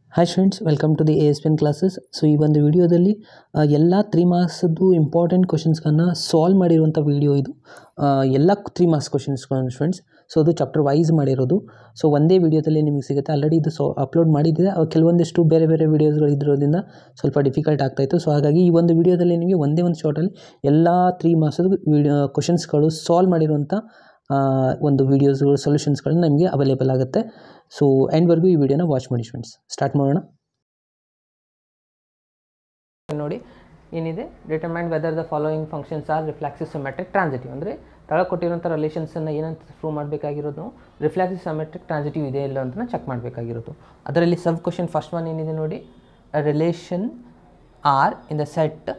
Hi friends welcome to the A S P N classes so ಈ ಒಂದು ವಿಡಿಯೋದಲ್ಲಿ ಎಲ್ಲ ತ್ರೀ ಮಾರ್ಕ್ಸದ್ದು ಇಂಪಾರ್ಟೆಂಟ್ ಕ್ವಶನ್ಸ್ಗಳನ್ನ ಸಾಲ್ವ್ ಮಾಡಿರುವಂಥ ವಿಡಿಯೋ ಇದು ಆ, ಎಲ್ಲ ತ್ರೀ ಮಾರ್ಕ್ಸ್ ಕ್ವಶನ್ಸ್ಗಳು ಫ್ರೆಂಡ್ಸ್ ಸೊ ಅದು ಚಾಪ್ಟರ್ ವೈಸ್ ಮಾಡಿರೋದು ಸೊ ಒಂದೇ ವಿಡಿಯೋದಲ್ಲಿ ನಿಮಗೆ ಸಿಗುತ್ತೆ ಆಲ್ರೆಡಿ ಇದು ಸೊ ಅಪ್ಲೋಡ್ ಮಾಡಿದ್ದೆ ಅವು ಕೆಲವೊಂದಿಷ್ಟು ಬೇರೆ ಬೇರೆ ವೀಡಿಯೋಸ್ಗಳು ಇದ್ರೋದ್ರಿಂದ ಸ್ವಲ್ಪ ಡಿಫಿಕಲ್ಟ್ ಆಗ್ತಾಯಿತ್ತು ಸೊ ಹಾಗಾಗಿ ಈ ಒಂದು ವಿಡಿಯೋದಲ್ಲಿ ನಿಮಗೆ ಒಂದೇ ಒಂದು ಶಾರ್ಟಲ್ಲಿ ಎಲ್ಲ ತ್ರೀ ಮಾರ್ಕ್ಸದ್ದು ವಿಡಿಯೋ ಕ್ವಶನ್ಸ್ಗಳು ಸಾಲ್ವ್ ಮಾಡಿರುವಂಥ ಆ, ಒಂದು ವೀಡಿಯೋಸ್ಗಳು ಸೊಲ್ಯೂಷನ್ಸ್ಗಳು ನಮಗೆ ಅವೈಲೇಬಲ್ ಆಗುತ್ತೆ ಸೊ ಎಂಡ್ವರೆಗೂ ಈ ವಿಡಿಯೋನ ವಾಚ್ ಮಾಡಿ ಫ್ರೆಂಡ್ಸ್ ಸ್ಟಾರ್ಟ್ ಮಾಡೋಣ ನೋಡಿ ಏನಿದೆ determine whether the following functions are reflexive symmetric transitive ಅಂದರೆ ತಳ ಕೊಟ್ಟಿರುವಂಥ ರಿಲೇಷನ್ಸನ್ನು ಏನಂತ ಪ್ರೂವ್ ಮಾಡಬೇಕಾಗಿರೋದು ರಿಫ್ಲಾಕ್ಸಿವ್ ಸಿಮೆಟ್ರಿಕ್ ಟ್ರಾನ್ಸಿಟಿವ್ ಇದೆ ಇಲ್ಲ ಅಂತ ಚೆಕ್ ಮಾಡಬೇಕಾಗಿರೋದು ಅದರಲ್ಲಿ ಸಬ್ ಕ್ವಶನ್ ಫಸ್ಟ್ ಒನ್ ಏನಿದೆ ನೋಡಿ relation R in the set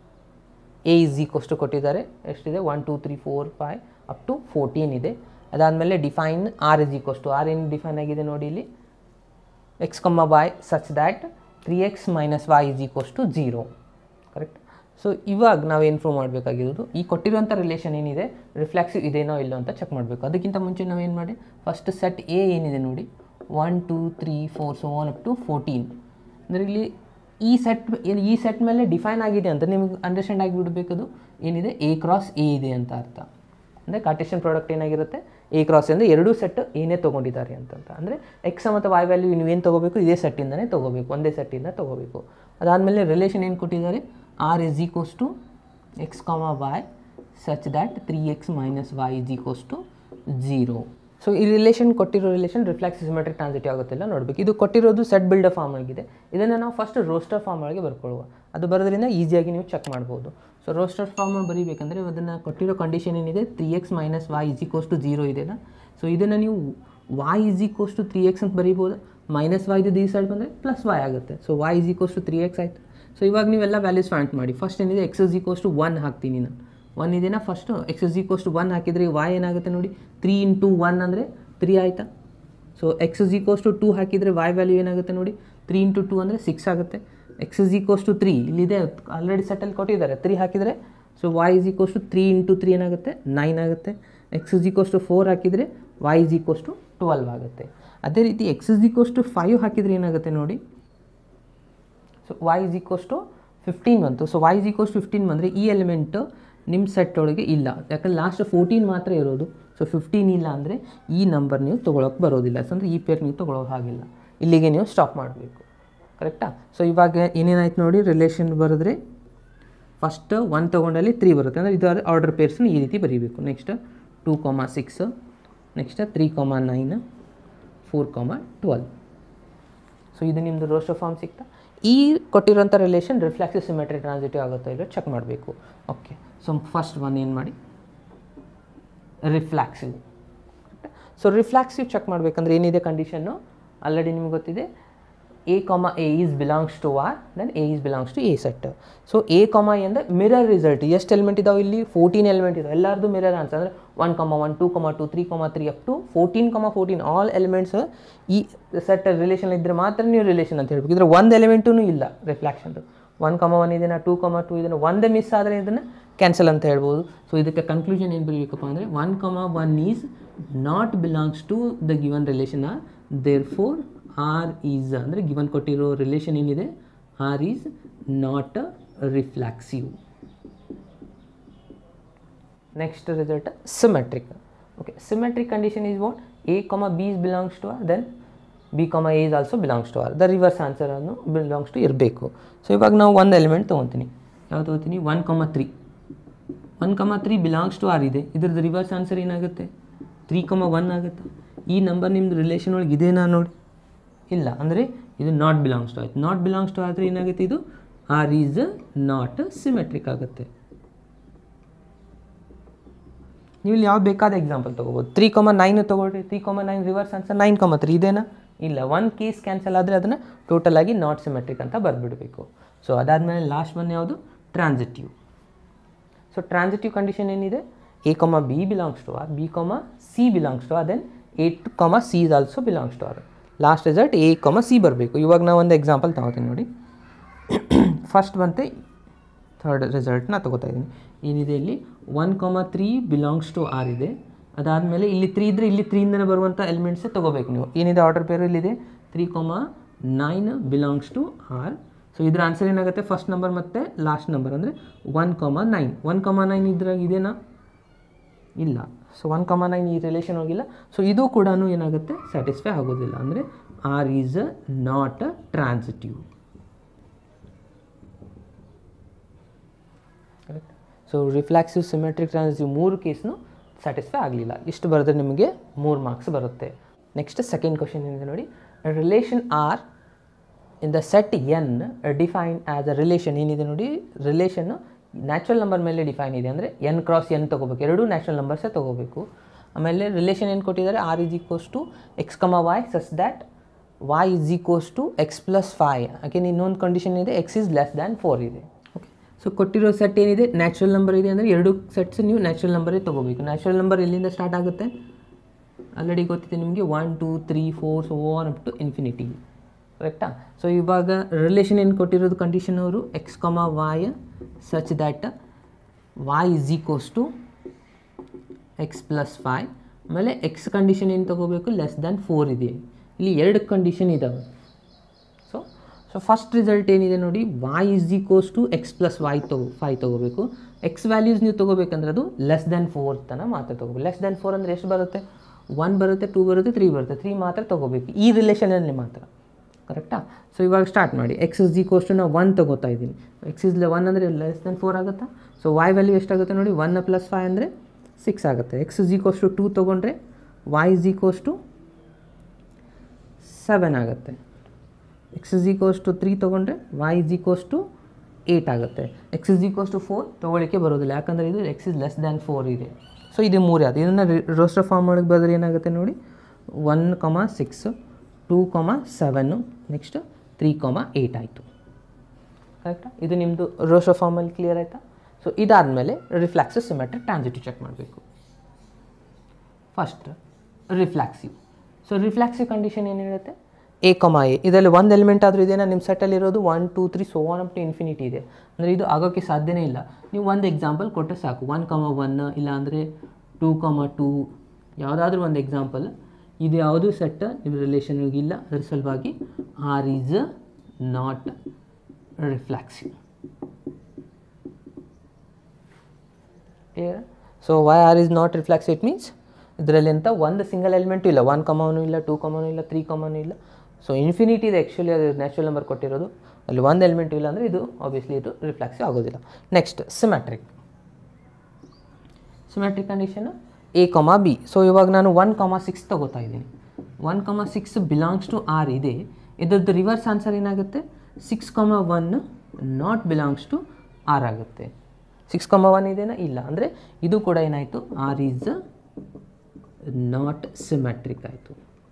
A is equals to ಕೊಟ್ಟಿದ್ದಾರೆ ಎಷ್ಟಿದೆ one two three four five up to fourteen ಇದೆ ಅದಾದಮೇಲೆ define R is equals to R ಏನು ಡಿಫೈನ್ ಆಗಿದೆ ನೋಡಿ ಇಲ್ಲಿ X comma Y such that three X minus Y is equals to zero correct so ಇವಾಗ ನಾವೇನು ಪ್ರೂವ್ ಮಾಡಬೇಕಾಗಿರೋದು ಈ ಕೊಟ್ಟಿರುವಂಥ ರಿಲೇಷನ್ ಏನಿದೆ ರಿಫ್ಲೆಕ್ಸಿವ್ ಇದೇನೋ ಇಲ್ಲೋ ಅಂತ ಚೆಕ್ ಮಾಡಬೇಕು ಅದಕ್ಕಿಂತ ಮುಂಚೆ ನಾವೇನು ಮಾಡಿ ಫಸ್ಟ್ ಸೆಟ್ ಎ ಏನಿದೆ ನೋಡಿ one two three four so one up to fourteen ಅಂದರೆ ಇಲ್ಲಿ ಈ ಸೆಟ್ ಈ ಸೆಟ್ ಮೇಲೆ ಡಿಫೈನ್ ಆಗಿದೆ ಅಂತ ನಿಮ್ಗೆ ಅಂಡರ್ಸ್ಟ್ಯಾಂಡ್ ಆಗಿಬಿಡ್ಬೇಕದು ಏನಿದೆ ಎ ಕ್ರಾಸ್ ಎ ಇದೆ ಅಂತ ಅರ್ಥ ಅಂದರೆ ಕಾರ್ಟೇಷನ್ ಪ್ರಾಡಕ್ಟ್ ಏನಾಗಿರುತ್ತೆ ಎ ಕ್ರಾಸ್ ಅಂದರೆ ಎರಡೂ ಸೆಟ್ ಏನೇ ತೊಗೊಂಡಿದ್ದಾರೆ ಅಂತಂತ ಅಂದರೆ ಎಕ್ಸ್ ಮತ್ತು ವೈ ವ್ಯಾಲ್ಯೂ ನೀವೇನು ತೊಗೋಬೇಕು ಇದೇ ಸೆಟ್ಟಿಂದನೇ ತೊಗೋಬೇಕು ಒಂದೇ ಸೆಟ್ಟಿಂದ ತೊಗೋಬೇಕು ಅದಾದಮೇಲೆ ರಿಲೇಷನ್ ಏನು ಕೊಟ್ಟಿದ್ದಾರೆ R is equals to X comma Y such that three X minus Y is equals to zero so ಈ ರಿಲೇಷನ್ ಕೊಟ್ಟಿರೋ ರಿಲೇಷನ್ ರಿಫ್ಲೆಕ್ಸ್ ಸಿಮೆಟ್ರಿಕ್ ಟ್ರಾನ್ಸಿಟಿವ್ ಆಗುತ್ತಿಲ್ಲ ನೋಡಬೇಕು ಇದು ಕೊಟ್ಟಿರೋದು ಸೆಟ್ ಬಿಲ್ಡರ್ ಫಾರ್ಮ್ ಆಗಿದೆ ಇದನ್ನು ನಾವು ಫಸ್ಟ್ ರೋಸ್ಟರ್ ಫಾರ್ಮ್ ಒಳಗೆ ಬರ್ಕೊಳ್ಳುವ ಅದು ಬರೋದ್ರಿಂದ ಈಸಿಯಾಗಿ ನೀವು ಚೆಕ್ ಮಾಡ್ಬೋದು ಸೊ ರೋಸ್ಟರ್ ಫಾರ್ಮ್ ಬರೀಬೇಕಂದ್ರೆ ಅದನ್ನು ಕೊಟ್ಟಿರೋ ಕಂಡೀಷನ್ ಏನಿದೆ three X minus Y is equals to zero ಇದೆಯಲ್ಲ ಸೊ ಇದನ್ನು ನೀವು Y is equals to three X ಅಂತ ಬರೀಬೋದು ಮೈನಸ್ ವೈ ಇದು ಈ ಸೈಡ್ ಬಂದರೆ ಪ್ಲಸ್ ವೈ ಆಗುತ್ತೆ so Y is equals to three X ಆಯಿತು ಸೊ ಇವಾಗ ನೀವೆಲ್ಲ ವ್ಯಾಲ್ಯೂಸ್ ಫೈಂಡ್ ಮಾಡಿ ಫಸ್ಟ್ ಏನಿದೆ X is equals to one ಹಾಕ್ತೀನಿ ನಾನು ಒನ್ ಇದೆನಾ first X is equals to one ಹಾಕಿದರೆ ವೈ ಏನಾಗುತ್ತೆ ನೋಡಿ ತ್ರೀ ಇಂಟು ಒನ್ ಅಂದರೆ ತ್ರೀ ಆಯಿತಾ so X is equals to two ಹಾಕಿದರೆ ವೈ ವ್ಯಾಲ್ಯೂ ಏನಾಗುತ್ತೆ ನೋಡಿ ತ್ರೀ ಇಂಟು ಟೂ ಅಂದರೆ ಸಿಕ್ಸ್ ಆಗುತ್ತೆ X is equals to three ಇಲ್ಲಿದೆ ಆಲ್ರೆಡಿ ಸೆಟಲ್ಲಿ ಕೊಟ್ಟಿದ್ದಾರೆ ತ್ರೀ ಹಾಕಿದರೆ so Y is equals to three into three ಏನಾಗುತ್ತೆ ನೈನ್ ಆಗುತ್ತೆ X is equals to four ಹಾಕಿದರೆ Y is equals to twelve ಆಗುತ್ತೆ ಅದೇ ರೀತಿ X is equals to five ಹಾಕಿದರೆ ಏನಾಗುತ್ತೆ ನೋಡಿ so Y is equals to fifteen ಬಂತು so Y is equals fifteen ಬಂದರೆ ಈ ಎಲಿಮೆಂಟು ನಿಮ್ಮ ಸೆಟ್ ಒಳಗೆ ಇಲ್ಲ ಯಾಕಂದ್ರೆ ಲಾಸ್ಟ್ ಫೋರ್ಟೀನ್ ಮಾತ್ರ ಇರೋದು ಸೊ ಫಿಫ್ಟೀನ್ ಇಲ್ಲ ಅಂದರೆ ಈ ನಂಬರ್ ನೀವು ತೊಗೊಳಕ್ಕೆ ಬರೋದಿಲ್ಲ ಸೊ ಅಂದರೆ ಈ ಪೇರ್ ನೀವು ತೊಗೊಳೋ ಹಾಗಿಲ್ಲ ಇಲ್ಲಿಗೆ ನೀವು ಸ್ಟಾಪ್ ಮಾಡಬೇಕು ಕರೆಕ್ಟಾ ಸೊ ಇವಾಗ ಏನೇನಾಯ್ತು ನೋಡಿ ರಿಲೇಷನ್ ಬರೆದ್ರೆ ಫಸ್ಟ್ ಒನ್ ತೊಗೊಂಡಲ್ಲಿ ತ್ರೀ ಬರುತ್ತೆ ಅಂದರೆ ಇದು ಆರ್ಡರ್ ಪೇರ್ಸ್ನ ಈ ರೀತಿ ಬರೀಬೇಕು next two comma six next three comma nine four comma twelve so ಇದು ನಿಮ್ಮದು ರೋಸ್ಟರ್ ಫಾರ್ಮ್ ಸಿಗ್ತಾ ಈ ಕೊಟ್ಟಿರೋಂಥ ರಿಲೇಷನ್ ರಿಫ್ಲೆಕ್ಸಿವ್ ಸಿಮೆಟ್ರಿ ಟ್ರಾನ್ಸಿಟಿವ್ ಆಗುತ್ತೋ ಇಲ್ಲೋ ಚೆಕ್ ಮಾಡಬೇಕು ಓಕೆ ಸೊ ಫಸ್ಟ್ ಒನ್ ಏನು ಮಾಡಿ ರಿಫ್ಲಾಕ್ಸಿವ್ ಸೊ ರಿಫ್ಲಾಕ್ಸಿವ್ ಚೆಕ್ ಮಾಡಬೇಕಂದ್ರೆ ಏನಿದೆ ಕಂಡೀಷನ್ನು ಆಲ್ರೆಡಿ ನಿಮ್ಗೆ ಗೊತ್ತಿದೆ A comma A is belongs to R then A is belongs to A set so A comma A ಅಂದರೆ ಮಿರರ್ ರಿಸಲ್ಟ್ ಎಷ್ಟು element ಇದಾವೆ ಇಲ್ಲಿ ಫೋರ್ಟೀನ್ ಎಲಿಮೆಂಟ್ ಇದಾವೆ ಎಲ್ಲರದು ಮಿರರ್ ಆನ್ಸರ್ ಅಂದರೆ one comma one two comma two three comma three up to fourteen comma fourteen all elements ಈ set relation ಇದ್ದರೆ ಮಾತ್ರ ನೀವು ರಿಲೇಷನ್ ಅಂತ ಹೇಳ್ಬೇಕು ಇದ್ರೆ ಒಂದು ಎಲಿಮೆಂಟೂ ಇಲ್ಲ ರಿಫ್ಲಾಕ್ಷನ್ದು ಒನ್ ಕಮ ಒನ್ ಇದನ್ನು ಟೂ ಕಮ ಟು ಇದನ್ನು ಒಂದೇ ಮಿಸ್ ಆದರೆ ಇದನ್ನು ಕ್ಯಾನ್ಸಲ್ ಅಂತ ಹೇಳ್ಬೋದು ಸೊ ಇದಕ್ಕೆ ಕನ್ಕ್ಲೂಷನ್ ಏನು ಬರೀಬೇಕಪ್ಪ ಅಂದರೆ one comma one is not belongs to the given relation R therefore R is ಅಂದರೆ ಗಿವನ್ ಕೊಟ್ಟಿರೋ ರಿಲೇಷನ್ ಏನಿದೆ R is not reflexive next result symmetric okay symmetric condition is what A comma B is belongs to R then B comma A is also belongs to R the reverse answer ಅನ್ನು belongs to ಇರಬೇಕು so ಇವಾಗ ನಾವು ಒಂದು element ತೊಗೊತೀನಿ ಯಾವ್ದು ತೊಗೋತೀನಿ one comma three one comma three belongs to R ಇದೆ ಇದ್ರದ್ದು ರಿವರ್ಸ್ ಆನ್ಸರ್ ಏನಾಗುತ್ತೆ ತ್ರೀ ಕಮ ಒನ್ ಆಗುತ್ತೆ ಈ ನಂಬರ್ ನಿಮ್ಮದು ರಿಲೇಷನ್ ಒಳಗೆ ಇದೇನಾ ನೋಡಿ ಇಲ್ಲ ಅಂದರೆ ಇದು ನಾಟ್ ಬಿಲಾಂಗ್ಸ್ ಟು ಆಯ್ತು ನಾಟ್ ಬಿಲಾಂಗ್ಸ್ ಟು ಆದರೆ ಏನಾಗುತ್ತೆ ಇದು ಆರ್ ಈಸ್ ನಾಟ್ ಸಿಮೆಟ್ರಿಕ್ ಆಗುತ್ತೆ ನೀವು ಇಲ್ಲಿ ಯಾವ್ದು ಬೇಕಾದ ಎಕ್ಸಾಂಪಲ್ ತೊಗೋಬೋದು ತ್ರೀ ಕಾಮ ನೈನ್ ತೊಗೊಳ್ರಿ three comma nine reverse answer nine comma three ಇದೇನಾ ಇಲ್ಲ ಒನ್ ಕೇಸ್ ಕ್ಯಾನ್ಸಲ್ ಆದರೆ ಅದನ್ನು ಟೋಟಲ್ ಆಗಿ ನಾಟ್ ಸಿಮೆಟ್ರಿಕ್ ಅಂತ ಬರೆದ್ಬಿಡಬೇಕು ಸೊ ಅದಾದಮೇಲೆ ಲಾಸ್ಟ್ ಒನ್ ಯಾವುದು ಟ್ರಾನ್ಸಿಟಿವ್ ಸೊ ಟ್ರಾನ್ಸಿಟಿವ್ ಕಂಡೀಷನ್ ಏನಿದೆ A comma B belongs to R B comma C belongs to R then A to comma C is also belongs to R last result A comma C ಬರಬೇಕು ಇವಾಗ ನಾವು ಒಂದು example ತಗೋತೀನಿ ನೋಡಿ first ಬಂತೆ third ರಿಸಲ್ಟ್ನ ತಗೋತಾ ಇದ್ದೀನಿ ಏನಿದೆ ಇಲ್ಲಿ one comma three belongs to R ಇದೆ ಅದಾದಮೇಲೆ ಇಲ್ಲಿ ತ್ರೀ ಇದ್ದರೆ ಇಲ್ಲಿ ತ್ರೀಯಿಂದನೇ ಬರುವಂಥ ಎಲಿಮೆಂಟ್ಸೇ ತೊಗೋಬೇಕು ನೀವು ಏನಿದೆ ಆರ್ಡರ್ ಪೇರು ಇಲ್ಲಿದೆ three comma nine belongs to R so ಇದ್ರ ಆನ್ಸರ್ ಏನಾಗುತ್ತೆ ಫಸ್ಟ್ ನಂಬರ್ ಮತ್ತು ಲಾಸ್ಟ್ ನಂಬರ್ ಅಂದರೆ one comma nine one comma nine ಇದ್ರಾಗ ಇದೇನಾ ಇಲ್ಲ ಸೊ ಒನ್ ಕಾಮ ನೈನ್ ಈ ರಿಲೇಷನ್ ಹೋಗಿಲ್ಲ ಸೊ ಇದು ಕೂಡ ಏನಾಗುತ್ತೆ ಸ್ಯಾಟಿಸ್ಫೈ ಆಗೋದಿಲ್ಲ ಅಂದರೆ R is not a transitive correct so reflexive symmetric transitive ಮೂರು ಕೇಸ್ನು ಸ್ಯಾಟಿಸ್ಫೈ ಆಗಲಿಲ್ಲ ಇಷ್ಟು ಬರೆದ್ರೆ ನಿಮಗೆ ಮೂರು ಮಾರ್ಕ್ಸ್ ಬರುತ್ತೆ ನೆಕ್ಸ್ಟ್ ಸೆಕೆಂಡ್ ಕ್ವಶನ್ ಏನಿದೆ ನೋಡಿ relation R in the set N define as a relation ಏನಿದೆ ನೋಡಿ ರಿಲೇಷನ್ನು ನ್ಯಾಚುರಲ್ ನಂಬರ್ ಮೇಲೆ ಡಿಫೈನ್ ಇದೆ ಅಂದರೆ ಎನ್ ಕ್ರಾಸ್ ಎನ್ ತೊಗೋಬೇಕು ಎರಡೂ ನ್ಯಾಚುರಲ್ ನಂಬರ್ಸೇ ತೊಗೋಬೇಕು ಆಮೇಲೆ ರಿಲೇಷನ್ ಏನು ಕೊಟ್ಟಿದ್ದಾರೆ R is equals to X comma Y such that Y is equals to X plus five ಯಾಕೆಂದ್ರೆ ಇನ್ನೊಂದು ಕಂಡೀಷನ್ ಇದೆ X is less than four ಇದೆ ಓಕೆ ಸೊ ಕೊಟ್ಟಿರೋ ಸೆಟ್ ಏನಿದೆ ನ್ಯಾಚುರಲ್ ನಂಬರ್ ಇದೆ ಅಂದರೆ ಎರಡು ಸೆಟ್ಸ್ ನೀವು ನ್ಯಾಚುರಲ್ ನಂಬರೇ ತೊಗೋಬೇಕು ನ್ಯಾಚುರಲ್ ನಂಬರ್ ಎಲ್ಲಿಂದ ಸ್ಟಾರ್ಟ್ ಆಗುತ್ತೆ ಆಲ್ರೆಡಿ ಗೊತ್ತಿದೆ ನಿಮಗೆ one two three four so over up to infinity ಕರೆಕ್ಟಾ ಸೊ ಇವಾಗ ರಿಲೇಷನ್ ಏನು ಕೊಟ್ಟಿರೋದು ಕಂಡೀಷನ್ ಅವರು X comma Y such that Y is equals to X plus five ಆಮೇಲೆ ಎಕ್ಸ್ ಕಂಡೀಷನ್ ಏನು ತೊಗೋಬೇಕು ಲೆಸ್ ದ್ಯಾನ್ ಫೋರ್ ಇದೆ ಇಲ್ಲಿ ಎರಡು ಕಂಡೀಷನ್ ಇದ್ದಾವೆ ಸೊ ಸೊ ಫಸ್ಟ್ ರಿಸಲ್ಟ್ ಏನಿದೆ ನೋಡಿ Y is equals to X plus Y ತಗೋ ಫೈ ತೊಗೋಬೇಕು ಎಕ್ಸ್ ವ್ಯಾಲ್ಯೂಸ್ ನೀವು ತೊಗೋಬೇಕಂದ್ರೆ ಅದು ಲೆಸ್ ದ್ಯಾನ್ ಫೋರ್ ತನ ಮಾತ್ರ ತೊಗೋಬೇಕು ಲೆಸ್ ದ್ಯಾನ್ ಫೋರ್ ಅಂದರೆ ಎಷ್ಟು ಬರುತ್ತೆ ಒನ್ ಬರುತ್ತೆ ಟೂ ಬರುತ್ತೆ ತ್ರೀ ಬರುತ್ತೆ ತ್ರೀ ಮಾತ್ರ ತೊಗೋಬೇಕು ಈ ರಿಲೇಷನಲ್ಲಿ ಮಾತ್ರ ಕರೆಕ್ಟಾ ಸೊ ಇವಾಗ ಸ್ಟಾರ್ಟ್ ಮಾಡಿ ಎಕ್ಸ್ ಇಸ್ ಈಕ್ವಸ್ ಟು ನಾವು ಒನ್ ತೊಗೋತಾ ಇದ್ದೀನಿ ಎಕ್ಸ್ ಇಸ್ ಒನ್ ಅಂದರೆ ಲೆಸ್ ದೆನ್ ಫೋರ್ ಆಗುತ್ತಾ ಸೊ ವೈ ವ್ಯಾಲ್ಯೂ ಎಷ್ಟಾಗುತ್ತೆ ನೋಡಿ ಒನ್ ಪ್ಲಸ್ ಫೈವ್ ಅಂದರೆ ಸಿಕ್ಸ್ ಆಗುತ್ತೆ X is equals to two ತೊಗೊಂಡ್ರೆ y is equals to seven ಆಗುತ್ತೆ X is equals to three ತೊಗೊಂಡ್ರೆ y is equals to eight ಆಗುತ್ತೆ X is equals to four ತೊಗೊಳಿಕ್ಕೆ ಬರೋದಿಲ್ಲ ಯಾಕಂದರೆ ಇದು x is less than four ಇದೆ ಸೊ ಇದು ಮೂರು ಯಾವುದು ಇದನ್ನು ರೋಸ್ಟರ್ ಫಾರ್ಮ್ ಒಳಗೆ ಬರೆದ್ರೆ ಏನಾಗುತ್ತೆ ನೋಡಿ one comma six two comma seven next three comma eight ಆಯಿತು ಕರೆಕ್ಟಾ ಇದು ನಿಮ್ಮದು ರೋಸ್ಟರ್ ಫಾರ್ಮಲ್ಲಿ ಕ್ಲಿಯರ್ ಆಯಿತಾ ಸೊ ಇದಾದಮೇಲೆ ರಿಫ್ಲಾಕ್ಸಿವ್ ಸಿಮೆಟ್ರಿಕ್ ಟ್ರಾನ್ಸಿಟಿವ್ ಚೆಕ್ ಮಾಡಬೇಕು first reflexive so reflexive condition ಏನು ಹೇಳುತ್ತೆ ಎ ಕಮ ಎ ಇದರಲ್ಲಿ ಒಂದು ಎಲಿಮೆಂಟ್ ಆದರೂ ಇದೆಯಾ ನಿಮ್ಮ ಸೆಟ್ಟಲ್ಲಿ ಇರೋದು one two three so one up to infinity ಇದೆ ಅಂದರೆ ಇದು ಆಗೋಕ್ಕೆ ಸಾಧ್ಯನೇ ಇಲ್ಲ ನೀವು ಒಂದು ಎಕ್ಸಾಂಪಲ್ ಕೊಟ್ಟರೆ ಸಾಕು ಒನ್ ಕಮ ಒನ್ ಇಲ್ಲ ಅಂದರೆ ಟೂ ಕಮ ಟೂ ಯಾವುದಾದ್ರೂ ಒಂದು ಎಕ್ಸಾಂಪಲ್ ಇದು ಯಾವುದು ಸೆಟ್ ನಿಮ್ಮ ರಿಲೇಷನ್ಗೆ ಇಲ್ಲ ಅದ್ರ ಸಲುವಾಗಿ R is not reflexive clear so why R is not reflexive it means ಇದರಲ್ಲಿ ಅಂತ ಒಂದು ಸಿಂಗಲ್ ಎಲಿಮೆಂಟು ಇಲ್ಲ ಒನ್ ಕಮನು ಇಲ್ಲ ಟೂ ಕಮನು ಇಲ್ಲ ತ್ರೀ ಕಮನು ಇಲ್ಲ ಸೊ ಇನ್ಫಿನಿಟಿ ಇದೆ ಆ್ಯಕ್ಚುಲಿ ಅದು ನ್ಯಾಚುರಲ್ ನಂಬರ್ ಕೊಟ್ಟಿರೋದು ಅಲ್ಲಿ ಒಂದು ಎಲಿಮೆಂಟು ಇಲ್ಲ ಅಂದರೆ ಇದು ಆಬ್ವಿಯಸ್ಲಿ ಇದು ರಿಫ್ಲಾಕ್ಸಿವ್ ಆಗೋದಿಲ್ಲ next symmetric symmetric condition a comma b so ಇವಾಗ ನಾನು ಒನ್ ಕಮ ಸಿಕ್ಸ್ ತೊಗೋತಾ ಇದ್ದೀನಿ one comma six belongs to R ಇದೆ ಇದ್ರದ್ದು ರಿವರ್ಸ್ ಆನ್ಸರ್ ಏನಾಗುತ್ತೆ six comma one not belongs to R ಆಗುತ್ತೆ ಸಿಕ್ಸ್ ಕಮ ಒನ್ ಇದೆನಾ ಇಲ್ಲ ಅಂದರೆ ಇದು ಕೂಡ ಏನಾಯಿತು ಆರ್ ಈಸ್ ನಾಟ್ ಸಿಮೆಟ್ರಿಕ್ ಆಯಿತು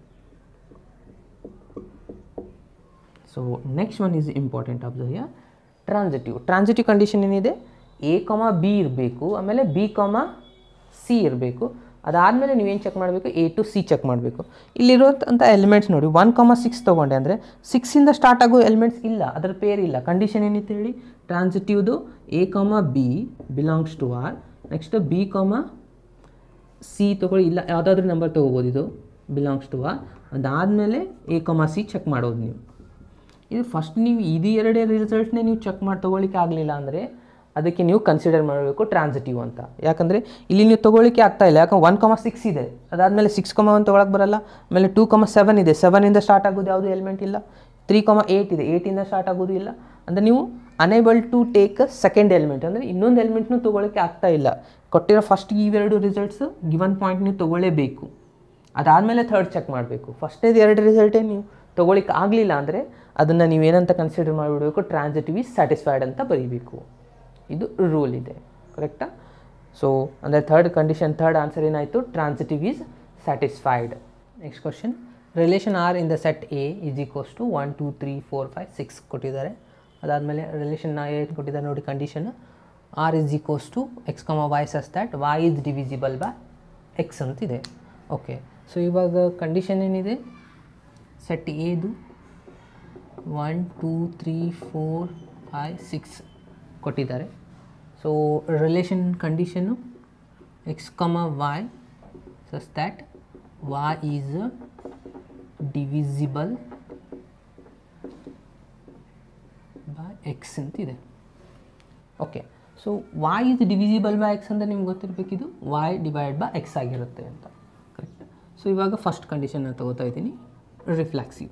so next one is important of the here transitive transitive condition ಏನಿದೆ ಎ ಕಮ ಬಿ ಇರಬೇಕು ಆಮೇಲೆ ಬಿ ಕಮ ಸಿ ಇರಬೇಕು ಅದಾದಮೇಲೆ ನೀವೇನು ಚೆಕ್ ಮಾಡಬೇಕು ಎ ಟು ಸಿ ಚೆಕ್ ಮಾಡಬೇಕು ಇಲ್ಲಿರುವಂಥ ಎಲಿಮೆಂಟ್ಸ್ ನೋಡಿ ಒನ್ ಕಮ ಸಿಕ್ಸ್ ತೊಗೊಂಡೆ ಅಂದರೆ ಸಿಕ್ಸಿಂದ ಸ್ಟಾರ್ಟ್ ಆಗೋ ಎಲಿಮೆಂಟ್ಸ್ ಇಲ್ಲ ಅದರ ಪೇರ್ ಇಲ್ಲ ಕಂಡೀಷನ್ ಏನಿತ್ತು ಹೇಳಿ ಟ್ರಾನ್ಸಿಟಿವ್ದು a comma b belongs to R next b comma c ತೊಗೊಳ್ಳಿ ಇಲ್ಲ ಯಾವುದಾದ್ರೂ ನಂಬರ್ ತೊಗೋಬೋದು ಇದು ಬಿಲಾಂಗ್ಸ್ ಟು ಆರ್ ಅದಾದಮೇಲೆ ಎ ಕಮ ಸಿ ಚೆಕ್ ಮಾಡೋದು ನೀವು ಇದು ಫಸ್ಟ್ ನೀವು ಇದು ಎರಡೇ ರಿಸಲ್ಟ್ನೇ ನೀವು ಚೆಕ್ ಮಾಡಿ ತೊಗೊಳಿಕ್ಕೆ ಆಗಲಿಲ್ಲ ಅಂದರೆ ಅದಕ್ಕೆ ನೀವು ಕನ್ಸಿಡರ್ ಮಾಡಬೇಕು ಟ್ರಾನ್ಸಿಟಿವ್ ಅಂತ ಯಾಕಂದರೆ ಇಲ್ಲಿ ನೀವು ತೊಗೊಳಿಕ್ಕೆ ಆಗ್ತಾ ಇಲ್ಲ ಯಾಕಂದ್ರೆ ಒನ್ ಕಮ ಸಿಕ್ಸ್ ಇದೆ ಅದಾದಮೇಲೆ ಸಿಕ್ಸ್ ಕಮ ಒನ್ ತೊಗೊಳಕ್ಕೆ ಬರಲ್ಲ ಆಮೇಲೆ ಟೂ ಕಮ ಸೆವೆನ್ ಇದೆ ಸೆವೆನಿಂದ ಸ್ಟಾರ್ಟ್ ಆಗೋದು ಯಾವುದು ಎಲಿಮೆಂಟ್ ಇಲ್ಲ ತ್ರೀ ಕಮ ಏಯ್ಟ್ ಇದೆ ಏಯ್ಟಿಂದ ಸ್ಟಾರ್ಟ್ ಆಗೋದು ಇಲ್ಲ ಅಂದರೆ ನೀವು unable to take second element ಅಂದರೆ ಇನ್ನೊಂದು ಎಲಿಮೆಂಟ್ನು ತೊಗೊಳಕ್ಕೆ ಆಗ್ತಾ ಇಲ್ಲ ಕೊಟ್ಟಿರೋ ಫಸ್ಟ್ ಇವೆರಡು ರಿಸಲ್ಟ್ಸ್ ಗಿವನ್ ಪಾಯಿಂಟ್ ನೀವು ತೊಗೊಳ್ಳೇಬೇಕು ಅದಾದಮೇಲೆ ಥರ್ಡ್ ಚೆಕ್ ಮಾಡಬೇಕು ಫಸ್ಟ್ನೇದು ಎರಡು ರಿಸಲ್ಟೇ ನೀವು ತೊಗೊಳಿಕ್ಕೆ ಆಗಲಿಲ್ಲ ಅಂದರೆ ಅದನ್ನು ನೀವೇನಂತ ಕನ್ಸಿಡರ್ ಮಾಡಿಬಿಡಬೇಕು ಟ್ರಾನ್ಸಿಟಿವ್ ಈಸ್ ಸ್ಯಾಟಿಸ್ಫೈಡ್ ಅಂತ ಬರೀಬೇಕು ಇದು ರೂಲ್ ಇದೆ ಕರೆಕ್ಟಾ ಸೊ ಅಂದರೆ ಥರ್ಡ್ ಕಂಡೀಷನ್ ಥರ್ಡ್ ಆನ್ಸರ್ ಏನಾಯಿತು transitive is satisfied next question relation R in the set A is equals to one two three four five six ಕೊಟ್ಟಿದ್ದಾರೆ ಅದಾದಮೇಲೆ ರಿಲೇಷನ್ ಏನು ಕೊಟ್ಟಿದ್ದಾರೆ ನೋಡಿ condition R is equals to X comma Y such that Y is divisible by x ಅಂತಿದೆ okay so ಇವಾಗ condition ಏನಿದೆ set ಎದು one two three four five six ಕೊಟ್ಟಿದ್ದಾರೆ so relation condition x comma Y such that y is divisible x ಅಂತ ಇದೆ okay so y is divisible by x ಅಂದರೆ ನಿಮ್ಗೆ ಗೊತ್ತಿರಬೇಕಿದು ವಾಯ್ ಡಿವೈಡ್ ಬೈ ಎಕ್ಸ್ ಆಗಿರುತ್ತೆ ಅಂತ ಕರೆಕ್ಟ್ ಸೊ ಇವಾಗ first condition ನಾನು ತಗೋತಾ ಇದ್ದೀನಿ ರಿಫ್ಲಾಕ್ಸಿವ್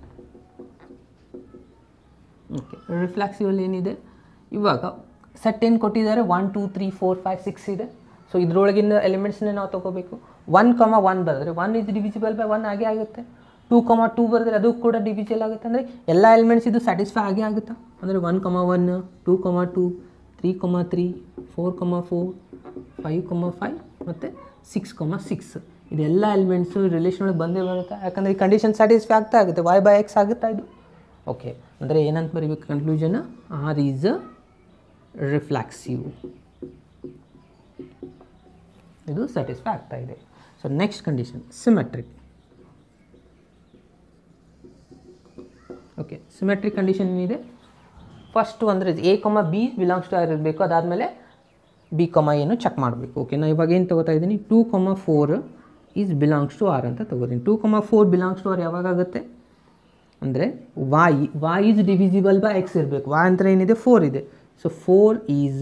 ಓಕೆ ರಿಫ್ಲಾಕ್ಸಿವಲ್ಲಿ ಏನಿದೆ ಇವಾಗ ಸೆಟ್ ಏನು ಕೊಟ್ಟಿದ್ದಾರೆ one two three four five six ಇದೆ ಸೊ ಇದ್ರೊಳಗಿನ ಎಲಿಮೆಂಟ್ಸ್ನೇ ನಾವು ತೊಗೋಬೇಕು ಒನ್ ಕಮ ಒನ್ ಬರೆದ್ರೆ one is divisible by one ಆಗೇ ಆಗುತ್ತೆ ಟೂ ಕಮ ಟೂ ಬರೆದ್ರೆ ಅದು ಕೂಡ ಡಿವಿಜಿಬಲ್ ಆಗುತ್ತೆ ಅಂದರೆ ಎಲ್ಲ ಎಲಿಮೆಂಟ್ಸ್ ಇದು ಸ್ಯಾಟಿಸ್ಫೈ ಆಗೇ ಆಗುತ್ತಾ ಅಂದರೆ one comma one two comma two three comma three four comma four five comma five ಮತ್ತು ಸಿಕ್ಸ್ ಕಮ ಸಿಕ್ಸ್ ಇದೆಲ್ಲ ಎಲಿಮೆಂಟ್ಸು ರಿಲೇಷನ್ ಒಳಗೆ ಬಂದೇ ಬರುತ್ತೆ ಯಾಕಂದರೆ ಈ ಕಂಡೀಷನ್ ಸ್ಯಾಟಿಸ್ಫೈ ಆಗ್ತಾ ಆಗುತ್ತೆ ವೈ ಬೈ ಎಕ್ಸ್ ಆಗುತ್ತಾ ಇದು ಓಕೆ ಅಂದರೆ ಏನಂತ ಬರೀಬೇಕು ಕನ್ಕ್ಲೂಷನ್ ಆರ್ ಈಸ್ ರಿಫ್ಲಾಕ್ಸಿವ್ ಇದು ಸ್ಯಾಟಿಸ್ಫೈ ಆಗ್ತಾ ಇದೆ so next condition symmetric okay symmetric condition ಏನಿದೆ ಫಸ್ಟು ಅಂದರೆ a comma b belongs to R ಇರಬೇಕು ಅದಾದಮೇಲೆ ಬಿ ಕೊಮ ಏನು ಚೆಕ್ ಮಾಡಬೇಕು ಓಕೆ ನಾನು ಇವಾಗ ಏನು ತೊಗೋತಾ ಇದ್ದೀನಿ two comma four is belongs to R ಅಂತ ತೊಗೋತೀನಿ two comma four belongs to R ಯಾವಾಗ ಆಗುತ್ತೆ ಅಂದರೆ y y is divisible by x ಇರಬೇಕು ವಾಯ್ ಅಂತ ಏನಿದೆ ಫೋರ್ ಇದೆ so four is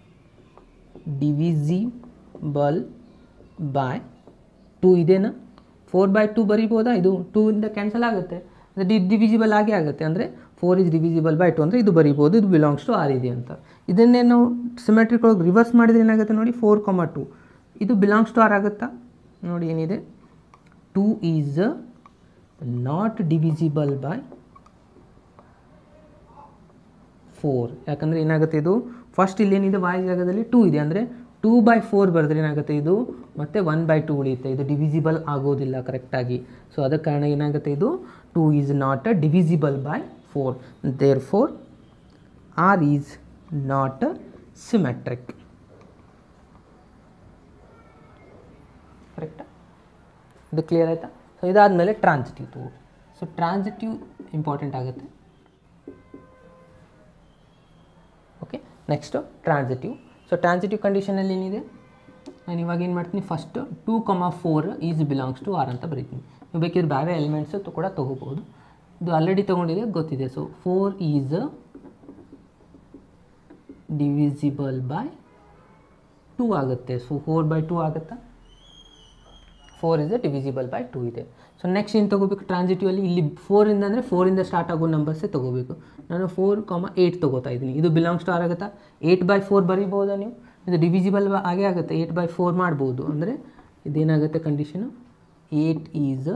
divisible by two ಇದೇನಾ ಫೋರ್ ಬೈ ಟು ಬರಿಬೋದಾ ಇದು ಟೂ ಇಂದ ಕ್ಯಾನ್ಸಲ್ ಆಗುತ್ತೆ ಡಿ ಡಿವಿಸಿಬಲ್ ಆಗೇ ಆಗುತ್ತೆ ಅಂದರೆ four is divisible by two ಅಂದರೆ ಇದು ಬರಿಬೋದು ಇದು ಬಿಲಾಂಗ್ಸ್ ಟು ಆರ್ ಇದೆ ಅಂತ ಇದನ್ನೇ ನಾವು ಸಿಮೆಟ್ರಿಕ್ ಒಳಗೆ ರಿವರ್ಸ್ ಮಾಡಿದ್ರೆ ಏನಾಗುತ್ತೆ ನೋಡಿ ಫೋರ್ ಕೊಮ ಟು ಇದು ಬಿಲಾಂಗ್ಸ್ ಟು ಆರ್ ಆಗುತ್ತಾ ನೋಡಿ ಏನಿದೆ two is not divisible by four ಯಾಕಂದರೆ ಏನಾಗುತ್ತೆ ಇದು ಫಸ್ಟ್ ಇಲ್ಲೇನಿದೆ ವಾಯ್ ಜಾಗದಲ್ಲಿ ಟೂ ಇದೆ ಅಂದರೆ ಟೂ ಬೈ ಫೋರ್ ಬರೆದ್ರೆ ಏನಾಗುತ್ತೆ ಇದು ಮತ್ತು ಒನ್ ಬೈ ಟು ಉಳಿಯುತ್ತೆ ಇದು ಡಿವಿಸಿಬಲ್ ಆಗೋದಿಲ್ಲ ಕರೆಕ್ಟಾಗಿ ಸೊ ಅದಕ್ಕೆ ಕಾರಣ ಏನಾಗುತ್ತೆ ಇದು two is not a divisible by four therefore R is not symmetric ಕರೆಕ್ಟಾ ಇದು ಕ್ಲಿಯರ್ ಆಯಿತಾ ಸೊ ಇದಾದಮೇಲೆ ಟ್ರಾನ್ಸಿಟಿವ್ ತಗೋ ಸೊ ಟ್ರಾನ್ಸಿಟಿವ್ ಇಂಪಾರ್ಟೆಂಟ್ ಆಗುತ್ತೆ okay next transitive so transitive ಕಂಡೀಷನಲ್ಲಿ ಏನಿದೆ ನಾನು ಇವಾಗ ಏನು ಮಾಡ್ತೀನಿ first two comma four is belongs to R ಅಂತ ಬರೀತೀನಿ ನೀವು ಬೇಕಿದ್ರೆ ಬೇರೆ ಎಲಿಮೆಂಟ್ಸು ಕೂಡ ತೊಗೋಬೋದು ಇದು ಆಲ್ರೆಡಿ ತೊಗೊಂಡಿದೆ ಗೊತ್ತಿದೆ so four is divisible by two ಆಗುತ್ತೆ ಸೊ ಫೋರ್ ಬೈ ಟೂ ಆಗುತ್ತಾ four is divisible by two ಇದೆ ಸೊ ನೆಕ್ಸ್ಟ್ ಏನು ತೊಗೋಬೇಕು ಟ್ರಾನ್ಸಿಟಿವಲ್ಲಿ ಇಲ್ಲಿ ಫೋರಿಂದ ಅಂದರೆ ಫೋರಿಂದ ಸ್ಟಾರ್ಟ್ ಆಗೋ ನಂಬರ್ಸೇ ತೊಗೋಬೇಕು ನಾನು ಫೋರ್ ಕಾಮ ಏಯ್ಟ್ ತೊಗೋತಾ ಇದ್ದೀನಿ ಇದು ಬಿಲಾಂಗ್ಸ್ ಟು ಆಗುತ್ತಾ ಏಯ್ಟ್ ಬೈ ಫೋರ್ ಬರೀಬೋದಾ ನೀವು ಇದು ಡಿವಿಸಿಬಲ್ ಆಗೇ ಆಗುತ್ತೆ ಏಯ್ಟ್ ಬೈ ಫೋರ್ ಮಾಡ್ಬೋದು ಅಂದರೆ ಇದೇನಾಗುತ್ತೆ condition eight is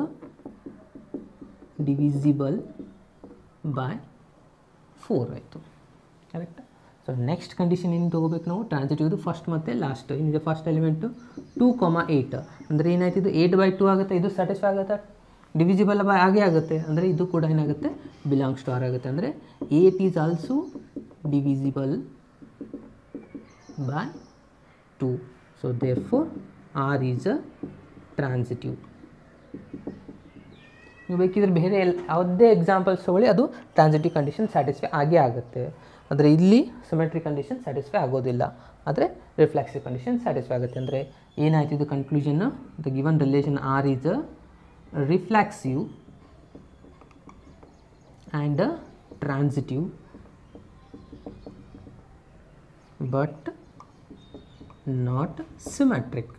divisible by four ಆಯಿತು ಕರೆಕ್ಟಾ ಸೊ ನೆಕ್ಸ್ಟ್ ಕಂಡೀಷನ್ ಏನು ತೊಗೋಬೇಕು ನಾವು ಟ್ರಾನ್ಸಿಟಿವ್ದು ಫಸ್ಟ್ ಮತ್ತು ಲಾಸ್ಟ್ ಏನಿದೆ first element two comma eight ಅಂದರೆ ಏನಾಯ್ತು ಇದು ಏಯ್ಟ್ ಬೈ ಟೂ ಆಗುತ್ತೆ ಇದು ಸ್ಯಾಟಿಸ್ಫೈ ಆಗುತ್ತೆ ಡಿವಿಸಿಬಲ್ ಬೈ ಆಗೇ ಆಗುತ್ತೆ ಅಂದರೆ ಇದು ಕೂಡ ಏನಾಗುತ್ತೆ ಬಿಲಾಂಗ್ಸ್ ಟು ಆರ್ ಆಗುತ್ತೆ ಅಂದರೆ eight is also divisible by two so therefore R is a transitive ನೀವು ಬೇಕಿದ್ರೆ ಬೇರೆ ಎಲ್ ಯಾವುದೇ ಎಕ್ಸಾಂಪಲ್ಸ್ ತೊಗೊಳ್ಳಿ ಅದು ಟ್ರಾನ್ಸಿಟಿವ್ ಕಂಡೀಷನ್ ಸ್ಯಾಟಿಸ್ಫೈ ಆಗೇ ಆಗುತ್ತೆ ಆದರೆ ಇಲ್ಲಿ ಸಿಮೆಟ್ರಿ ಕಂಡೀಷನ್ ಸ್ಯಾಟಿಸ್ಫೈ ಆಗೋದಿಲ್ಲ ಆದರೆ ರಿಫ್ಲೆಕ್ಸಿವ್ ಕಂಡೀಷನ್ ಸ್ಯಾಟಿಸ್ಫೈ ಆಗುತ್ತೆ ಅಂದರೆ ಏನಾಯ್ತು ಇದು conclusion the given relation R is a reflexive and transitive but not symmetric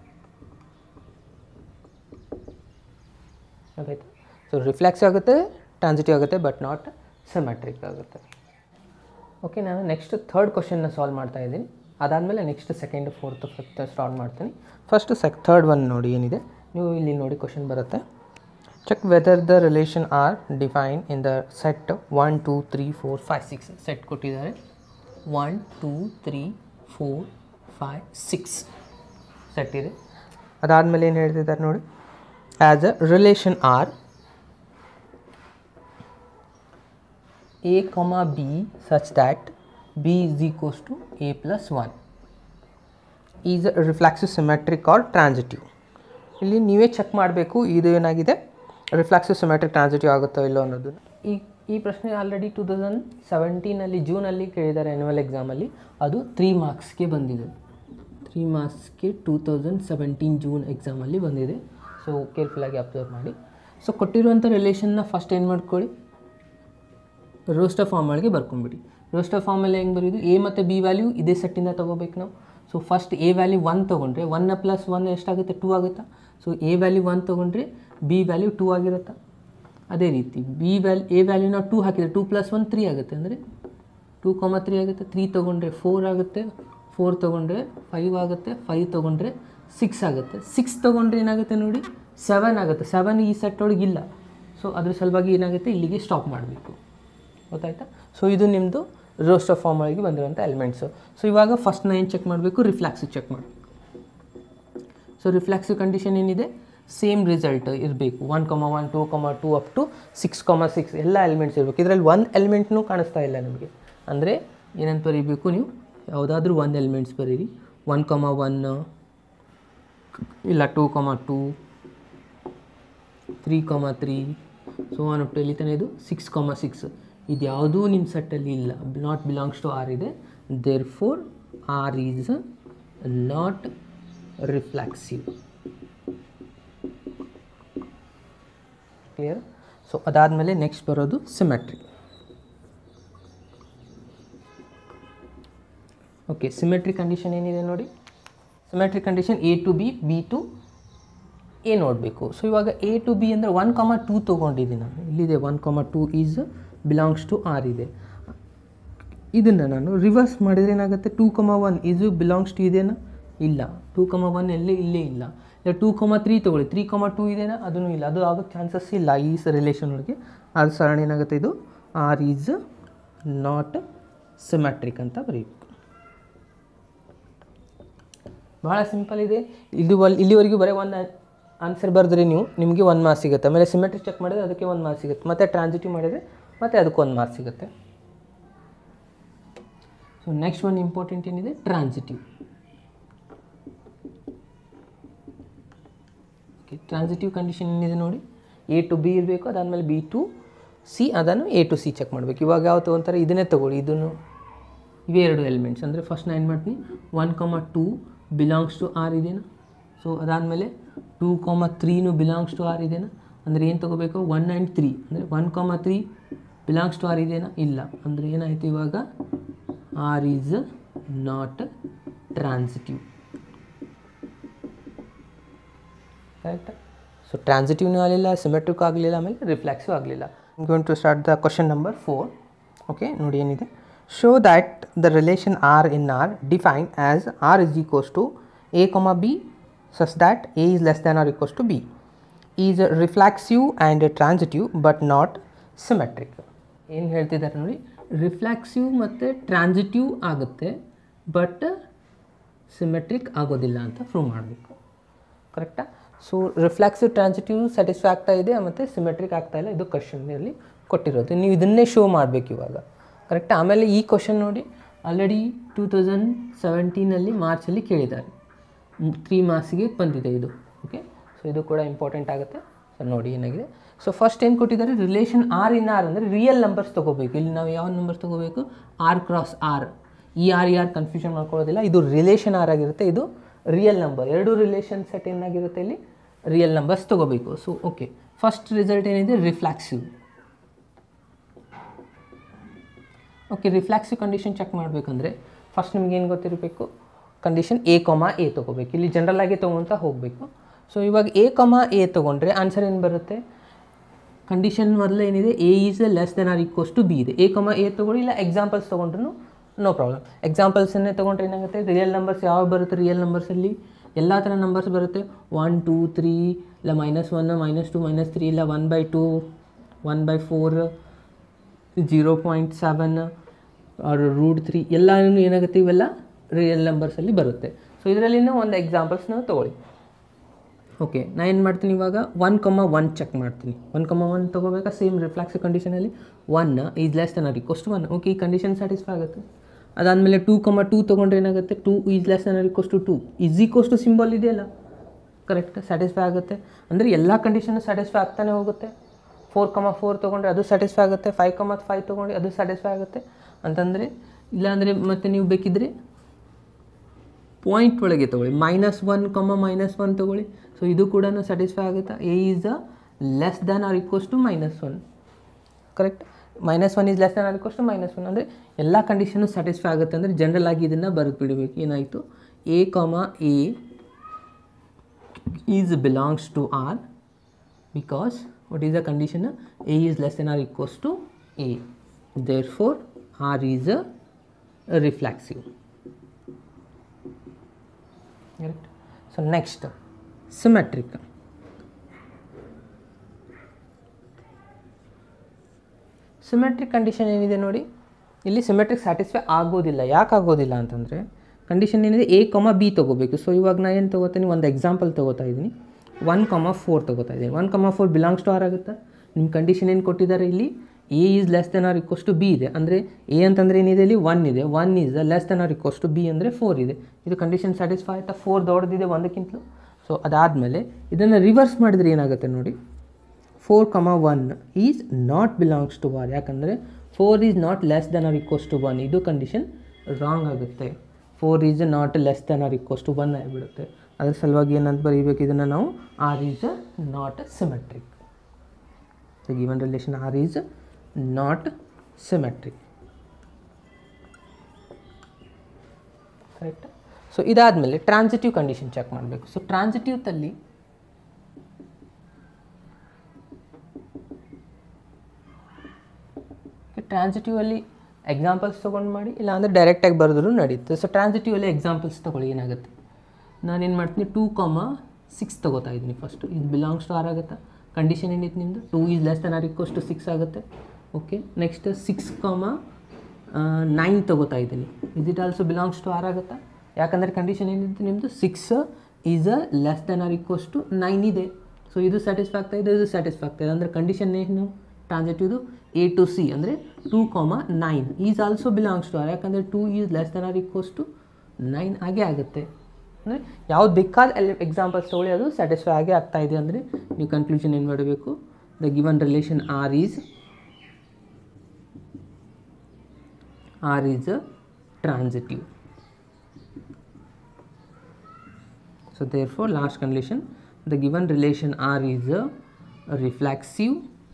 ಅದಾಯ್ತು ಸೊ ರಿಫ್ಲೆಕ್ಸ್ ಆಗುತ್ತೆ ಟ್ರಾನ್ಸಿಟಿವ್ ಆಗುತ್ತೆ ಬಟ್ ನಾಟ್ ಸಿಮೆಟ್ರಿಕ್ ಆಗುತ್ತೆ ಓಕೆ ನಾನು ನೆಕ್ಸ್ಟ್ ಥರ್ಡ್ ಕ್ವಶನ್ನ ಸಾಲ್ವ್ ಮಾಡ್ತಾ ಇದ್ದೀನಿ ಅದಾದಮೇಲೆ next second fourth fifth start ಮಾಡ್ತೀನಿ ಫಸ್ಟ್ ಸೆಕ್ ಥರ್ಡ್ ಒನ್ ನೋಡಿ ಏನಿದೆ ನೀವು ಇಲ್ಲಿ ನೋಡಿ ಕ್ವಶನ್ ಬರುತ್ತೆ check whether the relation R define in the set one two three four five six set ಕೊಟ್ಟಿದ್ದಾರೆ one two three four five six set ಇದೆ ಅದಾದಮೇಲೆ ಏನು ಹೇಳ್ತಿದ್ದಾರೆ ನೋಡಿ as a relation R a comma b such that b is equals to a plus 1 is reflexive symmetric or transitive ಇಲ್ಲಿ ನೀವೇ check ಮಾಡಬೇಕು ಇದು ಏನಾಗಿದೆ ರಿಫ್ಲೆಕ್ಸಿವ್ ಸಿಮೆಟ್ರಿಕ್ ಟ್ರಾನ್ಸಿಟಿವ್ ಆಗುತ್ತೋ ಇಲ್ಲೋ ಅನ್ನೋದು ಈ ಈ ಪ್ರಶ್ನೆ ಆಲ್ರೆಡಿ ಟೂ ತೌಸಂಡ್ ಸೆವೆಂಟೀನಲ್ಲಿ ಜೂನಲ್ಲಿ ಕೇಳಿದ್ದಾರೆ ಆ್ಯನ್ಯುವಲ್ ಎಕ್ಸಾಮಲ್ಲಿ ಅದು ತ್ರೀ ಮಾರ್ಕ್ಸ್ಗೆ ಬಂದಿದೆ ತ್ರೀ ಮಾರ್ಕ್ಸ್ಗೆ ಟೂ ತೌಸಂಡ್ ಸೆವೆಂಟೀನ್ ಜೂನ್ ಎಕ್ಸಾಮಲ್ಲಿ ಬಂದಿದೆ ಸೊ ಕೇರ್ಫುಲ್ಲಾಗಿ ಅಬ್ಸರ್ವ್ ಮಾಡಿ ಸೊ ಕೊಟ್ಟಿರುವಂಥ ರಿಲೇಷನ್ನ ಫಸ್ಟ್ ಏನು ಮಾಡ್ಕೊಳ್ಳಿ ರೋಸ್ಟರ್ ಫಾರ್ಮ್ ಒಳಗೆ ಬರ್ಕೊಂಬಿಡಿ ರೋಸ್ಟರ್ ಫಾರ್ಮಲ್ಲಿ ಹೆಂಗೆ ಬರೆಯೋದು ಎ ಮತ್ತು ಬಿ ವ್ಯಾಲ್ಯೂ ಇದೇ ಸೆಟ್ಟಿಂದ ತೊಗೋಬೇಕು ನಾವು so first a value one ತೊಗೊಂಡ್ರೆ ಒನ್ನ ಪ್ಲಸ್ ಒನ್ ಎಷ್ಟಾಗುತ್ತೆ ಟೂ ಆಗುತ್ತಾ ಸೊ ಎ ವ್ಯಾಲ್ಯೂ ಒನ್ ತೊಗೊಂಡ್ರೆ ಬಿ ವ್ಯಾಲ್ಯೂ ಟೂ ಆಗಿರುತ್ತಾ ಅದೇ ರೀತಿ ಬಿ ವ್ಯಾಲ್ ಎ ವ್ಯಾಲ್ಯೂ ನಾವು ಟೂ ಹಾಕಿದರೆ ಟೂ ಪ್ಲಸ್ ಒನ್ ತ್ರೀ ಆಗುತ್ತೆ ಅಂದರೆ ಟೂ ಕಾಮ ತ್ರೀ ಆಗುತ್ತೆ ತ್ರೀ ತೊಗೊಂಡ್ರೆ ಫೋರ್ ಆಗುತ್ತೆ ಫೋರ್ ತೊಗೊಂಡ್ರೆ ಫೈವ್ ಆಗುತ್ತೆ ಫೈವ್ ತೊಗೊಂಡ್ರೆ ಸಿಕ್ಸ್ ಆಗುತ್ತೆ ಸಿಕ್ಸ್ ತೊಗೊಂಡ್ರೆ ಏನಾಗುತ್ತೆ ನೋಡಿ ಸೆವೆನ್ ಆಗುತ್ತೆ ಸೆವೆನ್ ಈ ಸೆಟ್ ಒಳಗೆ ಇಲ್ಲ ಸೊ ಅದ್ರ ಸಲುವಾಗಿ ಏನಾಗುತ್ತೆ ಇಲ್ಲಿಗೆ ಸ್ಟಾಪ್ ಮಾಡಬೇಕು ಗೊತ್ತಾಯ್ತಾ ಸೊ ಇದು ನಿಮ್ಮದು ರೋಸ್ಟರ್ ಫಾರ್ಮ್ ಒಳಗೆ ಬಂದಿರುವಂಥ ಎಲಿಮೆಂಟ್ಸು ಸೊ ಇವಾಗ ಫಸ್ಟ್ ಏನು ಚೆಕ್ ಮಾಡಬೇಕು ರಿಫ್ಲಾಕ್ಸಿವ್ ಚೆಕ್ ಮಾಡಬೇಕು ಸೊ ರಿಫ್ಲೆಕ್ಸಿವ್ ಕಂಡೀಷನ್ ಏನಿದೆ ಸೇಮ್ ರಿಸಲ್ಟ್ ಇರಬೇಕು one comma one two comma two up to six comma six ಎಲ್ಲ ಎಲಿಮೆಂಟ್ಸ್ ಇರಬೇಕು ಇದರಲ್ಲಿ ಒಂದು ಎಲಿಮೆಂಟ್ನೂ ಕಾಣಿಸ್ತಾ ಇಲ್ಲ ನಮಗೆ ಅಂದರೆ ಏನಂತ ಬರೀಬೇಕು ನೀವು ಯಾವುದಾದ್ರೂ ಒಂದು ಎಲಿಮೆಂಟ್ಸ್ ಬರೀರಿ ಒನ್ ಕಮ ಒನ್ ಇಲ್ಲ two comma two three comma three so one up to ಎಲ್ಲಿ ತನಕ ಇದು ಸಿಕ್ಸ್ ಕಮ ಸಿಕ್ಸ್ ಇದು ಯಾವುದೂ ನಿಮ್ಮ ಸೆಟ್ಟಲ್ಲಿ ಇಲ್ಲ ನಾಟ್ ಬಿಲಾಂಗ್ಸ್ ಟು ಆರ್ ಇದೆ therefore R is not reflexive clear so ಅದಾದಮೇಲೆ ನೆಕ್ಸ್ಟ್ ಬರೋದು ಸಿಮೆಟ್ರಿ ಓಕೆ ಸಿಮೆಟ್ರಿ ಕಂಡೀಷನ್ ಏನಿದೆ ನೋಡಿ symmetry condition a to b b to a ನೋಡಬೇಕು ಸೊ ಇವಾಗ ಎ ಟು ಬಿ ಅಂದರೆ ಒನ್ ಕಾಮ ಟೂ ತೊಗೊಂಡಿದ್ದೀನಿ ನಾನು ಇಲ್ಲಿದೆ one comma two is belongs to R ಇದೆ ಇದನ್ನು ನಾನು ರಿವರ್ಸ್ ಮಾಡಿದರೆ ಏನಾಗುತ್ತೆ ಟೂ ಕಮ ಒನ್ ಇದು ಬಿಲಾಂಗ್ಸ್ ಟು ಇದೇನಾ ಇಲ್ಲ ಟೂ ಕಮ ಒನ್ ಎಲ್ಲೇ ಇಲ್ಲೇ ಇಲ್ಲ ಇಲ್ಲ ಟೂ ಕಮ ತ್ರೀ ತೊಗೊಳ್ಳಿ ತ್ರೀ ಕಮ ಟೂ ಇದೆನಾ ಅದೂ ಇಲ್ಲ ಅದು ಆಗೋಕ್ಕೆ ಚಾನ್ಸಸ್ ಇಲ್ಲ ಈ ರಿಲೇಷನ್ ಒಳಗೆ ಅದು ಸರಣ ಏನಾಗುತ್ತೆ ಇದು ಆರ್ ಈಸ್ ನಾಟ್ ಸಿಮೆಟ್ರಿಕ್ ಅಂತ ಬರೀಬೇಕು ಭಾಳ ಸಿಂಪಲ್ ಇದೆ ಇದು ಒಲ್ ಇಲ್ಲಿವರೆಗೂ ಬರೀ ಒಂದು ಆನ್ಸರ್ ಬರೆದ್ರೆ ನೀವು ನಿಮಗೆ ಒಂದು ಮಾರ್ಕ್ಸ್ ಸಿಗುತ್ತೆ ಆಮೇಲೆ ಸಿಮೆಟ್ರಿಕ್ ಚೆಕ್ ಮಾಡಿದ್ರೆ ಅದಕ್ಕೆ ಒಂದು ಮಾರ್ಕ್ಸ್ ಸಿಗುತ್ತೆ ಮತ್ತು ಟ್ರಾನ್ಸಿಟಿವ್ ಮಾಡಿದರೆ ಮತ್ತೆ ಅದಕ್ಕೆ ಒಂದು ಮಾರ್ಕ್ಸ್ ಸಿಗುತ್ತೆ ಸೊ ನೆಕ್ಸ್ಟ್ ಒನ್ ಇಂಪಾರ್ಟೆಂಟ್ ಏನಿದೆ ಟ್ರಾನ್ಸಿಟಿವ್ ಓಕೆ ಟ್ರಾನ್ಸಿಟಿವ್ ಕಂಡೀಷನ್ ಏನಿದೆ ನೋಡಿ ಎ ಟು ಬಿ ಇರಬೇಕು ಅದಾದಮೇಲೆ ಬಿ ಟು ಸಿ ಅದನ್ನು ಎ ಟು ಸಿ ಚೆಕ್ ಮಾಡಬೇಕು ಇವಾಗ ಯಾವ ತೊಗೊಂತಾರೆ ಇದನ್ನೇ ತೊಗೊಳ್ಳಿ ಇದನ್ನು ಇವೇ ಎರಡು ಎಲಿಮೆಂಟ್ಸ್ ಅಂದರೆ ಫಸ್ಟ್ ನಾನು ಏನು ಮಾಡ್ತೀನಿ one comma two belongs to R ಇದೆನಾ ಸೊ ಅದಾದಮೇಲೆ ಟೂ ಕಾಮ ತ್ರೀನು ಬಿಲಾಂಗ್ಸ್ ಟು ಆರ್ ಇದೆನಾ ಅಂದರೆ ಏನು ತೊಗೋಬೇಕು ಒನ್ ಆ್ಯಂಡ್ ತ್ರೀ ಅಂದರೆ one comma three belongs to R ಇದೆನಾ ಇಲ್ಲ ಅಂದರೆ ಏನಾಯಿತು ಇವಾಗ R is not transitive correct so ಟ್ರಾನ್ಸಿಟಿವ್ನೂ ಆಗಲಿಲ್ಲ ಸಿಮೆಟ್ರಿಕ್ ಆಗಲಿಲ್ಲ ಆಮೇಲೆ ರಿಫ್ಲೆಕ್ಸಿವ್ ಆಗಲಿಲ್ಲ going to start the question number four okay ನೋಡಿ ಏನಿದೆ show that the relation R in R define as R is equals to a comma b such that a is less than or equals to b is reflexive and transitive but not symmetric ಏನು ಹೇಳ್ತಿದ್ದಾರೆ ನೋಡಿ reflexive ಮತ್ತು transitive ಆಗುತ್ತೆ but symmetric ಆಗೋದಿಲ್ಲ ಅಂತ prove ಮಾಡಬೇಕು ಕರೆಕ್ಟಾ so reflexive transitive satisfy ಆಗ್ತಾ ಇದೆ ಮತ್ತು ಸಿಮೆಟ್ರಿಕ್ ಆಗ್ತಾ ಇಲ್ಲ ಇದು ಕ್ವಶನಲ್ಲಿ ಕೊಟ್ಟಿರೋದು ನೀವು ಇದನ್ನೇ ಶೋ ಮಾಡಬೇಕು ಇವಾಗ ಕರೆಕ್ಟ್ ಆಮೇಲೆ ಈ ಕ್ವಶನ್ ನೋಡಿ ಆಲ್ರೆಡಿ ಟೂ ತೌಸಂಡ್ ಸೆವೆಂಟೀನಲ್ಲಿ ಮಾರ್ಚಲ್ಲಿ ಕೇಳಿದ್ದಾರೆ ತ್ರೀ ಮಾರ್ಕ್ಸಿಗೆ ಬಂದಿದೆ ಇದು ಓಕೆ ಸೊ ಇದು ಕೂಡ ಇಂಪಾರ್ಟೆಂಟ್ ಆಗುತ್ತೆ ಸೊ ನೋಡಿ ಏನಾಗಿದೆ ಸೊ ಫಸ್ಟ್ ಏನು ಕೊಟ್ಟಿದ್ದಾರೆ ರಿಲೇಷನ್ ಆರ್ ಇನ್ ಆರ್ ಅಂದರೆ ರಿಯಲ್ ನಂಬರ್ಸ್ ತೊಗೋಬೇಕು ಇಲ್ಲಿ ನಾವು ಯಾವ ನಂಬರ್ಸ್ ತೊಗೋಬೇಕು ಆರ್ ಕ್ರಾಸ್ ಆರ್ ಈ ಆರ್ ಈ ಆರ್ ಕನ್ಫ್ಯೂಷನ್ ಮಾಡ್ಕೊಳ್ಳೋದಿಲ್ಲ ಇದು ರಿಲೇಷನ್ ಆರ್ ಆಗಿರುತ್ತೆ ಇದು ರಿಯಲ್ ನಂಬರ್ ಎರಡು ರಿಲೇಷನ್ ಸೆಟ್ ಏನಾಗಿರುತ್ತೆ ಇಲ್ಲಿ ರಿಯಲ್ ನಂಬರ್ಸ್ ತೊಗೋಬೇಕು ಸೊ ಓಕೆ ಫಸ್ಟ್ ರಿಸಲ್ಟ್ ಏನಿದೆ reflexive okay reflexive condition check ಮಾಡಬೇಕಂದ್ರೆ ಫಸ್ಟ್ ನಿಮ್ಗೆ ಏನು ಗೊತ್ತಿರಬೇಕು ಕಂಡೀಷನ್ ಎ ಕೊಮ ಎ ತೊಗೋಬೇಕು ಇಲ್ಲಿ ಜನರಲ್ ಆಗಿ ತೊಗೊತಾ ಹೋಗಬೇಕು ಸೊ ಇವಾಗ ಎ ಕೊಮ ಎ ತೊಗೊಂಡ್ರೆ ಆನ್ಸರ್ ಏನು ಬರುತ್ತೆ ಕಂಡೀಷನ್ ಮೊದಲು ಏನಿದೆ a is less than R equals to b ಇದೆ ಎ ಕೊಮ ಎ ತೊಗೊಳ್ಳಿ ಇಲ್ಲ ಎಕ್ಸಾಂಪಲ್ಸ್ ತೊಗೊಂಡ್ರು ನೋ ಪ್ರಾಬ್ಲಮ್ ಎಕ್ಸಾಂಪಲ್ಸನ್ನೇ ತೊಗೊಂಡ್ರೆ ಏನಾಗುತ್ತೆ ರಿಯಲ್ ನಂಬರ್ಸ್ ಯಾವ ಬರುತ್ತೆ ರಿಯಲ್ ನಂಬರ್ಸಲ್ಲಿ ಎಲ್ಲ ಥರ ನಂಬರ್ಸ್ ಬರುತ್ತೆ ಒನ್ ಟೂ ತ್ರೀ ಇಲ್ಲ minus one minus two minus three ಇಲ್ಲ one by two one by four zero point seven or root three ಎಲ್ಲನೂ ಏನಾಗುತ್ತೆ ಇವೆಲ್ಲ ರಿಯಲ್ ನಂಬರ್ಸಲ್ಲಿ ಬರುತ್ತೆ ಸೊ ಇದರಲ್ಲಿನೂ ಒಂದು ಎಕ್ಸಾಂಪಲ್ಸ್ನ ತೊಗೊಳ್ಳಿ ಓಕೆ ನಾನು ಏನು ಮಾಡ್ತೀನಿ ಇವಾಗ ಒನ್ ಕಮ್ಮ ಒನ್ ಚೆಕ್ ಮಾಡ್ತೀನಿ ಒನ್ ಕಮ್ಮ ಒನ್ ತೊಗೋಬೇಕಾ ಸೇಮ್ ರಿಫ್ಲಾಕ್ಸ್ ಕಂಡೀಷನಲ್ಲಿ one is less than R equals to one okay ಈ ಕಂಡೀಷನ್ ಸ್ಯಾಟಿಸ್ಫೈ ಆಗುತ್ತೆ ಅದಾದಮೇಲೆ ಟೂ ಕಮ್ಮ ಟೂ ತೊಗೊಂಡ್ರೆ ಏನಾಗುತ್ತೆ two is less than R equals to two is equals to symbol ಇದೆಯಲ್ಲ correct satisfy ಆಗುತ್ತೆ ಅಂದರೆ ಎಲ್ಲ ಕಂಡೀಷನ್ ಸ್ಯಾಟಿಸ್ಫೈ ಆಗ್ತಾನೆ ಹೋಗುತ್ತೆ ಫೋರ್ ಕಮ ಫೋರ್ ತೊಗೊಂಡ್ರೆ ಅದು ಸ್ಯಾಟಿಸ್ಫೈ ಆಗುತ್ತೆ ಫೈವ್ ಕಮ ಫೈವ್ ತೊಗೊಂಡ್ರೆ ಅದು ಸ್ಯಾಟಿಸ್ಫೈ ಆಗುತ್ತೆ ಅಂತಂದರೆ ಇಲ್ಲಾಂದರೆ ಮತ್ತೆ ನೀವು ಬೇಕಿದ್ದರೆ ಪಾಯಿಂಟ್ ಒಳಗೆ ತೊಗೊಳ್ಳಿ minus one comma minus one ತೊಗೊಳ್ಳಿ ಸೊ ಇದು ಕೂಡ ಸ್ಯಾಟಿಸ್ಫೈ ಆಗುತ್ತಾ a is a less than or equals to minus one correct minus one is less than R equals to minus one ಅಂದರೆ ಎಲ್ಲ ಕಂಡೀಷನು ಸ್ಯಾಟಿಸ್ಫೈ ಆಗುತ್ತೆ ಅಂದರೆ ಜನರಲ್ ಆಗಿ ಇದನ್ನು ಬರೆದು ಬಿಡಬೇಕು ಏನಾಯಿತು a comma A is belongs to R because what is the condition a is less than or equals to a therefore r is a, a reflexive correct so next symmetric symmetric condition ಏನಿದೆ ನೋಡಿ ಇಲ್ಲಿ symmetric satisfy ಆಗೋದಿಲ್ಲ ಯಾಕೆ ಆಗೋದಿಲ್ಲ ಅಂತಂದರೆ condition ಏನಿದೆ a comma b ತೊಗೋಬೇಕು so ಇವಾಗ ನಾನು ಏನು ತೊಗೋತೀನಿ ಒಂದು ಎಕ್ಸಾಂಪಲ್ ತೊಗೋತಾ ಇದ್ದೀನಿ ಒನ್ ಕಮ ಫೋರ್ ತೊಗೋತಾ ಇದ್ದೀನಿ one comma four belongs to R ಆಗುತ್ತಾ ನಿಮ್ಮ ಕಂಡೀಷನ್ ಏನು ಕೊಟ್ಟಿದ್ದಾರೆ ಇಲ್ಲಿ a is less than R equals to b ಇದೆ ಅಂದರೆ ಎ ಅಂತಂದರೆ ಏನಿದೆ ಇಲ್ಲಿ ಒನ್ ಇದೆ one is less than R equals to b ಅಂದರೆ ಫೋರ್ ಇದೆ ಇದು ಕಂಡೀಷನ್ ಸ್ಯಾಟಿಸ್ಫೈ ಆಯಿತಾ ಫೋರ್ ದೊಡ್ಡದಿದೆ ಒಂದಕ್ಕಿಂತಲೂ ಸೊ ಅದಾದಮೇಲೆ ಇದನ್ನು ರಿವರ್ಸ್ ಮಾಡಿದರೆ ಏನಾಗುತ್ತೆ ನೋಡಿ four comma one is not belongs to R ಯಾಕಂದರೆ four is not less than R equals to one ಇದು ಕಂಡೀಷನ್ ರಾಂಗ್ ಆಗುತ್ತೆ four is not less than R equals to one ಆಗಿಬಿಡುತ್ತೆ ಅದ್ರ ಸಲುವಾಗಿ ಏನಂತ ಬರೀಬೇಕು ಇದನ್ನು ನಾವು R is not symmetric the given relation R is not symmetric correct so ಇದಾದಮೇಲೆ ಟ್ರಾನ್ಸಿಟಿವ್ ಕಂಡೀಷನ್ ಚೆಕ್ ಮಾಡಬೇಕು ಸೊ ಟ್ರಾನ್ಸಿಟಿವ್ದಲ್ಲಿ ಟ್ರಾನ್ಸಿಟಿವ್ ಅಲ್ಲಿ ಎಕ್ಸಾಂಪಲ್ಸ್ ತೊಗೊಂಡು ಮಾಡಿ ಇಲ್ಲಾಂದರೆ ಡೈರೆಕ್ಟಾಗಿ ಬರೆದ್ರು ನಡೀತು ಸೊ ಟ್ರಾನ್ಸಿಟಿವ್ ಅಲ್ಲಿ ಎಕ್ಸಾಂಪಲ್ಸ್ ತೊಗೊಳ್ಳಿ ಏನಾಗುತ್ತೆ ನಾನೇನು ಮಾಡ್ತೀನಿ ಟೂ ಕಾಮ ಸಿಕ್ಸ್ ತೊಗೋತಾ ಇದ್ದೀನಿ ಫಸ್ಟು ಇದು ಬಿಲಾಂಗ್ಸ್ ಟು ಆರ್ ಆಗುತ್ತಾ ಕಂಡೀಷನ್ ಏನಿತ್ತು ನಿಮ್ಮದು two is less than R equals to six ಆಗುತ್ತೆ okay next six comma nine ತೊಗೋತಾ ಇದ್ದೀನಿ is it also belongs to R ಆಗುತ್ತಾ ಯಾಕಂದರೆ ಕಂಡೀಷನ್ ಏನಿತ್ತು ನಿಮ್ಮದು six is a less than R equals to nine ಇದೆ ಸೊ ಇದು ಸ್ಯಾಟಿಸ್ಫೈ ಆಗ್ತಾ ಇದೆ ಇದು ಸ್ಯಾಟಿಸ್ಫೈ ಆಗ್ತಾ ಇದೆ ಅಂದರೆ ಕಂಡೀಷನ್ ಏನು ಟ್ರಾನ್ಸಿಟಿವ್ದು ಎ ಟು ಸಿ ಅಂದರೆ two comma nine is also belongs to R ಯಾಕಂದರೆ two is less than R equals to nine ಆಗೇ ಆಗುತ್ತೆ ಅಂದರೆ ಯಾವ್ದು ಬೇಕಾದ ಎಲ್ಲಿ ಎಕ್ಸಾಂಪಲ್ಸ್ ತೊಗೊಳ್ಳಿ ಅದು ಸ್ಯಾಟಿಸ್ಫೈ ಆಗೇ ಆಗ್ತಾ ಇದೆ ಅಂದರೆ ನೀವು ಕನ್ಕ್ಲೂಷನ್ ಏನು ಮಾಡಬೇಕು the given relation R is R is a transitive So therefore last condition the given relation R is a, a reflexive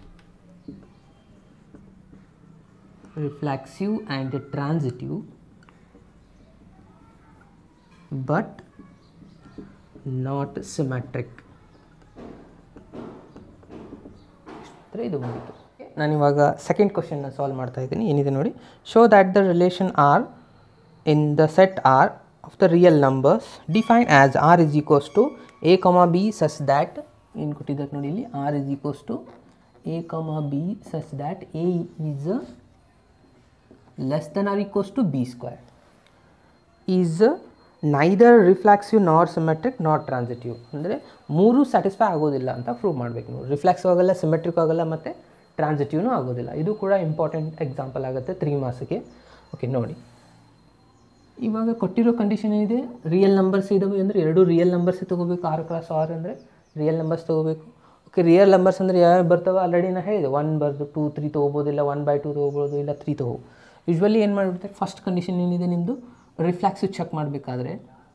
reflexive and a transitive but not symmetric ಅಂದರೆ ಇದು ಮುಗೀತು ನಾನಿವಾಗ ಸೆಕೆಂಡ್ ಕ್ವಶನ್ನ ಸಾಲ್ವ್ ಮಾಡ್ತಾ ಇದ್ದೀನಿ ಏನಿದೆ ನೋಡಿ show that the relation R in the set R of the real numbers define as R is equals to a comma b such that ಏನು ಕೊಟ್ಟಿದ್ದಾರೆ ನೋಡಿ ಇಲ್ಲಿ R is equals to a comma b such that a is less than R equals to b square is neither reflexive not symmetric not transitive ಅಂದರೆ ಮೂರು satisfy ಆಗೋದಿಲ್ಲ ಅಂತ prove ಮಾಡಬೇಕು ನೀವು ರಿಫ್ಲಾಕ್ಸಿವ್ ಆಗಲ್ಲ ಸಿಮೆಟ್ರಿಕ್ ಆಗಲ್ಲ ಮತ್ತು ಟ್ರಾನ್ಸಿಟಿವ್ನೂ ಆಗೋದಿಲ್ಲ ಇದು ಕೂಡ ಇಂಪಾರ್ಟೆಂಟ್ ಎಕ್ಸಾಂಪಲ್ ಆಗುತ್ತೆ ತ್ರೀ ಮಾರ್ಕ್ಸ್ಗೆ ಓಕೆ ನೋಡಿ ಇವಾಗ ಕೊಟ್ಟಿರೋ ಕಂಡೀಷನ್ ಏನಿದೆ ರಿಯಲ್ ನಂಬರ್ಸ್ ಇದಾವೆ ಅಂದರೆ ಎರಡು ರಿಯಲ್ ನಂಬರ್ಸೇ ತೊಗೋಬೇಕು ಆರು ಕ್ಲಾಸ್ ಆರು ಅಂದರೆ ರಿಯಲ್ ನಂಬರ್ಸ್ ತೊಗೋಬೇಕು ಓಕೆ ರಿಯಲ್ ನಂಬರ್ಸ್ ಅಂದರೆ ಯಾವ್ಯಾವ ಬರ್ತವೆ ಆಲ್ರೆಡಿ ನಾನು ಹೇಳಿದೆ ಒನ್ ಬರ್ದು ಟೂ ತ್ರೀ ತೊಗೋಬೋದಿಲ್ಲ ಒನ್ ಬೈ ಟೂ ತೊಗೋಬೋದು ಇಲ್ಲ ತ್ರೀ ತೊಗೋ ಯೂಶ್ವಲಿ ಏನು ಮಾಡಿಬಿಡ್ತಾರೆ ಫಸ್ಟ್ ಕಂಡೀಷನ್ ಏನಿದೆ ನಿಮ್ಮದು ರಿಫ್ಲಾಕ್ಸಿವ್ ಚೆಕ್ ಮಾಡಬೇಕಾದ್ರೆ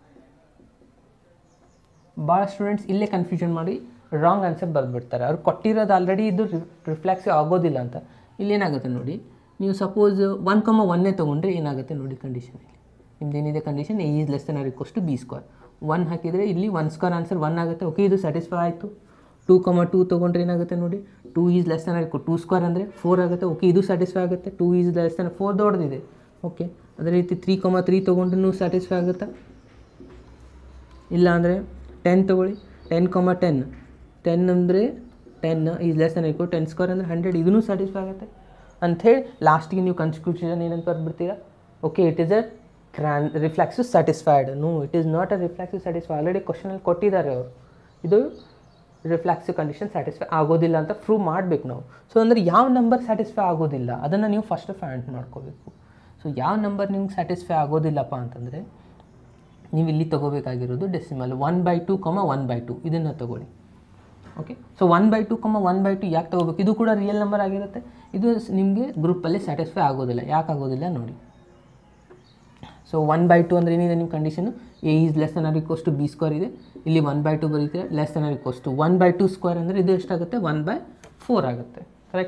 ಭಾಳ ಸ್ಟೂಡೆಂಟ್ಸ್ ಇಲ್ಲೇ ಕನ್ಫ್ಯೂಷನ್ ಮಾಡಿ ರಾಂಗ್ ಆನ್ಸರ್ ಬರೆದ್ಬಿಡ್ತಾರೆ ಅವ್ರು ಕೊಟ್ಟಿರೋದು ಆಲ್ರೆಡಿ ಇದು ರಿಫ್ಲಾಕ್ಸಿವ್ ಆಗೋದಿಲ್ಲ ಅಂತ ಇಲ್ಲಿ ಏನಾಗುತ್ತೆ ನೋಡಿ ನೀವು ಸಪೋಸ್ ಒನ್ ಕಮ್ಮ ಒನ್ನೇ ತೊಗೊಂಡ್ರೆ ಏನಾಗುತ್ತೆ ನೋಡಿ ಕಂಡೀಷನ್ ಇಲ್ಲಿ ನಿಮ್ದು ಏನಿದೆ condition a is less than R equals to b square one ಹಾಕಿದರೆ ಇಲ್ಲಿ ಒನ್ ಸ್ಕ್ವೇರ್ ಆನ್ಸರ್ ಒನ್ ಆಗುತ್ತೆ ಓಕೆ ಇದು ಸ್ಯಾಟಿಸ್ಫೈ ಆಯಿತು ಟೂ ಕಮ ಟೂ ತೊಗೊಂಡ್ರೆ ಏನಾಗುತ್ತೆ ನೋಡಿ two is less than or two square ಅಂದರೆ ಫೋರ್ ಆಗುತ್ತೆ ಓಕೆ ಇದು ಸ್ಯಾಟಿಸ್ಫೈ ಆಗುತ್ತೆ two is less than four ದೊಡ್ಡದಿದೆ ಓಕೆ ಅದೇ ರೀತಿ ತ್ರೀ ಕಮ ತ್ರೀ ತೊಗೊಂಡ್ರೂ ಸ್ಯಾಟಿಸ್ಫೈ ಆಗುತ್ತಾ ಇಲ್ಲ ಅಂದರೆ ಟೆನ್ ತೊಗೊಳ್ಳಿ ಟೆನ್ ಕಮ ಟೆನ್ ಟೆನ್ ಅಂದರೆ ten is less than equal ten square ಅಂದರೆ ಹಂಡ್ರೆಡ್ ಇದೂ ಸ್ಯಾಟಿಸ್ಫೈ ಆಗುತ್ತೆ ಅಂಥೇಳಿ ಲಾಸ್ಟಿಗೆ ನೀವು ಕನ್ಸ್ಕ್ಲೂಷನ್ ಏನಂತ ಬರ್ಬಿಡ್ತೀರಾ ಓಕೆ ಇಟ್ ಈಸ್ ಅ ಕ್ರಾನ್ reflexive satisfied no it is not a reflexive satisfy already ಕ್ವಶನಲ್ಲಿ ಕೊಟ್ಟಿದ್ದಾರೆ ಅವರು ಇದು ರಿಫ್ಲೆಕ್ಸಿವ್ ಕಂಡೀಷನ್ ಸ್ಯಾಟಿಸ್ಫೈ ಆಗೋದಿಲ್ಲ ಅಂತ ಪ್ರೂವ್ ಮಾಡಬೇಕು ನಾವು ಸೊ ಅಂದರೆ ಯಾವ ನಂಬರ್ ಸ್ಯಾಟಿಸ್ಫೈ ಆಗೋದಿಲ್ಲ ಅದನ್ನು ನೀವು ಫಸ್ಟ್ ಫೈಂಡ್ ಮಾಡ್ಕೋಬೇಕು ಸೊ ಯಾವ ನಂಬರ್ ನಿಮ್ಗೆ ಸ್ಯಾಟಿಸ್ಫೈ ಆಗೋದಿಲ್ಲಪ್ಪ ಅಂತಂದರೆ ನೀವು ಇಲ್ಲಿ ತೊಗೋಬೇಕಾಗಿರೋದು decimal one by two comma one by two ಇದನ್ನು ತೊಗೊಳ್ಳಿ okay so one by two comma one by two ಯಾಕೆ ತೊಗೋಬೇಕು ಇದು ಕೂಡ ರಿಯಲ್ ನಂಬರ್ ಆಗಿರುತ್ತೆ ಇದು ನಿಮಗೆ ಗ್ರೂಪಲ್ಲಿ ಸ್ಯಾಟಿಸ್ಫೈ ಆಗೋದಿಲ್ಲ ಯಾಕೆ ಆಗೋದಿಲ್ಲ ನೋಡಿ ಸೊ ಒನ್ ಬೈ ಟು ಅಂದರೆ ಏನಿದೆ ನಿಮ್ಮ condition a is less than R equals to b square ಇದೆ ಇಲ್ಲಿ ಒನ್ ಬೈ ಟು ಬರೀತೀರ less than R equals to one by two square ಅಂದರೆ ಇದು ಎಷ್ಟಾಗುತ್ತೆ ಒನ್ ಬೈ ಫೋರ್ ಆಗುತ್ತೆ ಕರೆಕ್ಟಾ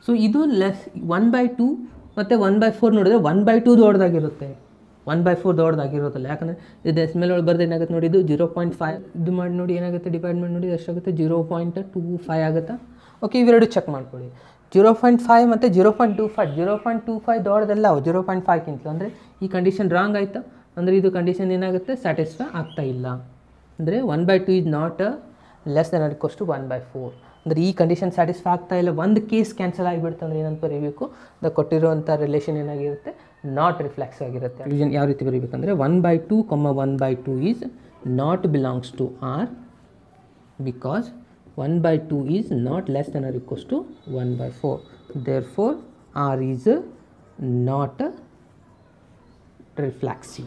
ಸೊ ಇದು ಲೆಸ್ ಒನ್ ಬೈ ಟು ಮತ್ತು ಒನ್ ಬೈ ಫೋರ್ ನೋಡಿದ್ರೆ ಒನ್ ಬೈ ಟು ದೊಡ್ಡದಾಗಿರುತ್ತೆ ಒನ್ ಬೈ ಫೋರ್ ದೊಡ್ಡದಾಗಿರೋದಿಲ್ಲ ಯಾಕಂದರೆ ಇದು ಡೆಸಿಮಲ್ ಒಳಗೆ ಬರ್ದು ಏನಾಗುತ್ತೆ ನೋಡಿ ಇದು ಜೀರೋ ಪಾಯಿಂಟ್ ಫೈವ್ ಇದು ಮಾಡಿ ನೋಡಿ ಏನಾಗುತ್ತೆ ಡಿವೈಡ್ ಮಾಡಿ ನೋಡಿ ಎಷ್ಟಾಗುತ್ತೆ ಜೀರೋ ಪಾಯಿಂಟ್ ಟೂ ಫೈವ್ ಆಗುತ್ತಾ ಓಕೆ ಇವೆರಡು ಚೆಕ್ ಮಾಡ್ಕೊಳ್ಳಿ ಜೀರೋ ಪಾಯಿಂಟ್ ಫೈವ್ ಮತ್ತು zero point two five zero point two five ದೊಡ್ಡದಲ್ಲ ಜೀರೋ ಪಾಯಿಂಟ್ ಫೈವ್ಗಿಂತಲೂ ಅಂದರೆ ಈ ಕಂಡೀಷನ್ ರಾಂಗ್ ಆಯಿತಾ ಅಂದರೆ ಇದು ಕಂಡೀಷನ್ ಏನಾಗುತ್ತೆ ಸ್ಯಾಟಿಸ್ಫೈ ಆಗ್ತಾ ಇಲ್ಲ ಅಂದರೆ one by two is not less than add to one by four ಅಂದರೆ ಈ ಕಂಡೀಷನ್ ಸ್ಯಾಟಿಸ್ಫೈ ಆಗ್ತಾ ಇಲ್ಲ ಒಂದು ಕೇಸ್ ಕ್ಯಾನ್ಸಲ್ ಆಗಿಬಿಡ್ತು ಅಂದರೆ ಏನಂತ ಬರೀಬೇಕು ದ ಕೊಟ್ಟಿರುವಂಥ ರಿಲೇಷನ್ ಏನಾಗಿರುತ್ತೆ ನಾಟ್ ರಿಫ್ಲೆಕ್ಸ್ ಆಗಿರುತ್ತೆ ರೀಸನ್ ಯಾವ ರೀತಿ ಬರೀಬೇಕಂದ್ರೆ one by two comma one by two is not belongs to R because one by two is not less than R equals to one by four therefore R is not reflexive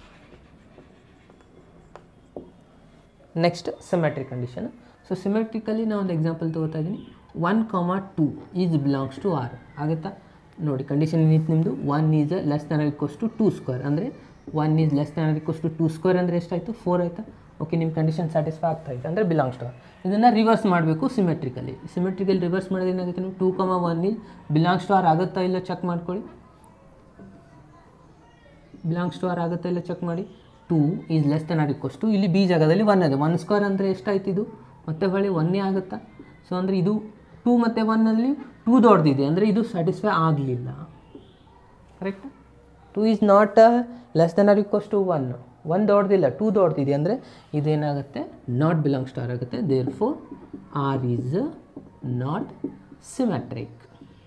next symmetric condition so symmetrically ನಾನು ಒಂದು example ತೊಗೋತಾ ಇದ್ದೀನಿ one comma two is belongs to R ಆಗುತ್ತಾ ನೋಡಿ condition ಏನಿತ್ತು ನಿಮ್ಮದು one is less than equals to two square ಅಂದರೆ one is less than equals to two square ಅಂದರೆ ಎಷ್ಟಾಯಿತು ಫೋರ್ ಆಯಿತಾ ಓಕೆ ನಿಮ್ಮ ಕಂಡೀಷನ್ ಸ್ಯಾಟಿಸ್ಫೈ ಆಗ್ತಾ ಇದೆ ಅಂದರೆ ಬಿಲಾಂಗ್ಸ್ ಟು ಆರ್ ಇದನ್ನು ರಿವರ್ಸ್ ಮಾಡಬೇಕು ಸಿಮೆಟ್ರಿಕಲಿ ಸಿಮೆಟ್ರಿಕಲಿ ರಿವರ್ಸ್ ಮಾಡಿದ್ರೆ ಏನಾಗುತ್ತೆ ನೀವು two comma one is belongs to R ಆಗುತ್ತಾ ಇಲ್ಲ ಚೆಕ್ ಮಾಡ್ಕೊಳ್ಳಿ ಬಿಲಾಂಗ್ಸ್ ಟು ಆರ್ ಆಗುತ್ತಾ ಇಲ್ಲ ಚೆಕ್ ಮಾಡಿ two is less than R equals to ಇಲ್ಲಿ ಬಿ ಜಾಗದಲ್ಲಿ ಒನ್ ಇದೆ ಒನ್ ಸ್ಕ್ವೇರ್ ಅಂದರೆ ಎಷ್ಟಾಯ್ತು ಇದು ಮತ್ತೆ ಹೊಳ್ಳಿ ಒನ್ನೇ ಆಗುತ್ತಾ ಸೊ ಅಂದರೆ ಇದು ಟೂ ಮತ್ತು ಒನ್ನಲ್ಲಿ ಟೂ ದೊಡ್ಡದಿದೆ ಅಂದರೆ ಇದು ಸ್ಯಾಟಿಸ್ಫೈ ಆಗಲಿಲ್ಲ correct two is not less than R equals to one one ದೊಡ್ಡದಿಲ್ಲ ಟೂ ದೊಡ್ಡದಿದೆ ಅಂದರೆ ಇದೇನಾಗುತ್ತೆ ನಾಟ್ ಬಿಲಾಂಗ್ಸ್ ಟು ಆರ್ ಆಗುತ್ತೆ therefore R is not symmetric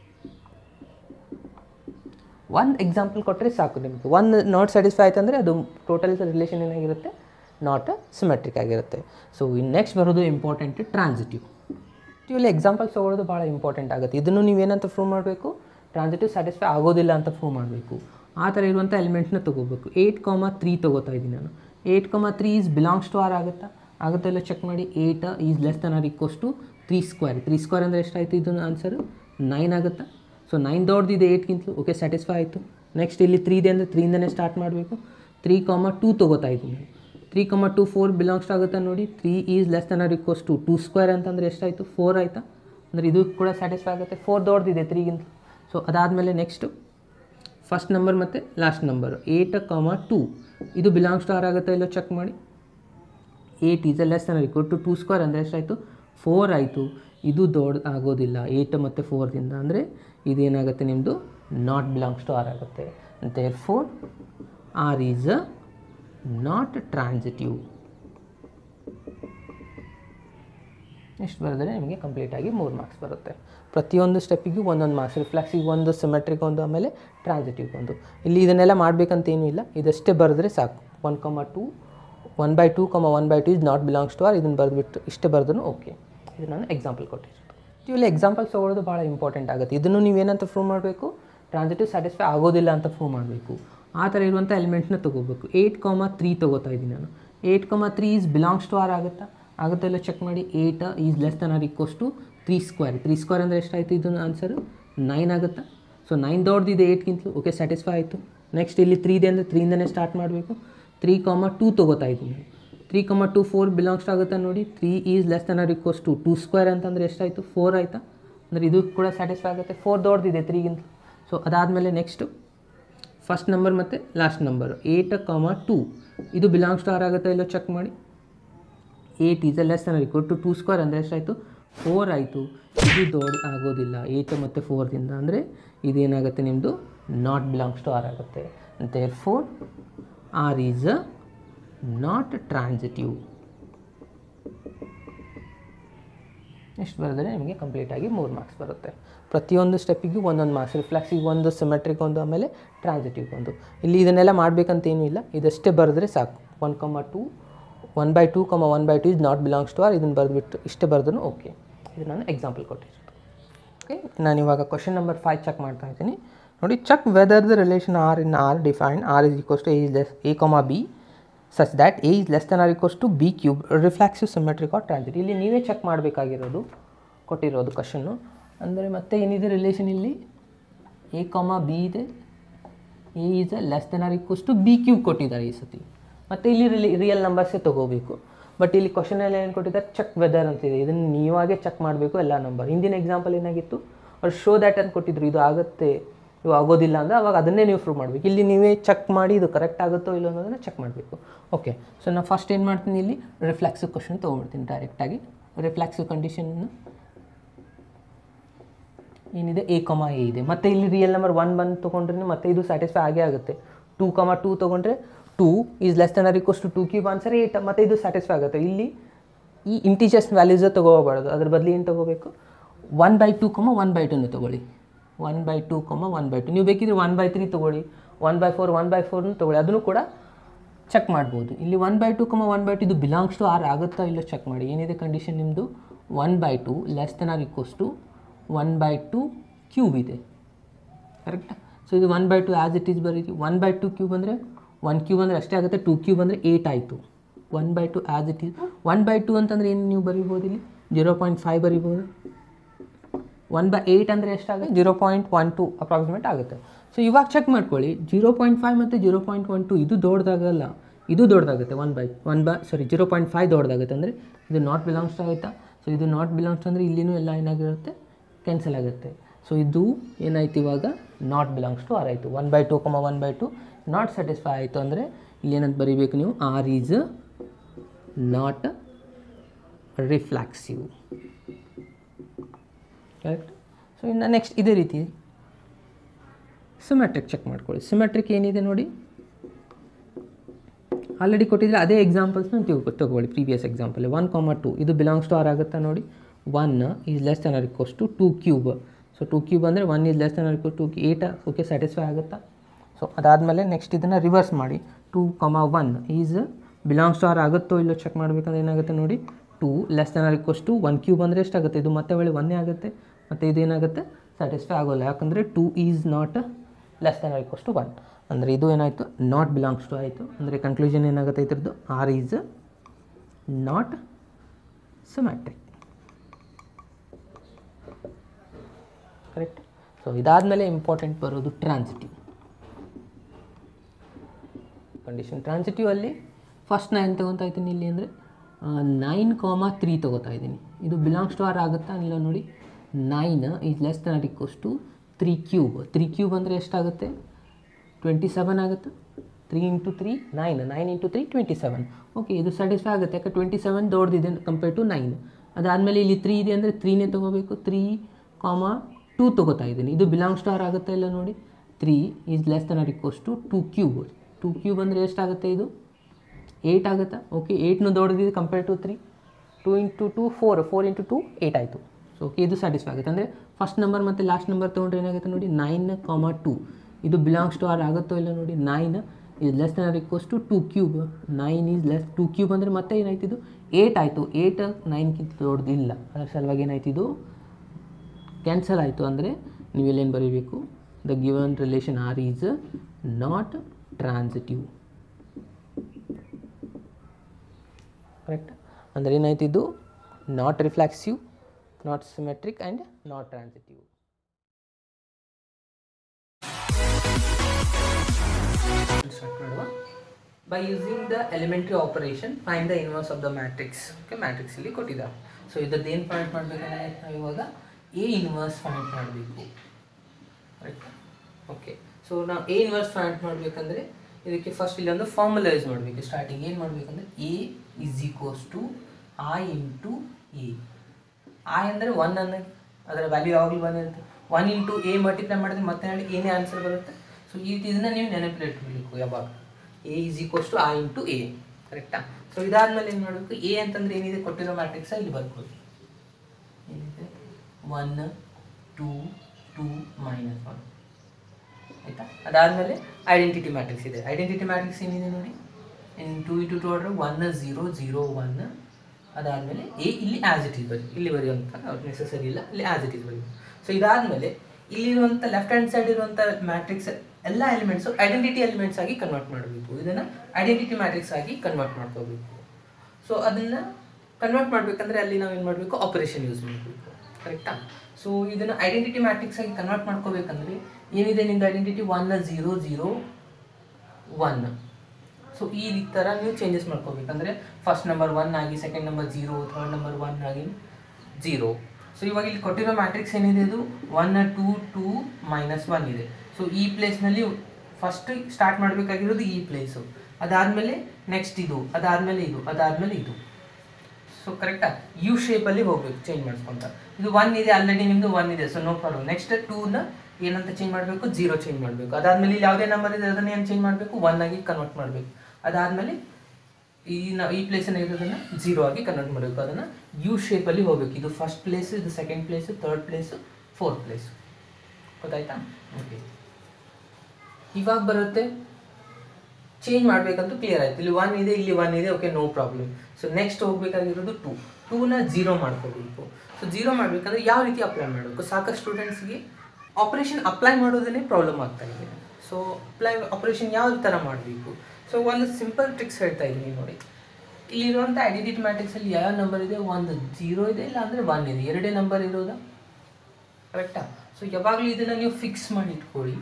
ಒಂದು ಎಕ್ಸಾಂಪಲ್ ಕೊಟ್ಟರೆ ಸಾಕು ನಿಮಗೆ ಒಂದು ನಾಟ್ ಸ್ಯಾಟಿಸ್ಫೈ ಆಯ್ತು ಅಂದರೆ ಅದು ಟೋಟಲ್ ರಿಲೇಷನ್ ಏನಾಗಿರುತ್ತೆ ನಾಟ್ ಸಿಮೆಟ್ರಿಕ್ ಆಗಿರುತ್ತೆ ಸೊ ಇನ್ನು ನೆಕ್ಸ್ಟ್ ಬರೋದು ಇಂಪಾರ್ಟೆಂಟ್ ಟ್ರಾನ್ಸಿಟಿವ್ ಇಲ್ಲಿ ಎಕ್ಸಾಂಪಲ್ಸ್ ತೊಗೊಳೋದು ಭಾಳ ಇಂಪಾರ್ಟೆಂಟ್ ಆಗುತ್ತೆ ಇದನ್ನು ನೀವೇನಂತ ಪ್ರೂವ್ ಮಾಡಬೇಕು ಟ್ರಾನ್ಸಿಟಿವ್ ಸ್ಯಾಟಿಸ್ಫೈ ಆಗೋದಿಲ್ಲ ಅಂತ ಪ್ರೂವ್ ಮಾಡಬೇಕು ಆ ಥರ ಇರುವಂಥ ಎಲಿಮೆಂಟ್ನ ತೊಗೋಬೇಕು ಏಯ್ಟ್ ಕಾಮ ತ್ರೀ ತೊಗೋತಾ ಇದ್ದೀನಿ ನಾನು eight comma three is belongs to R ಆಗುತ್ತಾ ಆಗುತ್ತೆ ಇಲ್ಲ ಚೆಕ್ ಮಾಡಿ eight is less than R equals to three square three square ಅಂದರೆ ಎಷ್ಟಾಯಿತು ಇದು ಆನ್ಸರು ನೈನ್ ಆಗುತ್ತಾ ಸೊ ನೈನ್ ದೊಡ್ಡದಿದೆ ಏಯ್ಟ್ಗಿಂತಲೂ ಓಕೆ ಸ್ಯಾಟಿಸ್ಫೈ ಆಯಿತು ನೆಕ್ಸ್ಟ್ ಇಲ್ಲಿ ತ್ರೀ ಇದೆ ಅಂದರೆ ತ್ರೀಯಿಂದನೇ ಸ್ಟಾರ್ಟ್ ಮಾಡಬೇಕು ತ್ರೀ ಕಾಮ ಟೂ ತೊಗೋತಾ ಇದ್ದೀನಿ three comma two four belongs ಆಗುತ್ತೆ ನೋಡಿ three is less than R equals to two square ಅಂತಂದರೆ ಎಷ್ಟಾಯಿತು ಫೋರ್ ಆಯಿತಾ ಅಂದರೆ ಇದು ಕೂಡ ಸ್ಯಾಟಿಸ್ಫೈ ಆಗುತ್ತೆ ಫೋರ್ ದೊಡ್ಡದಿದೆ ತ್ರೀಗಿಂತ ಸೊ ಅದಾದಮೇಲೆ ನೆಕ್ಸ್ಟು ಫಸ್ಟ್ ನಂಬರ್ ಮತ್ತು last number eight comma two ಇದು ಬಿಲಾಂಗ್ಸ್ ಟು ಆರ್ ಆಗುತ್ತೆ ಇಲ್ಲೋ ಚೆಕ್ ಮಾಡಿ eight is less than or equal to two square ಅಂದರೆ ಎಷ್ಟಾಯಿತು ಫೋರ್ ಆಯಿತು ಇದು ದೊಡ್ಡ ಆಗೋದಿಲ್ಲ ಏಯ್ಟ್ ಮತ್ತು ಫೋರ್ದಿಂದ ಅಂದರೆ ಇದೇನಾಗುತ್ತೆ ನಿಮ್ಮದು ನಾಟ್ ಬಿಲಾಂಗ್ಸ್ ಟು ಆರ್ ಆಗುತ್ತೆ therefore R is a not transitive ಇಷ್ಟು ಬರೆದ್ರೆ ನಿಮಗೆ ಕಂಪ್ಲೀಟಾಗಿ ಮೂರು ಮಾರ್ಕ್ಸ್ ಬರುತ್ತೆ ಪ್ರತಿಯೊಂದು ಸ್ಟೆಪ್ಪಿಗೂ ಒಂದೊಂದು ಮಾರ್ಕ್ಸ್ ರಿಫ್ಲೆಕ್ಸಿಗೆ ಒಂದು ಸಿಮೆಟ್ರಿಕ್ ಒಂದು ಆಮೇಲೆ ಟ್ರಾನ್ಸಿಟಿವ್ ಒಂದು ಇಲ್ಲಿ ಇದನ್ನೆಲ್ಲ ಮಾಡಬೇಕಂತ ಏನೂ ಇಲ್ಲ ಇದಷ್ಟೇ ಬರೆದ್ರೆ ಸಾಕು one comma two one by two comma one by two is not belongs to R ಇದನ್ನು ಬರೆದ್ಬಿಟ್ಟು ಇಷ್ಟೇ ಬರೆದ್ರು ಓಕೆ ಇದು ನಾನು ಎಕ್ಸಾಂಪಲ್ ಕೊಟ್ಟಿದ್ದೀನಿ ಇಲ್ಲಿ ಎಕ್ಸಾಂಪಲ್ಸ್ ತೊಗೊಳೋದು ಭಾಳ ಇಂಪಾರ್ಟೆಂಟ್ ಆಗುತ್ತೆ ಇದನ್ನು ನೀವೇನಂತ ಪ್ರೂವ್ ಮಾಡಬೇಕು ಟ್ರಾನ್ಸಿಟಿವ್ ಸ್ಯಾಟಿಸ್ಫೈ ಆಗೋದಿಲ್ಲ ಅಂತ ಪ್ರೂವ್ ಮಾಡಬೇಕು ಆ ಥರ ಇರುವಂಥ ಎಲಿಮೆಂಟ್ನ ತೊಗೋಬೇಕು ಏಯ್ಟ್ ಕಾಮ ತ್ರೀ ತೊಗೋತಾ ಇದ್ದೀನಿ ನಾನು eight comma three is belongs to R ಆಗುತ್ತಾ ಆಗುತ್ತೆ ಇಲ್ಲ ಚೆಕ್ ಮಾಡಿ eight is less than R equals to three square three square ಅಂದರೆ ಎಷ್ಟಾಯಿತು ಇದು ಆನ್ಸರು ನೈನ್ ಆಗುತ್ತಾ ಸೊ ನೈನ್ ದೊಡ್ಡದಿದೆ ಏಯ್ಟ್ಗಿಂತಲೂ ಓಕೆ ಸ್ಯಾಟಿಸ್ಫೈ ಆಯಿತು ನೆಕ್ಸ್ಟ್ ಇಲ್ಲಿ ತ್ರೀ ಇದೆ ಅಂದರೆ ತ್ರೀಯಿಂದನೇ ಸ್ಟಾರ್ಟ್ ಮಾಡಬೇಕು ತ್ರೀ ಕಾಮ ಟೂ ತೊಗೋತಾ ಇದ್ದೀನಿ three comma two four belongs ಆಗುತ್ತೆ ನೋಡಿ three is less than R equals to two square ಅಂತಂದರೆ ಎಷ್ಟಾಯಿತು ಫೋರ್ ಆಯಿತಾ ಅಂದರೆ ಇದು ಕೂಡ ಸ್ಯಾಟಿಸ್ಫೈ ಆಗುತ್ತೆ ಫೋರ್ ದೊಡ್ಡದಿದೆ ತ್ರೀಗಿಂತ ಸೊ ಅದಾದಮೇಲೆ ನೆಕ್ಸ್ಟು ಫಸ್ಟ್ ನಂಬರ್ ಮತ್ತು last number eight comma two ಇದು ಬಿಲಾಂಗ್ಸ್ ಟು ಆರ್ ಆಗುತ್ತೆ ಇಲ್ಲೋ ಚೆಕ್ ಮಾಡಿ eight is less than or equal to two square ಅಂದರೆ ಎಷ್ಟಾಯಿತು ಫೋರ್ ಆಯಿತು ಇದು ದೊಡ್ಡ ಆಗೋದಿಲ್ಲ ಏಯ್ಟ್ ಮತ್ತು ಫೋರ್ದಿಂದ ಅಂದರೆ ಇದೇನಾಗುತ್ತೆ ನಿಮ್ಮದು ನಾಟ್ ಬಿಲಾಂಗ್ಸ್ ಟು ಆರ್ ಆಗುತ್ತೆ therefore R is a not transitive ಇಷ್ಟು ಬರೆದ್ರೆ ನಿಮಗೆ ಕಂಪ್ಲೀಟಾಗಿ ಮೂರು ಮಾರ್ಕ್ಸ್ ಬರುತ್ತೆ ಪ್ರತಿಯೊಂದು ಸ್ಟೆಪ್ಪಿಗೂ ಒಂದೊಂದು ಮಾರ್ಕ್ಸ್ ರಿಫ್ಲೆಕ್ಸಿಗೆ ಒಂದು ಸಿಮೆಟ್ರಿಕ್ ಒಂದು ಆಮೇಲೆ ಟ್ರಾನ್ಸಿಟಿವ್ ಒಂದು ಇಲ್ಲಿ ಇದನ್ನೆಲ್ಲ ಮಾಡಬೇಕಂತ ಏನೂ ಇಲ್ಲ ಇದಷ್ಟೇ ಬರೆದ್ರೆ ಸಾಕು one comma two one by two comma one by two is not belongs to R ಇದನ್ನು ಬರೆದ್ಬಿಟ್ಟು ಇಷ್ಟೇ ಬರೆದ್ರು ಓಕೆ ಇದು ನಾನು ಎಕ್ಸಾಂಪಲ್ ಕೊಟ್ಟಿದ್ದೀನಿ ಓಕೆ ನಾನು ಇವಾಗ ಕ್ವಶನ್ ನಂಬರ್ ಫೈವ್ ಚೆಕ್ ಮಾಡ್ತಾ ಇದ್ದೀನಿ ನೋಡಿ check whether the relation R in R define R is equals to A is less A comma B such that A is less than R equals to B cube reflexive symmetric R transit ಇಲ್ಲಿ ನೀವೇ check ಮಾಡಬೇಕಾಗಿರೋದು ಕೊಟ್ಟಿರೋದು question ಅಂದರೆ ಮತ್ತೆ ಏನಿದೆ relation ಇಲ್ಲಿ A comma B ಇದೆ A is a less than R equals to B cube ಕೊಟ್ಟಿದ್ದಾರೆ ಈ ಸತಿ ಮತ್ತು ಇಲ್ಲಿ ರಿಲಿ ರಿಯಲ್ ನಂಬರ್ಸೇ ತೊಗೋಬೇಕು ಬಟ್ ಇಲ್ಲಿ ಕ್ವಶನಲ್ಲಿ ಏನು ಕೊಟ್ಟಿದ್ದಾರೆ ಚೆಕ್ ವೆದರ್ ಅಂತಿದೆ ಇದನ್ನು ನೀವಾಗೇ ಚೆಕ್ ಮಾಡಬೇಕು ಎಲ್ಲ ನಂಬರ್ ಹಿಂದಿನ ಎಕ್ಸಾಂಪಲ್ ಏನಾಗಿತ್ತು ಅವ್ರು ಶೋ ದ್ಯಾಟ್ ಅಂತ ಕೊಟ್ಟಿದ್ರು ಇದು ಆಗುತ್ತೆ ಇವು ಆಗೋದಿಲ್ಲ ಅಂದರೆ ಅವಾಗ ಅದನ್ನೇ ನೀವು ಪ್ರೂವ್ ಮಾಡಬೇಕು ಇಲ್ಲಿ ನೀವೇ ಚೆಕ್ ಮಾಡಿ ಇದು ಕರೆಕ್ಟ್ ಆಗುತ್ತೋ ಇಲ್ಲ ಅನ್ನೋದನ್ನು ಚೆಕ್ ಮಾಡಬೇಕು ಓಕೆ ಸೊ ನಾನು ಫಸ್ಟ್ ಏನು ಮಾಡ್ತೀನಿ ಇಲ್ಲಿ ರಿಫ್ಲೆಕ್ಸಿವ್ ಕ್ವಶನ್ ತೊಗೊಂಡ್ಬಿಡ್ತೀನಿ ಡೈರೆಕ್ಟಾಗಿ ರಿಫ್ಲೆಕ್ಸಿವ್ ಕಂಡೀಷನ್ನ ಏನಿದೆ ಎ ಕಮ ಎ ಇದೆ ಮತ್ತು ಇಲ್ಲಿ ರಿಯಲ್ ನಂಬರ್ ಒನ್ ಬಂದು ತೊಗೊಂಡ್ರೆ ಮತ್ತೆ ಇದು ಸ್ಯಾಟಿಸ್ಫೈ ಆಗೇ ಆಗುತ್ತೆ ಟೂ ಕಮ ಟೂ ತೊಗೊಂಡ್ರೆ two is less than R equals to two cube answer eight ಮತ್ತು ಇದು ಸ್ಯಾಟಿಸ್ಫೈ ಆಗುತ್ತೆ ಇಲ್ಲಿ ಈ ಇಂಟೀಜರ್ಸ್ ವ್ಯಾಲ್ಯೂಸ್ ತೊಗೋಬಾರ್ದು ಅದ್ರ ಬದಲು ಏನು ತೊಗೋಬೇಕು one by two comma one by ಟೂನು ತೊಗೊಳ್ಳಿ one by two comma one by two ನೀವು ಬೇಕಿದ್ರೆ ಒನ್ ಬೈ ತ್ರೀ ತೊಗೊಳ್ಳಿ one by four one by ಫೋರ್ನು ತೊಗೊಳ್ಳಿ ಅದನ್ನು ಕೂಡ ಚೆಕ್ ಮಾಡ್ಬೋದು ಇಲ್ಲಿ one by two comma one by two ಇದು ಬಿಲಾಂಗ್ಸ್ ಟು ಆರ್ ಆಗುತ್ತಾ ಇಲ್ಲ ಚೆಕ್ ಮಾಡಿ ಏನಿದೆ ಕಂಡೀಷನ್ ನಿಮ್ಮದು one by two less than R equals to one by two cube ಇದೆ ಕರೆಕ್ಟಾ ಸೊ ಇದು one by two as it is ಬರೀತಿ ಒನ್ ಬೈ ಟು ಕ್ಯೂಬ್ ಅಂದರೆ ಒನ್ ಕ್ಯೂಬ್ ಅಂದರೆ ಅಷ್ಟೇ ಆಗುತ್ತೆ ಟೂ ಕ್ಯೂಬ್ ಅಂದರೆ ಏಯ್ಟ್ ಆಯಿತು one by two as it is one by two ಅಂತಂದರೆ ಏನು ನೀವು ಬರಿಬೋದು ಇಲ್ಲಿ ಜೀರೋ ಪಾಯಿಂಟ್ ಫೈವ್ ಬರಿಬೋದು ಒನ್ ಬೈ ಏಯ್ಟ್ ಅಂದರೆ ಎಷ್ಟಾಗುತ್ತೆ zero point one two approximate ಆಗುತ್ತೆ ಸೊ ಇವಾಗ ಚೆಕ್ ಮಾಡ್ಕೊಳ್ಳಿ ಜೀರೋ ಪಾಯಿಂಟ್ ಫೈವ್ ಮತ್ತು ಜೀರೋ ಪಾಯಿಂಟ್ ಒನ್ ಟು ಇದು ದೊಡ್ಡದಾಗಲ್ಲ ಇದು ದೊಡ್ಡದಾಗುತ್ತೆ one by one by sorry zero point five ದೊಡ್ಡದಾಗುತ್ತೆ ಅಂದರೆ ಇದು ನಾಟ್ ಬಿಲಾಂಗ್ಸ್ ಆಗುತ್ತಾ ಸೊ ಇದು ನಾಟ್ ಬಿಲಾಂಗ್ಸ್ ಅಂದರೆ ಇಲ್ಲಿನೂ ಎಲ್ಲ ಏನಾಗಿರುತ್ತೆ ಕ್ಯಾನ್ಸಲ್ ಆಗುತ್ತೆ ಸೊ ಇದು ಏನಾಯ್ತು ಇವಾಗ ನಾಟ್ ಬಿಲಾಂಗ್ಸ್ ಟು ಆರ್ ಆಯಿತು one by two comma one by two not satisfy ಆಯಿತು ಅಂದರೆ ಇಲ್ಲಿ ಏನಂತ ಬರೀಬೇಕು ನೀವು R is not reflexive correct so ಇನ್ನು ನೆಕ್ಸ್ಟ್ ಇದೇ ರೀತಿ ಸಿಮೆಟ್ರಿಕ್ ಚೆಕ್ ಮಾಡ್ಕೊಳ್ಳಿ ಸಿಮೆಟ್ರಿಕ್ ಏನಿದೆ ನೋಡಿ ಆಲ್ರೆಡಿ ಕೊಟ್ಟಿದ್ರೆ ಅದೇ ಎಕ್ಸಾಂಪಲ್ಸ್ನ ತಿಳ್ಕೊ ತಗೊಳ್ಳಿ previous example one comma two ಇದು ಬಿಲಾಂಗ್ಸ್ ಟು ಆರ್ ಆಗುತ್ತಾ ನೋಡಿ one is less than R equals to two cube so two cube ಅಂದರೆ one is less than R equals to eight okay satisfy ಆಗುತ್ತಾ ಸೊ ಅದಾದಮೇಲೆ next ಇದನ್ನು reverse ಮಾಡಿ two comma one is belongs to R ಆಗುತ್ತೋ ಇಲ್ಲೋ check ಮಾಡಬೇಕಂದ್ರೆ ಏನಾಗುತ್ತೆ ನೋಡಿ two less than R equals to one cube ಅಂದರೆ ಎಷ್ಟಾಗುತ್ತೆ ಇದು ಮತ್ತೆ ಒಳ್ಳೆ ಒನ್ನೇ ಆಗುತ್ತೆ ಮತ್ತು ಇದೇನಾಗುತ್ತೆ ಸ್ಯಾಟಿಸ್ಫೈ ಆಗೋಲ್ಲ ಯಾಕಂದರೆ two is not less than R equals to one ಅಂದರೆ ಇದು ಏನಾಯಿತು ನಾಟ್ ಬಿಲಾಂಗ್ಸ್ ಟು ಆಯಿತು ಅಂದರೆ ಕನ್ಕ್ಲೂಷನ್ ಏನಾಗುತ್ತೆ ಇದ್ರದ್ದು R is not symmetric correct so ಇದಾದಮೇಲೆ ಇಂಪಾರ್ಟೆಂಟ್ ಬರೋದು ಟ್ರಾನ್ಸಿಟಿವ್ ಕಂಡೀಷನ್ ಟ್ರಾನ್ಸಿಟಿವ್ ಅಲ್ಲಿ ಫಸ್ಟ್ ನೈನ್ ತೊಗೊತಾ ಇದ್ದೀನಿ ಇಲ್ಲಿ ಅಂದರೆ ನೈನ್ ಕಾಮ ತ್ರೀ ತೊಗೋತಾ ಇದ್ದೀನಿ ಇದು ಬಿಲಾಂಗ್ಸ್ ಟು ಆರ್ ಆಗುತ್ತಾ ಇಲ್ಲ ನೋಡಿ nine is less than R equals to three cube three cube ಅಂದರೆ ಎಷ್ಟಾಗುತ್ತೆ ಟ್ವೆಂಟಿ ಸೆವೆನ್ ಆಗುತ್ತೆ three into three nine nine into three twenty seven okay ಇದು ಸ್ಯಾಟಿಸ್ಫೈ ಆಗುತ್ತೆ ಯಾಕೆ ಟ್ವೆಂಟಿ ಸೆವೆನ್ ದೊಡ್ಡದಿದೆ ಕಂಪೇರ್ ಟು ನೈನ್ ಅದಾದಮೇಲೆ ಇಲ್ಲಿ ತ್ರೀ ಇದೆ ಅಂದರೆ ತ್ರೀನೇ ತೊಗೋಬೇಕು ತ್ರೀ ಕಾಮ ಟೂ ತೊಗೋತಾ ಇದ್ದೀನಿ ಇದು ಬಿಲಾಂಗ್ಸ್ ಟು ಆರ್ ಆಗುತ್ತಾ ಇಲ್ಲ ನೋಡಿ three is less than R equals to two cube two cube ಅಂದರೆ ಎಷ್ಟಾಗುತ್ತೆ ಇದು ಏಯ್ಟ್ ಆಗುತ್ತಾ ಓಕೆ ಏಯ್ಟ್ನು ದೊಡ್ಡದಿದೆ compare to three two into two four four into two eight ಆಯಿತು ಸೊ ಓಕೆ ಇದು ಸ್ಯಾಟಿಸ್ಫೈ ಆಗುತ್ತೆ ಅಂದರೆ ಫಸ್ಟ್ ನಂಬರ್ ಮತ್ತು ಲಾಸ್ಟ್ ನಂಬರ್ ತೊಗೊಂಡ್ರೆ ಏನಾಗುತ್ತೆ ನೋಡಿ ನೈನ್ ಕಾಮ ಟು ಇದು ಬಿಲಾಂಗ್ಸ್ ಟು ಆರ್ ಆಗುತ್ತೋ ಇಲ್ಲ ನೋಡಿ nine is less than R equals to two cube nine is less two cube ಅಂದರೆ ಮತ್ತೆ ಏನಾಯ್ತು ಇದು ಏಯ್ಟ್ ಆಯಿತು ಏಯ್ಟ್ ನೈನ್ಗಿಂತ ದೊಡ್ಡದಿಲ್ಲ ಅದರ ಸಲುವಾಗಿ ಏನಾಯ್ತು ಇದು ಕ್ಯಾನ್ಸಲ್ ಆಯಿತು ಅಂದರೆ ನೀವು ಇಲ್ಲೇನು ಬರೀಬೇಕು the given relation R is not transitive correct ಅಂದರೆ ಏನಾಯ್ತು ಇದು not reflexive not symmetric and not transitive start ಮಾಡುವ by using the elementary operation find the inverse of the matrix okay matrix ಇಲ್ಲಿ ಕೊಟ್ಟಿದ್ದಾರೆ ಸೊ ಇದ್ರದ್ದು ಏನು ಫೈಂಡ್ ಮಾಡಬೇಕಂದ್ರೆ ನಾವು ಇವಾಗ ಎ ಇನ್ವರ್ಸ್ ಫೈಂಡ್ ಮಾಡಬೇಕು ರೈಟ್ ಓಕೆ ಸೊ ನಾವು ಎ ಇನ್ವರ್ಸ್ ಫೈಂಡ್ ಮಾಡಬೇಕಂದ್ರೆ ಇದಕ್ಕೆ ಫಸ್ಟ್ ಇಲ್ಲೊಂದು ಫಾರ್ಮುಲಾ ಯೂಸ್ ಮಾಡಬೇಕು ಸ್ಟಾರ್ಟಿಂಗ್ ಏನು ಮಾಡಬೇಕಂದ್ರೆ A is equals to I into A I ಅಂದರೆ ಒನ್ ಅನ್ನೋ ಅದರ ವ್ಯಾಲ್ಯೂ ಯಾವಾಗಲೂ ಒನ್ ಇರುತ್ತೆ ಒನ್ ಇಂಟು ಎ ಮಲ್ಟಿಪ್ಲೈ ಮಾಡಿದ್ರೆ ಮತ್ತೆ ಹೇಳಿ ಏನೇ ಆನ್ಸರ್ ಬರುತ್ತೆ ಸೊ ಈ ಇದನ್ನ ನೀವು ನೆನಪಿಟ್ಬಿಡ್ಬೇಕು ಯಾವಾಗ A is equals to I into A ಕರೆಕ್ಟಾ ಸೊ ಇದಾದ್ಮೇಲೆ ಏನು ಮಾಡಬೇಕು ಎ ಅಂತಂದ್ರೆ ಏನಿದೆ ಕೊಟ್ಟಿರೋ ಮ್ಯಾಟ್ರಿಕ್ಸ ಇಲ್ಲಿ ಬರ್ಕೊಳ್ಳಿ ಏನಿದೆ one two two minus one ಆಯಿತಾ ಅದಾದಮೇಲೆ ಐಡೆಂಟಿಟಿ ಮ್ಯಾಟ್ರಿಕ್ಸ್ ಇದೆ ಐಡೆಂಟಿಟಿ ಮ್ಯಾಟ್ರಿಕ್ಸ್ ಏನಿದೆ ನೋಡಿ in two into two order one zero zero one ಅದಾದಮೇಲೆ ಎ ಇಲ್ಲಿ ಆ್ಯಸ್ ಇಟ್ ಇಸ್ ಬರಿ ಇಲ್ಲಿ ಬರೆಯುವಂಥ ನೆಸಸರಿ ಇಲ್ಲ ಇಲ್ಲಿ ಆ್ಯಸ್ ಇಟ್ ಇಸ್ ಬರಿ ಸೊ ಇದಾದಮೇಲೆ ಇಲ್ಲಿರುವಂಥ ಲೆಫ್ಟ್ ಹ್ಯಾಂಡ್ ಸೈಡ್ ಇರುವಂಥ ಮ್ಯಾಟ್ರಿಕ್ಸ್ ಎಲ್ಲ ಎಲಿಮೆಂಟ್ಸು ಐಡೆಂಟಿಟಿ ಎಲಿಮೆಂಟ್ಸ್ ಆಗಿ ಕನ್ವರ್ಟ್ ಮಾಡಬೇಕು ಇದನ್ನು ಐಡೆಂಟಿಟಿ ಮ್ಯಾಟ್ರಿಕ್ಸ್ ಆಗಿ ಕನ್ವರ್ಟ್ ಮಾಡ್ಕೋಬೇಕು ಸೊ ಅದನ್ನು ಕನ್ವರ್ಟ್ ಮಾಡಬೇಕಂದ್ರೆ ಅಲ್ಲಿ ನಾವು ಏನು ಮಾಡಬೇಕು ಆಪರೇಷನ್ ಯೂಸ್ ಮಾಡಬೇಕು ಕರೆಕ್ಟಾ ಸೊ ಇದನ್ನು ಐಡೆಂಟಿಟಿ ಮ್ಯಾಟ್ರಿಕ್ಸ್ ಆಗಿ ಕನ್ವರ್ಟ್ ಮಾಡ್ಕೋಬೇಕಂದ್ರೆ ಏನಿದೆ ನಿಮ್ದು identity one zero zero one so ಈ ಥರ ನೀವು ಚೇಂಜಸ್ ಮಾಡ್ಕೋಬೇಕಂದ್ರೆ ಫಸ್ಟ್ ನಂಬರ್ ಒನ್ ಆಗಿ second number zero third number one ಆಗಿ ಜೀರೋ ಸೊ ಇವಾಗ ಇಲ್ಲಿ ಕೊಟ್ಟಿರೋ ಮ್ಯಾಟ್ರಿಕ್ಸ್ ಏನಿದೆ ಇದು one two two minus one ಇದೆ ಸೊ ಈ ಪ್ಲೇಸ್ನಲ್ಲಿ ಫಸ್ಟ್ ಸ್ಟಾರ್ಟ್ ಮಾಡಬೇಕಾಗಿರೋದು ಈ ಪ್ಲೇಸು ಅದಾದಮೇಲೆ ನೆಕ್ಸ್ಟ್ ಇದು ಅದಾದಮೇಲೆ ಇದು ಅದಾದಮೇಲೆ ಇದು ಸೊ ಕರೆಕ್ಟಾ ಯು ಶೇಪಲ್ಲಿ ಹೋಗ್ಬೇಕು ಚೇಂಜ್ ಮಾಡಿಸ್ಕೊಂತ ಇದು ಒನ್ ಇದೆ ಆಲ್ರೆಡಿ ನಿಮ್ಮದು ಒನ್ ಇದೆ ಸೊ ನೋ ಪ್ರಾಬ್ಲಮ್ ನೆಕ್ಸ್ಟ್ ಟೂನ ಏನಂತ ಚೇಂಜ್ ಮಾಡಬೇಕು ಜೀರೋ ಚೇಂಜ್ ಮಾಡಬೇಕು ಅದಾದಮೇಲೆ ಇಲ್ಲಿ ಯಾವುದೇ ನಂಬರ್ ಇದೆ ಅದನ್ನು ಏನು ಚೇಂಜ್ ಮಾಡಬೇಕು ಒನ್ ಆಗಿ ಕನ್ವರ್ಟ್ ಮಾಡಬೇಕು ಅದಾದಮೇಲೆ ಈ ನ ಈ ಪ್ಲೇಸನ್ನು ಇರೋದನ್ನು ಜೀರೋ ಆಗಿ ಕನ್ವರ್ಟ್ ಮಾಡಬೇಕು ಅದನ್ನು ಯು ಶೇಪಲ್ಲಿ ಹೋಗ್ಬೇಕು ಇದು ಫಸ್ಟ್ ಪ್ಲೇಸು ಇದು second place third place fourth place ಗೊತ್ತಾಯ್ತಾ ಓಕೆ ಇವಾಗ ಬರುತ್ತೆ ಚೇಂಜ್ ಮಾಡಬೇಕಂತೂ ಕ್ಲಿಯರ್ ಆಯ್ತು ಇಲ್ಲಿ ಒನ್ ಇದೆ ಇಲ್ಲಿ ಒನ್ ಇದೆ okay no problem so next ಹೋಗ್ಬೇಕಾಗಿರೋದು ಟೂ ಟೂನ ಜೀರೋ ಮಾಡ್ಕೋಬೇಕು ಸೊ ಜೀರೋ ಮಾಡಬೇಕಂದ್ರೆ ಯಾವ ರೀತಿ ಅಪ್ಲೈ ಮಾಡಬೇಕು ಸಾಕಷ್ಟು ಸ್ಟೂಡೆಂಟ್ಸ್ಗೆ ಆಪ್ರೇಷನ್ ಅಪ್ಲೈ ಮಾಡೋದೇ ಪ್ರಾಬ್ಲಮ್ ಆಗ್ತಾ ಇದೆ ಸೊ ಅಪ್ಲೈ ಆಪ್ರೇಷನ್ ಯಾವ ಥರ ಮಾಡಬೇಕು ಸೊ ಒಂದು ಸಿಂಪಲ್ ಟ್ರಿಕ್ಸ್ ಹೇಳ್ತಾ ಇದ್ದೀನಿ ನೋಡಿ ಇಲ್ಲಿರುವಂಥ ಐಡೆಂಟಿಟಿ ಮ್ಯಾಟ್ರಿಕ್ಸಲ್ಲಿ ಯಾವ ನಂಬರ್ ಇದೆ ಒಂದು ಜೀರೋ ಇದೆ ಇಲ್ಲ ಅಂದರೆ ಒನ್ ಇದೆ ಎರಡೇ ನಂಬರ್ ಇರೋದಾ ಕರೆಕ್ಟಾ ಸೊ ಯಾವಾಗಲೂ ಇದನ್ನು ನೀವು ಫಿಕ್ಸ್ ಮಾಡಿ ಇಟ್ಕೊಳ್ಳಿ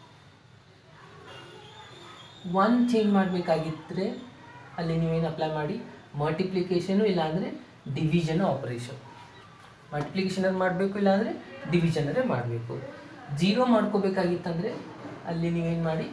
ಒನ್ ಚೇಂಜ್ ಮಾಡಬೇಕಾಗಿದ್ದರೆ ಅಲ್ಲಿ ನೀವೇನು ಅಪ್ಲೈ ಮಾಡಿ ಮಲ್ಟಿಪ್ಲಿಕೇಶನು ಇಲ್ಲಾಂದರೆ ಡಿವಿಷನ್ ಆಪರೇಷನ್ ಮಲ್ಟಿಪ್ಲಿಕೇಶನಲ್ಲಿ ಮಾಡಬೇಕು ಇಲ್ಲಾಂದರೆ ಡಿವಿಷನರೇ ಮಾಡಬೇಕು ಜೀರೋ ಮಾಡ್ಕೋಬೇಕಾಗಿತ್ತಂದರೆ ಅಲ್ಲಿ ನೀವೇನು ಮಾಡಿ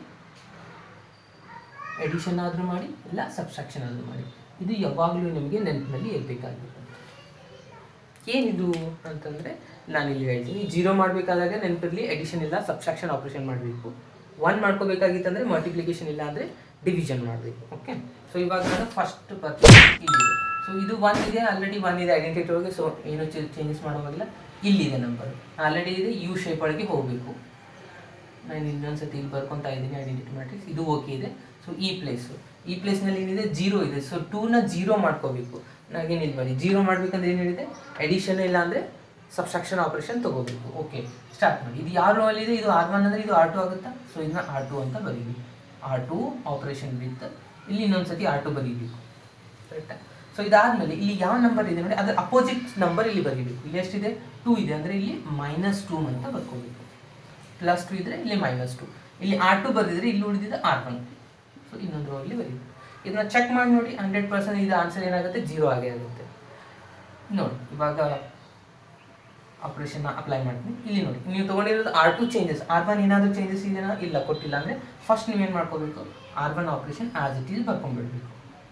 ಎಡಿಷನ್ ಆದರೂ ಮಾಡಿ ಇಲ್ಲ ಸಬ್ಸ್ಟ್ರಾಕ್ಷನ್ ಆದರೂ ಮಾಡಿ ಇದು ಯಾವಾಗಲೂ ನಿಮಗೆ ನೆನಪಿನಲ್ಲಿ ಇರಬೇಕಾಗಿರುತ್ತೆ ಏನಿದು ಅಂತಂದರೆ ನಾನು ಇಲ್ಲಿ ಹೇಳ್ತೀನಿ ಜೀರೋ ಮಾಡಬೇಕಾದಾಗ ನೆನಪಿರಲಿ ಎಡಿಷನ್ ಇಲ್ಲ ಸಬ್ಸ್ಟ್ರಾಕ್ಷನ್ ಆಪರೇಷನ್ ಮಾಡಬೇಕು ಒನ್ ಮಾಡ್ಕೋಬೇಕಾಗಿತ್ತಂದರೆ ಮಲ್ಟಿಪ್ಲಿಕೇಶನ್ ಇಲ್ಲ ಅಂದರೆ ಡಿವಿಷನ್ ಮಾಡಬೇಕು ಓಕೆ ಸೊ ಇವಾಗ ನಾನು ಫಸ್ಟ್ ಬರ್ತೀನಿ ಇಲ್ಲಿದೆ ಸೊ ಇದು ಒನ್ ಇದೆ ಆಲ್ರೆಡಿ ಒನ್ ಇದೆ ಐಡೆಂಟಿಟಿ ಒಳಗೆ ಸೊ ಏನು ಚೇಂಜಸ್ ಮಾಡೋವಾಗಿಲ್ಲ ಇಲ್ಲಿದೆ ನಂಬರ್ ಆಲ್ರೆಡಿ ಇದೆ ಯು ಶೇಪ್ ಒಳಗೆ ಹೋಗಬೇಕು ನಾನು ಇನ್ನೊಂದು ಸತಿ ಇಲ್ಲಿ ಬರ್ಕೊತಾ ಇದ್ದೀನಿ ಐಡೆಂಟಿಟಿ ಮ್ಯಾಟ್ರಿಕ್ಸ್ ಇದು ಓಕೆ ಇದೆ ಸೊ ಈ ಪ್ಲೇಸು ಈ ಪ್ಲೇಸ್ನಲ್ಲಿ ಏನಿದೆ ಜೀರೋ ಇದೆ ಸೊ ಟೂನ ಜೀರೋ ಮಾಡ್ಕೋಬೇಕು ನಾಗೇನು ಇಲ್ಲಿ ಬನ್ನಿ ಜೀರೋ ಮಾಡ್ಬೇಕಂದ್ರೆ ಏನು ಹೇಳಿದೆ ಎಡಿಷನ್ ಇಲ್ಲ ಅಂದರೆ ಸಬ್ಸ್ಟ್ರಾಕ್ಷನ್ ಆಪರೇಷನ್ ತೊಗೋಬೇಕು ಓಕೆ ಸ್ಟಾರ್ಟ್ ಮಾಡಿ ಇದು ಯಾವ ರೋ ಇದೆ ಇದು ಆರ್ ಒನ್ ಅಂದರೆ ಇದು ಆರ್ ಟು ಆಗುತ್ತಾ ಸೊ ಇದನ್ನ ಆರ್ ಟು ಅಂತ ಬರೀಬೇಕು ಆರ್ ಟು ಆಪರೇಷನ್ ವಿತ್ ಇಲ್ಲಿ ಇನ್ನೊಂದು ಸತಿ ಆರ್ ಟು ಬರೀಬೇಕು ಕರೆಕ್ಟಾ ಸೊ ಇದಾದಮೇಲೆ ಇಲ್ಲಿ ಯಾವ ನಂಬರ್ ಇದೆ ನೋಡಿ ಅದರ ಅಪೋಸಿಟ್ ನಂಬರ್ ಇಲ್ಲಿ ಬರೀಬೇಕು ಇಲ್ಲಿ ಎಷ್ಟಿದೆ ಟೂ ಇದೆ ಅಂದರೆ ಇಲ್ಲಿ ಮೈನಸ್ ಟೂ ಅಂತ ಬರ್ಕೋಬೇಕು ಪ್ಲಸ್ ಟು ಇದ್ದರೆ ಇಲ್ಲಿ ಮೈನಸ್ ಟು ಇಲ್ಲಿ ಆರ್ ಟು ಬರೆದಿದ್ರೆ ಇಲ್ಲಿ ಉಳಿದಿದೆ ಆರ್ ಒನ್ ಸೊ ಇನ್ನೊಂದು ರೋಗಲ್ಲಿ ಬರೀಬೇಕು ಇದನ್ನ ಚೆಕ್ ಮಾಡಿ ನೋಡಿ ಹಂಡ್ರೆಡ್ ಪರ್ಸೆಂಟ್ ಇದು ಆನ್ಸರ್ ಏನಾಗುತ್ತೆ ಜೀರೋ ಆಗೇ ಆಗುತ್ತೆ ನೋಡಿ ಇವಾಗ ಆಪ್ರೇಷನ್ ಅಪ್ಲೈ ಮಾಡ್ತೀನಿ ಇಲ್ಲಿ ನೋಡಿ ನೀವು ತೊಗೊಂಡಿರೋದು R two changes R one ಏನಾದರೂ ಚೇಂಜಸ್ ಇದೆಯಾ ಇಲ್ಲ ಕೊಟ್ಟಿಲ್ಲ ಅಂದರೆ ಫಸ್ಟ್ ನೀವೇನು ಮಾಡ್ಕೋಬೇಕು R one operation as it is ಬರ್ಕೊಂಡ್ಬಿಡ್ಬೇಕು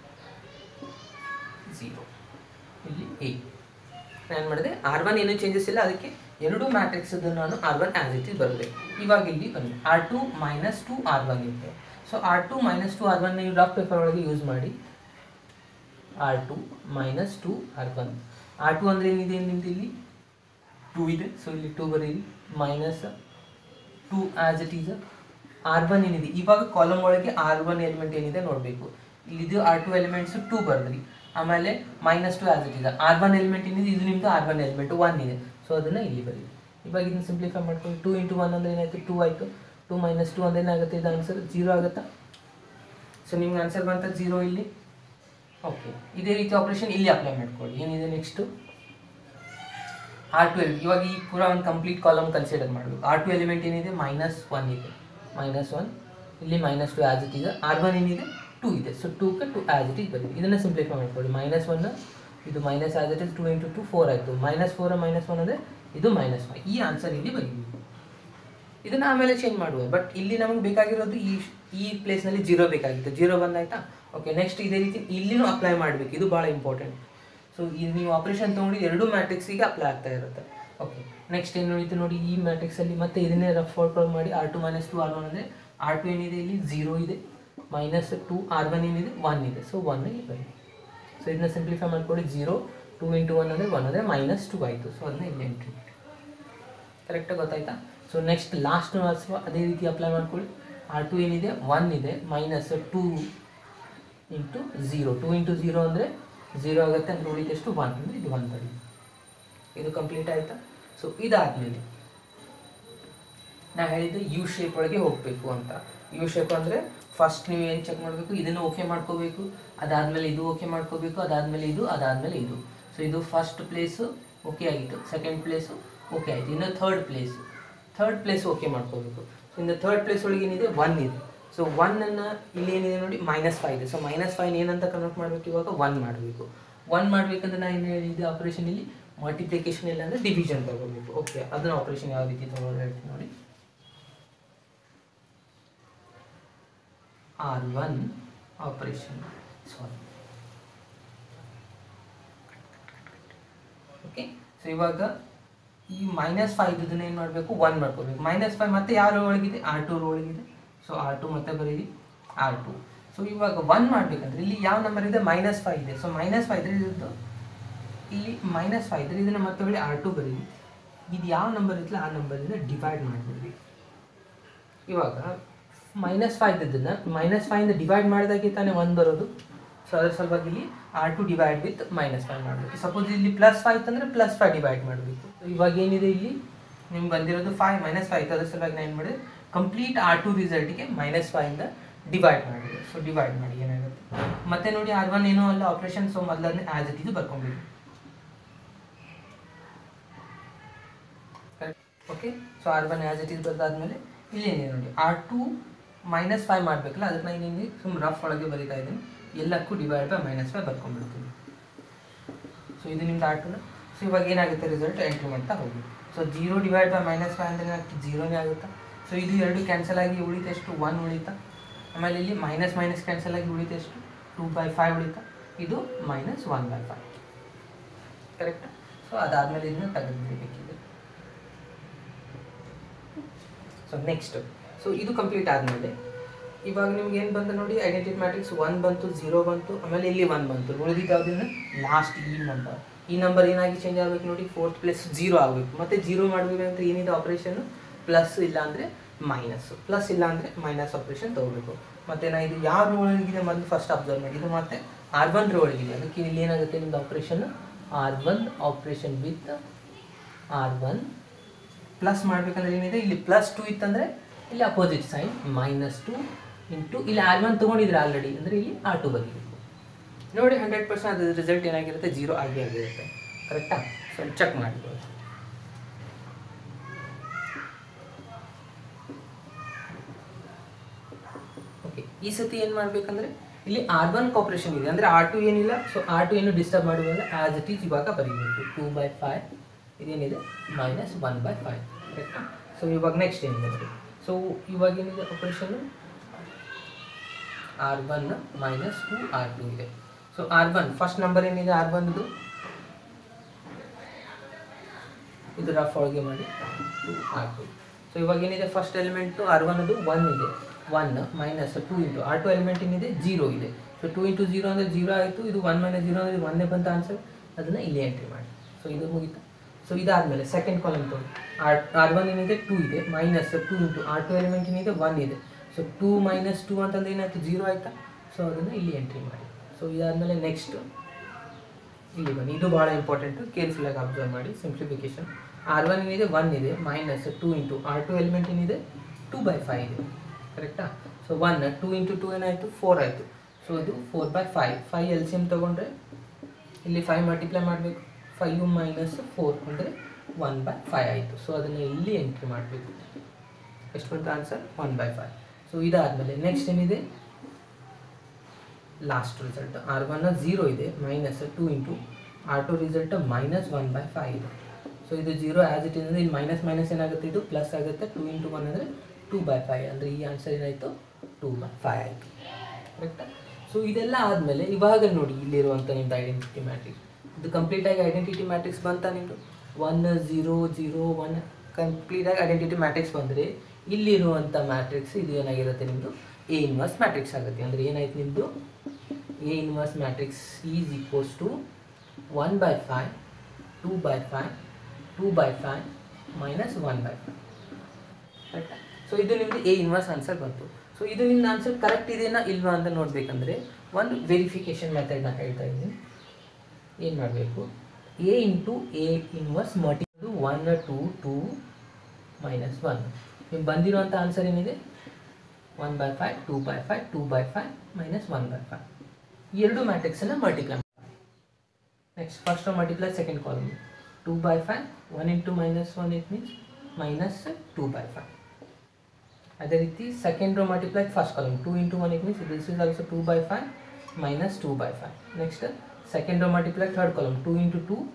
ಝೀರೋ ಇಲ್ಲಿ ಏ ನಾನು ಮಾಡಿದೆ ಆರ್ ಒನ್ ಏನೂ ಚೇಂಜಸ್ ಇಲ್ಲ ಅದಕ್ಕೆ ಎರಡು ಮ್ಯಾಟ್ರಿಕ್ಸ್ ನಾನು R one as it is ಬರಬೇಕು ಇವಾಗ ಇಲ್ಲಿ ಬನ್ನಿ R two minus two R one ಇದೆ so R two minus two R one ನೀವು ರಫ್ ಪೇಪರ್ ಒಳಗೆ ಯೂಸ್ ಮಾಡಿ R two minus two R one R two ಅಂದರೆ ಏನಿದೆ ನಿಮ್ದು ಇಲ್ಲಿ ಟೂ ಇದೆ ಸೊ ಇಲ್ಲಿ ಟೂ ಬರೀರಿ minus two as it is R one ಏನಿದೆ ಇವಾಗ ಕಾಲಮ್ ಒಳಗೆ ಆರ್ ಒನ್ ಎಲಿಮೆಂಟ್ ಏನಿದೆ ನೋಡಬೇಕು ಇಲ್ಲಿದು ಆರ್ ಟು ಎಲಿಮೆಂಟ್ಸ್ ಟೂ ಬರ್ದ್ರಿ ಆಮೇಲೆ ಮೈನಸ್ ಟು ಆಸ್ ಇಟ್ ಇದೆ ಆರ್ ಒನ್ ಎಲಿಮೆಂಟ್ ಏನಿದೆ ಇದು ನಿಮ್ಮದು ಆರ್ ಒನ್ ಎಲಿಮೆಂಟ್ ಒನ್ ಇದೆ ಸೊ ಅದನ್ನು ಇಲ್ಲಿ ಬರೀ ಇವಾಗ ಇದನ್ನ ಸಿಂಪ್ಲಿಫೈ ಮಾಡ್ಕೊಂಡು ಟೂ ಇಂಟು ಒನ್ ಅಂದರೆ ಏನಾಯ್ತು ಟೂ ಆಯಿತು ಟೂ ಮೈನಸ್ ಟು ಅಂದರೆ ಏನಾಗುತ್ತೆ ಇದು ಆನ್ಸರ್ ಜೀರೋ ಆಗುತ್ತಾ ಸೊ ನಿಮ್ಗೆ ಆನ್ಸರ್ ಬಂತ ಜೀರೋ ಇಲ್ಲಿ ಓಕೆ ಇದೇ ರೀತಿ ಆಪ್ರೇಷನ್ ಇಲ್ಲಿ ಅಪ್ಲೈ ಮಾಡ್ಕೊಳ್ಳಿ ಏನಿದೆ ನೆಕ್ಸ್ಟು ಆರ್ ಟು ಎಲ್ ಇವಾಗ ಈ ಪೂರ ಒಂದು ಕಂಪ್ಲೀಟ್ ಕಾಲಮ್ ಕನ್ಸಿಡರ್ ಮಾಡಬೇಕು ಆರ್ ಟು ಎಲಿಮೆಂಟ್ ಏನಿದೆ ಮೈನಸ್ ಒನ್ ಇದೆ ಮೈನಸ್ ಒನ್ ಇಲ್ಲಿ ಮೈನಸ್ ಟು ಆ್ಯಸ್ ಇಟ್ ಇದೆ ಆರ್ ಒನ್ ಏನಿದೆ ಟೂ ಇದೆ ಸೊ ಟೂಗೆ ಟು ಆ್ಯಸ್ ಇಟ್ ಇಸ್ ಬರೀ ಇದನ್ನು ಸಿಂಪ್ಲಿಫೈ ಮಾಡ್ಕೊಳ್ಳಿ ಮೈನಸ್ ಒನ್ ಇದು minus as it is two into two four ಆಯಿತು ಮೈನಸ್ ಫೋರ್ ಮೈನಸ್ ಒನ್ ಅಂದರೆ ಇದು ಮೈನಸ್ ಫೈವ್ ಈ ಆನ್ಸರ್ ಇಲ್ಲಿ ಬರೀಬೇಕು ಇದನ್ನ ಆಮೇಲೆ ಚೇಂಜ್ ಮಾಡುವ ಬಟ್ ಇಲ್ಲಿ ನಮಗೆ ಬೇಕಾಗಿರೋದು ಈ ಈ ಪ್ಲೇಸ್ನಲ್ಲಿ ಜೀರೋ ಬೇಕಾಗಿತ್ತು ಜೀರೋ ಬಂದಾಯ್ತಾ ಓಕೆ ನೆಕ್ಸ್ಟ್ ಇದೇ ರೀತಿ ಇಲ್ಲಿನೂ ಅಪ್ಲೈ ಮಾಡಬೇಕು ಇದು ಭಾಳ ಇಂಪಾರ್ಟೆಂಟ್ ಸೊ ಇದು ನೀವು ಆಪ್ರೇಷನ್ ತೊಗೊಂಡು ಎರಡು ಮ್ಯಾಟ್ರಿಕ್ಸಿಗೆ ಅಪ್ಲೈ ಆಗ್ತಾ ಇರುತ್ತೆ ಓಕೆ ನೆಕ್ಸ್ಟ್ ಏನು ನೋಡಿತು ನೋಡಿ ಈ ಮ್ಯಾಟ್ರಿಕ್ಸಲ್ಲಿ ಮತ್ತೆ ಇದನ್ನೇ ರಫ್ ಔಟ್ ಮಾಡಿ R two minus two R one ಅಂದರೆ ಆರ್ ಟು ಏನಿದೆ ಇಲ್ಲಿ ಜೀರೋ ಇದೆ ಮೈನಸ್ ಟು ಆರ್ ಒನ್ ಏನಿದೆ ಒನ್ ಇದೆ ಸೊ ಒನ್ ಇಲ್ಲಿ ಬನ್ನಿ ಸೊ ಇದನ್ನ ಸಿಂಪ್ಲಿಫೈ ಮಾಡ್ಕೊಳ್ಳಿ ಜೀರೋ ಟು ಇಂಟು ಒನ್ ಅಂದರೆ ಒನ್ ಅಂದರೆ ಮೈನಸ್ ಟು ಆಯಿತು ಸೊ ಅದನ್ನ ಇಲ್ಲಿ ಎಂಟ್ರಿ ಮಾಡಿ ಕರೆಕ್ಟಾಗಿ ಗೊತ್ತಾಯ್ತಾ ಸೊ ನೆಕ್ಸ್ಟ್ ಲಾಸ್ಟ್ ಅಥವಾ ಅದೇ ರೀತಿ ಅಪ್ಲೈ ಮಾಡ್ಕೊಳ್ಳಿ ಆರ್ ಟು ಏನಿದೆ ಒನ್ ಇದೆ minus two into zero two into zero ಅಂದರೆ ಝೀರೋ ಆಗುತ್ತೆ ಅಂದರೆ ಉಳಿದೆಷ್ಟು ಒನ್ ಅಂದರೆ ಇದು ಒನ್ ಬರೀ ಇದು ಕಂಪ್ಲೀಟ್ ಆಯಿತಾ ಸೊ ಇದಾದಮೇಲೆ ನಾ ಹೇಳಿದ್ದು ಯು ಶೇಪ್ ಒಳಗೆ ಹೋಗಬೇಕು ಅಂತ ಯು ಶೇಪ್ ಅಂದರೆ ಫಸ್ಟ್ ನೀವು ಏನು ಚೆಕ್ ಮಾಡಬೇಕು ಇದನ್ನು ಓಕೆ ಮಾಡ್ಕೋಬೇಕು ಅದಾದಮೇಲೆ ಇದು ಓಕೆ ಮಾಡ್ಕೋಬೇಕು ಅದಾದಮೇಲೆ ಇದು ಅದಾದಮೇಲೆ ಇದು ಸೊ ಇದು ಫಸ್ಟ್ ಪ್ಲೇಸು ಓಕೆ ಆಗಿತ್ತು ಸೆಕೆಂಡ್ ಪ್ಲೇಸು ಓಕೆ ಆಯಿತು ಇನ್ನು third place third place okay ಮಾಡ್ಕೋಬೇಕು ಸೊ ಇನ್ನು ಥರ್ಡ್ ಪ್ಲೇಸ್ ಒಳಗೆ ಏನಿದೆ ಒನ್ ಇದೆ ಸೊ ಒನ್ನನ್ನು ಇಲ್ಲಿ ಏನಿದೆ ನೋಡಿ ಮೈನಸ್ ಫೈವ್ ಇದೆ ಸೊ ಮೈನಸ್ ಫೈವ್ ಏನಂತ ಕನ್ವರ್ಟ್ ಮಾಡಬೇಕು ಇವಾಗ ಒನ್ ಮಾಡಬೇಕು ಒನ್ ಮಾಡಬೇಕಂದ್ರೆ ನಾನು ಏನು ಹೇಳಿದ್ದೆ ಆಪರೇಷನ್ ಇಲ್ಲಿ ಮಲ್ಟಿಪ್ಲಿಕೇಶನ್ ಇಲ್ಲ ಅಂದರೆ ಡಿವಿಷನ್ ತಗೋಬೇಕು ಓಕೆ ಅದನ್ನ ಆಪರೇಷನ್ ಯಾವ ರೀತಿ ತಗೊಳ್ಳೋದು ಹೇಳ್ತೀನಿ ನೋಡಿ R one operation sorry okay so ಇವಾಗ ಈ ಮೈನಸ್ ಫೈವ್ ಇದನ್ನ ಏನು ಮಾಡಬೇಕು ಒನ್ ಮಾಡ್ಕೋಬೇಕು ಮೈನಸ್ ಫೈವ್ ಮತ್ತೆ ಯಾವ ರೋ ಒಳಗಿದೆ ಆರ್ ಟು ರೋ ಒಳಗಿದೆ ಸೊ ಆರ್ ಟು ಮತ್ತೆ ಬರೀರಿ ಆರ್ ಟು ಸೊ ಇವಾಗ ಒನ್ ಮಾಡಬೇಕಂದ್ರೆ ಇಲ್ಲಿ ಯಾವ ನಂಬರ್ ಇದೆ ಮೈನಸ್ ಫೈವ್ ಇದೆ ಸೊ ಮೈನಸ್ ಫೈವ್ ಇದ್ರೆ ಇದ್ದು ಇಲ್ಲಿ ಮೈನಸ್ ಫೈವ್ ಇದ್ರೆ ಇದನ್ನು ಮತ್ತೆ ಬರೀ ಆರ್ ಟು ಬರೀರಿ ಇದು ಯಾವ ನಂಬರ್ ಇತ್ತಲ್ಲ ಆ ನಂಬರಿಂದ ಡಿವೈಡ್ ಮಾಡಿಬಿಡ್ರಿ ಇವಾಗ ಮೈನಸ್ ಫೈವ್ ಇದ್ದದನ್ನ ಮೈನಸ್ ಫೈವಿಂದ ಡಿವೈಡ್ ಮಾಡಿದಾಗೆ ತಾನೇ ಒನ್ ಬರೋದು ಸೊ ಅದ್ರ ಸಲುವಾಗಿ ಇಲ್ಲಿ R two divide with minus five ಮಾಡಬೇಕು ಸಪೋಸ್ ಇಲ್ಲಿ ಪ್ಲಸ್ ಫೈವ್ ಇತ್ತಂದ್ರೆ ಪ್ಲಸ್ ಫೈವ್ ಡಿವೈಡ್ ಮಾಡಬೇಕು ಇವಾಗ ಏನಿದೆ ಇಲ್ಲಿ ನಿಮ್ಗೆ ಬಂದಿರೋದು ಫೈವ್ ಮೈನಸ್ ಫೈವ್ ಅದ್ರ ಸಲುವಾಗಿ ನಾನು ಏನು ಮಾಡಿದೆ ಕಂಪ್ಲೀಟ್ ಆರ್ ಟು ರಿಸಲ್ಟ್ಗೆ ಮೈನಸ್ ಫೈವಿಂದ ಡಿವೈಡ್ ಮಾಡಿದೆ ಸೊ ಡಿವೈಡ್ ಮಾಡಿ ಏನಾಗುತ್ತೆ ಮತ್ತೆ ನೋಡಿ ಆರ್ ಒನ್ ಏನೋ ಅಲ್ಲ ಆಪ್ರೇಷನ್ ಸೊ ಮೊದಲನೇ ಆ್ಯಸ್ ಇಟ್ ಇದು ಬರ್ಕೊಂಬಿಡಿ okay so R one as it is ಬರ್ದಾದ್ಮೇಲೆ ಇಲ್ಲಿ ಏನಿದೆ ನೋಡಿ ಆರ್ ಟು ಮೈನಸ್ ಫೈವ್ ಮಾಡಬೇಕಲ್ಲ ಅದಕ್ಕೆ ನಾನು ಇಲ್ಲಿ ಸುಮ್ಮನೆ ರಫ್ ಒಳಗೆ ಬರೀತಾ ಇದ್ದೀನಿ ಎಲ್ಲಕ್ಕೂ ಡಿವೈಡ್ ಬೈ ಮೈನಸ್ ಫೈವ್ ಬರ್ಕೊಂಡ್ಬಿಡ್ತೀನಿ ಸೊ ಇದು ನಿಮ್ದು ಆರ್ ಟುನ ಸೊ ಇವಾಗ ಏನಾಗುತ್ತೆ ರಿಸಲ್ಟ್ ಎಂಟ್ರಿ ಮಾಡ್ತಾ ಹೋಗಿ so zero divide by minus five ಅಂದರೆ ಏನಾಗ್ತದೆ ಜೀರೋನೇ ಆಗುತ್ತಾ ಸೊ ಇದು ಎರಡು ಕ್ಯಾನ್ಸಲ್ ಆಗಿ ಉಳಿತ ಎಷ್ಟು ಒನ್ ಉಳಿತಾ ಆಮೇಲೆ ಇಲ್ಲಿ ಮೈನಸ್ ಮೈನಸ್ ಕ್ಯಾನ್ಸಲ್ ಆಗಿ ಉಳಿತ ಎಷ್ಟು ಟೂ ಬೈ ಫೈವ್ ಉಳಿತಾ ಇದು minus one by five correct so ಅದಾದಮೇಲೆ ಇದನ್ನ ತೆಗೆದುಬಿಡಬೇಕಿದೆ ಸೊ ನೆಕ್ಸ್ಟ್ ಸೊ ಇದು ಕಂಪ್ಲೀಟ್ ಆದಮೇಲೆ ಇವಾಗ ನಿಮ್ಗೆ ಏನು ಬಂತು ನೋಡಿ ಐಡೆಂಟಿಟಿ ಮ್ಯಾಟ್ರಿಕ್ಸ್ ಒನ್ ಬಂತು ಝೀರೋ ಬಂತು ಆಮೇಲೆ ಇಲ್ಲಿ ಒನ್ ಬಂತು ಉಳಿದಿದ್ದು ಯಾವುದಿಲ್ಲ ಲಾಸ್ಟ್ ಈ ನಂಬರ್ ಈ ನಂಬರ್ ಏನಾಗಿ ಚೇಂಜ್ ಆಗಬೇಕು ನೋಡಿ ಫೋರ್ತ್ ಪ್ಲಸ್ ಜೀರೋ ಆಗಬೇಕು ಮತ್ತೆ ಜೀರೋ ಮಾಡಬೇಕಂದ್ರೆ ಏನಿದೆ ಆಪ್ರೇಷನ್ ಪ್ಲಸ್ ಇಲ್ಲ ಅಂದರೆ ಮೈನಸ್ ಪ್ಲಸ್ ಇಲ್ಲ ಅಂದರೆ ಮೈನಸ್ ಆಪ್ರೇಷನ್ ತೊಗೋಬೇಕು ಮತ್ತೆ ನಾ ಇದು ಯಾವ ರೋ ಒಳಗಿದೆ ಮೊದಲು ಫಸ್ಟ್ ಅಬ್ಸರ್ವ್ ಮಾಡಿ ಇದು ಮತ್ತೆ ಆರ್ ಒನ್ ರೋ ಒಳಗಿದೆ ಅದಕ್ಕೆ ಇಲ್ಲಿ ಏನಾಗುತ್ತೆ ನಿಮ್ದು operation R one operation with R one plus ಮಾಡ್ಬೇಕಂದ್ರೆ ಏನಿದೆ ಇಲ್ಲಿ ಪ್ಲಸ್ ಟು ಇತ್ತಂದರೆ ಇಲ್ಲಿ opposite sign minus two into ಇಲ್ಲಿ ಆರ್ ಒನ್ ತೊಗೊಂಡಿದ್ರೆ ಆಲ್ರೆಡಿ ಅಂದರೆ ಇಲ್ಲಿ ಆರ್ ಟು ಬರೀಬೇಕು ನೋಡಿ ಹಂಡ್ರೆಡ್ ಪರ್ಸೆಂಟ್ ಅದ್ರ ರಿಸಲ್ಟ್ ಏನಾಗಿರುತ್ತೆ ಜೀರೋ ಆಗಿ ಆಗಿರುತ್ತೆ ಕರೆಕ್ಟಾ ಸೊ ಚೆಕ್ ಮಾಡ್ಬೋದು ಓಕೆ ಈ ಸತಿ ಏನು ಮಾಡಬೇಕಂದ್ರೆ ಇಲ್ಲಿ ಆರ್ ಒನ್ ಕಾಪ್ರೇಷನ್ ಇದೆ ಅಂದರೆ ಆರ್ ಟು ಏನಿಲ್ಲ ಸೊ ಆರ್ ಟು ಏನು ಡಿಸ್ಟರ್ಬ್ ಮಾಡುವಲ್ಲ ಆಸ್ ಇಟ್ ಈಸ್ ಇವಾಗ ಬರೀಬೇಕು ಟೂ ಬೈ ಫೈವ್ ಇದೇನಿದೆ ಮೈನಸ್ ಒನ್ ಬೈ ಫೈವ್ ಕರೆಕ್ಟಾ ಸೊ ಇವಾಗ ನೆಕ್ಸ್ಟ್ ಏನಿದೆ ನೋಡಿ ಸೊ ಇವಾಗ ಏನಿದೆ operation R one minus two R two ಇದೆ so R one first number ಏನಿದೆ ಆರ್ ಒನ್ದು ಇದು ರಫ್ ಒಳಗೆ ಮಾಡಿ ಟು ಆರ್ ಟು ಸೊ ಇವಾಗ ಏನಿದೆ ಫಸ್ಟ್ ಎಲಿಮೆಂಟು ಆರ್ ಒನ್ ಅದು ಒನ್ ಇದೆ one minus two into R two element ಏನಿದೆ ಜೀರೋ ಇದೆ ಸೊ ಟು ಇಂಟು ಜೀರೋ ಅಂದರೆ ಜೀರೋ ಆಯಿತು ಇದು ಒನ್ ಮೈನಸ್ ಜೀರೋ ಅಂದರೆ ಒಂದೇ ಬಂತ ಆನ್ಸರ್ ಅದನ್ನು ಇಲ್ಲಿ ಎಂಟ್ರಿ ಮಾಡಿ ಸೊ ಇದು ಮುಗೀತು ಸೊ ಇದಾದಮೇಲೆ ಸೆಕೆಂಡ್ ಕಾಲಮ್ ತೊಗೊಳ್ಳಿ ಆರ್ ಆರ್ ಒನ್ ಏನಿದೆ ಟೂ ಇದೆ minus two into R two element ಏನಿದೆ ಒನ್ ಇದೆ ಸೊ ಟೂ ಮೈನಸ್ ಟು ಅಂತಂದ್ರೆ ಏನಾಯ್ತು ಜೀರೋ ಆಯಿತಾ ಸೊ ಅದನ್ನು ಇಲ್ಲಿ ಎಂಟ್ರಿ ಮಾಡಿ ಸೊ ಇದಾದಮೇಲೆ ನೆಕ್ಸ್ಟ್ ಇಲ್ಲಿ ಬನ್ನಿ ಇದು ಭಾಳ ಇಂಪಾರ್ಟೆಂಟು ಕೇರ್ಫುಲ್ಲಾಗಿ ಅಬ್ಸರ್ವ್ ಮಾಡಿ ಸಿಂಪ್ಲಿಫಿಕೇಶನ್ ಆರ್ ಒನ್ ಏನಿದೆ ಒನ್ ಇದೆ minus two into R two element ಏನಿದೆ ಟೂ ಬೈ ಫೈವ್ ಇದೆ ಕರೆಕ್ಟಾ so one two into two ಏನಾಯಿತು ಫೋರ್ ಆಯಿತು ಸೊ ಇದು four by five five L C M ತೊಗೊಂಡ್ರೆ ಇಲ್ಲಿ ಫೈವ್ ಮಲ್ಟಿಪ್ಲೈ ಮಾಡಬೇಕು ಫೈವ್ ಮೈನಸ್ ಫೋರ್ ಅಂದರೆ ಒನ್ ಬೈ ಫೈವ್ ಆಯಿತು ಸೊ ಅದನ್ನು ಇಲ್ಲಿ ಎಂಟ್ರಿ ಮಾಡಬೇಕು ಎಷ್ಟು ಬಂತು answer one by five so ಇದಾದಮೇಲೆ ನೆಕ್ಸ್ಟ್ ಏನಿದೆ last result R one zero ಇದೆ minus two into R two result minus one by five ಇದೆ ಸೊ ಇದು ಜೀರೋ ಆ್ಯಸ್ ಇಟ್ ಇಸ್ ಅಂದರೆ ಇಲ್ಲಿ ಮೈನಸ್ ಮೈನಸ್ ಏನಾಗುತ್ತೆ ಇದು ಪ್ಲಸ್ ಆಗುತ್ತೆ ಟು ಇಂಟು ಒನ್ ಅಂದರೆ ಟೂ ಬೈ ಫೈವ್ ಅಂದರೆ ಈ ಆನ್ಸರ್ ಏನಾಯಿತು ಟೂ ಬೈ ಫೈವ್ ಆಯಿತು ಕರೆಕ್ಟಾ ಸೊ ಇದೆಲ್ಲ ಆದಮೇಲೆ ಇವಾಗ ನೋಡಿ ಇಲ್ಲಿರುವಂಥ ನಿಮ್ಮದು ಐಡೆಂಟಿಟಿ ಮ್ಯಾಟ್ರಿಕ್ಸ್ ಇದು ಕಂಪ್ಲೀಟಾಗಿ ಐಡೆಂಟಿಟಿ ಮ್ಯಾಟ್ರಿಕ್ಸ್ ಬಂತ ನಿಮ್ಮದು ಒನ್ ಝೀರೋ ಜೀರೋ ಒನ್ ಕಂಪ್ಲೀಟಾಗಿ ಐಡೆಂಟಿಟಿ ಮ್ಯಾಟ್ರಿಕ್ಸ್ ಬಂದರೆ ಇಲ್ಲಿರುವಂಥ ಮ್ಯಾಟ್ರಿಕ್ಸ್ ಇದು ಏನಾಗಿರುತ್ತೆ ನಿಮ್ಮದು ಎ ಇನ್ವರ್ಸ್ ಮ್ಯಾಟ್ರಿಕ್ಸ್ ಆಗುತ್ತೆ ಅಂದರೆ ಏನಾಯ್ತು ನಿಮ್ಮದು A inverse matrix is equals to one by five two by five two by five minus one by five ಕರೆಕ್ಟಾ ಸೊ ಇದು ನಿಮ್ಮದು ಎ ಇನ್ವರ್ಸ್ ಆನ್ಸರ್ ಬಂತು ಸೊ ಇದು ನಿಮ್ದು ಆನ್ಸರ್ ಕರೆಕ್ಟ್ ಇದೆಯಾ ಇಲ್ವಾ ಅಂತ ನೋಡಬೇಕಂದ್ರೆ ಒಂದು ವೆರಿಫಿಕೇಷನ್ ಮೆಥಡ್ನ ಹೇಳ್ತಾ ಇದ್ದೀನಿ ಏನು ಮಾಡಬೇಕು A into A inverse multi one two two minus one ನಿಮ್ಗೆ ಬಂದಿರುವಂಥ ಆನ್ಸರ್ ಏನಿದೆ one by five two by five two by five minus one by five ಎರಡು ಮ್ಯಾಟ್ರಿಕ್ಸನ್ನು multiply next first multiply second column two by five one into minus one it means minus two by five ಅದೇ ರೀತಿ second row multiply first column two into one it means this is also two by five minus two by five next second row multiply third column two into two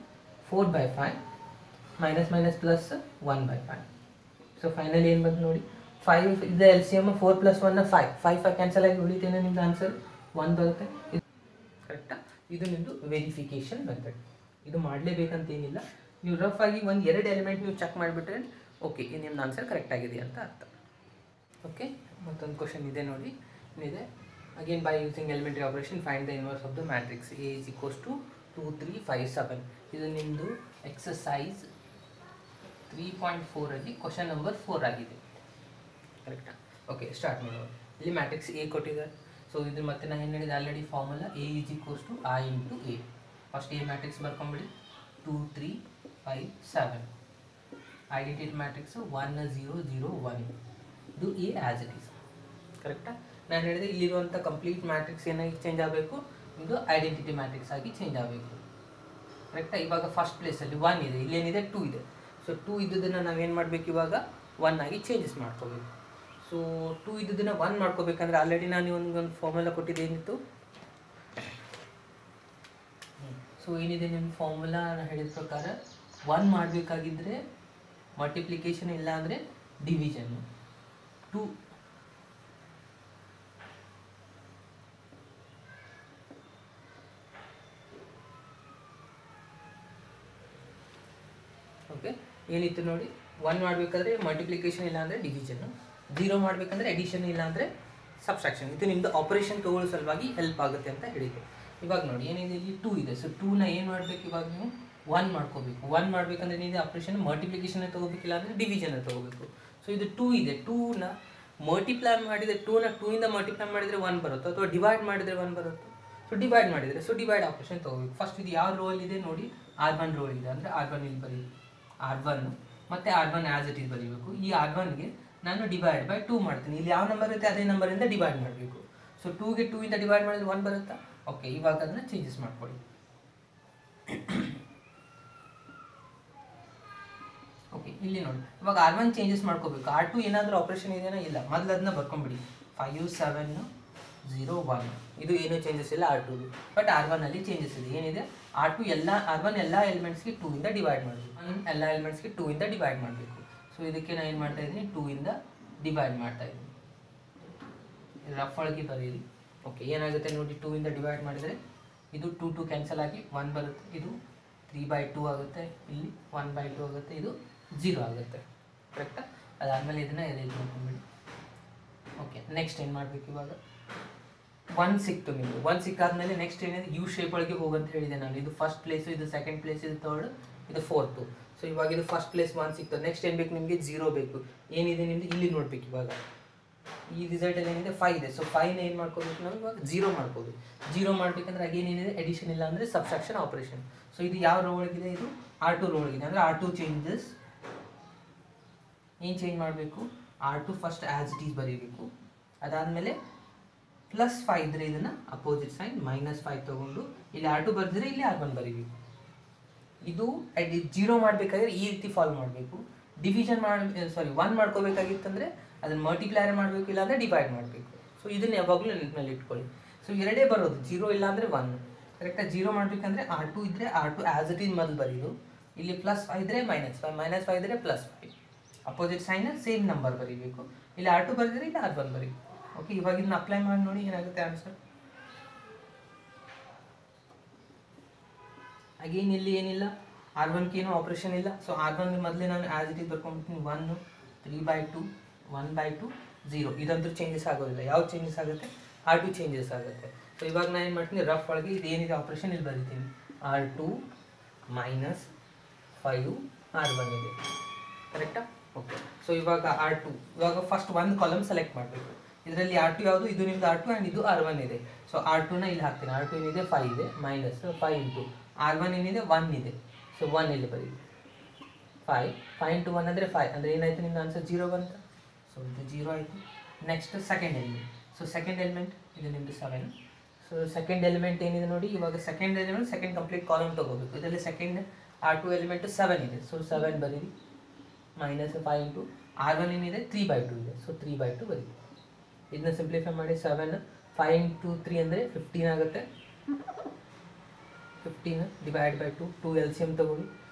four by five minus minus plus one by five so final ಏನು ಬಂತು ನೋಡಿ five ಇದು L C M four plus one five five five cancel ಆಗಿ ಉಳಿತೇನೆ ನಿಮ್ದು answer one ಬರುತ್ತೆ ಇದು ಕರೆಕ್ಟಾ ಇದು ನಿಮ್ಮದು ವೆರಿಫಿಕೇಷನ್ ಮೆಥಡ್ ಇದು ಮಾಡಲೇಬೇಕಂತ ಏನಿಲ್ಲ ನೀವು ರಫ್ ಆಗಿ ಒಂದು ಎರಡು ಎಲಿಮೆಂಟ್ ನೀವು ಚೆಕ್ ಮಾಡಿಬಿಟ್ರೆ ಓಕೆ ಇದು ನಿಮ್ದು ಆನ್ಸರ್ ಕರೆಕ್ಟ್ ಆಗಿದೆ ಅಂತ ಅರ್ಥ ಓಕೆ ಮತ್ತೊಂದು ಕ್ವಶನ್ ಇದೆ ನೋಡಿ ಇದೆ again by using elementary operation find the inverse of the matrix A is equals to two three five seven ಇದು ನಿಮ್ಮದು ಎಕ್ಸಸೈಸ್ ತ್ರೀ ಪಾಯಿಂಟ್ ಫೋರಲ್ಲಿ ಕ್ವಶನ್ ನಂಬರ್ ಫೋರ್ ಆಗಿದೆ ಕರೆಕ್ಟಾ ಓಕೆ ಸ್ಟಾರ್ಟ್ ಮಾಡೋಣ ಇಲ್ಲಿ ಮ್ಯಾಟ್ರಿಕ್ಸ್ ಎ ಕೊಟ್ಟಿದ್ದಾರೆ ಸೊ ಇದು ಮತ್ತೆ ನಾನು ಏನು ಹೇಳಿದೆ already formula A is equals to I into A first A matrix ಬರ್ಕೊಂಬಿಡಿ two three five seven identity matrix one zero zero one ಇದು ಎ ಆ್ಯಸ್ ಇಟ್ ಈಸ್ ಕರೆಕ್ಟಾ ನಾನು ಹೇಳಿದೆ ಇಲ್ಲಿರುವಂಥ ಕಂಪ್ಲೀಟ್ ಮ್ಯಾಟ್ರಿಕ್ಸ್ ಏನಾಗಿ ಚೇಂಜ್ ಆಗಬೇಕು ಇದು ಐಡೆಂಟಿಟಿ ಮ್ಯಾಟ್ರಿಕ್ಸ್ ಆಗಿ ಚೇಂಜ್ ಆಗಬೇಕು ಕರೆಕ್ಟಾ ಇವಾಗ ಫಸ್ಟ್ ಪ್ಲೇಸಲ್ಲಿ ಒನ್ ಇದೆ ಇಲ್ಲೇನಿದೆ ಟೂ ಇದೆ ಸೊ ಟೂ ಇದ್ದದನ್ನು ನಾವೇನು ಮಾಡಬೇಕು ಇವಾಗ ಒನ್ ಆಗಿ ಚೇಂಜಸ್ ಮಾಡ್ಕೋಬೇಕು ಸೊ ಟೂ ಇದ್ದದನ್ನು ಒನ್ ಮಾಡ್ಕೋಬೇಕಂದ್ರೆ ಆಲ್ರೆಡಿ ನಾನು ಒಂದು ಒಂದು ಫಾರ್ಮುಲಾ ಕೊಟ್ಟಿದ್ದೆ ಏನಿತ್ತು ಸೊ ಏನಿದೆ ನಿಮ್ಮ ಫಾರ್ಮುಲಾ ನಾನು ಹೇಳಿದ ಪ್ರಕಾರ ಒನ್ ಮಾಡಬೇಕಾಗಿದ್ದರೆ ಮಲ್ಟಿಪ್ಲಿಕೇಶನ್ ಇಲ್ಲ ಅಂದರೆ ಡಿವಿಷನ್ ಟೂ ಓಕೆ ಏನಿತ್ತು ನೋಡಿ ಒನ್ ಮಾಡಬೇಕಾದ್ರೆ ಮಲ್ಟಿಪ್ಲಿಕೇಶನ್ ಇಲ್ಲ ಅಂದರೆ ಡಿವಿಷನ್ ಜೀರೋ ಮಾಡಬೇಕಂದ್ರೆ ಎಡಿಷನ್ ಇಲ್ಲ ಅಂದರೆ ಸಬ್ಸ್ಟ್ರಾಕ್ಷನ್ ಇದು ನಿಮ್ಮದು ಆಪರೇಷನ್ ತಗೊಳ್ಳೋ ಸಲುವಾಗಿ ಹೆಲ್ಪ್ ಆಗುತ್ತೆ ಅಂತ ಹೇಳಿದೆ ಇವಾಗ ನೋಡಿ ಏನಿದೆ ಇಲ್ಲಿ ಟೂ ಇದೆ ಸೊ ಟೂನ ಏನು ಮಾಡಬೇಕು ಇವಾಗ ನೀವು ಒನ್ ಮಾಡ್ಕೋಬೇಕು ಒನ್ ಮಾಡಬೇಕಂದ್ರೆ ಏನಿದೆ ಆಪರೇಷನ್ ಮಲ್ಟಿಪ್ಲಿಕೇಶನ್ ತೊಗೋಬೇಕಿಲ್ಲ ಅಂದರೆ ಡಿವಿಷನ್ ತೊಗೋಬೇಕು ಸೊ ಇದು ಟೂ ಇದೆ ಟೂನ ಮಲ್ಟಿಪ್ಲೈ ಮಾಡಿದರೆ ಟೂನ ಟೂಯಿಂದ ಮಲ್ಟಿಪ್ಲೈ ಮಾಡಿದರೆ ಒನ್ ಬರುತ್ತೋ ಅಥವಾ ಡಿವೈಡ್ ಮಾಡಿದರೆ ಒನ್ ಬರುತ್ತೋ ಸೊ ಡಿವೈಡ್ ಮಾಡಿದರೆ ಸೊ ಡಿವೈಡ್ ಆಪರೇಷನ್ ತೊಗೋಬೇಕು ಫಸ್ಟ್ ಇದು ಯಾವ ರೋಲ್ ಇದೆ ನೋಡಿ ಆರ್ ಒನ್ ರೋಲ್ ಇದೆ ಅಂದರೆ ಆರ್ ಒನ್ ಇಲ್ಲಿ ಬರೀ ಆರ್ ಒನ್ ಮತ್ತು R one as it is ಬರೀಬೇಕು ಈ ಆರ್ ಒನ್ಗೆ ನಾನು ಡಿವೈಡ್ ಬೈ ಟೂ ಮಾಡ್ತೀನಿ ಇಲ್ಲಿ ಯಾವ ನಂಬರ್ ಇರುತ್ತೆ ಅದೇ ನಂಬರಿಂದ ಡಿವೈಡ್ ಮಾಡಬೇಕು ಸೊ ಟೂಗೆ ಟೂ ಇಂದ ಡಿವೈಡ್ ಮಾಡಿದ್ರೆ ಒನ್ ಬರುತ್ತಾ ಓಕೆ ಇವಾಗ ಅದನ್ನ ಚೇಂಜಸ್ ಮಾಡ್ಕೊಳ್ಳಿ ಓಕೆ ಇಲ್ಲಿ ನೋಡಿ ಇವಾಗ ಆರ್ ಒನ್ ಚೇಂಜಸ್ ಮಾಡ್ಕೋಬೇಕು ಆರ್ ಟು ಏನಾದರೂ ಆಪ್ರೇಷನ್ ಇದೆಯಾ ಇಲ್ಲ ಮೊದಲು ಅದನ್ನ ಬರ್ಕೊಂಬಿಡಿ ಫೈವ್ ಸೆವೆನ್ ಝೀರೋ ಒನ್ ಇದು ಏನೂ ಚೇಂಜಸ್ ಇಲ್ಲ ಆರ್ ಟು ಬಟ್ ಆರ್ ಒನ್ನಲ್ಲಿ ಚೇಂಜಸ್ ಇದೆ ಏನಿದೆ ಆರ್ ಟು ಎಲ್ಲ ಆರ್ ಒನ್ ಎಲ್ಲ ಎಲಿಮೆಂಟ್ಸ್ಗೆ ಟೂ ಇಂದ ಡಿವೈಡ್ ಮಾಡಬೇಕು ಎಲ್ಲ ಎಲಿಮೆಂಟ್ಸ್ಗೆ ಟೂ ಇಂದ ಡಿವೈಡ್ ಮಾಡಬೇಕು ಸೊ ಇದಕ್ಕೆ ನಾನು ಏನು ಮಾಡ್ತಾ ಇದ್ದೀನಿ ಟೂ ಇಂದ ಡಿವೈಡ್ ಮಾಡ್ತಾ ಇದ್ದೀನಿ ರಫ್ ಒಳಗೆ ಬರೀರಿ ಓಕೆ ಏನಾಗುತ್ತೆ ನೋಡಿ ಟೂ ಇಂದ ಡಿವೈಡ್ ಮಾಡಿದರೆ ಇದು ಟೂ ಟು ಕ್ಯಾನ್ಸಲ್ ಆಗಿ ಒನ್ ಬರುತ್ತೆ ಇದು ತ್ರೀ ಬೈ ಟೂ ಆಗುತ್ತೆ ಇಲ್ಲಿ ಒನ್ ಬೈ ಟೂ ಆಗುತ್ತೆ ಇದು ಜೀರೋ ಆಗುತ್ತೆ ಕರೆಕ್ಟಾ ಅದಾದಮೇಲೆ ಇದನ್ನು ಎರೇಂಜ್ ಮಾಡ್ಕೊಂಬಿಡಿ ಓಕೆ ನೆಕ್ಸ್ಟ್ ಏನು ಮಾಡಬೇಕು ಇವಾಗ ಒನ್ ಸಿಕ್ತು ನಿಮಗೆ ಒನ್ ಸಿಕ್ಕಾದ್ಮೇಲೆ ನೆಕ್ಸ್ಟ್ ಏನಿದೆ ಯು ಶೇಪ್ ಒಳಗೆ ಹೋಗಂತ ಹೇಳಿದೆ ನಾನು ಇದು ಫಸ್ಟ್ ಪ್ಲೇಸು ಇದು ಸೆಕೆಂಡ್ ಪ್ಲೇಸ್ ಇದು ಥರ್ಡ್ ಇದು ಫೋರ್ತು ಸೊ ಇವಾಗ ಇದು ಫಸ್ಟ್ ಪ್ಲೇಸ್ ಒನ್ ಸಿಕ್ತು ನೆಕ್ಸ್ಟ್ ಏನು ಬೇಕು ನಿಮಗೆ ಜೀರೋ ಬೇಕು ಏನಿದೆ ನಿಮ್ದು ಇಲ್ಲಿ ನೋಡ್ಬೇಕು ಇವಾಗ ಈ ರಿಸಲ್ಟಲ್ಲಿ ಏನಿದೆ ಫೈವ್ ಇದೆ ಸೊ ಫೈವ್ನ ಏನು ಮಾಡ್ಕೋಬೇಕು ನಾವು ಇವಾಗ ಜೀರೋ ಮಾಡ್ಕೋಬೇಕು ಜೀರೋ ಮಾಡ್ಬೇಕಂದ್ರೆ ಅಗೇನ್ ಏನಿದೆ ಎಡಿಷನ್ ಇಲ್ಲ ಅಂದರೆ ಸಬ್ಸ್ಟ್ರಾಕ್ಷನ್ ಆಪರೇಷನ್ ಸೊ ಇದು ಯಾವ ರೋ ಒಳಗಿದೆ ಇದು ಆರ್ ಟು ರೋ ಒಳಗಿದೆ ಅಂದರೆ ಆರ್ ಟು ಚೇಂಜಸ್ ಏನು ಚೇಂಜ್ ಮಾಡಬೇಕು R two first as it is ಬರೀಬೇಕು ಅದಾದಮೇಲೆ ಪ್ಲಸ್ ಫೈವ್ ಇದ್ರೆ ಇದನ್ನು ಅಪೋಸಿಟ್ ಸೈನ್ ಮೈನಸ್ ಫೈವ್ ತೊಗೊಂಡು ಇಲ್ಲಿ ಆರ್ ಟು ಬರೆದಿದ್ರೆ ಇಲ್ಲಿ ಆರ್ ಒನ್ ಬರೀಬೇಕು ಇದು ಜೀರೋ ಮಾಡಬೇಕಾದ್ರೆ ಈ ರೀತಿ ಫಾಲೋ ಮಾಡಬೇಕು ಡಿವಿಷನ್ ಮಾಡಿ ಸಾರಿ ಒನ್ ಮಾಡ್ಕೋಬೇಕಾಗಿತ್ತಂದ್ರೆ ಅದನ್ನು ಮಲ್ಟಿಪ್ಲೈರ್ ಮಾಡಬೇಕು ಇಲ್ಲಾಂದರೆ ಡಿವೈಡ್ ಮಾಡಬೇಕು ಸೊ ಇದನ್ನು ಯಾವಾಗಲೂ ನೆನಪಿನಲ್ಲಿ ಇಟ್ಕೊಳ್ಳಿ ಸೊ ಎರಡೇ ಬರೋದು ಜೀರೋ ಇಲ್ಲ ಅಂದರೆ ಒನ್ ಕರೆಕ್ಟಾಗಿ ಜೀರೋ ಮಾಡಬೇಕಂದ್ರೆ ಆರ್ ಟು ಇದ್ದರೆ R two as it is ಮೊದಲು ಬರೀದು ಇಲ್ಲಿ ಪ್ಲಸ್ ಫೈವ್ ಇದ್ದರೆ ಮೈನಸ್ ಫೈವ್ ಮೈನಸ್ ಫೈವ್ ಇದ್ದರೆ plus five opposite sign same number ಬರೀಬೇಕು ಇಲ್ಲಿ ಆರ್ ಟು ಬರೆದಿದ್ರೆ ಇಲ್ಲಿ ಆರ್ ಒನ್ ಬರೀಬೇಕು ಓಕೆ ಇವಾಗ ಇದನ್ನ ಅಪ್ಲೈ ಮಾಡಿ ನೋಡಿ ಏನಾಗುತ್ತೆ ಆನ್ಸರ್ ಅಗೇನ್ ಇಲ್ಲಿ ಏನಿಲ್ಲ ಆರ್ ಒನ್ಗೆ ಏನೂ ಆಪ್ರೇಷನ್ ಇಲ್ಲ ಸೊ ಆರ್ ಒನ್ಗೆ ಮೊದಲೇ ನಾನು ಆ್ಯಸ್ ಇಟ್ ಈಸ್ ಬರ್ಕೊಂಡ್ಬಿಡ್ತೀನಿ one three by two one by two zero ಇದಂತೂ ಚೇಂಜಸ್ ಆಗೋದಿಲ್ಲ ಯಾವ ಚೇಂಜಸ್ ಆಗುತ್ತೆ ಆರ್ ಟು ಚೇಂಜಸ್ ಆಗುತ್ತೆ ಸೊ ಇವಾಗ ನಾನು ಏನು ಮಾಡ್ತೀನಿ ರಫ್ ಒಳಗೆ ಇದು ಏನಿದೆ ಆಪ್ರೇಷನ್ ಇಲ್ಲಿ ಬರೀತೀನಿ R two minus five R one ಇದೆ ಕರೆಕ್ಟಾ ಓಕೆ ಸೊ ಇವಾಗ ಆರ್ ಟು ಇವಾಗ ಫಸ್ಟ್ ಒಂದು ಕಾಲಮ್ ಸೆಲೆಕ್ಟ್ ಮಾಡಬೇಕು ಇದರಲ್ಲಿ ಆರ್ ಟು ಯಾವುದು ಇದು ನಿಮ್ದು ಆರ್ ಟು ಆ್ಯಂಡ್ ಇದು ಆರ್ ಒನ್ ಇದೆ ಸೊ ಆರ್ ಟುನ ಇಲ್ಲಿ ಹಾಕ್ತೀನಿ ಆರ್ ಟು ಏನಿದೆ ಫೈವ್ ಇದೆ minus five into R one ಏನಿದೆ ಒನ್ ಇದೆ ಸೊ ಒನ್ ಇಲ್ಲಿ ಬರೀ ಫೈವ್ ಫೈವ್ ಇಂಟು ಒನ್ ಅಂದರೆ ಫೈವ್ ಅಂದರೆ ಏನಾಯ್ತು ನಿಮ್ದು ಆನ್ಸರ್ ಜೀರೋ ಬಂತ ಸೊ ಇದು ಜೀರೋ ಆಯಿತು next second element so second element ಇದು ನಿಮ್ಮದು ಸೆವೆನ್ ಸೊ ಸೆಕೆಂಡ್ ಎಲಿಮೆಂಟ್ ಏನಿದೆ ನೋಡಿ ಇವಾಗ second element second complete column ತೊಗೋಬೇಕು ಇದರಲ್ಲಿ second R two element seven ಇದೆ ಸೊ ಸೆವೆನ್ ಬರೀರಿ minus five into R one ಏನಿದೆ ತ್ರೀ ಬೈ ಟು ಇದೆ ಸೊ ತ್ರೀ ಬೈ ಟು ಬರೀ ಇದನ್ನ ಸಿಂಪ್ಲಿಫೈ ಮಾಡಿ ಸೆವೆನ್ ಫೈವ್ ಇಂಟು ತ್ರೀ ಅಂದರೆ ಫಿಫ್ಟೀನ್ ಆಗುತ್ತೆ fifteen divide by two two L C M ತೊಗೊಳ್ಳಿ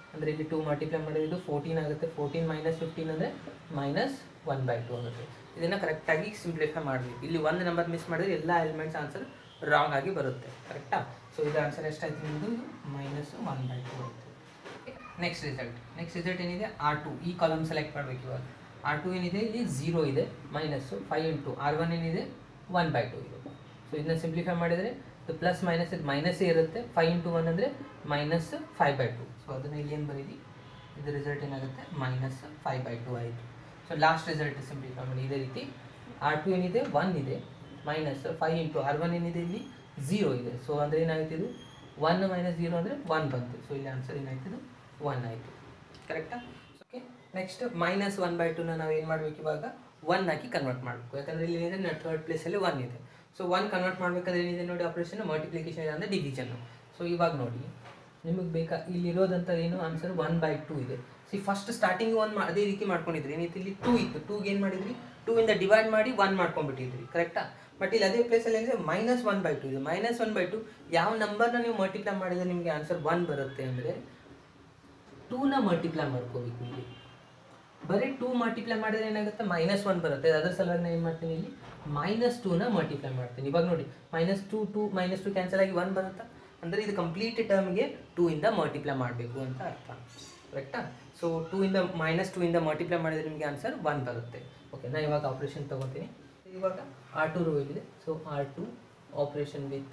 ಅಂದರೆ ಇಲ್ಲಿ ಟೂ ಮಲ್ಟಿಪ್ಲೈ ಮಾಡಿದ್ರೆ ಇದು ಫೋರ್ಟೀನ್ ಆಗುತ್ತೆ ಫೋರ್ಟೀನ್ ಮೈನಸ್ ಫಿಫ್ಟೀನ್ ಅಂದರೆ ಮೈನಸ್ ಒನ್ ಬೈ ಟು ಆಗುತ್ತೆ ಇದನ್ನು ಕರೆಕ್ಟಾಗಿ ಸಿಂಪ್ಲಿಫೈ ಮಾಡಬೇಕು ಇಲ್ಲಿ ಒಂದು ನಂಬರ್ ಮಿಸ್ ಮಾಡಿದ್ರೆ ಎಲ್ಲ ಎಲಿಮೆಂಟ್ಸ್ ಆನ್ಸರ್ ರಾಂಗ್ ಆಗಿ ಬರುತ್ತೆ ಕರೆಕ್ಟಾ ಸೊ ಇದು ಆನ್ಸರ್ ಎಷ್ಟಾಯ್ತು ನಿಮ್ಮದು ಮೈನಸ್ ಒನ್ ಬೈ ಟು ಬರುತ್ತೆ ನೆಕ್ಸ್ಟ್ ರಿಸಲ್ಟ್ ನೆಕ್ಸ್ಟ್ ರಿಸಲ್ಟ್ ಏನಿದೆ ಆರ್ ಟು ಈ ಕಾಲಮ್ ಸೆಲೆಕ್ಟ್ ಮಾಡಬೇಕು ಇವಾಗ ಆರ್ ಟು ಏನಿದೆ ಇಲ್ಲಿ ಝೀರೋ ಇದೆ minus five into R one ಏನಿದೆ ಒನ್ ಬೈ ಟು ಇದೆ ಸೊ ಇದನ್ನ ಸಿಂಪ್ಲಿಫೈ ಮಾಡಿದರೆ ಇದು ಪ್ಲಸ್ ಮೈನಸ್ ಇದು ಮೈನಸ್ಸೇ ಇರುತ್ತೆ ಫೈವ್ ಇಂಟು ಒನ್ ಅಂದರೆ minus five by two so ಅದನ್ನು ಇಲ್ಲಿ ಏನು ಬರೀರಿ ಇದು ರಿಸಲ್ಟ್ ಏನಾಗುತ್ತೆ ಮೈನಸ್ ಫೈವ್ ಬೈ ಟು ಆಯಿತು ಸೊ ಲಾಸ್ಟ್ ರಿಸಲ್ಟ್ ಸಿಂಪ್ಲಿಫೈ ಮಾಡಿ ಇದೇ ರೀತಿ ಆರ್ ಟು ಏನಿದೆ ಒನ್ ಇದೆ minus five into R one ಏನಿದೆ ಇಲ್ಲಿ ಝೀರೋ ಇದೆ ಸೊ ಅಂದರೆ ಏನಾಗುತ್ತೆ ಇದು ಒನ್ ಮೈನಸ್ ಝೀರೋ ಅಂದರೆ ಒನ್ ಬಂತು ಸೊ ಇಲ್ಲಿ ಆನ್ಸರ್ ಏನಾಯ್ತು ಇದು ಒನ್ ಆಯಿತು ಕರೆಕ್ಟಾ okay next minus one by ಟುನ ನಾವು ಏನು ಮಾಡಬೇಕು ಇವಾಗ ಒನ್ ಹಾಕಿ ಕನ್ವರ್ಟ್ ಮಾಡಬೇಕು ಯಾಕಂದರೆ ಇಲ್ಲಿ ಏನಿದೆ ಥರ್ಡ್ ಪ್ಲೇಸಲ್ಲಿ ಒನ್ ಇದೆ ಸೊ ಒನ್ ಕನ್ವರ್ಟ್ ಮಾಡಬೇಕಾದ್ರೆ ಏನಿದೆ ನೋಡಿ ಆಪ್ರೇಷನ್ ಮಲ್ಟಿಪ್ಲಿಕೇಶನ್ ಇದೆ ಅಂದರೆ ಡಿವಿಷನ್ನು ಸೊ ಇವಾಗ ನೋಡಿ ನಿಮಗೆ ಬೇಕಾ ಇಲ್ಲಿರೋದಂಥ ಏನು ಆನ್ಸರ್ ಒನ್ ಬೈ ಟೂ ಇದೆ ಸಿ ಫಸ್ಟ್ ಸ್ಟಾರ್ಟಿಂಗ್ ಒನ್ ಅದೇ ರೀತಿ ಮಾಡ್ಕೊಂಡಿದ್ರಿ ಏನಿತ್ತು ಇಲ್ಲಿ ಟೂ ಇತ್ತು ಟೂಗೆ ಏನು ಮಾಡಿದ್ರಿ ಟೂ ಇಂದ ಡಿವೈಡ್ ಮಾಡಿ ಒನ್ ಮಾಡ್ಕೊಂಡ್ಬಿಟ್ಟಿದ್ರಿ ಕರೆಕ್ಟಾ ಬಟ್ ಇಲ್ಲಿ ಅದೇ ಪ್ಲೇಸಲ್ಲಿ ಏನಿದೆ ಮೈನಸ್ ಒನ್ ಬೈ ಟು ಇದೆ ಮೈನಸ್ ಒನ್ ಬೈ ಟು ಯಾವ ನಂಬರ್ನ ನೀವು ಮಲ್ಟಿಪ್ಲೈ ಮಾಡಿದ್ರೆ ನಿಮಗೆ ಆನ್ಸರ್ ಒನ್ ಬರುತ್ತೆ ಅಂದರೆ ಟೂನ ಮಲ್ಟಿಪ್ಲೈ ಮಾಡ್ಕೋಬೇಕು ಇಲ್ಲಿ ಬರೀ ಟೂ ಮಲ್ಟಿಪ್ಲೈ ಮಾಡಿದ್ರೆ ಏನಾಗುತ್ತೆ ಮೈನಸ್ ಒನ್ ಬರುತ್ತೆ ಅದ್ರ ಸಲುವಾಗಿ ನಾನು ಏನು ಮಾಡ್ತೀನಿ ಇಲ್ಲಿ ಮೈನಸ್ ಟೂನ ಮಲ್ಟಿಪ್ಲೈ ಮಾಡ್ತೀನಿ ಇವಾಗ ನೋಡಿ minus two two minus two cancel ಆಗಿ ಒನ್ ಬರುತ್ತಾ ಅಂದರೆ ಇದು ಕಂಪ್ಲೀಟ್ ಟರ್ಮ್ಗೆ ಟೂ ಇಂದ ಮಲ್ಟಿಪ್ಲೈ ಮಾಡಬೇಕು ಅಂತ ಅರ್ಥ ಕರೆಕ್ಟಾ ಸೊ ಟೂ ಇಂದ ಮೈನಸ್ ಟೂ ಇಂದ ಮಲ್ಟಿಪ್ಲೈ ಮಾಡಿದ್ರೆ ನಿಮಗೆ ಆನ್ಸರ್ ಒನ್ ಬರುತ್ತೆ ಓಕೆ ನಾನು ಇವಾಗ ಆಪ್ರೇಷನ್ ತೊಗೊತೀನಿ ಇವಾಗ ಆರ್ ಟು ರೋ ಇದೆ so R two operation with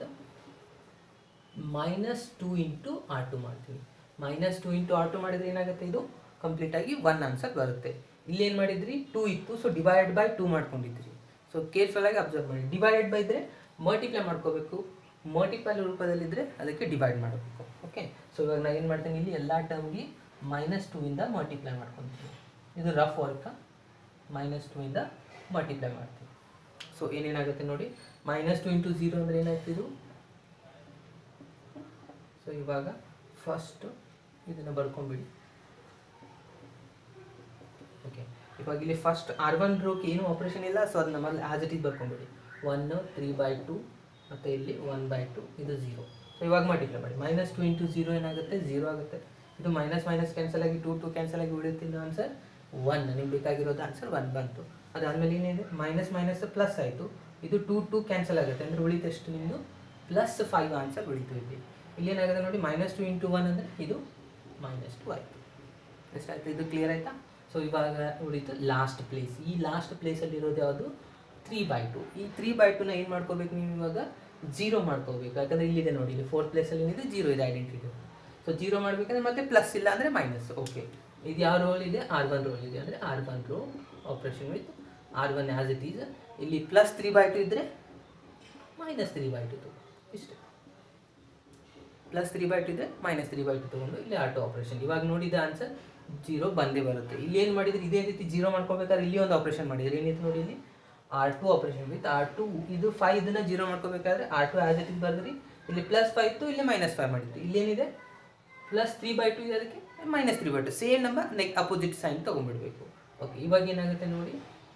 minus two into R two ಮಾಡ್ತೀನಿ minus two into R two ಮಾಡಿದರೆ ಏನಾಗುತ್ತೆ ಇದು ಕಂಪ್ಲೀಟಾಗಿ ಒನ್ ಆನ್ಸರ್ ಬರುತ್ತೆ ಇಲ್ಲೇನು ಮಾಡಿದ್ರಿ ಟೂ ಇತ್ತು ಸೊ ಡಿವೈಡ್ ಬೈ ಟೂ ಮಾಡ್ಕೊಂಡಿದ್ರಿ ಸೊ ಕೇರ್ಫುಲ್ ಆಗಿ ಅಬ್ಸರ್ವ್ ಮಾಡಿ ಡಿವೈಡೆಡ್ ಬೈ ಇದ್ದರೆ ಮಲ್ಟಿಪ್ಲೈ ಮಾಡ್ಕೋಬೇಕು ಮಲ್ಟಿಪಲ್ ರೂಪದಲ್ಲಿದ್ದರೆ ಅದಕ್ಕೆ ಡಿವೈಡ್ ಮಾಡಬೇಕು ಓಕೆ ಸೊ ಇವಾಗ ನಾನು ಏನು ಮಾಡ್ತೀನಿ ಇಲ್ಲಿ ಎಲ್ಲ ಟರ್ಮ್ಗೆ ಮೈನಸ್ ಟೂ ಇಂದ ಮಲ್ಟಿಪ್ಲೈ ಮಾಡ್ಕೊತೀನಿ ಇದು ರಫ್ ವರ್ಕ ಮೈನಸ್ ಟೂ ಇಂದ ಮಲ್ಟಿಪ್ಲೈ ಮಾಡ್ತೀನಿ ಸೊ ಏನೇನಾಗುತ್ತೆ ನೋಡಿ ಮೈನಸ್ ಟು ಇಂಟು ಝೀರೋ ಅಂದರೆ ಏನಾಯ್ತು ಇದು ಸೊ ಇವಾಗ ಫಸ್ಟ್ ಇದನ್ನು ಬರ್ಕೊಂಬಿಡಿ ಓಕೆ ಇವಾಗ ಇಲ್ಲಿ ಫಸ್ಟ್ ಆರ್ ಒನ್ ರೋಕ್ಕೆ ಏನು ಆಪ್ರೇಷನ್ ಇಲ್ಲ ಸೊ ಅದನ್ನ ಮೊದಲು ಆಸ್ ಇಟ್ ಈಸ್ ಬರ್ಕೊಂಬಿಡಿ ಒನ್ ತ್ರೀ ಬೈ ಟು ಮತ್ತು ಇಲ್ಲಿ ಒನ್ ಬೈ ಟು ಇದು ಝೀರೋ ಸೊ ಇವಾಗ ಮಲ್ಟಿಪ್ಲೈ ಮಾಡಿ ಮೈನಸ್ ಟು ಇಂಟು ಝೀರೋ ಏನಾಗುತ್ತೆ ಝೀರೋ ಆಗುತ್ತೆ ಇದು ಮೈನಸ್ ಮೈನಸ್ ಕ್ಯಾನ್ಸಲ್ ಆಗಿ ಟು ಟು ಕ್ಯಾನ್ಸಲ್ ಆಗಿ ಉಳಿಯುತ್ತಿಲ್ಲ ಆನ್ಸರ್ ಒನ್ ನಿಮ್ಗೆ ಬೇಕಾಗಿರೋದು ಆನ್ಸರ್ ಒನ್ ಬಂತು ಅದಾದಮೇಲೆ ಏನಿದೆ ಮೈನಸ್ ಮೈನಸ್ ಪ್ಲಸ್ ಆಯಿತು ಇದು ಟು ಟು ಕ್ಯಾನ್ಸಲ್ ಆಗುತ್ತೆ ಅಂದರೆ ಉಳಿತು ಎಷ್ಟು ನಿಮ್ಮದು ಪ್ಲಸ್ ಫೈವ್ ಆನ್ಸರ್ ಉಳಿತು ಇಲ್ಲಿ ಇಲ್ಲಿ ಏನಾಗುತ್ತೆ ನೋಡಿ ಮೈನಸ್ ಟು ಇಂಟು ಒನ್ ಅಂದರೆ ಇದು ಮೈನಸ್ ಟು ಆಯಿತು ಎಷ್ಟಾಯ್ತು ಇದು ಕ್ಲಿಯರ್ ಆಯಿತಾ ಸೊ ಇವಾಗ ಉಳಿತು ಲಾಸ್ಟ್ ಪ್ಲೇಸ್ ಈ ಲಾಸ್ಟ್ ಪ್ಲೇಸಲ್ಲಿ ಇರೋದು ಯಾವುದು ತ್ರೀ ಬೈ ಟು ಈ ತ್ರೀ ಬೈ ಟುನ ಏನು ಮಾಡ್ಕೋಬೇಕು ನೀವು ಇವಾಗ ಜೀರೋ ಮಾಡ್ಕೋಬೇಕು ಯಾಕಂದರೆ ಇಲ್ಲಿದೆ ನೋಡಿ ಇಲ್ಲಿ ಫೋರ್ತ್ ಪ್ಲೇಸಲ್ಲಿ ಏನಿದೆ ಜೀರೋ ಇದೆ ಐಡೆಂಟಿಟಿ ಸೊ ಜೀರೋ ಮಾಡಬೇಕಂದ್ರೆ ಮತ್ತೆ ಪ್ಲಸ್ ಇಲ್ಲ ಅಂದರೆ ಮೈನಸ್ ಓಕೆ ಇದು ಯಾವ ರೋಲ್ ಇದೆ ಆರ್ ಒನ್ ರೋಲ್ ಇದೆ ಅಂದರೆ R one row operation with R one as it is ಇಲ್ಲಿ ಪ್ಲಸ್ ತ್ರೀ ಬೈ ಟು ಇದ್ದರೆ ಮೈನಸ್ ತ್ರೀ ಬೈ ಟು ಇಷ್ಟೇ ಪ್ಲಸ್ ತ್ರೀ ಬೈ ಟು ಇದೆ ಮೈನಸ್ ತ್ರೀ ಬೈ ಟು ತೊಗೊಂಡು ಇಲ್ಲಿ ಆಟೋ ಆಪ್ರೇಷನ್ ಇವಾಗ ನೋಡಿದ ಆನ್ಸರ್ ಜೀರೋ ಬಂದೇ ಬರುತ್ತೆ ಇಲ್ಲಿ ಏನು ಮಾಡಿದ್ರೆ ಇದೇ ರೀತಿ ಜೀರೋ ಮಾಡ್ಕೋಬೇಕಾದ್ರೆ ಇಲ್ಲಿ ಒಂದು ಆಪ್ರೇಷನ್ ಮಾಡಿದ್ರೆ ಏನಿತ್ತು ನೋಡಿ ಇಲ್ಲಿ R two operation with R two ಇದು ಫೈವ್ ಇದನ್ನ ಜೀರೋ ಮಾಡ್ಕೋಬೇಕಾದ್ರೆ R two as it is ಬರೆದ್ರಿ ಇಲ್ಲಿ ಪ್ಲಸ್ ಫೈವ್ ಇತ್ತು ಇಲ್ಲಿ ಮೈನಸ್ ಫೈವ್ ಮಾಡಿದ್ರಿ ಇಲ್ಲಿ ಏನಿದೆ ಪ್ಲಸ್ ತ್ರೀ ಬೈ ಟು ಇದೆ ಅದಕ್ಕೆ minus three by two same number ನೆಕ್ ಅಪೋಸಿಟ್ ಸೈನ್ ತೊಗೊಂಡ್ಬಿಡ್ಬೇಕು ಓಕೆ ಇವಾಗ ಏನಾಗುತ್ತೆ ನೋಡಿ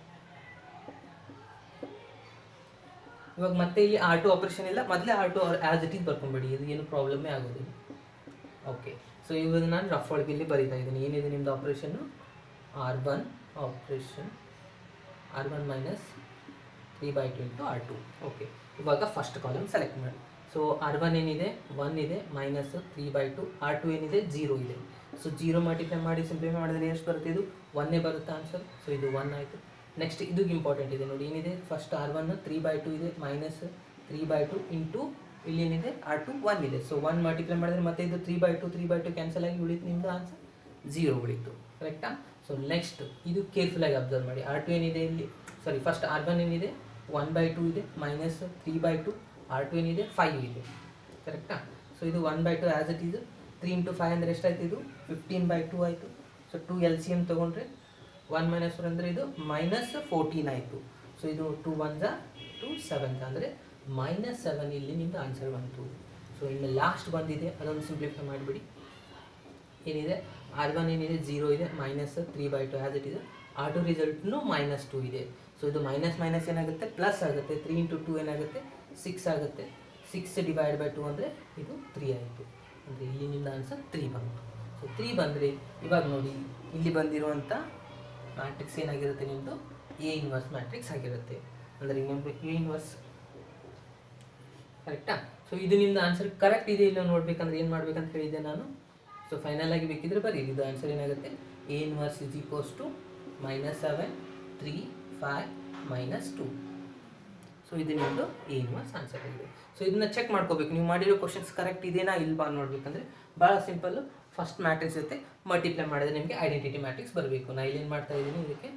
ಇವಾಗ ಮತ್ತೆ ಇಲ್ಲಿ ಆರ್ ಟು ಆಪ್ರೇಷನ್ ಇಲ್ಲ ಮೊದಲೇ R two as it is ಬರ್ಕೊಂಬಿಡಿ ಇದು ಏನು ಪ್ರಾಬ್ಲಮ್ಮೇ ಆಗೋದಿಲ್ಲ ಓಕೆ ಸೊ ಇವಾಗ ನಾನು ರಫ್ ಒಳಗೆ ಇಲ್ಲಿ ಬರೀತಾ ಇದ್ದೀನಿ ಏನಿದೆ ನಿಮ್ಮದು operation R one operation R one minus three by two into R two okay ಇವಾಗ ಫಸ್ಟ್ ಕಾಲಮ್ ಸೆಲೆಕ್ಟ್ ಮಾಡಿ ಸೊ ಆರ್ ಒನ್ ಏನಿದೆ ಒನ್ ಇದೆ minus three by two R two ಏನಿದೆ ಜೀರೋ ಇದೆ ಸೊ ಜೀರೋ ಮಲ್ಟಿಪ್ಲೈ ಮಾಡಿ simplify ಮಾಡಿದ್ರೆ ಎಷ್ಟು ಬರುತ್ತೆ ಇದು ಒನ್ನೇ ಬರುತ್ತೆ ಆನ್ಸರ್ ಸೊ ಇದು ಒನ್ ಆಯಿತು ನೆಕ್ಸ್ಟ್ ಇದು ಇಂಪಾರ್ಟೆಂಟ್ ಇದೆ ನೋಡಿ ಏನಿದೆ first R one three by two ಇದೆ minus three by two into ಇಲ್ಲಿ ಏನಿದೆ ಆರ್ ಟು ಒನ್ ಇದೆ ಸೊ ಒನ್ ಮಲ್ಟಿಪ್ಲೈ ಮಾಡಿದ್ರೆ ಮತ್ತೆ ಇದು three by two three by two cancel ಆಗಿ ಉಳಿತು ನಿಮ್ಮದು ಆನ್ಸರ್ ಝೀರೋ ಉಳಿತು ಕರೆಕ್ಟಾ ಸೊ ನೆಕ್ಸ್ಟ್ ಇದು ಕೇರ್ಫುಲ್ಲಾಗಿ ಅಬ್ಸರ್ವ್ ಮಾಡಿ ಆರ್ ಟು ಏನಿದೆ ಇಲ್ಲಿ ಸಾರಿ ಫಸ್ಟ್ ಆರ್ ಒನ್ ಏನಿದೆ ಒನ್ ಬೈ ಟು ಇದೆ minus three by two R two ಏನಿದೆ ಫೈವ್ ಇದೆ ಕರೆಕ್ಟಾ ಸೊ ಇದು one by two as it is three into five ಅಂದರೆ ಎಷ್ಟಾಯ್ತು ಇದು ಫಿಫ್ಟೀನ್ ಬೈ ಟು ಆಯಿತು so two L C M ತೊಗೊಂಡ್ರೆ ಒನ್ ಮೈನಸ್ ಫೋರ್ ಅಂದರೆ ಇದು ಮೈನಸ್ ಫೋರ್ಟೀನ್ ಆಯಿತು ಸೊ ಇದು ಟು ಒನ್ ಜಾ ಟು ಸೆವೆನ್ ಅಂದರೆ ಮೈನಸ್ ಸೆವೆನ್ ಇಲ್ಲಿ ನಿಮ್ಮದು ಆನ್ಸರ್ ಬಂತು ಸೊ ಇನ್ನು ಲಾಸ್ಟ್ ಬಂದಿದೆ ಅದೊಂದು ಸಿಂಪ್ಲಿಫೈ ಮಾಡಿಬಿಡಿ ಏನಿದೆ ಆರ್ ಒನ್ ಏನಿದೆ ಜೀರೋ ಇದೆ minus three by two as it ಇದೆ ಆರ್ ಟು ರಿಸಲ್ಟ್ನು ಮೈನಸ್ ಟು ಇದೆ ಸೊ ಇದು ಮೈನಸ್ ಮೈನಸ್ ಏನಾಗುತ್ತೆ ಪ್ಲಸ್ ಆಗುತ್ತೆ ತ್ರೀ ಇಂಟು ಟು ಏನಾಗುತ್ತೆ ಸಿಕ್ಸ್ ಆಗುತ್ತೆ ಸಿಕ್ಸ್ ಡಿವೈಡ್ ಬೈ ಟು ಅಂದರೆ ಇದು ತ್ರೀ ಆಯಿತು ಅಂದರೆ ಇಲ್ಲಿ ನಿಮ್ಮದು ಆನ್ಸರ್ ತ್ರೀ ಬಂತು ಸೊ ತ್ರೀ ಬಂದರೆ ಇವಾಗ ನೋಡಿ ಇಲ್ಲಿ ಬಂದಿರುವಂಥ ಮ್ಯಾಟ್ರಿಕ್ಸ್ ಏನಾಗಿರುತ್ತೆ ನಿಮ್ಮದು ಎ ಇನ್ವರ್ಸ್ ಮ್ಯಾಟ್ರಿಕ್ಸ್ ಆಗಿರುತ್ತೆ ಅಂದರೆ ನಿಮ್ಮದು ಎ ಇನ್ವರ್ಸ್ ಕರೆಕ್ಟಾ ಸೊ ಇದು ನಿಮ್ಮದು ಆನ್ಸರ್ ಕರೆಕ್ಟ್ ಇದೆ ಇಲ್ಲ ನೋಡ್ಬೇಕಂದ್ರೆ ಏನು ಮಾಡ್ಬೇಕಂತ ಹೇಳಿದ್ದೆ ನಾನು ಸೊ ಫೈನಲ್ ಆಗಿ ಬೇಕಿದ್ರೆ ಬರೀ ಇದು ಆನ್ಸರ್ ಏನಾಗುತ್ತೆ A inverse is equals to minus seven three five minus two so ಇದು ನಿಮ್ಮದು ಎ ಇನ್ವರ್ಸ್ ಆನ್ಸರ್ ಆಗಿದೆ ಸೊ ಇದನ್ನ ಚೆಕ್ ಮಾಡ್ಕೋಬೇಕು ನೀವು ಮಾಡಿರೋ ಕ್ವಶನ್ಸ್ ಕರೆಕ್ಟ್ ಇದೆನಾ ಇಲ್ವಾ ನೋಡ್ಬೇಕಂದ್ರೆ ಭಾಳ ಸಿಂಪಲ್ಲು ಫಸ್ಟ್ ಮ್ಯಾಟ್ರಿಕ್ಸ್ ಜೊತೆ ಮಲ್ಟಿಪ್ಲೈ ಮಾಡಿದ್ರೆ ನಿಮಗೆ ಐಡೆಂಟಿಟಿ ಮ್ಯಾಟ್ರಿಕ್ಸ್ ಬರಬೇಕು ನಾ ಇಲ್ಲೇನು ಮಾಡ್ತಾ ಇದ್ದೀನಿ ಇದಕ್ಕೆ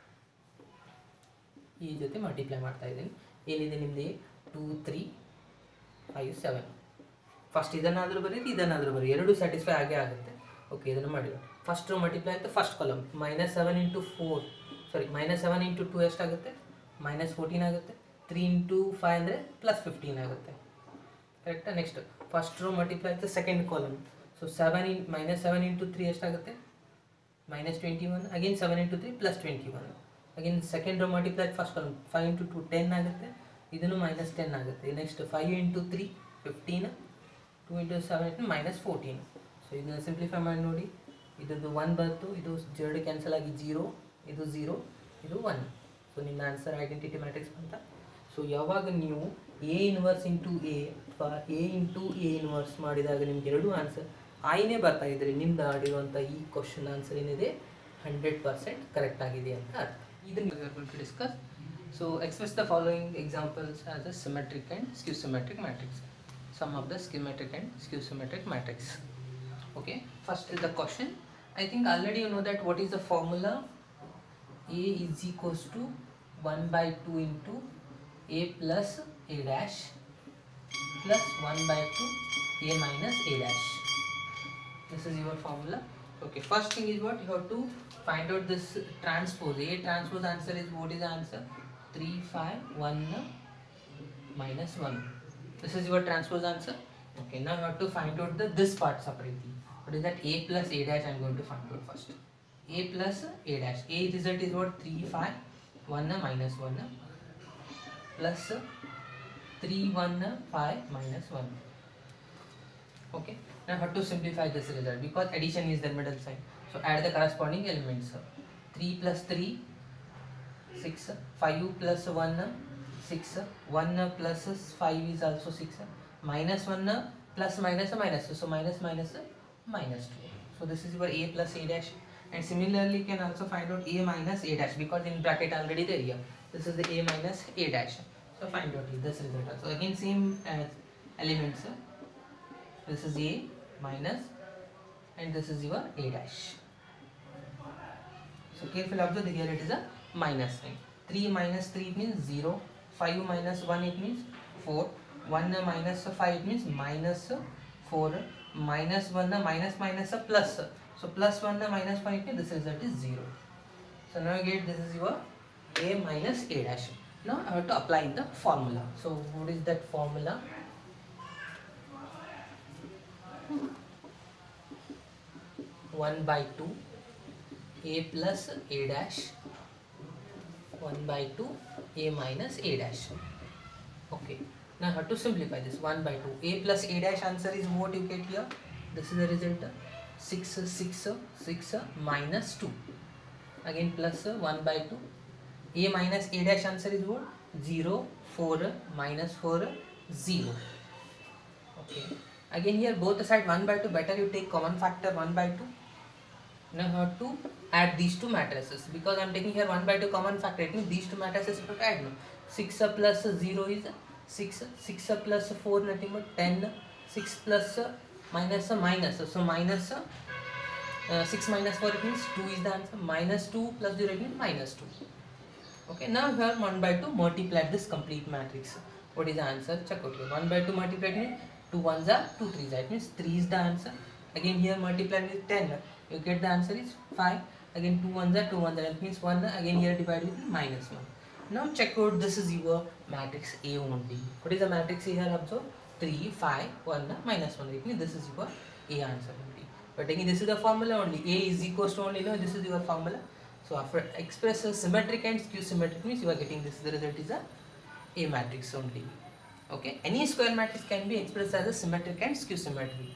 ಈ ಜೊತೆ ಮಲ್ಟಿಪ್ಲೈ ಮಾಡ್ತಾ ಇದ್ದೀನಿ ಏನಿದೆ ನಿಮ್ಮದು two three five seven first ಇದನ್ನಾದರೂ ಬರೀರಿ ಇದನ್ನಾದರೂ ಬರೀ ಎರಡು ಸ್ಯಾಟಿಸ್ಫೈ ಆಗೇ ಆಗುತ್ತೆ ಓಕೆ ಇದನ್ನು ಮಾಡಿಲ್ಲ ಫಸ್ಟ್ ಮಲ್ಟಿಪ್ಲೈ ಅಂತ first column minus seven into four sorry minus seven into two ಎಷ್ಟಾಗುತ್ತೆ ಮೈನಸ್ ಫೋರ್ಟೀನ್ ಆಗುತ್ತೆ ತ್ರೀ ಇಂಟು ಫೈವ್ ಅಂದರೆ ಪ್ಲಸ್ ಫಿಫ್ಟೀನ್ ಆಗುತ್ತೆ ಕರೆಕ್ಟಾ ನೆಕ್ಸ್ಟ್ ಫಸ್ಟ್ ರೋ ಮಲ್ಟಿಪ್ಲೈ ಅಂತ second column so seven in minus seven into three ಎಷ್ಟಾಗುತ್ತೆ minus twenty one again seven into three plus twenty one again second row multiply first column five into two ten ಆಗುತ್ತೆ ಇದನ್ನು minus ten ಆಗುತ್ತೆ next five into three fifteen two into seven minus fourteen so ಇದನ್ನು simplify ಮಾಡಿ ನೋಡಿ ಇದ್ರದ್ದು one ಬಂತು ಇದು ಜರ್ಡ್ ಕ್ಯಾನ್ಸಲ್ ಆಗಿ ಜೀರೋ ಇದು ಝೀರೋ ಇದು ಒನ್ ಸೊ ನಿಮ್ಮ ಆನ್ಸರ್ ಐಡೆಂಟಿಟಿ ಮ್ಯಾಟ್ರಿಕ್ಸ್ ಅಂತ ಸೊ ಯಾವಾಗ ನೀವು ಎ ಇನ್ವರ್ಸ್ ಇಂಟು ಎ ಅಥವಾ ಎ ಇಂಟು ಎ ಇನ್ವರ್ಸ್ ಮಾಡಿದಾಗ ನಿಮ್ಗೆ ಎರಡು ಆನ್ಸರ್ ಆಯ್ನೇ ಬರ್ತಾ ಇದ್ರೆ ನಿಮ್ದು ಆಡಿರುವಂಥ ಈ ಕ್ವಶನ್ ಆನ್ಸರ್ ಏನಿದೆ ಹಂಡ್ರೆಡ್ ಪರ್ಸೆಂಟ್ ಕರೆಕ್ಟ್ ಆಗಿದೆ ಅಂತ ಅರ್ಥ ಇದನ್ನು discuss so express the following examples as a symmetric and skew symmetric matrix some of the schematic and skew symmetric matrix okay first is the question i think already you know that what is the formula a is equals to 1 by 2 into a plus a dash plus 1 by 2 a minus a dash this is your formula okay first thing is what you have to find out this transpose a transpose answer is what is the answer 3 5 1 minus 1 this is your transpose answer okay now you have to find out the this part separately what is that a plus a dash i'm going to find out first a plus a dash a result is what 3 5 1 minus 1 plus 3 1 5 minus 1 okay now I have to simplify this result because addition is the middle sign so add the corresponding elements 3 plus 3 6 5 plus 1 6 1 plus 5 is also 6 minus 1 plus minus minus so minus minus minus 2 so this is your a plus a dash and similarly you can also find out a minus a dash because in bracket already there here this is the a minus a dash so find out this result also again same as elements this is a minus and this is your a dash so careful observe here it is a minus sign 3 minus 3 means 0 5 minus 1 it means 4 1 minus 5 it means minus 4 minus 1 minus minus a plus so plus 1 minus 5 it means this result is 0 so now you get this is your a minus a dash now I have to apply in the formula so what is that formula 1 by 2 a plus a dash 1 by 2 a minus a dash okay now I have to simplify this 1 by 2 a plus a dash answer is what you get here this is the result 6 6 6 minus 2 again plus 1 by 2 a minus a dash answer is what 0 4 minus 4 0 okay again here both the side 1 by 2 better you take common factor 1 by 2 now I have to add these two matrices because I'm taking here 1 by 2 common factor it means these two matrices have to add no 6 uh, plus 0 is 6 6 uh, plus 4 nothing but 10 6 plus uh, minus uh, minus so minus uh, uh, 6 minus 4 it means 2 is the answer minus 2 plus 0 it means minus 2 okay now here 1 by 2 multiply this complete matrix what is the answer check out here 1 by 2 multiplied means 2 ones are 2 threes that means 3 is the answer again here multiplied with 10 you get the answer is 5 again 2 ones are 2 ones are that means 1 again here divided with minus 1 now check out this is your matrix A only what is the matrix A here observe 3 5 1 minus 1 it means this is your A answer only but again this is the formula only A is equals to only no this is your formula so after express a symmetric and skew symmetric means you are getting this the result is a A matrix only okay any square matrix can be expressed as a symmetric and skew symmetric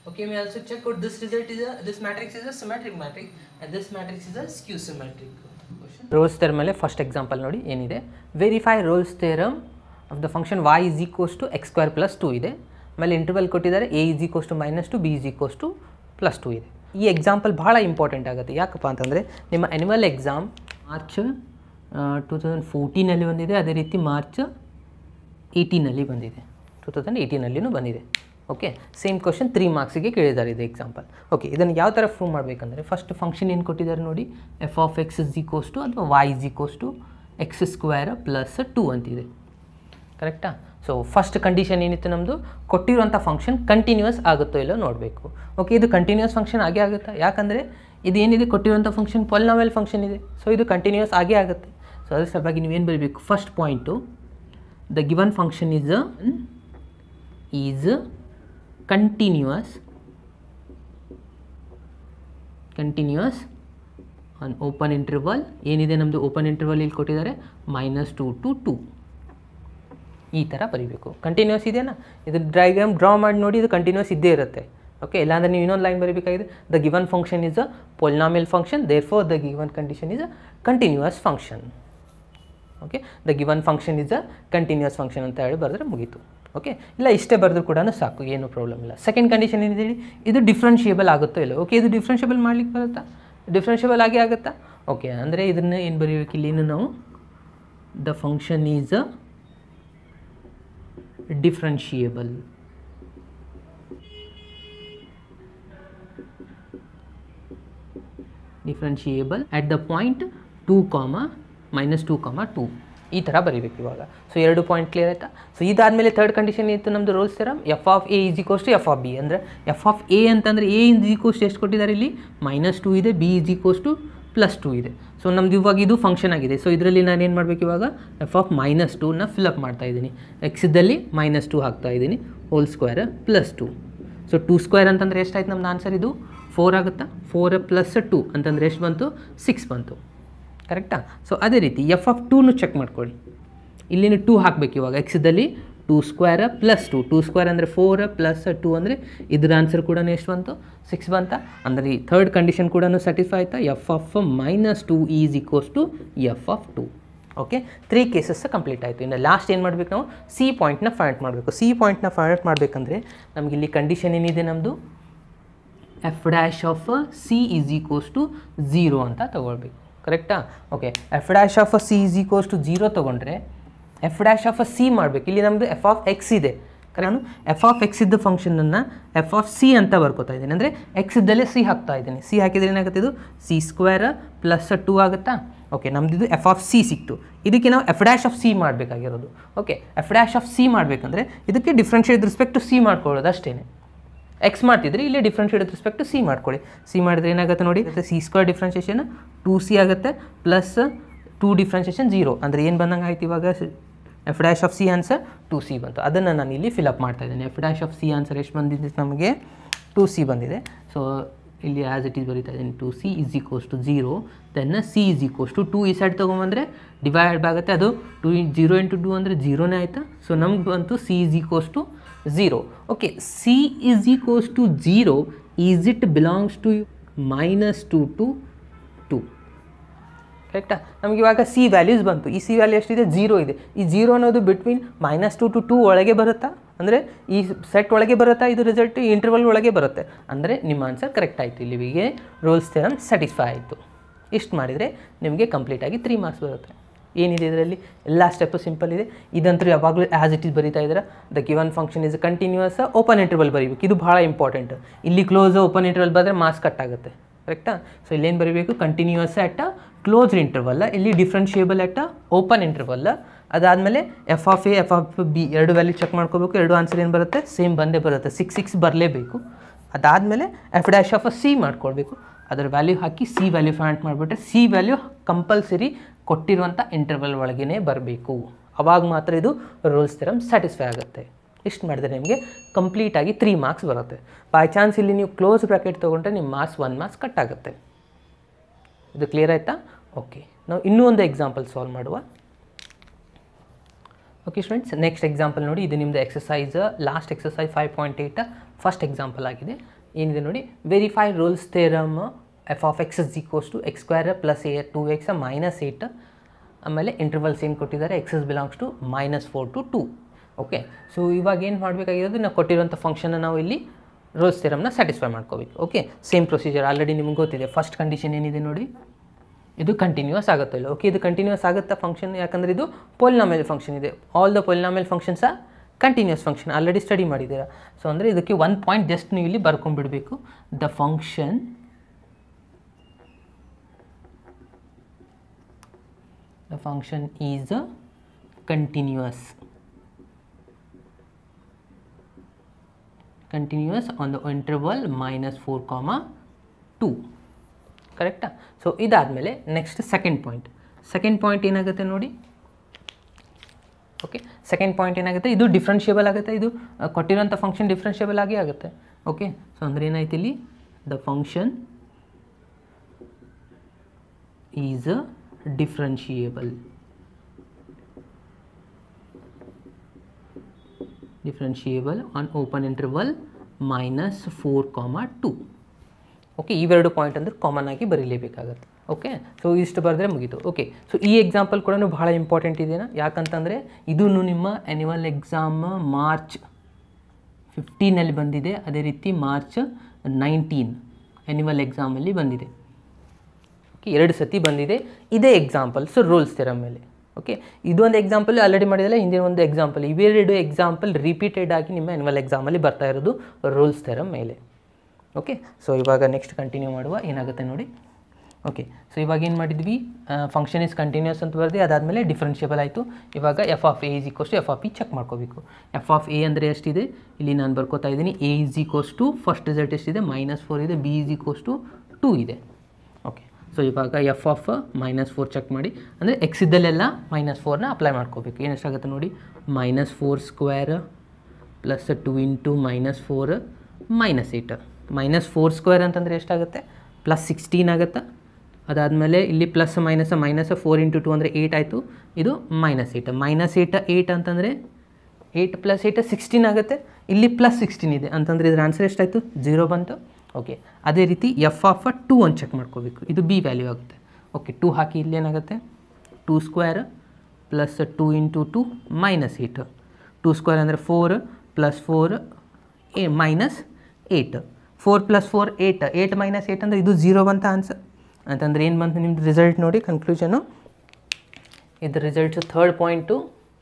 Okay, may also check out this result is a this matrix is a symmetric matrix and this matrix is a skew symmetric. Rolle's theorem ಮೇಲೆ first example ನೋಡಿ ಏನಿದೆ verify Rolle's theorem of the function y is equals to X square plus two ಇದೆ ಆಮೇಲೆ interval ಕೊಟ್ಟಿದ್ದಾರೆ A is equals to minus two B is equals to plus two ಇದೆ ಈ example ಭಾಳ important ಆಗುತ್ತೆ ಯಾಕಪ್ಪ ಅಂತಂದರೆ ನಿಮ್ಮ annual exam March two thousand ಫೋರ್ಟೀನಲ್ಲಿ ಬಂದಿದೆ ಅದೇ ರೀತಿ ಮಾರ್ಚ್ ಏಯ್ಟೀನಲ್ಲಿ ಬಂದಿದೆ ಟೂ ತೌಸಂಡ್ ಏಯ್ಟೀನಲ್ಲಿನೂ ಬಂದಿದೆ ಓಕೆ ಸೇಮ್ ಕ್ವಶನ್ ತ್ರೀ ಮಾರ್ಕ್ಸಿಗೆ ಕೇಳಿದ್ದಾರೆ ಇದು ಎಕ್ಸಾಂಪಲ್ ಓಕೆ ಇದನ್ನು ಯಾವ ಥರ ಪ್ರೂವ್ ಮಾಡಬೇಕಂದ್ರೆ ಫಸ್ಟ್ ಫಂಕ್ಷನ್ ಏನು ಕೊಟ್ಟಿದ್ದಾರೆ ನೋಡಿ F of X is equals to ಅಥವಾ Y is equals to X square plus two ಅಂತಿದೆ ಕರೆಕ್ಟಾ ಸೊ ಫಸ್ಟ್ ಕಂಡೀಷನ್ ಏನಿತ್ತು ನಮ್ಮದು ಕೊಟ್ಟಿರುವಂಥ ಫಂಕ್ಷನ್ ಕಂಟಿನ್ಯೂಸ್ ಆಗುತ್ತೋ ಇಲ್ಲೋ ನೋಡಬೇಕು ಓಕೆ ಇದು ಕಂಟಿನ್ಯೂಸ್ ಫಂಕ್ಷನ್ ಆಗೇ ಆಗುತ್ತಾ ಯಾಕಂದರೆ ಇದು ಏನಿದೆ ಕೊಟ್ಟಿರುವಂಥ ಫಂಕ್ಷನ್ ಪೊಲ್ನಾವೆಲ್ ಫಂಕ್ಷನ್ ಇದೆ ಸೊ ಇದು ಕಂಟಿನ್ಯೂಸ್ ಆಗೇ ಆಗುತ್ತೆ ಸೊ ಅದ್ರ ಸಲುವಾಗಿ ನೀವೇನು ಬರೀಬೇಕು first point the given function is is continuous continuous on open interval ಏನಿದೆ ನಮ್ಮದು ಓಪನ್ ಇಂಟರ್ವಲ್ ಇಲ್ಲಿ ಕೊಟ್ಟಿದ್ದಾರೆ ಮೈನಸ್ ಟು ಟು ಟು ಈ ಥರ ಬರೀಬೇಕು ಕಂಟಿನ್ಯೂಸ್ ಇದೆಯಾ ಇದು ಡ್ರೈಗ್ರಾಮ್ ಡ್ರಾ ಮಾಡಿ ನೋಡಿ ಇದು ಕಂಟಿನ್ಯೂಸ್ ಇದ್ದೇ ಇರುತ್ತೆ ಓಕೆ ಇಲ್ಲಾಂದರೆ ನೀವು ಇನ್ನೊಂದು ಲೈನ್ ಬರೀಬೇಕಾಗಿದೆ the given function is a polynomial function therefore the given condition is a continuous function okay the given function is a continuous function ಅಂತ ಹೇಳಿ ಬರೆದ್ರೆ ಮುಗೀತು ಓಕೆ ಇಲ್ಲ ಇಷ್ಟೇ ಬರೆದ್ರು ಕೂಡ ಸಾಕು ಏನು ಪ್ರಾಬ್ಲಮ್ ಇಲ್ಲ ಸೆಕೆಂಡ್ ಕಂಡೀಷನ್ ಏನಿದೆ ಹೇಳಿ ಇದು ಡಿಫ್ರೆನ್ಷಿಯೇಬಲ್ ಆಗುತ್ತೋ ಇಲ್ಲ ಓಕೆ ಇದು ಡಿಫ್ರೆನ್ಷಿಯೇಬಲ್ ಮಾಡ್ಲಿಕ್ಕೆ ಬರುತ್ತಾ ಡಿಫ್ರೆನ್ಷಿಯೇಬಲ್ ಆಗೇ ಆಗುತ್ತಾ ಓಕೆ ಅಂದರೆ ಇದನ್ನು ಏನು ಬರೀಬೇಕು ಇಲ್ಲಿ ಇನ್ನು ನಾವು the function is a differentiable differentiable at the point two comma minus two comma two ಈ ಥರ ಬರೀಬೇಕು ಇವಾಗ ಸೊ ಎರಡು ಪಾಯಿಂಟ್ ಕ್ಲಿಯರ್ ಆಯಿತಾ ಸೊ ಇದಾದಮೇಲೆ ಥರ್ಡ್ ಕಂಡೀಷನ್ ಇತ್ತು ನಮ್ಮದು Rolle's theorem F of A is equals to F of B ಅಂದರೆ ಎಫ್ ಆಫ್ ಎ ಅಂತಂದರೆ ಎ ಇಸ್ ಈಕ್ವಸ್ ಎಷ್ಟು ಕೊಟ್ಟಿದ್ದಾರೆ ಇಲ್ಲಿ ಮೈನಸ್ ಟು ಇದೆ B is equals to plus two ಇದೆ ಸೊ ನಮ್ದು ಇವಾಗ ಇದು ಫಂಕ್ಷನ್ ಆಗಿದೆ ಸೊ ಇದರಲ್ಲಿ ನಾನು ಏನು ಮಾಡಬೇಕು ಇವಾಗ ಎಫ್ ಆಫ್ ಮೈನಸ್ ಟೂನ ಫಿಲಪ್ ಮಾಡ್ತಾ ಇದ್ದೀನಿ ಎಕ್ಸಿದ್ದಲ್ಲಿ ಮೈನಸ್ ಟು ಹಾಕ್ತಾ ಇದ್ದೀನಿ whole square plus two so two square ಅಂತಂದರೆ ಎಷ್ಟಾಯ್ತು ನಮ್ದು ಆನ್ಸರ್ ಇದು ಫೋರ್ ಆಗುತ್ತಾ ಫೋರ್ ಪ್ಲಸ್ ಟು ಅಂತಂದರೆ ಎಷ್ಟು ಬಂತು ಸಿಕ್ಸ್ ಬಂತು ಕರೆಕ್ಟಾ ಸೊ ಅದೇ ರೀತಿ ಎಫ್ ಆಫ್ ಟೂನು ಚೆಕ್ ಮಾಡ್ಕೊಳ್ಳಿ ಇಲ್ಲಿನ ಟೂ ಹಾಕಬೇಕು ಇವಾಗ ಎಕ್ಸಿದಲ್ಲಿ two square plus two two square ಅಂದರೆ ಫೋರ್ ಪ್ಲಸ್ ಟು ಅಂದರೆ ಇದ್ರ ಆನ್ಸರ್ ಕೂಡ ಎಷ್ಟು ಬಂತು ಸಿಕ್ಸ್ ಬಂತ ಅಂದರೆ ಈ ಥರ್ಡ್ ಕಂಡೀಷನ್ ಕೂಡ ಸ್ಯಾಟಿಸ್ಫೈ ಆಯಿತಾ F of minus two is equals to F of two okay three cases complete ಆಯಿತು ಇನ್ನು ಲಾಸ್ಟ್ ಏನು ಮಾಡಬೇಕು ನಾವು ಸಿ ಪಾಯಿಂಟ್ನ ಫೈಂಡ್ ಮಾಡಬೇಕು ಸಿ ಪಾಯಿಂಟ್ನ ಫೈಂಡ್ ಮಾಡಬೇಕಂದ್ರೆ ನಮ್ಗೆ ಇಲ್ಲಿ ಕಂಡೀಷನ್ ಏನಿದೆ ನಮ್ಮದು F dash of C is equals to zero ಅಂತ ತೊಗೊಳ್ಬೇಕು ಕರೆಕ್ಟಾ okay F dash of C is equals to zero ತೊಗೊಂಡ್ರೆ ಎಫ್ ಡ್ಯಾಶ್ ಆಫ್ ಸಿ ಮಾಡಬೇಕು ಇಲ್ಲಿ ನಮ್ಮದು ಎಫ್ ಆಫ್ ಎಕ್ಸ್ ಇದೆ ನಾನು ಎಫ್ ಆಫ್ ಎಕ್ಸ್ ಇದ್ದ ಫಂಕ್ಷನನ್ನು ಎಫ್ ಆಫ್ ಸಿ ಅಂತ ಬರ್ಕೋತಾ ಇದ್ದೀನಿ ಅಂದರೆ ಎಕ್ಸ್ ಇದ್ದಲ್ಲೇ ಸಿ ಹಾಕ್ತಾ ಇದ್ದೀನಿ ಸಿ ಹಾಕಿದ್ರೆ ಏನಾಗುತ್ತೆ ಇದು ಸಿ ಸ್ಕ್ವೇರ್ ಪ್ಲಸ್ ಟೂ ಆಗುತ್ತಾ ಓಕೆ ನಮ್ಮದು ಎಫ್ ಆಫ್ ಸಿ ಸಿಕ್ತು ಇದಕ್ಕೆ ನಾವು ಎಫ್ ಡ್ಯಾಶ್ ಆಫ್ ಸಿ ಮಾಡಬೇಕಾಗಿರೋದು okay F dash of C ಮಾಡಬೇಕಂದ್ರೆ ಇದಕ್ಕೆ ಡಿಫ್ರೆನ್ಷಿಯೇಟ್ ರಿಸ್ಪೆಕ್ಟ್ ಟು ಸಿ ಮಾಡ್ಕೊಳ್ಳೋದು ಅಷ್ಟೇ ಎಕ್ಸ್ ಮಾಡ್ತಿದ್ರೆ ಇಲ್ಲಿ ಡಿಫ್ರೆನ್ಷಿಯೇಟ್ ರಿಸ್ಪೆಕ್ಟ್ ಸಿ ಮಾಡ್ಕೊಳ್ಳಿ ಸಿ ಮಾಡಿದ್ರೆ ಏನಾಗುತ್ತೆ ನೋಡಿ c square differentiation two c ಆಗುತ್ತೆ ಪ್ಲಸ್ ಟೂ ಡಿಫ್ರೆನ್ಷಿಯೇಷನ್ ಜೀರೋ ಅಂದರೆ ಏನು ಬಂದಂಗೆ ಆಯ್ತು ಇವಾಗ f dash of c answer two c ಬಂತು ಅದನ್ನು ನಾನು ಇಲ್ಲಿ ಫಿಲಪ್ ಮಾಡ್ತಾ ಇದ್ದೇನೆ f dash of c answer ಎಷ್ಟು ಬಂದಿದೆ ನಮಗೆ ಟು ಸಿ ಬಂದಿದೆ ಸೊ ಇಲ್ಲಿ ಆ್ಯಸ್ ಇಟ್ ಈಸ್ ಬರೀತಾ ಇದ್ದೀನಿ two c is equals to zero then c is equals to two ಈ ಸೈಡ್ ತೊಗೊಂಬಂದರೆ ಡಿವೈಡ್ ಆಗುತ್ತೆ ಅದು ಟು ಜೀರೋ ಇಂಟು ಟು ಅಂದರೆ ಜೀರೋನೇ ಆಯಿತಾ ಸೊ ನಮ್ಗೆ ಬಂತು c is equals to zero okay c is equals to zero is it belongs to minus two to two ಕರೆಕ್ಟಾ ನಮ್ಗೆ ಇವಾಗ ಸಿ ವ್ಯಾಲ್ಯೂಸ್ ಬಂತು ಈ ಸಿ ವ್ಯಾಲ್ಯೂ ಎಷ್ಟಿದೆ ಜೀರೋ ಇದೆ ಈ ಜೀರೋ ಅನ್ನೋದು between minus two to two ಒಳಗೆ ಬರುತ್ತಾ ಅಂದರೆ ಈ ಸೆಟ್ ಒಳಗೆ ಬರುತ್ತಾ ಇದು ರಿಸಲ್ಟ್ ಇಂಟರ್ವಲ್ ಒಳಗೆ ಬರುತ್ತೆ ಅಂದರೆ ನಿಮ್ಮ ಆನ್ಸರ್ ಕರೆಕ್ಟ್ ಆಯಿತು ಇಲ್ಲಿಗೆ ರೋಲ್ಸ್ ಥೆರಮ್ ಸ್ಯಾಟಿಸ್ಫೈ ಆಯಿತು ಇಷ್ಟು ಮಾಡಿದರೆ ನಿಮಗೆ ಕಂಪ್ಲೀಟಾಗಿ ತ್ರೀ ಮಾರ್ಕ್ಸ್ ಬರುತ್ತೆ ಏನಿದೆ ಇದರಲ್ಲಿ ಎಲ್ಲ ಸ್ಟೆಪ್ಪು ಸಿಂಪಲ್ ಇದೆ ಇದಂತೂ ಯಾವಾಗಲೂ ಆ್ಯಸ್ ಇಟ್ ಈಸ್ ಬರೀತಾ ಇದ್ದಾರೆ the given function is continuous open interval ಬರೀಬೇಕು ಇದು ಭಾಳ ಇಂಪಾರ್ಟೆಂಟ್ ಇಲ್ಲಿ ಕ್ಲೋಸ್ ಓಪನ್ ಇಂಟರ್ವಲ್ ಬಂದರೆ ಮಾರ್ಕ್ಸ್ ಕಟ್ ಆಗುತ್ತೆ ಕರೆಕ್ಟಾ ಸೊ ಇಲ್ಲೇನು ಬರೀಬೇಕು ಕಂಟಿನ್ಯೂಸ್ ಅಟ್ ಅ ಕ್ಲೋಸ್ಡ್ ಇಂಟರ್ವಲ್ಲ ಇಲ್ಲಿ ಡಿಫ್ರೆನ್ಷಿಯೇಬಲ್ ಅಟ್ ಅ ಓಪನ್ ಇಂಟರ್ವಲ್ಲ ಅದಾದಮೇಲೆ f of a f of b ಎರಡು ವ್ಯಾಲ್ಯೂ ಚೆಕ್ ಮಾಡ್ಕೋಬೇಕು ಎರಡು ಆನ್ಸರ್ ಏನು ಬರುತ್ತೆ ಸೇಮ್ ಬಂದೇ ಬರುತ್ತೆ ಸಿಕ್ಸ್ ಸಿಕ್ಸ್ ಬರಲೇಬೇಕು ಅದಾದಮೇಲೆ ಎಫ್ ಡ್ಯಾಶ್ ಆಫ್ ಸಿ ಮಾಡ್ಕೊಳ್ಬೇಕು ಅದರ ವ್ಯಾಲ್ಯೂ ಹಾಕಿ ಸಿ ವ್ಯಾಲ್ಯೂ ಫೈಂಡ್ ಮಾಡಿಬಿಟ್ರೆ ಸಿ ವ್ಯಾಲ್ಯೂ ಕಂಪಲ್ಸರಿ ಕೊಟ್ಟಿರುವಂಥ ಇಂಟರ್ವಲ್ ಒಳಗೇ ಬರಬೇಕು ಅವಾಗ ಮಾತ್ರ ಇದು ರೂಲ್ಸ್ ಥೆರಮ್ ಸ್ಯಾಟಿಸ್ಫೈ ಆಗುತ್ತೆ ಇಷ್ಟು ಮಾಡಿದ್ರೆ ನಿಮಗೆ ಕಂಪ್ಲೀಟಾಗಿ ತ್ರೀ ಮಾರ್ಕ್ಸ್ ಬರುತ್ತೆ ಬೈ ಚಾನ್ಸ್ ಇಲ್ಲಿ ನೀವು ಕ್ಲೋಸ್ ಬ್ರ್ಯಾಕೆಟ್ ತೊಗೊಂಡ್ರೆ ನಿಮ್ಮ ಮಾರ್ಕ್ಸ್ ಒನ್ ಮಾರ್ಕ್ಸ್ ಕಟ್ ಆಗುತ್ತೆ ಇದು ಕ್ಲಿಯರ್ ಆಯಿತಾ ಓಕೆ ನಾವು ಇನ್ನೂ ಒಂದು ಎಕ್ಸಾಂಪಲ್ ಸಾಲ್ವ್ ಮಾಡುವ ಓಕೆ ಸ್ಟೂಡೆಂಟ್ಸ್ ನೆಕ್ಸ್ಟ್ ಎಕ್ಸಾಂಪಲ್ ನೋಡಿ ಇದು ನಿಮ್ಮದು exercise last exercise five point eight first example ಆಗಿದೆ ಏನಿದೆ ನೋಡಿ verify Rolle's theorem f of X is equals to X square plus a two x minus eight ಆಮೇಲೆ intervals ಏನು ಕೊಟ್ಟಿದ್ದಾರೆ x is belongs to minus four to two okay so ಇವಾಗ ಏನು ಮಾಡಬೇಕಾಗಿರೋದು ನಾವು ಕೊಟ್ಟಿರುವಂಥ ಫಂಕ್ಷನ್ನ ನಾವು ಇಲ್ಲಿ ರೋಲ್ಸ್ ಥೇರಮ್ನ ಸ್ಯಾಟಿಸ್ಫೈ ಮಾಡ್ಕೋಬೇಕು ಓಕೆ ಸೇಮ್ ಪ್ರೊಸೀಜರ್ ಆಲ್ರೆಡಿ ನಿಮ್ಗೆ ಗೊತ್ತಿದೆ ಫಸ್ಟ್ ಕಂಡೀಷನ್ ಏನಿದೆ ನೋಡಿ ಇದು ಕಂಟಿನ್ಯೂಸ್ ಆಗುತ್ತೆ ಇಲ್ಲ ಓಕೆ ಇದು ಕಂಟಿನ್ಯೂಸ್ ಆಗುತ್ತಾ ಫಂಕ್ಷನ್ ಯಾಕಂದರೆ ಇದು ಪೊಲ್ನಾಮೆಲ್ ಫಂಕ್ಷನ್ ಇದೆ all the polynomial functions are continuous function already study ಮಾಡಿದ್ದೀರಾ ಸೊ ಅಂದರೆ ಇದಕ್ಕೆ ಒನ್ ಪಾಯಿಂಟ್ ಜಸ್ಟ್ ನೀವು ಇಲ್ಲಿ ಬರ್ಕೊಂಡ್ಬಿಡಬೇಕು the function the function is uh, continuous continuous on the interval minus 4 comma 2 ಕರೆಕ್ಟಾ ಸೊ ಇದಾದಮೇಲೆ next second point second point ಏನಾಗುತ್ತೆ ನೋಡಿ ಓಕೆ ಸೆಕೆಂಡ್ ಪಾಯಿಂಟ್ ಏನಾಗುತ್ತೆ ಇದು ಡಿಫ್ರೆನ್ಷಿಯಬಲ್ ಆಗುತ್ತೆ ಇದು ಆ, ಕೊಟ್ಟಿರೋಂಥ ಫಂಕ್ಷನ್ ಡಿಫ್ರೆನ್ಷಿಯಬಲ್ ಆಗೇ ಆಗುತ್ತೆ ಓಕೆ ಸೊ ಅಂದರೆ ಏನಾಯ್ತು ಇಲ್ಲಿ the function is differentiable differentiable on open interval minus 4 comma 2 okay ಇವೆರಡು ಪಾಯಿಂಟ್ ಅಂದರೆ ಕಾಮನ್ ಆಗಿ ಬರೀಲೇಬೇಕಾಗತ್ತೆ ಓಕೆ ಸೊ ಇಷ್ಟು ಬರೆದ್ರೆ ಮುಗೀತು ಓಕೆ ಸೊ ಈ ಎಕ್ಸಾಂಪಲ್ ಕೂಡ ಬಹಳ ಇಂಪಾರ್ಟೆಂಟ್ ಇದೆಯಾ ಯಾಕಂತಂದರೆ ಇದೂ ನಿಮ್ಮ ಆ್ಯನ್ಯುವಲ್ ಎಕ್ಸಾಮ್ ಮಾರ್ಚ್ ಫಿಫ್ಟೀನಲ್ಲಿ ಬಂದಿದೆ ಅದೇ ರೀತಿ ಮಾರ್ಚ್ ನೈನ್ಟೀನ್ ಆ್ಯನ್ಯುವಲ್ ಎಕ್ಸಾಮಲ್ಲಿ ಬಂದಿದೆ ಓಕೆ ಎರಡು ಸತಿ ಬಂದಿದೆ ಇದೇ ಎಕ್ಸಾಂಪಲ್ಸ್ ರೂಲ್ಸ್ ಥೆರಮ್ ಮೇಲೆ ಓಕೆ ಇದೊಂದು ಎಕ್ಸಾಂಪಲ್ ಆಲ್ರೆಡಿ ಮಾಡಿದಲ್ಲ ಹಿಂದಿನ ಒಂದು ಎಕ್ಸಾಂಪಲ್ ಇವೆರಡು ಎಕ್ಸಾಂಪಲ್ ರಿಪೀಟೆಡ್ ಆಗಿ ನಿಮ್ಮ ಆ್ಯನ್ಯುವಲ್ ಎಕ್ಸಾಮಲ್ಲಿ ಬರ್ತಾ ಇರೋದು ರೂಲ್ಸ್ ಥೆರಮ್ ಮೇಲೆ ಓಕೆ ಸೊ ಇವಾಗ ನೆಕ್ಸ್ಟ್ ಕಂಟಿನ್ಯೂ ಮಾಡುವ ಏನಾಗುತ್ತೆ ನೋಡಿ ಓಕೆ ಸೊ ಇವಾಗ ಏನು ಮಾಡಿದ್ವಿ ಫಂಕ್ಷನ್ ಇಸ್ ಕಂಟಿನ್ಯೂಸ್ ಅಂತ ಬರ್ದು ಅದಾದಮೇಲೆ ಡಿಫ್ರೆನ್ಷಿಯಬಲ್ ಆಯಿತು ಇವಾಗ F of a is equals to F of e check ಮಾಡ್ಕೋಬೇಕು ಎಫ್ ಆಫ್ ಎ ಅಂದರೆ ಎಷ್ಟಿದೆ ಇಲ್ಲಿ ನಾನು ಬರ್ಕೋತಾ ಇದ್ದೀನಿ a is equals to first result ಎಷ್ಟಿದೆ ಮೈನಸ್ ಫೋರ್ ಇದೆ B is equals to two ಇದೆ ಓಕೆ ಸೊ ಇವಾಗ F of minus four check ಮಾಡಿ ಅಂದರೆ ಎಕ್ಸ್ ಇದ್ದಲ್ಲೆಲ್ಲ ಮೈನಸ್ ಫೋರ್ನ ಅಪ್ಲೈ ಮಾಡ್ಕೋಬೇಕು ಏನೆಷ್ಟಾಗುತ್ತೆ ನೋಡಿ minus four square plus two into minus four minus eight minus four square ಅಂತಂದರೆ ಎಷ್ಟಾಗುತ್ತೆ ಪ್ಲಸ್ ಸಿಕ್ಸ್ಟೀನ್ ಆಗುತ್ತೆ ಅದಾದಮೇಲೆ ಇಲ್ಲಿ plus minus minus four into two ಅಂದರೆ ಏಯ್ಟ್ ಆಯಿತು ಇದು minus eight minus eight eight ಅಂತಂದರೆ ಏಯ್ಟ್ ಪ್ಲಸ್ ಏಯ್ಟ್ ಸಿಕ್ಸ್ಟೀನ್ ಆಗುತ್ತೆ ಇಲ್ಲಿ ಪ್ಲಸ್ ಸಿಕ್ಸ್ಟೀನ್ ಇದೆ ಅಂತಂದರೆ ಇದ್ರ ಆನ್ಸರ್ ಎಷ್ಟಾಯಿತು ಜೀರೋ ಬಂತು ಓಕೆ ಅದೇ ರೀತಿ ಎಫ್ ಆಫ್ ಟೂ ಅಂತ ಚೆಕ್ ಮಾಡ್ಕೋಬೇಕು ಇದು ಬಿ ವ್ಯಾಲ್ಯೂ ಆಗುತ್ತೆ ಓಕೆ ಟೂ ಹಾಕಿ ಇಲ್ಲಿ ಏನಾಗುತ್ತೆ two square plus two into two minus eight two square ಅಂದರೆ four plus four a minus eight four plus four eight eight minus eight ಅಂದರೆ ಇದು ಝೀರೋ ಬಂತ ಆನ್ಸರ್ ಅಂತಂದ್ರೆ ಏನು ಬಂತು ನಿಮ್ದು ರಿಸಲ್ಟ್ ನೋಡಿ ಕನ್ಕ್ಲೂಷನು ಇದು results third point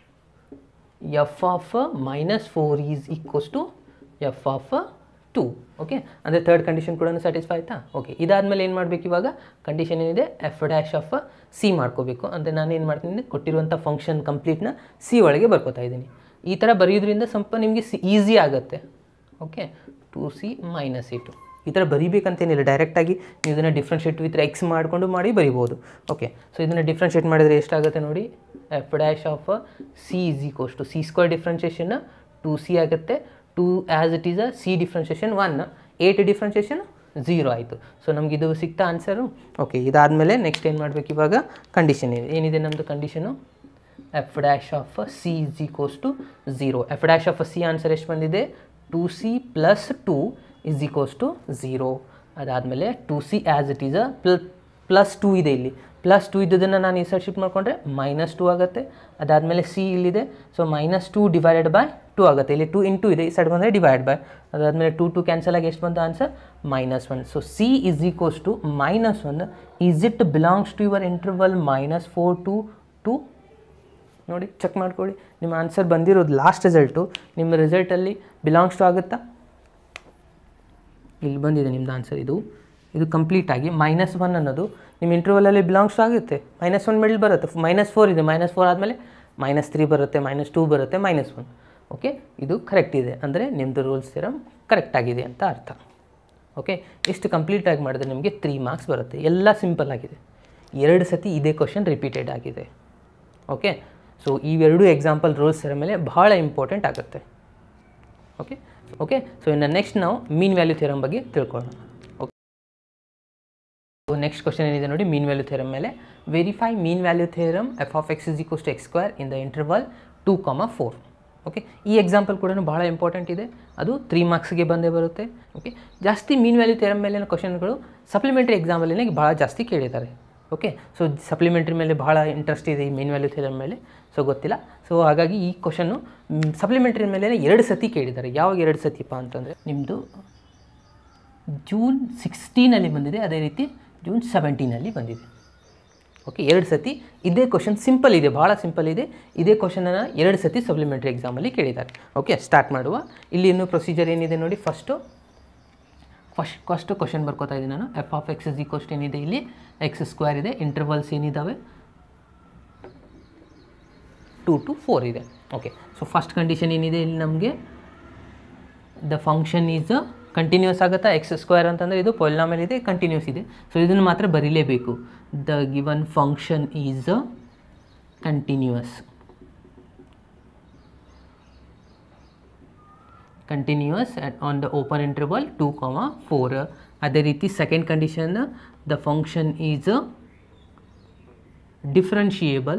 f of minus four is equals to F of two okay ಅಂದರೆ ಥರ್ಡ್ ಕಂಡೀಷನ್ ಕೂಡ ಸ್ಯಾಟಿಸ್ಫೈ ಆಯಿತಾ ಓಕೆ ಇದಾದಮೇಲೆ ಏನು ಮಾಡಬೇಕು ಇವಾಗ ಕಂಡೀಷನ್ ಏನಿದೆ ಎಫ್ ಡ್ಯಾಶ್ ಆಫ್ ಸಿ ಮಾಡ್ಕೋಬೇಕು ಅಂದರೆ ನಾನು ಏನು ಮಾಡ್ತೀನಿ ಕೊಟ್ಟಿರುವಂಥ ಫಂಕ್ಷನ್ ಕಂಪ್ಲೀಟ್ನ ಸಿ ಒಳಗೆ ಬರ್ಕೋತಾ ಇದ್ದೀನಿ ಈ ಥರ ಬರೆಯೋದ್ರಿಂದ ಸ್ವಲ್ಪ ನಿಮಗೆ ಸಿ ಈಸಿ ಆಗುತ್ತೆ ಓಕೆ ಟು ಸಿ ಮೈನಸ್ ಇಟು ಈ ಥರ ಬರೀಬೇಕಂತೇನಿಲ್ಲ ಡೈರೆಕ್ಟಾಗಿ ನೀವು ಇದನ್ನು ಡಿಫ್ರೆನ್ಷಿಯೇಟ್ ವಿತ್ ಎಕ್ಸ್ ಮಾಡಿಕೊಂಡು ಮಾಡಿ ಬರಿಬೋದು ಓಕೆ ಸೊ ಇದನ್ನು ಡಿಫ್ರೆನ್ಷಿಯೇಟ್ ಮಾಡಿದರೆ ಎಷ್ಟಾಗುತ್ತೆ ನೋಡಿ f dash of c is equals to c square differentiation two c ಆಗುತ್ತೆ two as it is a c differentiation one eight differentiation zero ಆಯಿತು ಸೊ ನಮ್ಗೆ ಇದು ಸಿಗ್ತಾ ಆನ್ಸರು ಓಕೆ ಇದಾದಮೇಲೆ ನೆಕ್ಸ್ಟ್ ಏನು ಮಾಡಬೇಕು ಇವಾಗ ಕಂಡೀಷನ್ ಇದೆ ಏನಿದೆ ನಮ್ಮದು condition f dash of c is equals to zero f dash of c answer ಎಷ್ಟು ಬಂದಿದೆ two c plus two is equals to zero ಅದಾದಮೇಲೆ two c as it is a ಪ್ಲ ಪ್ಲಸ್ ಟೂ ಇದೆ ಇಲ್ಲಿ plus two ಇದ್ದದನ್ನು ನಾನು ಈ side shift ಮಾಡಿಕೊಂಡ್ರೆ ಮೈನಸ್ ಟು ಆಗುತ್ತೆ ಅದಾದಮೇಲೆ ಸಿ ಇಲ್ಲಿದೆ so minus two divided by two ಆಗುತ್ತೆ ಇಲ್ಲಿ ಟು ಇಂಟು ಇದೆ ಈ ಸೈಡ್ ಬಂದರೆ ಡಿವೈಡ್ ಬೈ ಅದಾದಮೇಲೆ ಟು ಟು ಕ್ಯಾನ್ಸಲ್ ಆಗಿ ಎಷ್ಟು ಬಂತು answer minus one so c is equals to minus one is it belongs to your interval minus four to two ನೋಡಿ ಚೆಕ್ ಮಾಡ್ಕೊಳ್ಳಿ ನಿಮ್ಮ ಆನ್ಸರ್ ಬಂದಿರೋದು ಲಾಸ್ಟ್ ರಿಸಲ್ಟು ನಿಮ್ಮ ರಿಸಲ್ಟಲ್ಲಿ ಬಿಲಾಂಗ್ಸ್ ಟು ಆಗುತ್ತಾ ಇಲ್ಲಿ ಬಂದಿದೆ ನಿಮ್ಮದು ಆನ್ಸರ್ ಇದು ಇದು ಕಂಪ್ಲೀಟ್ ಆಗಿ ಮೈನಸ್ ಒನ್ ಅನ್ನೋದು ನಿಮ್ಮ ಇಂಟರ್ವಲಲ್ಲಿ ಬಿಲಾಂಗ್ಸ್ ಆಗುತ್ತೆ ಮೈನಸ್ ಒನ್ ಮಿಡಲ್ ಬರುತ್ತೆ ಮೈನಸ್ ಫೋರ್ ಇದೆ ಮೈನಸ್ ಫೋರ್ ಆದಮೇಲೆ ಮೈನಸ್ ತ್ರೀ ಬರುತ್ತೆ ಮೈನಸ್ ಟೂ ಬರುತ್ತೆ ಮೈನಸ್ ಒನ್ ಓಕೆ ಇದು ಕರೆಕ್ಟ್ ಇದೆ ಅಂದರೆ ನಿಮ್ಮದು ರೂಲ್ಸ್ ಥಿರಮ್ ಕರೆಕ್ಟ್ ಆಗಿದೆ ಅಂತ ಅರ್ಥ ಓಕೆ ಇಷ್ಟು ಕಂಪ್ಲೀಟಾಗಿ ಮಾಡಿದ್ರೆ ನಿಮಗೆ ತ್ರೀ ಮಾರ್ಕ್ಸ್ ಬರುತ್ತೆ ಎಲ್ಲ ಸಿಂಪಲ್ ಆಗಿದೆ ಎರಡು ಸತಿ ಇದೇ ಕ್ವಶನ್ ರಿಪೀಟೆಡ್ ಆಗಿದೆ ಓಕೆ ಸೊ ಇವೆರಡು ಎಕ್ಸಾಂಪಲ್ ರೂಲ್ಸ್ ಥರ ಮೇಲೆ ಬಹಳ ಇಂಪಾರ್ಟೆಂಟ್ ಆಗುತ್ತೆ ಓಕೆ ಓಕೆ ಸೊ ಇನ್ನು ನೆಕ್ಸ್ಟ್ ನಾವು ಮೀನ್ ವ್ಯಾಲ್ಯೂ ಥಿಯರಮ್ ಬಗ್ಗೆ ತಿಳ್ಕೊಳ್ಳೋಣ ಓಕೆ ನೆಕ್ಸ್ಟ್ ಕ್ವಶನ್ ಏನಿದೆ ನೋಡಿ ಮೀನ್ ವ್ಯಾಲ್ಯೂ ಥಿಯರಮ್ ಮೇಲೆ verify mean value theorem f of X is equals to X square in the interval two comma four okay ಈ example ಕೂಡ ಭಾಳ ಇಂಪಾರ್ಟೆಂಟ್ ಇದೆ ಅದು ತ್ರೀ ಮಾರ್ಕ್ಸ್ಗೆ ಬಂದೇ ಬರುತ್ತೆ ಓಕೆ ಜಾಸ್ತಿ ಮೀನ್ ವ್ಯಾಲ್ಯೂ ಥಿಯರಮ್ ಮೇಲಿನ ಕ್ವಶನ್ಗಳು ಸಪ್ಲಿಮೆಂಟ್ರಿ ಎಕ್ಸಾಮಲ್ಲಿ ಭಾಳ ಜಾಸ್ತಿ ಕೇಳಿದ್ದಾರೆ ಓಕೆ ಸೊ ಸಪ್ಲಿಮೆಂಟ್ರಿ ಮೇಲೆ ಭಾಳ ಇಂಟ್ರೆಸ್ಟ್ ಇದೆ ಈ ಮೀನ್ ವ್ಯಾಲ್ಯೂ ಥಿಯರಮ್ ಮೇಲೆ ಸೊ ಗೊತ್ತಿಲ್ಲ ಸೊ ಹಾಗಾಗಿ ಈ ಕ್ವಶನ್ನು ಸಪ್ಲಿಮೆಂಟ್ರಿ ಮೇಲೆ ಎರಡು ಸತಿ ಕೇಳಿದ್ದಾರೆ ಯಾವಾಗ ಎರಡು ಸತಿಪ್ಪ ಅಂತಂದರೆ ನಿಮ್ಮದು ಜೂನ್ ಸಿಕ್ಸ್ಟೀನಲ್ಲಿ ಬಂದಿದೆ ಅದೇ ರೀತಿ ಜೂನ್ ಸೆವೆಂಟೀನಲ್ಲಿ ಬಂದಿದೆ ಓಕೆ ಎರಡು ಸತಿ ಇದೇ ಕ್ವಶನ್ ಸಿಂಪಲ್ ಇದೆ ಭಾಳ ಸಿಂಪಲ್ ಇದೆ ಇದೇ ಕ್ವಶನನ್ನು ಎರಡು ಸತಿ ಸಪ್ಲಿಮೆಂಟ್ರಿ ಎಕ್ಸಾಮಲ್ಲಿ ಕೇಳಿದ್ದಾರೆ ಓಕೆ ಸ್ಟಾರ್ಟ್ ಮಾಡುವ ಇಲ್ಲಿ ಇನ್ನೂ ಪ್ರೊಸೀಜರ್ ಏನಿದೆ ನೋಡಿ ಫಸ್ಟು ಫಸ್ಟ್ ಫಸ್ಟ್ ಕ್ವಶನ್ ಬರ್ಕೋತಾ ಇದ್ದೀನಿ ನಾನು f of X is equals to ಏನಿದೆ ಇಲ್ಲಿ ಎಕ್ಸ್ ಸ್ಕ್ವೇರ್ ಇದೆ ಇಂಟರ್ವಲ್ಸ್ ಏನಿದ್ದಾವೆ ಟು ಟು ಫೋರ್ ಇದೆ ಓಕೆ ಸೊ ಫಸ್ಟ್ ಕಂಡೀಷನ್ ಏನಿದೆ ಇಲ್ಲಿ ನಮಗೆ ದ ಫಂಕ್ಷನ್ ಈಸ್ ಕಂಟಿನ್ಯೂಸ್ ಆಗುತ್ತಾ ಎಕ್ಸ್ ಸ್ಕ್ವೇರ್ ಅಂತಂದರೆ ಇದು ಪೊಲ್ನಾಮೆಲ್ ಇದೆ ಕಂಟಿನ್ಯೂಸ್ ಇದೆ ಸೊ ಇದನ್ನು ಮಾತ್ರ ಬರೀಲೇಬೇಕು the given function is continuous continuous on the open interval two comma four ಅದೇ ರೀತಿ second condition the function is differentiable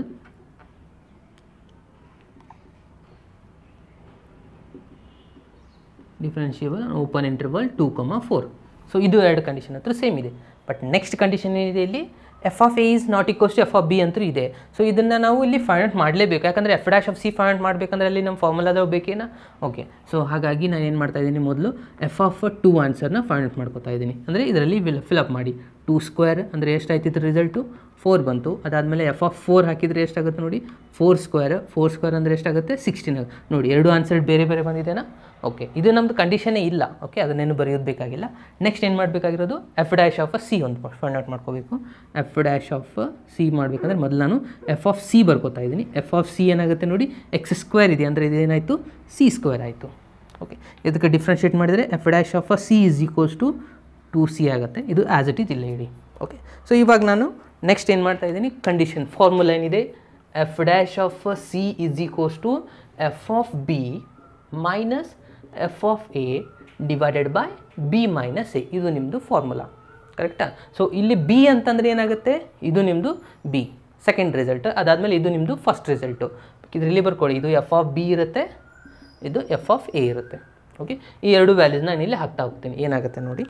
differentiable open interval two comma four so ಇದು ಎರಡು ಕಂಡೀಷನ್ ಹತ್ರ ಸೇಮ್ ಇದೆ ಬಟ್ ನೆಕ್ಸ್ಟ್ ಕಂಡೀಷನ್ ಏನಿದೆ ಇಲ್ಲಿ f of A is not equals to F of b ಅಂತೂ ಇದೆ ಸೊ ಇದನ್ನು ನಾವು ಇಲ್ಲಿ ಫೈಂಡ್ ಔಟ್ ಮಾಡಲೇಬೇಕು ಯಾಕಂದರೆ f dash of c find out ಮಾಡಬೇಕಂದ್ರೆ ಅಲ್ಲಿ ನಮ್ಮ ಫಾರ್ಮುಲಾದ ಬೇಕೇನಾ ಓಕೆ ಸೊ ಹಾಗಾಗಿ ನಾನು ಏನು ಮಾಡ್ತಾ ಇದ್ದೀನಿ ಮೊದಲು ಎಫ್ ಆಫ್ ಟೂ ಆನ್ಸರ್ನ ಫೈಂಡ್ ಔಟ್ ಮಾಡ್ಕೊತಾ ಇದ್ದೀನಿ ಅಂದರೆ ಇದರಲ್ಲಿ ವಿಲ್ ಫಿಲಪ್ ಮಾಡಿ ಟೂ ಸ್ಕ್ವೇರ್ ಅಂದರೆ ಎಷ್ಟಾಯ್ತು ಇದ್ರ ರಿಸಲ್ಟು ಫೋರ್ ಬಂತು ಅದಾದಮೇಲೆ ಎಫ್ ಆಫ್ ಫೋರ್ ಹಾಕಿದರೆ ಎಷ್ಟಾಗುತ್ತೆ ನೋಡಿ ಫೋರ್ ಸ್ಕ್ವೇರ್ ಫೋರ್ ಸ್ಕ್ವೇರ್ ಅಂದರೆ ಎಷ್ಟಾಗುತ್ತೆ ಸಿಕ್ಸ್ಟೀನ್ ನೋಡಿ ಎರಡು ಆನ್ಸರ್ ಬೇರೆ ಬೇರೆ ಬಂದಿದೆನಾ ಓಕೆ ಇದು ನಮ್ಮದು ಕಂಡೀಷನೇ ಇಲ್ಲ ಓಕೆ ಅದನ್ನೇನು ಬರೆಯೋದು ಬೇಕಾಗಿಲ್ಲ ನೆಕ್ಸ್ಟ್ ಏನು ಮಾಡಬೇಕಾಗಿರೋದು ಎಫ್ ಡ್ಯಾಶ್ ಆಫ್ ಸಿ ಒಂದು ಫೈಂಡ್ ಔಟ್ ಮಾಡ್ಕೋಬೇಕು ಎಫ್ ಡ್ಯಾಶ್ ಆಫ್ ಸಿ ಮಾಡಬೇಕಂದ್ರೆ ಮೊದಲು ನಾನು ಎಫ್ ಆಫ್ ಸಿ ಬರ್ಕೋತಾ ಇದ್ದೀನಿ ಎಫ್ ಆಫ್ ಸಿ ಏನಾಗುತ್ತೆ ನೋಡಿ ಎಕ್ಸ್ ಸ್ಕ್ವೇರ್ ಇದೆ ಅಂದರೆ ಇದೇನಾಯಿತು ಸಿ ಸ್ಕ್ವೇರ್ ಆಯಿತು ಓಕೆ ಇದಕ್ಕೆ ಡಿಫ್ರೆನ್ಷಿಯೇಟ್ ಮಾಡಿದರೆ f dash of c is equals to two c ಆಗುತ್ತೆ ಇದು ಆ್ಯಸ್ ಇಟ್ ಈಸ್ ಇಲ್ಲ ಇಡಿ ಓಕೆ ಸೊ ಇವಾಗ ನಾನು ನೆಕ್ಸ್ಟ್ ಏನು ಮಾಡ್ತಾ ಇದ್ದೀನಿ ಕಂಡೀಷನ್ ಫಾರ್ಮುಲಾ ಏನಿದೆ f dash of c is equals to F of b minus f of a divided by b minus a ಇದು ನಿಮ್ಮದು ಫಾರ್ಮುಲಾ ಕರೆಕ್ಟಾ ಸೊ ಇಲ್ಲಿ ಬಿ ಅಂತಂದರೆ ಏನಾಗುತ್ತೆ ಇದು ನಿಮ್ಮದು ಬಿ ಸೆಕೆಂಡ್ ರಿಸಲ್ಟ್ ಅದಾದಮೇಲೆ ಇದು ನಿಮ್ಮದು ಫಸ್ಟ್ ರಿಸಲ್ಟು ಇದರಲ್ಲಿ ಬರ್ಕೊಳ್ಳಿ ಇದು ಎಫ್ ಆಫ್ ಬಿ ಇರುತ್ತೆ ಇದು ಎಫ್ ಆಫ್ ಎ ಇರುತ್ತೆ ಓಕೆ ಈ ಎರಡು ವ್ಯಾಲ್ಯೂಸ್ನ ನಾನು ಇಲ್ಲಿ ಹಾಕ್ತಾ ಹೋಗ್ತೀನಿ ಏನಾಗುತ್ತೆ ನೋಡಿ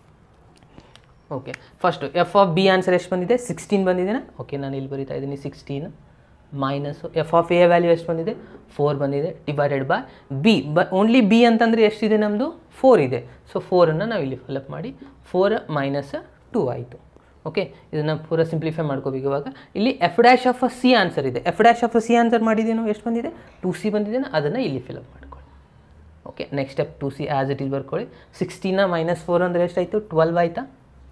okay first f of b answer ಎಷ್ಟು ಬಂದಿದೆ ಸಿಕ್ಸ್ಟೀನ್ ಬಂದಿದೆನಾ ಓಕೆ ನಾನು ಇಲ್ಲಿ ಬರೀತಾ ಇದ್ದೀನಿ sixteen minus f of a value ಎಷ್ಟು ಬಂದಿದೆ ಫೋರ್ ಬಂದಿದೆ ಡಿವೈಡೆಡ್ ಬೈ ಬಿ ಬ ಓನ್ಲಿ ಬಿ ಅಂತಂದರೆ ಎಷ್ಟಿದೆ ನಮ್ಮದು ಫೋರ್ ಇದೆ ಸೊ ಫೋರನ್ನು ನಾವು ಇಲ್ಲಿ ಫಿಲಪ್ ಮಾಡಿ ಫೋರ್ ಮೈನಸ್ ಟೂ ಆಯಿತು ಓಕೆ ಇದನ್ನು ಪೂರ ಸಿಂಪ್ಲಿಫೈ ಮಾಡ್ಕೋಬೇಕು ಇವಾಗ ಇಲ್ಲಿ f dash of c answer ಇದೆ f dash of c answer ಮಾಡಿದ್ದೀನೋ ಎಷ್ಟು ಬಂದಿದೆ ಟು ಸಿ ಬಂದಿದೆನೋ ಅದನ್ನು ಇಲ್ಲಿ ಫಿಲಪ್ ಮಾಡ್ಕೊಳ್ಳಿ okay next step two c as it is ಬರ್ಕೊಳ್ಳಿ ಸಿಕ್ಸ್ಟೀನ ಮೈನಸ್ ಫೋರ್ ಅಂದರೆ ಎಷ್ಟಾಯಿತು ಟ್ವೆಲ್ವ್ ಆಯಿತಾ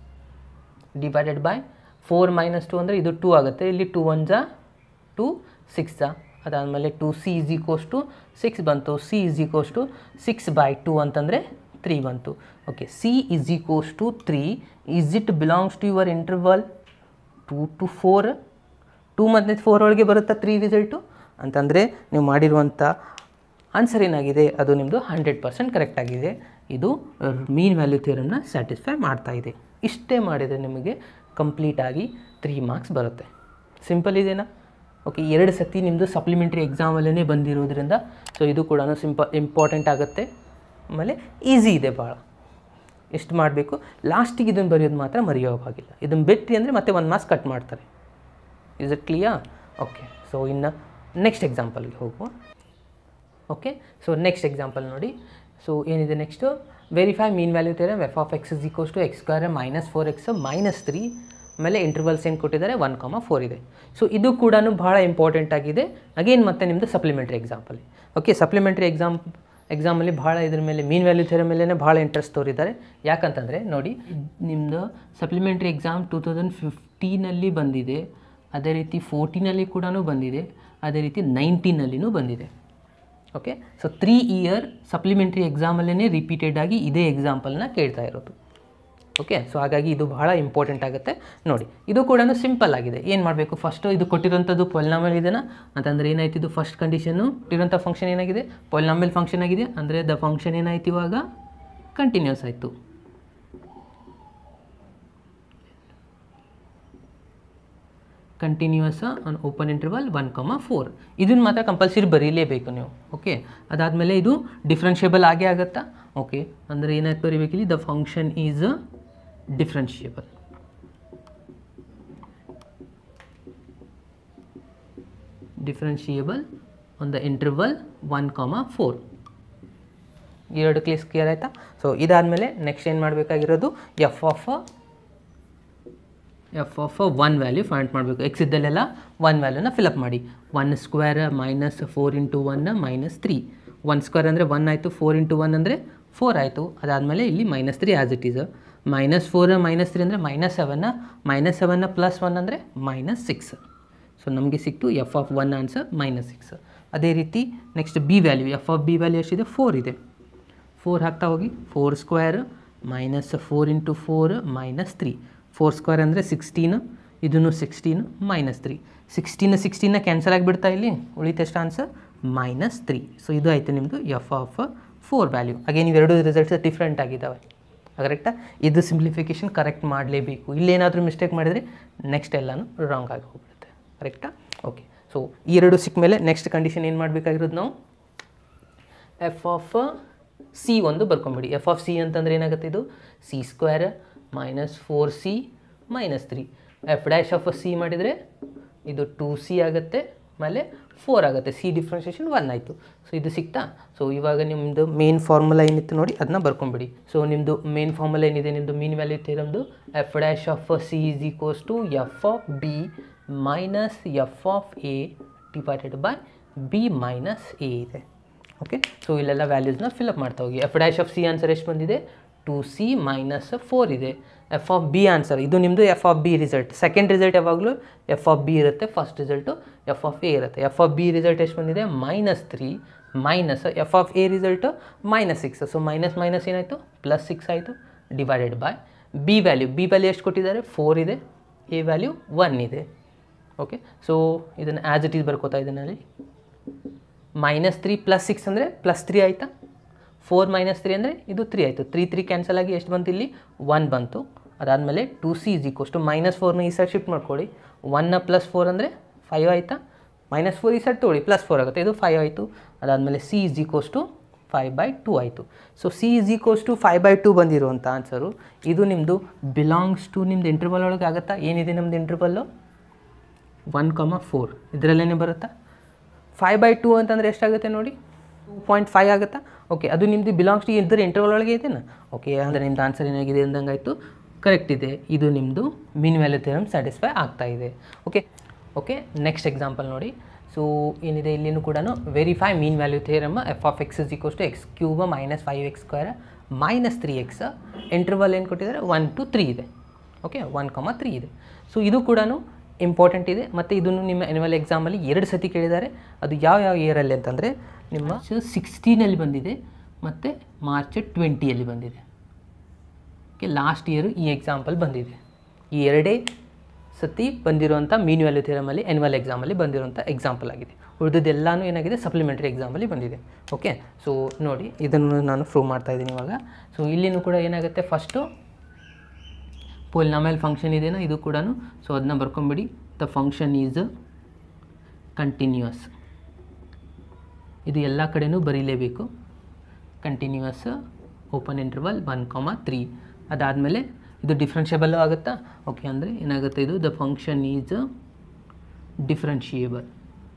divided by four minus two ಅಂದರೆ ಇದು ಟೂ ಆಗುತ್ತೆ ಇಲ್ಲಿ ಟೂ ಒನ್ ಜಾ ಟು ಸಿಕ್ಸ್ ಜಾ ಅದಾದಮೇಲೆ two c is equals to six ಬಂತು c is equals to six by two ಅಂತಂದರೆ ತ್ರೀ ಬಂತು okay c is equals to three is it belongs to your interval two to four two ಮತ್ತು four ಒಳಗೆ ಬರುತ್ತಾ three result ಅಂತಂದರೆ ನೀವು ಮಾಡಿರುವಂಥ answer ಏನಾಗಿದೆ ಅದು ನಿಮ್ಮದು ಹಂಡ್ರೆಡ್ ಪರ್ಸೆಂಟ್ ಕರೆಕ್ಟ್ ಆಗಿದೆ ಇದು ಮೀನ್ ವ್ಯಾಲ್ಯೂ ಥಿಯರಮ್ನ ಸ್ಯಾಟಿಸ್ಫೈ ಮಾಡ್ತಾ ಇದೆ ಇಷ್ಟೇ ಮಾಡಿದರೆ ನಿಮಗೆ ಕಂಪ್ಲೀಟಾಗಿ ತ್ರೀ ಮಾರ್ಕ್ಸ್ ಬರುತ್ತೆ ಸಿಂಪಲ್ ಇದೆನಾ ಓಕೆ ಎರಡು ಸತಿ ನಿಮ್ಮದು ಸಪ್ಲಿಮೆಂಟ್ರಿ ಎಕ್ಸಾಮಲ್ಲೇ ಬಂದಿರೋದ್ರಿಂದ ಸೊ ಇದು ಕೂಡ ಸಿಂಪ ಇಂಪಾರ್ಟೆಂಟ್ ಆಗುತ್ತೆ ಆಮೇಲೆ ಈಸಿ ಇದೆ ಭಾಳ ಎಷ್ಟು ಮಾಡಬೇಕು ಲಾಸ್ಟಿಗೆ ಇದನ್ನು ಬರೆಯೋದು ಮಾತ್ರ ಮರೆಯೋ ಹಾಗಿಲ್ಲ ಇದನ್ನು ಬಿಟ್ಟು ಅಂದರೆ ಮತ್ತೆ ಒಂದು ಮಾರ್ಕ್ಸ್ ಕಟ್ ಮಾಡ್ತಾರೆ is it clear okay so ಇನ್ನು ನೆಕ್ಸ್ಟ್ ಎಕ್ಸಾಂಪಲ್ಗೆ ಹೋಗುವ ಓಕೆ ಸೊ ನೆಕ್ಸ್ಟ್ ಎಕ್ಸಾಂಪಲ್ ನೋಡಿ ಸೊ ಏನಿದೆ next verify mean value theorem f of X is equals to X square minus four x minus three ಆಮೇಲೆ intervals ಏನು ಕೊಟ್ಟಿದ್ದಾರೆ one comma four ಇದೆ so ಇದು ಕೂಡ ಭಾಳ ಇಂಪಾರ್ಟೆಂಟ್ ಆಗಿದೆ ಅಗೇನ್ ಮತ್ತೆ ನಿಮ್ಮದು supplementary example okay supplementary exam ಎಕ್ಸಾಮಲ್ಲಿ ಭಾಳ ಇದ್ರ ಮೇಲೆ ಮೀನ್ ವ್ಯಾಲ್ಯೂ ಥಿಯರಮ್ ಮೇಲೇ ಭಾಳ ಇಂಟ್ರೆಸ್ಟ್ ತೋರಿದ್ದಾರೆ ಯಾಕಂತಂದರೆ ನೋಡಿ ನಿಮ್ಮದು ಸಪ್ಲಿಮೆಂಟ್ರಿ ಎಕ್ಸಾಮ್ ಟೂ ತೌಸಂಡ್ ಫಿಫ್ಟೀನಲ್ಲಿ ಬಂದಿದೆ ಅದೇ ರೀತಿ ಫೋರ್ಟೀನಲ್ಲಿ ಕೂಡ ಬಂದಿದೆ ಅದೇ ರೀತಿ ನೈನ್ಟೀನಲ್ಲಿನೂ ಬಂದಿದೆ okay so three year supplementary ಎಕ್ಸಾಮಲ್ಲೇ ರಿಪೀಟೆಡ್ ಆಗಿ ಇದೇ ಎಕ್ಸಾಂಪಲ್ನ ಕೇಳ್ತಾ ಇರೋದು ಓಕೆ ಸೊ ಹಾಗಾಗಿ ಇದು ಬಹಳ ಇಂಪಾರ್ಟೆಂಟ್ ಆಗುತ್ತೆ ನೋಡಿ ಇದು ಕೂಡ ಸಿಂಪಲ್ ಆಗಿದೆ ಏನು ಮಾಡಬೇಕು ಫಸ್ಟು ಇದು ಕೊಟ್ಟಿರೋಂಥದ್ದು ಪೊಲ್ನಾಮಲ್ ಇದೆನಾ ಅಂತಂದರೆ ಏನಾಯ್ತು ಇದು ಫಸ್ಟ್ ಕಂಡೀಷನ್ನು ಕೊಟ್ಟಿರೋಂಥ ಫಂಕ್ಷನ್ ಏನಾಗಿದೆ ಪೊಲ್ನಾಮಲ್ ಫಂಕ್ಷನ್ ಆಗಿದೆ ಅಂದರೆ ದ ಫಂಕ್ಷನ್ ಏನಾಯ್ತು ಇವಾಗ ಕಂಟಿನ್ಯೂಸ್ ಆಯಿತು continuous on open interval one comma four ಇದನ್ನು ಮಾತ್ರ ಕಂಪಲ್ಸರಿ ಬರೀಲೇಬೇಕು ನೀವು ಓಕೆ ಅದಾದಮೇಲೆ ಇದು ಡಿಫ್ರೆನ್ಷಿಯಬಲ್ ಆಗೇ ಆಗುತ್ತಾ ಓಕೆ ಅಂದರೆ ಏನಾಯ್ತು ಬರೀಬೇಕಿಲ್ಲಿ the function is differentiable differentiable on the interval one comma four ಎರಡು ಕ್ಲೀಸ್ ಕ್ಲಿಯರ್ ಆಯಿತಾ ಸೊ ಇದಾದಮೇಲೆ ನೆಕ್ಸ್ಟ್ ಏನು ಮಾಡಬೇಕಾಗಿರೋದು f of f of one value find ಮಾಡಬೇಕು ಎಕ್ಸ್ ಇದ್ದಲ್ಲೆಲ್ಲ ಒನ್ ವ್ಯಾಲ್ಯೂನ ಫಿಲಪ್ ಮಾಡಿ one square minus four into one minus three one square ಅಂದರೆ ಒನ್ ಆಯಿತು ಫೋರ್ ಇಂಟು ಒನ್ ಅಂದರೆ ಫೋರ್ ಆಯಿತು ಅದಾದಮೇಲೆ ಇಲ್ಲಿ minus three as it is minus four minus three ಅಂದರೆ ಮೈನಸ್ ಸೆವೆನ್ನ ಮೈನಸ್ ಸೆವೆನ್ನ ಪ್ಲಸ್ ಒನ್ ಅಂದರೆ ಮೈನಸ್ ಸಿಕ್ಸ್ ಸೊ ನಮಗೆ ಸಿಕ್ತು f of one answer minus six ಅದೇ ರೀತಿ next b value f of b value ಎಷ್ಟಿದೆ ಫೋರ್ ಇದೆ ಫೋರ್ ಹಾಕ್ತಾ ಹೋಗಿ four square minus four into four minus three four square ಅಂದರೆ ಸಿಕ್ಸ್ಟೀನ್ ಇದನ್ನು ಸಿಕ್ಸ್ಟೀನ್ ಮೈನಸ್ ತ್ರೀ ಸಿಕ್ಸ್ಟೀನ್ ಸಿಕ್ಸ್ಟೀನ ಕ್ಯಾನ್ಸಲ್ ಆಗಿಬಿಡ್ತಾ ಇಲ್ಲಿ ಉಳಿತ ಎಷ್ಟು ಆನ್ಸರ್ ಮೈನಸ್ ತ್ರೀ ಸೊ ಇದು ಆಯಿತು ನಿಮ್ಮದು f of four value again ಇವೆರಡು ರಿಸಲ್ಟ್ಸ್ ಡಿಫ್ರೆಂಟ್ ಆಗಿದ್ದಾವೆ ಕರೆಕ್ಟಾ ಇದು ಸಿಂಪ್ಲಿಫಿಕೇಶನ್ ಕರೆಕ್ಟ್ ಮಾಡಲೇಬೇಕು ಇಲ್ಲೇನಾದರೂ ಮಿಸ್ಟೇಕ್ ಮಾಡಿದರೆ ನೆಕ್ಸ್ಟ್ ಎಲ್ಲನೂ ರಾಂಗ್ ಆಗಿ ಹೋಗ್ಬಿಡುತ್ತೆ ಕರೆಕ್ಟಾ ಓಕೆ ಸೊ ಈ ಎರಡು ಸಿಕ್ಕ ಮೇಲೆ ನೆಕ್ಸ್ಟ್ ಕಂಡೀಷನ್ ಏನು ಮಾಡಬೇಕಾಗಿರೋದು ನಾವು ಎಫ್ ಆಫ್ ಸಿ ಒಂದು ಬರ್ಕೊಂಬಿಡಿ ಎಫ್ ಆಫ್ ಸಿ ಅಂತಂದ್ರೆ ಏನಾಗುತ್ತೆ ಇದು C square minus four c minus three f dash of c ಮಾಡಿದರೆ ಇದು ಟೂ ಸಿ ಆಗುತ್ತೆ ಆಮೇಲೆ ಫೋರ್ ಆಗುತ್ತೆ ಸಿ ಡಿಫ್ರೆನ್ಸಿಯೇಷನ್ ಒನ್ ಆಯಿತು ಸೊ ಇದು ಸಿಕ್ತಾ ಸೊ ಇವಾಗ ನಿಮ್ಮದು ಮೇನ್ ಫಾರ್ಮುಲಾ ಏನಿತ್ತು ನೋಡಿ ಅದನ್ನ ಬರ್ಕೊಂಬಿಡಿ ಸೊ ನಿಮ್ಮದು ಮೇನ್ ಫಾರ್ಮುಲಾ ಏನಿದೆ ನಿಮ್ಮದು ಮೀನ್ ವ್ಯಾಲ್ಯೂ ಥಿಯರಮ್ದು f dash of C is equals to F of b minus f of a divided by b minus a ಇದೆ ಓಕೆ ಸೊ ಇಲ್ಲೆಲ್ಲ ವ್ಯಾಲ್ಯೂಸ್ನ ಫಿಲಪ್ ಮಾಡ್ತಾ ಹೋಗಿ f dash of c answer ಎಷ್ಟು ಬಂದಿದೆ ಟು ಸಿ ಮೈನಸ್ ಫೋರ್ ಇದೆ f of b answer ಇದು ನಿಮ್ಮದು f of b result second result ಯಾವಾಗಲೂ ಎಫ್ ಆಫ್ ಬಿ ಇರುತ್ತೆ first result f of a ಇರುತ್ತೆ ಎಫ್ ಆಫ್ ಬಿ ರಿಸಲ್ಟ್ ಎಷ್ಟು ಬಂದಿದೆ minus three minus f of a result minus six so minus minus ಏನಾಯಿತು plus six ಆಯಿತು divided by b value b value ಎಷ್ಟು ಕೊಟ್ಟಿದ್ದಾರೆ four ಇದೆ a value one ಇದೆ okay so ಇದನ್ನು ಆ್ಯಸ್ ಇಟ್ ಈಸ್ ಬರ್ಕೋತಾ ಇದನ್ನಲ್ಲಿ ಮೈನಸ್ ತ್ರೀ ಪ್ಲಸ್ ಸಿಕ್ಸ್ ಅಂದರೆ ಪ್ಲಸ್ ತ್ರೀ ಆಯಿತಾ ಫೋರ್ ಮೈನಸ್ ತ್ರೀ ಅಂದರೆ ಇದು ತ್ರೀ ಆಯಿತು ತ್ರೀ ತ್ರೀ ಕ್ಯಾನ್ಸಲ್ ಆಗಿ ಎಷ್ಟು ಬಂತು ಇಲ್ಲಿ ಒನ್ ಬಂತು ಅದಾದಮೇಲೆ two c is equals to minus ಫೋರ್ನ ಈ ಸೈಡ್ ಶಿಫ್ಟ್ ಮಾಡ್ಕೊಳ್ಳಿ ಒನ್ನ ಪ್ಲಸ್ ಫೋರ್ ಅಂದರೆ ಫೈವ್ ಆಯಿತಾ ಮೈನಸ್ ಫೋರ್ ಈ ಸೈಡ್ ತೊಗೊಳ್ಳಿ ಪ್ಲಸ್ ಫೋರ್ ಆಗುತ್ತೆ ಇದು ಫೈವ್ ಆಯಿತು ಅದಾದಮೇಲೆ c is equals to five by two ಆಯಿತು so c is equals to five by two ಬಂದಿರುವಂಥ ಆನ್ಸರು ಇದು ನಿಮ್ಮದು ಬಿಲಾಂಗ್ಸ್ ಟು ನಿಮ್ಮದು ಇಂಟರ್ವಲ್ ಒಳಗೆ ಆಗುತ್ತಾ ಏನಿದೆ ನಮ್ಮದು ಇಂಟರ್ವಲ್ಲು ಒನ್ ಕಮ ಫೋರ್ ಇದರಲ್ಲೇ ಬರುತ್ತಾ ಫೈವ್ ಬೈ ಟು ಅಂತಂದರೆ ಎಷ್ಟಾಗುತ್ತೆ ನೋಡಿ ಟೂ ಪಾಯಿಂಟ್ ಫೈವ್ ಆಗುತ್ತಾ ಓಕೆ ಅದು ನಿಮ್ಮದು ಬಿಲಾಂಗ್ಸ್ ಟು ಇದ್ರ ಇಂಟರ್ವಲ್ ಒಳಗೆ ಇದೆನಾ ಓಕೆ ಅಂದರೆ ನಿಮ್ಮದು ಆನ್ಸರ್ ಏನಾಗಿದೆ ಅಂದಂಗೆ ಆಯಿತು ಕರೆಕ್ಟ್ ಇದೆ ಇದು ನಿಮ್ಮದು ಮೀನ್ ವ್ಯಾಲ್ಯೂ ಥಿಯರಮ್ ಸ್ಯಾಟಿಸ್ಫೈ ಆಗ್ತಾ ಇದೆ ಓಕೆ ಓಕೆ ನೆಕ್ಸ್ಟ್ ಎಕ್ಸಾಂಪಲ್ ನೋಡಿ ಸೊ ಏನಿದೆ ಇಲ್ಲಿನೂ ಕೂಡ verify mean value theorem f of X is equals to x cube minus five x square minus three x interval ಏನು ಕೊಟ್ಟಿದ್ದಾರೆ ಒನ್ ಟು ತ್ರೀ ಇದೆ okay one comma three ಇದೆ so ಇದು ಕೂಡ ಇಂಪಾರ್ಟೆಂಟ್ ಇದೆ ಮತ್ತು ಇದನ್ನು ನಿಮ್ಮ ಆ್ಯನ್ಯುವಲ್ ಎಕ್ಸಾಮಲ್ಲಿ ಎರಡು ಸತಿ ಕೇಳಿದ್ದಾರೆ ಅದು ಯಾವ ಯಾವ ಇಯರಲ್ಲಿ ಅಂತಂದರೆ ನಿಮ್ಮ ಸಿಕ್ಸ್ಟೀನಲ್ಲಿ ಬಂದಿದೆ ಮತ್ತು ಮಾರ್ಚ್ ಟ್ವೆಂಟಿಯಲ್ಲಿ ಬಂದಿದೆ ಓಕೆ ಲಾಸ್ಟ್ ಇಯರು ಈ ಎಕ್ಸಾಂಪಲ್ ಬಂದಿದೆ ಈ ಎರಡೇ ಸತಿ ಬಂದಿರುವಂಥ ಮೀನ್ ವ್ಯಾಲ್ಯೂ ಥಿಯರಮಲ್ಲಿ ಆ್ಯನ್ಯುವಲ್ ಎಕ್ಸಾಮಲ್ಲಿ ಬಂದಿರುವಂಥ ಎಕ್ಸಾಂಪಲ್ ಆಗಿದೆ ಉಳಿದದ್ದೆಲ್ಲನೂ ಏನಾಗಿದೆ ಸಪ್ಲಿಮೆಂಟರಿ ಎಕ್ಸಾಮಲ್ಲಿ ಬಂದಿದೆ ಓಕೆ ಸೊ ನೋಡಿ ಇದನ್ನು ನಾನು ಪ್ರೂವ್ ಮಾಡ್ತಾ ಇದ್ದೀನಿ ಇವಾಗ ಸೊ ಇಲ್ಲಿನೂ ಕೂಡ ಏನಾಗುತ್ತೆ ಫಸ್ಟು ಪೋಲಿನಾಮಲ್ ಫಂಕ್ಷನ್ ಇದೆಯಾ ಇದು ಕೂಡ ಸೊ ಅದನ್ನ ಬರ್ಕೊಂಬಿಡಿ ದ ಫಂಕ್ಷನ್ ಈಸ್ ಕಂಟಿನ್ಯೂಯಸ್ ಇದು ಎಲ್ಲ ಕಡೆನೂ ಬರೀಲೇಬೇಕು continuous open interval one comma three ಅದಾದಮೇಲೆ ಇದು ಡಿಫ್ರೆನ್ಷಿಯಬಲ್ ಆಗುತ್ತಾ ಓಕೆ ಅಂದರೆ ಏನಾಗುತ್ತೆ ಇದು the function is differentiable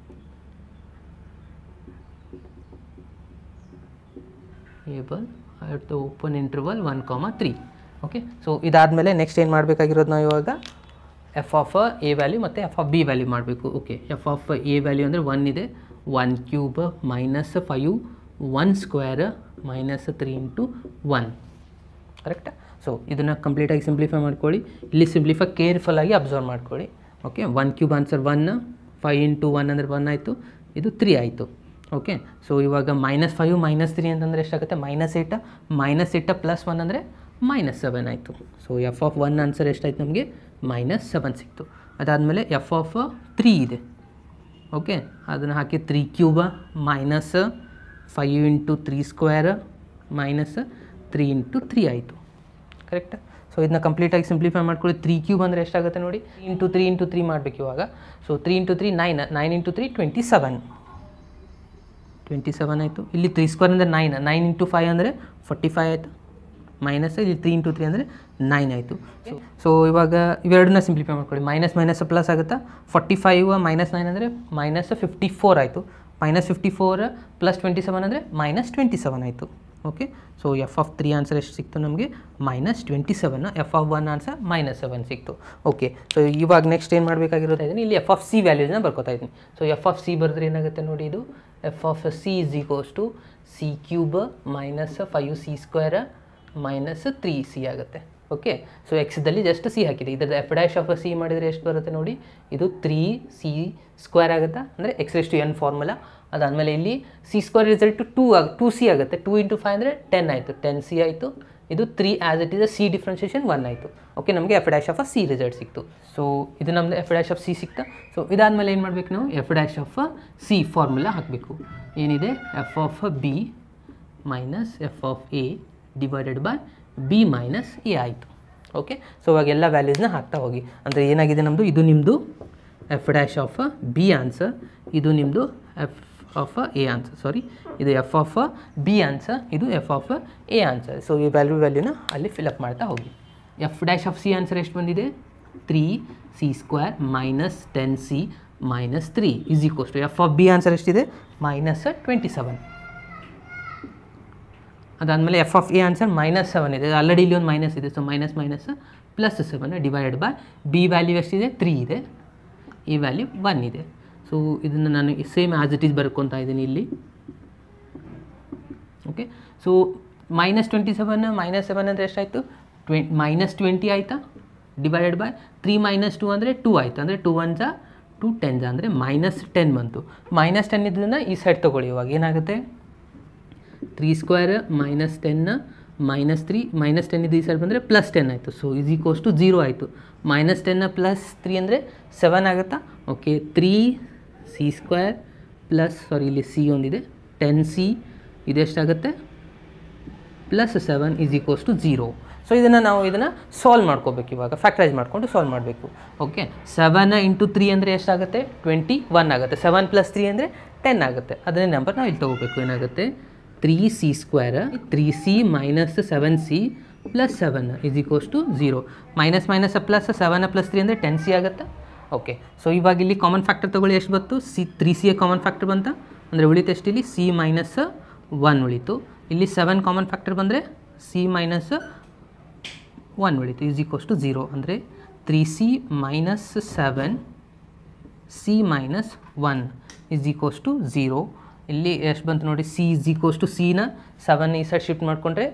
able at the open interval one comma three okay so ಇದಾದಮೇಲೆ ನೆಕ್ಸ್ಟ್ ಏನು ಮಾಡಬೇಕಾಗಿರೋದು ನಾವು ಇವಾಗ ಎಫ್ ಆಫ್ ಎ ವ್ಯಾಲ್ಯೂ ಮತ್ತು ಎಫ್ ಆಫ್ ಬಿ ವ್ಯಾಲ್ಯೂ ಮಾಡಬೇಕು okay f of a value ಅಂದರೆ ಒನ್ ಇದೆ one cube minus five one square minus three into one ಕರೆಕ್ಟಾ ಸೊ ಇದನ್ನು ಕಂಪ್ಲೀಟಾಗಿ ಸಿಂಪ್ಲಿಫೈ ಮಾಡ್ಕೊಳ್ಳಿ ಇಲ್ಲಿ ಸಿಂಪ್ಲಿಫೈ ಕೇರ್ಫುಲ್ಲಾಗಿ ಅಬ್ಸರ್ವ್ ಮಾಡ್ಕೊಳ್ಳಿ okay one cube answer one five into one ಅಂದರೆ ಒನ್ ಆಯಿತು ಇದು ತ್ರೀ ಆಯಿತು ಓಕೆ ಸೊ ಇವಾಗ ಮೈನಸ್ ಫೈವ್ ಮೈನಸ್ ತ್ರೀ ಅಂತಂದರೆ ಎಷ್ಟಾಗುತ್ತೆ minus eight minus eight plus one ಅಂದರೆ ಮೈನಸ್ ಸೆವೆನ್ ಆಯಿತು so f of one answer ಎಷ್ಟಾಯ್ತು ನಮಗೆ ಮೈನಸ್ ಸೆವೆನ್ ಸಿಕ್ತು ಅದಾದಮೇಲೆ ಎಫ್ ಆಫ್ ತ್ರೀ ಇದೆ ಓಕೆ ಅದನ್ನು ಹಾಕಿ three cube minus five into three square minus three into three ಆಯಿತು ಕರೆಕ್ಟಾ ಸೊ ಇದನ್ನ ಕಂಪ್ಲೀಟಾಗಿ ಸಿಂಪ್ಲಿಫೈ ಮಾಡ್ಕೊಳ್ಳಿ ತ್ರೀ ಕ್ಯೂಬ್ ಅಂದರೆ ಎಷ್ಟಾಗುತ್ತೆ ನೋಡಿ ಇಂಟು ತ್ರೀ ಇಂಟು ತ್ರೀ ಮಾಡಬೇಕು ಇವಾಗ so three into three nine nine into three twenty seven twenty seven ಆಯಿತು ಇಲ್ಲಿ ತ್ರೀ ಸ್ಕ್ವೇರ್ ಅಂದರೆ ನೈನ್ ನೈನ್ ಇಂಟು ಫೈವ್ ಅಂದರೆ ಫಾರ್ಟಿ ಫೈವ್ ಆಯಿತು ಮೈನಸ್ ಇಲ್ಲಿ ತ್ರೀ ಇಂಟು ತ್ರೀ ಅಂದರೆ ನೈನ್ ಆಯಿತು ಸೊ ಸೊ ಇವಾಗ ಇವೆರಡನ್ನ ಸಿಂಪ್ಲಿಫೈ ಮಾಡ್ಕೊಳ್ಳಿ ಮೈನಸ್ ಮೈನಸ್ ಪ್ಲಸ್ ಆಗುತ್ತಾ ಫಾರ್ಟಿ ಫೈವ್ ಮೈನಸ್ ನೈನ್ ಅಂದರೆ ಮೈನಸ್ ಫಿಫ್ಟಿ ಫೋರ್ ಆಯಿತು minus fifty four plus twenty seven ಅಂದರೆ ಮೈನಸ್ ಟ್ವೆಂಟಿ ಸೆವೆನ್ ಆಯಿತು okay so f of three answer ಎಷ್ಟು ಸಿಕ್ತು ನಮಗೆ minus twenty seven f of one answer minus seven ಸಿಕ್ತು okay so ಇವಾಗ next ಏನು ಮಾಡಬೇಕಾಗಿರೋದು ಇದನ್ನು ಇಲ್ಲಿ ಎಫ್ ಆಫ್ ಸಿ ವ್ಯಾಲ್ಯೂಸ್ನ ಬರ್ಕೋತಾ ಇದ್ದೀನಿ ಸೊ ಎಫ್ ಆಫ್ ಸಿ ಬರೆದ್ರೆ ಏನಾಗುತ್ತೆ ನೋಡಿ ಇದು f of c is equals to c cube minus five c square minus three c ಆಗುತ್ತೆ ಓಕೆ ಸೊ ಎಕ್ಸ್ದಲ್ಲಿ ಜಸ್ಟ್ ಸಿ ಹಾಕಿದೆ ಇದರ ಎಫ್ ಡ್ಯಾಶ್ ಆಫ್ ಸಿ ಮಾಡಿದರೆ ಎಷ್ಟು ಬರುತ್ತೆ ನೋಡಿ ಇದು ತ್ರೀ ಸಿ ಸ್ಕ್ವೇರ್ ಆಗುತ್ತಾ ಅಂದರೆ x raise to n formula ಅದಾದಮೇಲೆ ಇಲ್ಲಿ ಸಿ ಸ್ಕ್ವೇರ್ ರಿಸಲ್ಟ್ ಟೂ ಆಗ ಟೂ ಸಿ ಆಗುತ್ತೆ ಟೂ ಇಂಟು ಫೈವ್ ಅಂದರೆ ಟೆನ್ ಆಯಿತು ಟೆನ್ ಸಿ ಆಯಿತು ಇದು three as it is uh c differentiation one ಆಯಿತು ಓಕೆ ನಮಗೆ f dash of uh c result ಸಿಕ್ತು ಸೊ ಇದು ನಮ್ಮದು ಎಫ್ ಡ್ಯಾಶ್ ಆಫ್ ಸಿ ಸಿಕ್ತಾ ಸೊ ಇದಾದಮೇಲೆ ಏನು ಮಾಡಬೇಕು ನಾವು F dash of c formula ಹಾಕಬೇಕು ಏನಿದೆ f of b minus f of a divided by b minus a ಆಯಿತು ಓಕೆ ಸೊ ಇವಾಗ ಎಲ್ಲ ವ್ಯಾಲ್ಯೂಸ್ನ ಹಾಕ್ತಾ ಹೋಗಿ ಅಂದರೆ ಏನಾಗಿದೆ ನಮ್ಮದು ಇದು ನಿಮ್ಮದು f dash of b answer ಇದು ನಿಮ್ಮದು f of a answer sorry ಇದು ಎಫ್ ಆಫ್ ಬಿ ಆನ್ಸರ್ ಇದು f of a answer so ಈ ವ್ಯಾಲ್ಯೂ ವ್ಯಾಲ್ಯೂನ ಅಲ್ಲಿ ಫಿಲಪ್ ಮಾಡ್ತಾ ಹೋಗಿ f dash of c answer ಎಷ್ಟು ಬಂದಿದೆ three c square minus ten c minus three is equals to F of b answer ಎಷ್ಟಿದೆ minus twenty seven ಅದಾದಮೇಲೆ f of a answer minus seven ಇದೆ already ಇಲ್ಲಿ ಒಂದು minus ಇದೆ so minus minus plus seven divided by b value ಎಷ್ಟಿದೆ three ಇದೆ ಈ value one ಇದೆ ಸೊ ಇದನ್ನು ನಾನು ಸೇಮ್ ಆ್ಯಸ್ ಇಟ್ ಈಸ್ ಬರ್ಕೊತಾ ಇದ್ದೀನಿ ಇಲ್ಲಿ okay so minus twenty seven minus seven ಅಂದರೆ ಎಷ್ಟಾಯಿತು ಟ್ವೆಂ ಮೈನಸ್ ಟ್ವೆಂಟಿ ಆಯಿತಾ divided by three minus two ಅಂದರೆ ಟೂ ಆಯಿತು ಅಂದರೆ ಟೂ ಒನ್ ಜಾ ಟು ಟೆನ್ ಜಾ ಅಂದರೆ ಮೈನಸ್ ಟೆನ್ ಬಂತು ಮೈನಸ್ ಟೆನ್ ಇದ್ದನ್ನು ಈ ಸೈಡ್ ತೊಗೊಳ್ಳಿ ಇವಾಗ ಏನಾಗುತ್ತೆ three square minus ten minus three minus ten ಇದು ಈ ಸೈಡ್ ಬಂದರೆ ಪ್ಲಸ್ ಟೆನ್ ಆಯಿತು so is equals to zero ಆಯಿತು ಮೈನಸ್ ಟೆನ್ನ ಪ್ಲಸ್ ತ್ರೀ ಅಂದರೆ ಸೆವೆನ್ ಆಗುತ್ತಾ okay three c square plus sorry ಇಲ್ಲಿ ಸಿ ಒಂದಿದೆ ಟೆನ್ ಸಿ ಇದೆಷ್ಟಾಗುತ್ತೆ plus seven is equals to zero so ಇದನ್ನು ನಾವು ಇದನ್ನು ಸಾಲ್ವ್ ಮಾಡ್ಕೋಬೇಕು ಇವಾಗ ಫ್ಯಾಕ್ಟರೈಸ್ ಮಾಡಿಕೊಂಡು ಸಾಲ್ವ್ ಮಾಡಬೇಕು ಓಕೆ ಸೆವೆನ್ ಇಂಟು ತ್ರೀ ಅಂದರೆ ಎಷ್ಟಾಗುತ್ತೆ ಟ್ವೆಂಟಿ ಒನ್ ಆಗುತ್ತೆ ಸೆವೆನ್ ಪ್ಲಸ್ ತ್ರೀ ಅಂದರೆ ಟೆನ್ ಆಗುತ್ತೆ ಅದನ್ನೇ ನಂಬರ್ ನಾವು ಇಲ್ಲಿ ತೊಗೋಬೇಕು ಏನಾಗುತ್ತೆ three c square three c minus seven c plus seven is equals to zero minus minus plus seven plus three ಅಂದರೆ ಟೆನ್ ಸಿ ಆಗುತ್ತಾ ಓಕೆ ಸೊ ಇವಾಗ ಇಲ್ಲಿ ಕಾಮನ್ ಫ್ಯಾಕ್ಟರ್ ತೊಗೊಳ್ಳಿ ಎಷ್ಟು ಬಂತು c three c a common factor ಬಂತ ಅಂದರೆ ಉಳಿತು ಎಷ್ಟು ಇಲ್ಲಿ ಸಿ ಮೈನಸ್ ಒನ್ ಉಳಿತು ಇಲ್ಲಿ ಸೆವೆನ್ ಕಾಮನ್ ಫ್ಯಾಕ್ಟರ್ ಬಂದರೆ ಸಿ ಮೈನಸ್ ಒನ್ ಉಳಿತು ಈಸ್ ಈಕ್ವಸ್ ಟು ಝೀರೋ ಅಂದರೆ three c minus seven c minus one is equals to zero ಇಲ್ಲಿ ಎಷ್ಟು ಬಂತು ನೋಡಿ ಸಿ ಇಸ್ ಈಕ್ವಸ್ ಟು ಸಿನ ಸೆವೆನ್ ಈ ಸೈಡ್ ಶಿಫ್ಟ್ ಮಾಡಿಕೊಂಡ್ರೆ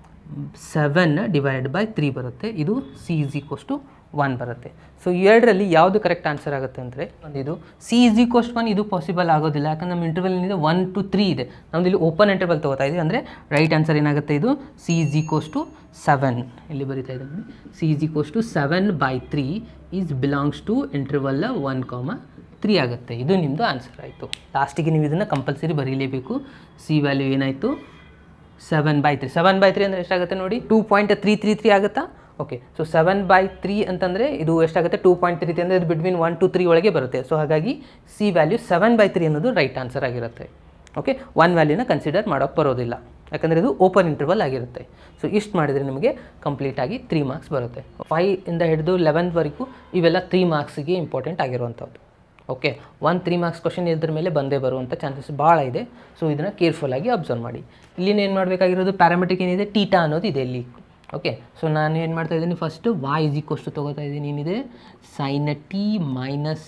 ಸೆವೆನ್ ಡಿವೈಡೆಡ್ ಬೈ ತ್ರೀ ಬರುತ್ತೆ ಇದು c is equals to one ಬರುತ್ತೆ ಸೊ ಎರಡರಲ್ಲಿ ಯಾವುದು ಕರೆಕ್ಟ್ ಆನ್ಸರ್ ಆಗುತ್ತೆ ಅಂದರೆ ಒಂದು ಇದು ಸಿ ಇಸ್ ಈಕ್ವಸ್ ಒನ್ ಇದು ಪಾಸಿಬಲ್ ಆಗೋದಿಲ್ಲ ಯಾಕಂದ್ರೆ ನಮ್ಮ ಇಂಟರ್ವಲ್ ಏನಿದೆ ಒನ್ ಟು ತ್ರೀ ಇದೆ ನಮ್ದು ಇಲ್ಲಿ ಓಪನ್ ಇಂಟರ್ವಲ್ ತೊಗೋತಾ ಇದೆ ಅಂದರೆ ರೈಟ್ ಆನ್ಸರ್ ಏನಾಗುತ್ತೆ ಇದು c is equals to seven ಇಲ್ಲಿ ಬರೀತಾ ಇದ್ದೀನಿ c is equals to seven by three is belongs to interval one comma three ಆಗುತ್ತೆ ಇದು ನಿಮ್ಮದು ಆನ್ಸರ್ ಆಯಿತು ಲಾಸ್ಟಿಗೆ ನೀವು ಇದನ್ನು ಕಂಪಲ್ಸರಿ ಬರೀಲೇಬೇಕು ಸಿ ವ್ಯಾಲ್ಯೂ ಏನಾಯಿತು seven by three seven by three ಅಂದರೆ ಎಷ್ಟಾಗುತ್ತೆ ನೋಡಿ two point three three three ಆಗುತ್ತಾ okay so seven by three ಅಂತಂದರೆ ಇದು ಎಷ್ಟಾಗುತ್ತೆ ಟೂ ಪಾಯಿಂಟ್ ತ್ರೀ ತ್ರೀ ಅಂದರೆ ಇದು ಬಿಟ್ವೀನ್ ಒನ್ ಟು ತ್ರೀ ಒಳಗೆ ಬರುತ್ತೆ ಸೊ ಹಾಗಾಗಿ c value seven by three ಅನ್ನೋದು ರೈಟ್ ಆನ್ಸರ್ ಆಗಿರುತ್ತೆ ಓಕೆ ಒನ್ ವ್ಯಾಲ್ಯೂನ ಕನ್ಸಿಡರ್ ಮಾಡೋಕ್ಕೆ ಬರೋದಿಲ್ಲ ಯಾಕಂದರೆ ಇದು ಓಪನ್ ಇಂಟರ್ವಲ್ ಆಗಿರುತ್ತೆ ಸೊ ಇಷ್ಟು ಮಾಡಿದರೆ ನಿಮಗೆ ಕಂಪ್ಲೀಟಾಗಿ ತ್ರೀ ಮಾರ್ಕ್ಸ್ ಬರುತ್ತೆ ಫೈ ಇಂದ ಹಿಡಿದು ಲೆವೆಂತ್ವರೆಗೂ ಇವೆಲ್ಲ ತ್ರೀ ಮಾರ್ಕ್ಸಿಗೆ ಇಂಪಾರ್ಟೆಂಟ್ ಆಗಿರುವಂಥದ್ದು okay one three marks question ಇದ್ರ ಮೇಲೆ ಬಂದೇ ಬರುವಂಥ ಚಾನ್ಸಸ್ ಭಾಳ ಇದೆ ಸೊ ಇದನ್ನು ಕೇರ್ಫುಲ್ಲಾಗಿ ಅಬ್ಸರ್ವ್ ಮಾಡಿ ಇಲ್ಲಿನ ಏನು ಮಾಡಬೇಕಾಗಿರೋದು ಪ್ಯಾರಾಮೆಟ್ರಿಕ್ ಏನಿದೆ ಟೀಟಾ ಅನ್ನೋದು ಇದೆ ಇಲ್ಲಿ ಓಕೆ ಸೊ ನಾನು ಏನು ಮಾಡ್ತಾ ಇದ್ದೀನಿ first y is equals to ತೊಗೋತಾ ಇದ್ದೀನಿ ಏನಿದೆ sine t minus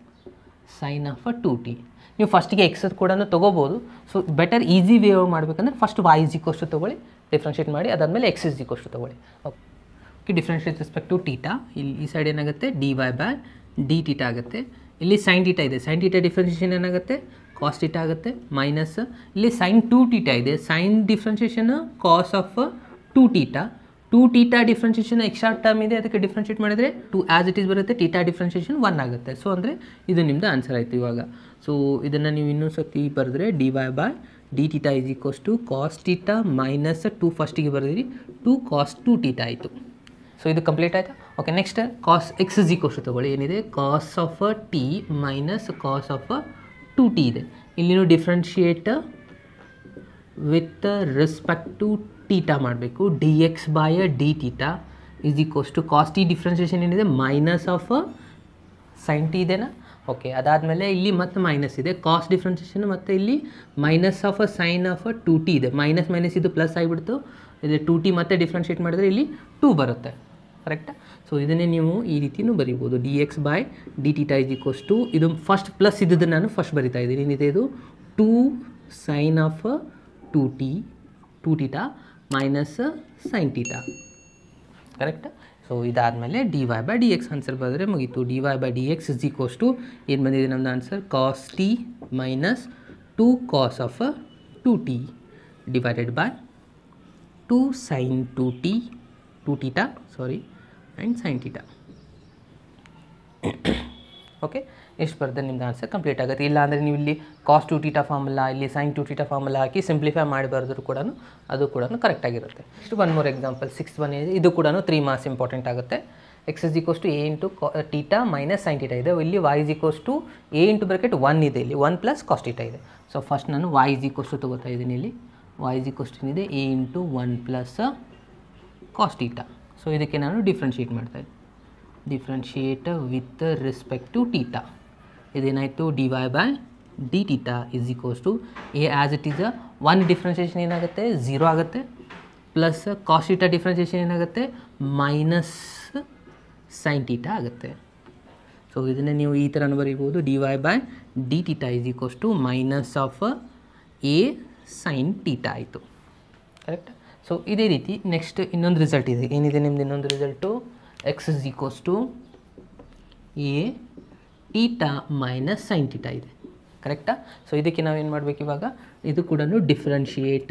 sine of two t ನೀವು ಫಸ್ಟಿಗೆ ಎಕ್ಸ್ ಕೂಡ ತೊಗೋಬೋದು ಸೊ ಬೆಟರ್ ಈಸಿ ವೇ ಮಾಡಬೇಕಂದ್ರೆ first y is equals to ತೊಗೊಳ್ಳಿ ಡಿಫ್ರೆನ್ಷಿಯೇಟ್ ಮಾಡಿ ಅದಾದಮೇಲೆ ಎಕ್ಸ್ ಇಸ್ ಈಕ್ವಸ್ ಟು ತೊಗೊಳ್ಳಿ okay differentiate respect to theta ಇಲ್ಲಿ ಈ ಸೈಡ್ ಏನಾಗುತ್ತೆ d y by d theta ಆಗುತ್ತೆ ಇಲ್ಲಿ ಸೈನ್ ಟೀಟಾ ಇದೆ ಸೈನ್ ಟೀಟಾ ಡಿಫ್ರೆನ್ಷಿಯೇಷನ್ ಏನಾಗುತ್ತೆ ಕಾಸ್ ಟೀಟಾ ಆಗುತ್ತೆ ಮೈನಸ್ ಇಲ್ಲಿ ಸೈನ್ ಟು ಟೀಟಾ ಇದೆ sine differentiation cos of two theta two theta differentiation extra term ಇದೆ ಅದಕ್ಕೆ ಡಿಫ್ರೆನ್ಷಿಯೇಟ್ ಮಾಡಿದರೆ ಟು ಆ್ಯಸ್ ಇಟ್ ಈಸ್ ಬರುತ್ತೆ ಟೀಟಾ ಡಿಫ್ರೆನ್ಷಿಯೇಷನ್ ಒನ್ ಆಗುತ್ತೆ ಸೊ ಅಂದರೆ ಇದು ನಿಮ್ಮದು ಆನ್ಸರ್ ಆಯಿತು ಇವಾಗ ಸೊ ಇದನ್ನು ನೀವು ಇನ್ನೂ ಸತಿ ಬರೆದ್ರೆ d y by d theta is equals to cos theta minus two ಫಸ್ಟಿಗೆ ಬರೆದಿರಿ ಟು ಕಾಸ್ ಟು ಟೀಟಾ ಆಯಿತು ಸೊ ಇದು ಕಂಪ್ಲೀಟ್ ಆಯಿತಾ okay next cos x is equals ತೊಗೊಳ್ಳಿ ಏನಿದೆ cos of t minus cos of two t ಇದೆ ಇಲ್ಲಿನೂ differentiate with respect to theta ಮಾಡಬೇಕು d x by d theta is equals to cos t differentiation ಏನಿದೆ minus of sign t ಇದೆನಾ okay ಅದಾದಮೇಲೆ ಇಲ್ಲಿ ಮತ್ತೆ ಮೈನಸ್ ಇದೆ ಕಾಸ್ಟ್ ಡಿಫ್ರೆನ್ಸಿಯೇಷನ್ ಮತ್ತು ಇಲ್ಲಿ minus of uh sine of uh two t ಇದೆ ಮೈನಸ್ ಮೈನಸ್ ಇದು ಪ್ಲಸ್ ಆಗಿಬಿಡ್ತು ಇದು ಟು ಟಿ ಮತ್ತೆ ಡಿಫ್ರೆನ್ಷಿಯೇಟ್ ಮಾಡಿದ್ರೆ ಇಲ್ಲಿ ಟೂ ಬರುತ್ತೆ ಕರೆಕ್ಟಾ ಸೊ ಇದನ್ನೇ ನೀವು ಈ ರೀತಿನೂ ಬರೀಬೋದು d x by d theta is equals to ಇದು ಫಸ್ಟ್ ಪ್ಲಸ್ ಇದ್ದದ್ದು ನಾನು ಫಸ್ಟ್ ಬರಿತಾ ಇದ್ದೀನಿ ಏನಿದೆ ಇದು two sine of two t two theta minus sine theta correct so ಇದಾದಮೇಲೆ d y by d x answer ಬರೆದ್ರೆ ಮುಗೀತು d y by d x is equals to ಏನು ಬಂದಿದೆ ನಮ್ಮದು answer cos t minus two cos of two t divided by two sine two t two theta sorry and sine theta okay ಎಷ್ಟು ಬರ್ತದೆ ನಿಮ್ದು answer complete ಆಗುತ್ತೆ ಇಲ್ಲ ಅಂದರೆ ನೀವು ಇಲ್ಲಿ ಕಾಸ್ಟ್ ಟು ಟೀಟಾ ಫಾರ್ಮುಲಾ ಇಲ್ಲಿ ಸೈನ್ ಟು ಟೀಟಾ ಫಾರ್ಮುಲಾ ಹಾಕಿ ಸಿಂಪ್ಲಿಫೈ ಮಾಡಿ ಬರೆದ್ರು ಕೂಡ ಅದು ಕೂಡ ಕರೆಕ್ಟಾಗಿರುತ್ತೆ ಇಷ್ಟು one more example six one ಇದೆ ಇದು ಕೂಡ ತ್ರೀ ಮಾರ್ಕ್ಸ್ ಇಂಪಾರ್ಟೆಂಟ್ ಆಗುತ್ತೆ X is equals to A into theta minus sine theta ಇದೆ ಇಲ್ಲಿ y is equals to A into bracket one ಇದೆ ಇಲ್ಲಿ ಒನ್ ಪ್ಲಸ್ ಕಾಸ್ಟ್ ಟೀಟಾ ಇದೆ ಸೊ ಫಸ್ಟ್ ನಾನು ವೈ ಇಸ್ ಈಕ್ವಸ್ ಟು ತೊಗೋತಾ ಇದ್ದೀನಿ ಇಲ್ಲಿ ವೈ ಇಸ್ ಈಕ್ವಸ್ ಟು ಏನಿದೆ a into one plus cos theta so ಇದಕ್ಕೆ ನಾನು ಡಿಫ್ರೆನ್ಷಿಯೇಟ್ ಮಾಡ್ತಾ ಇದ್ದೀನಿ differentiate with respect to theta ಇದೇನಾಯಿತು d y by d theta is equals to a as it is uh one differentiation ಏನಾಗುತ್ತೆ zero ಆಗುತ್ತೆ plus cos theta differentiation ಏನಾಗುತ್ತೆ minus sine theta ಆಗುತ್ತೆ so ಇದನ್ನು ನೀವು ಈ ಥರ ಬರೀಬೋದು d y by d theta is equals to minus of a sine theta ಆಯಿತು ಕರೆಕ್ಟ್ ಸೊ ಇದೇ ರೀತಿ ನೆಕ್ಸ್ಟ್ ಇನ್ನೊಂದು ರಿಸಲ್ಟ್ ಇದೆ ಏನಿದೆ ನಿಮ್ದು ಇನ್ನೊಂದು result x is equals to a theta minus sine theta ಇದೆ ಕರೆಕ್ಟಾ ಸೊ ಇದಕ್ಕೆ ನಾವೇನು ಮಾಡಬೇಕು ಇವಾಗ ಇದು ಕೂಡ differentiate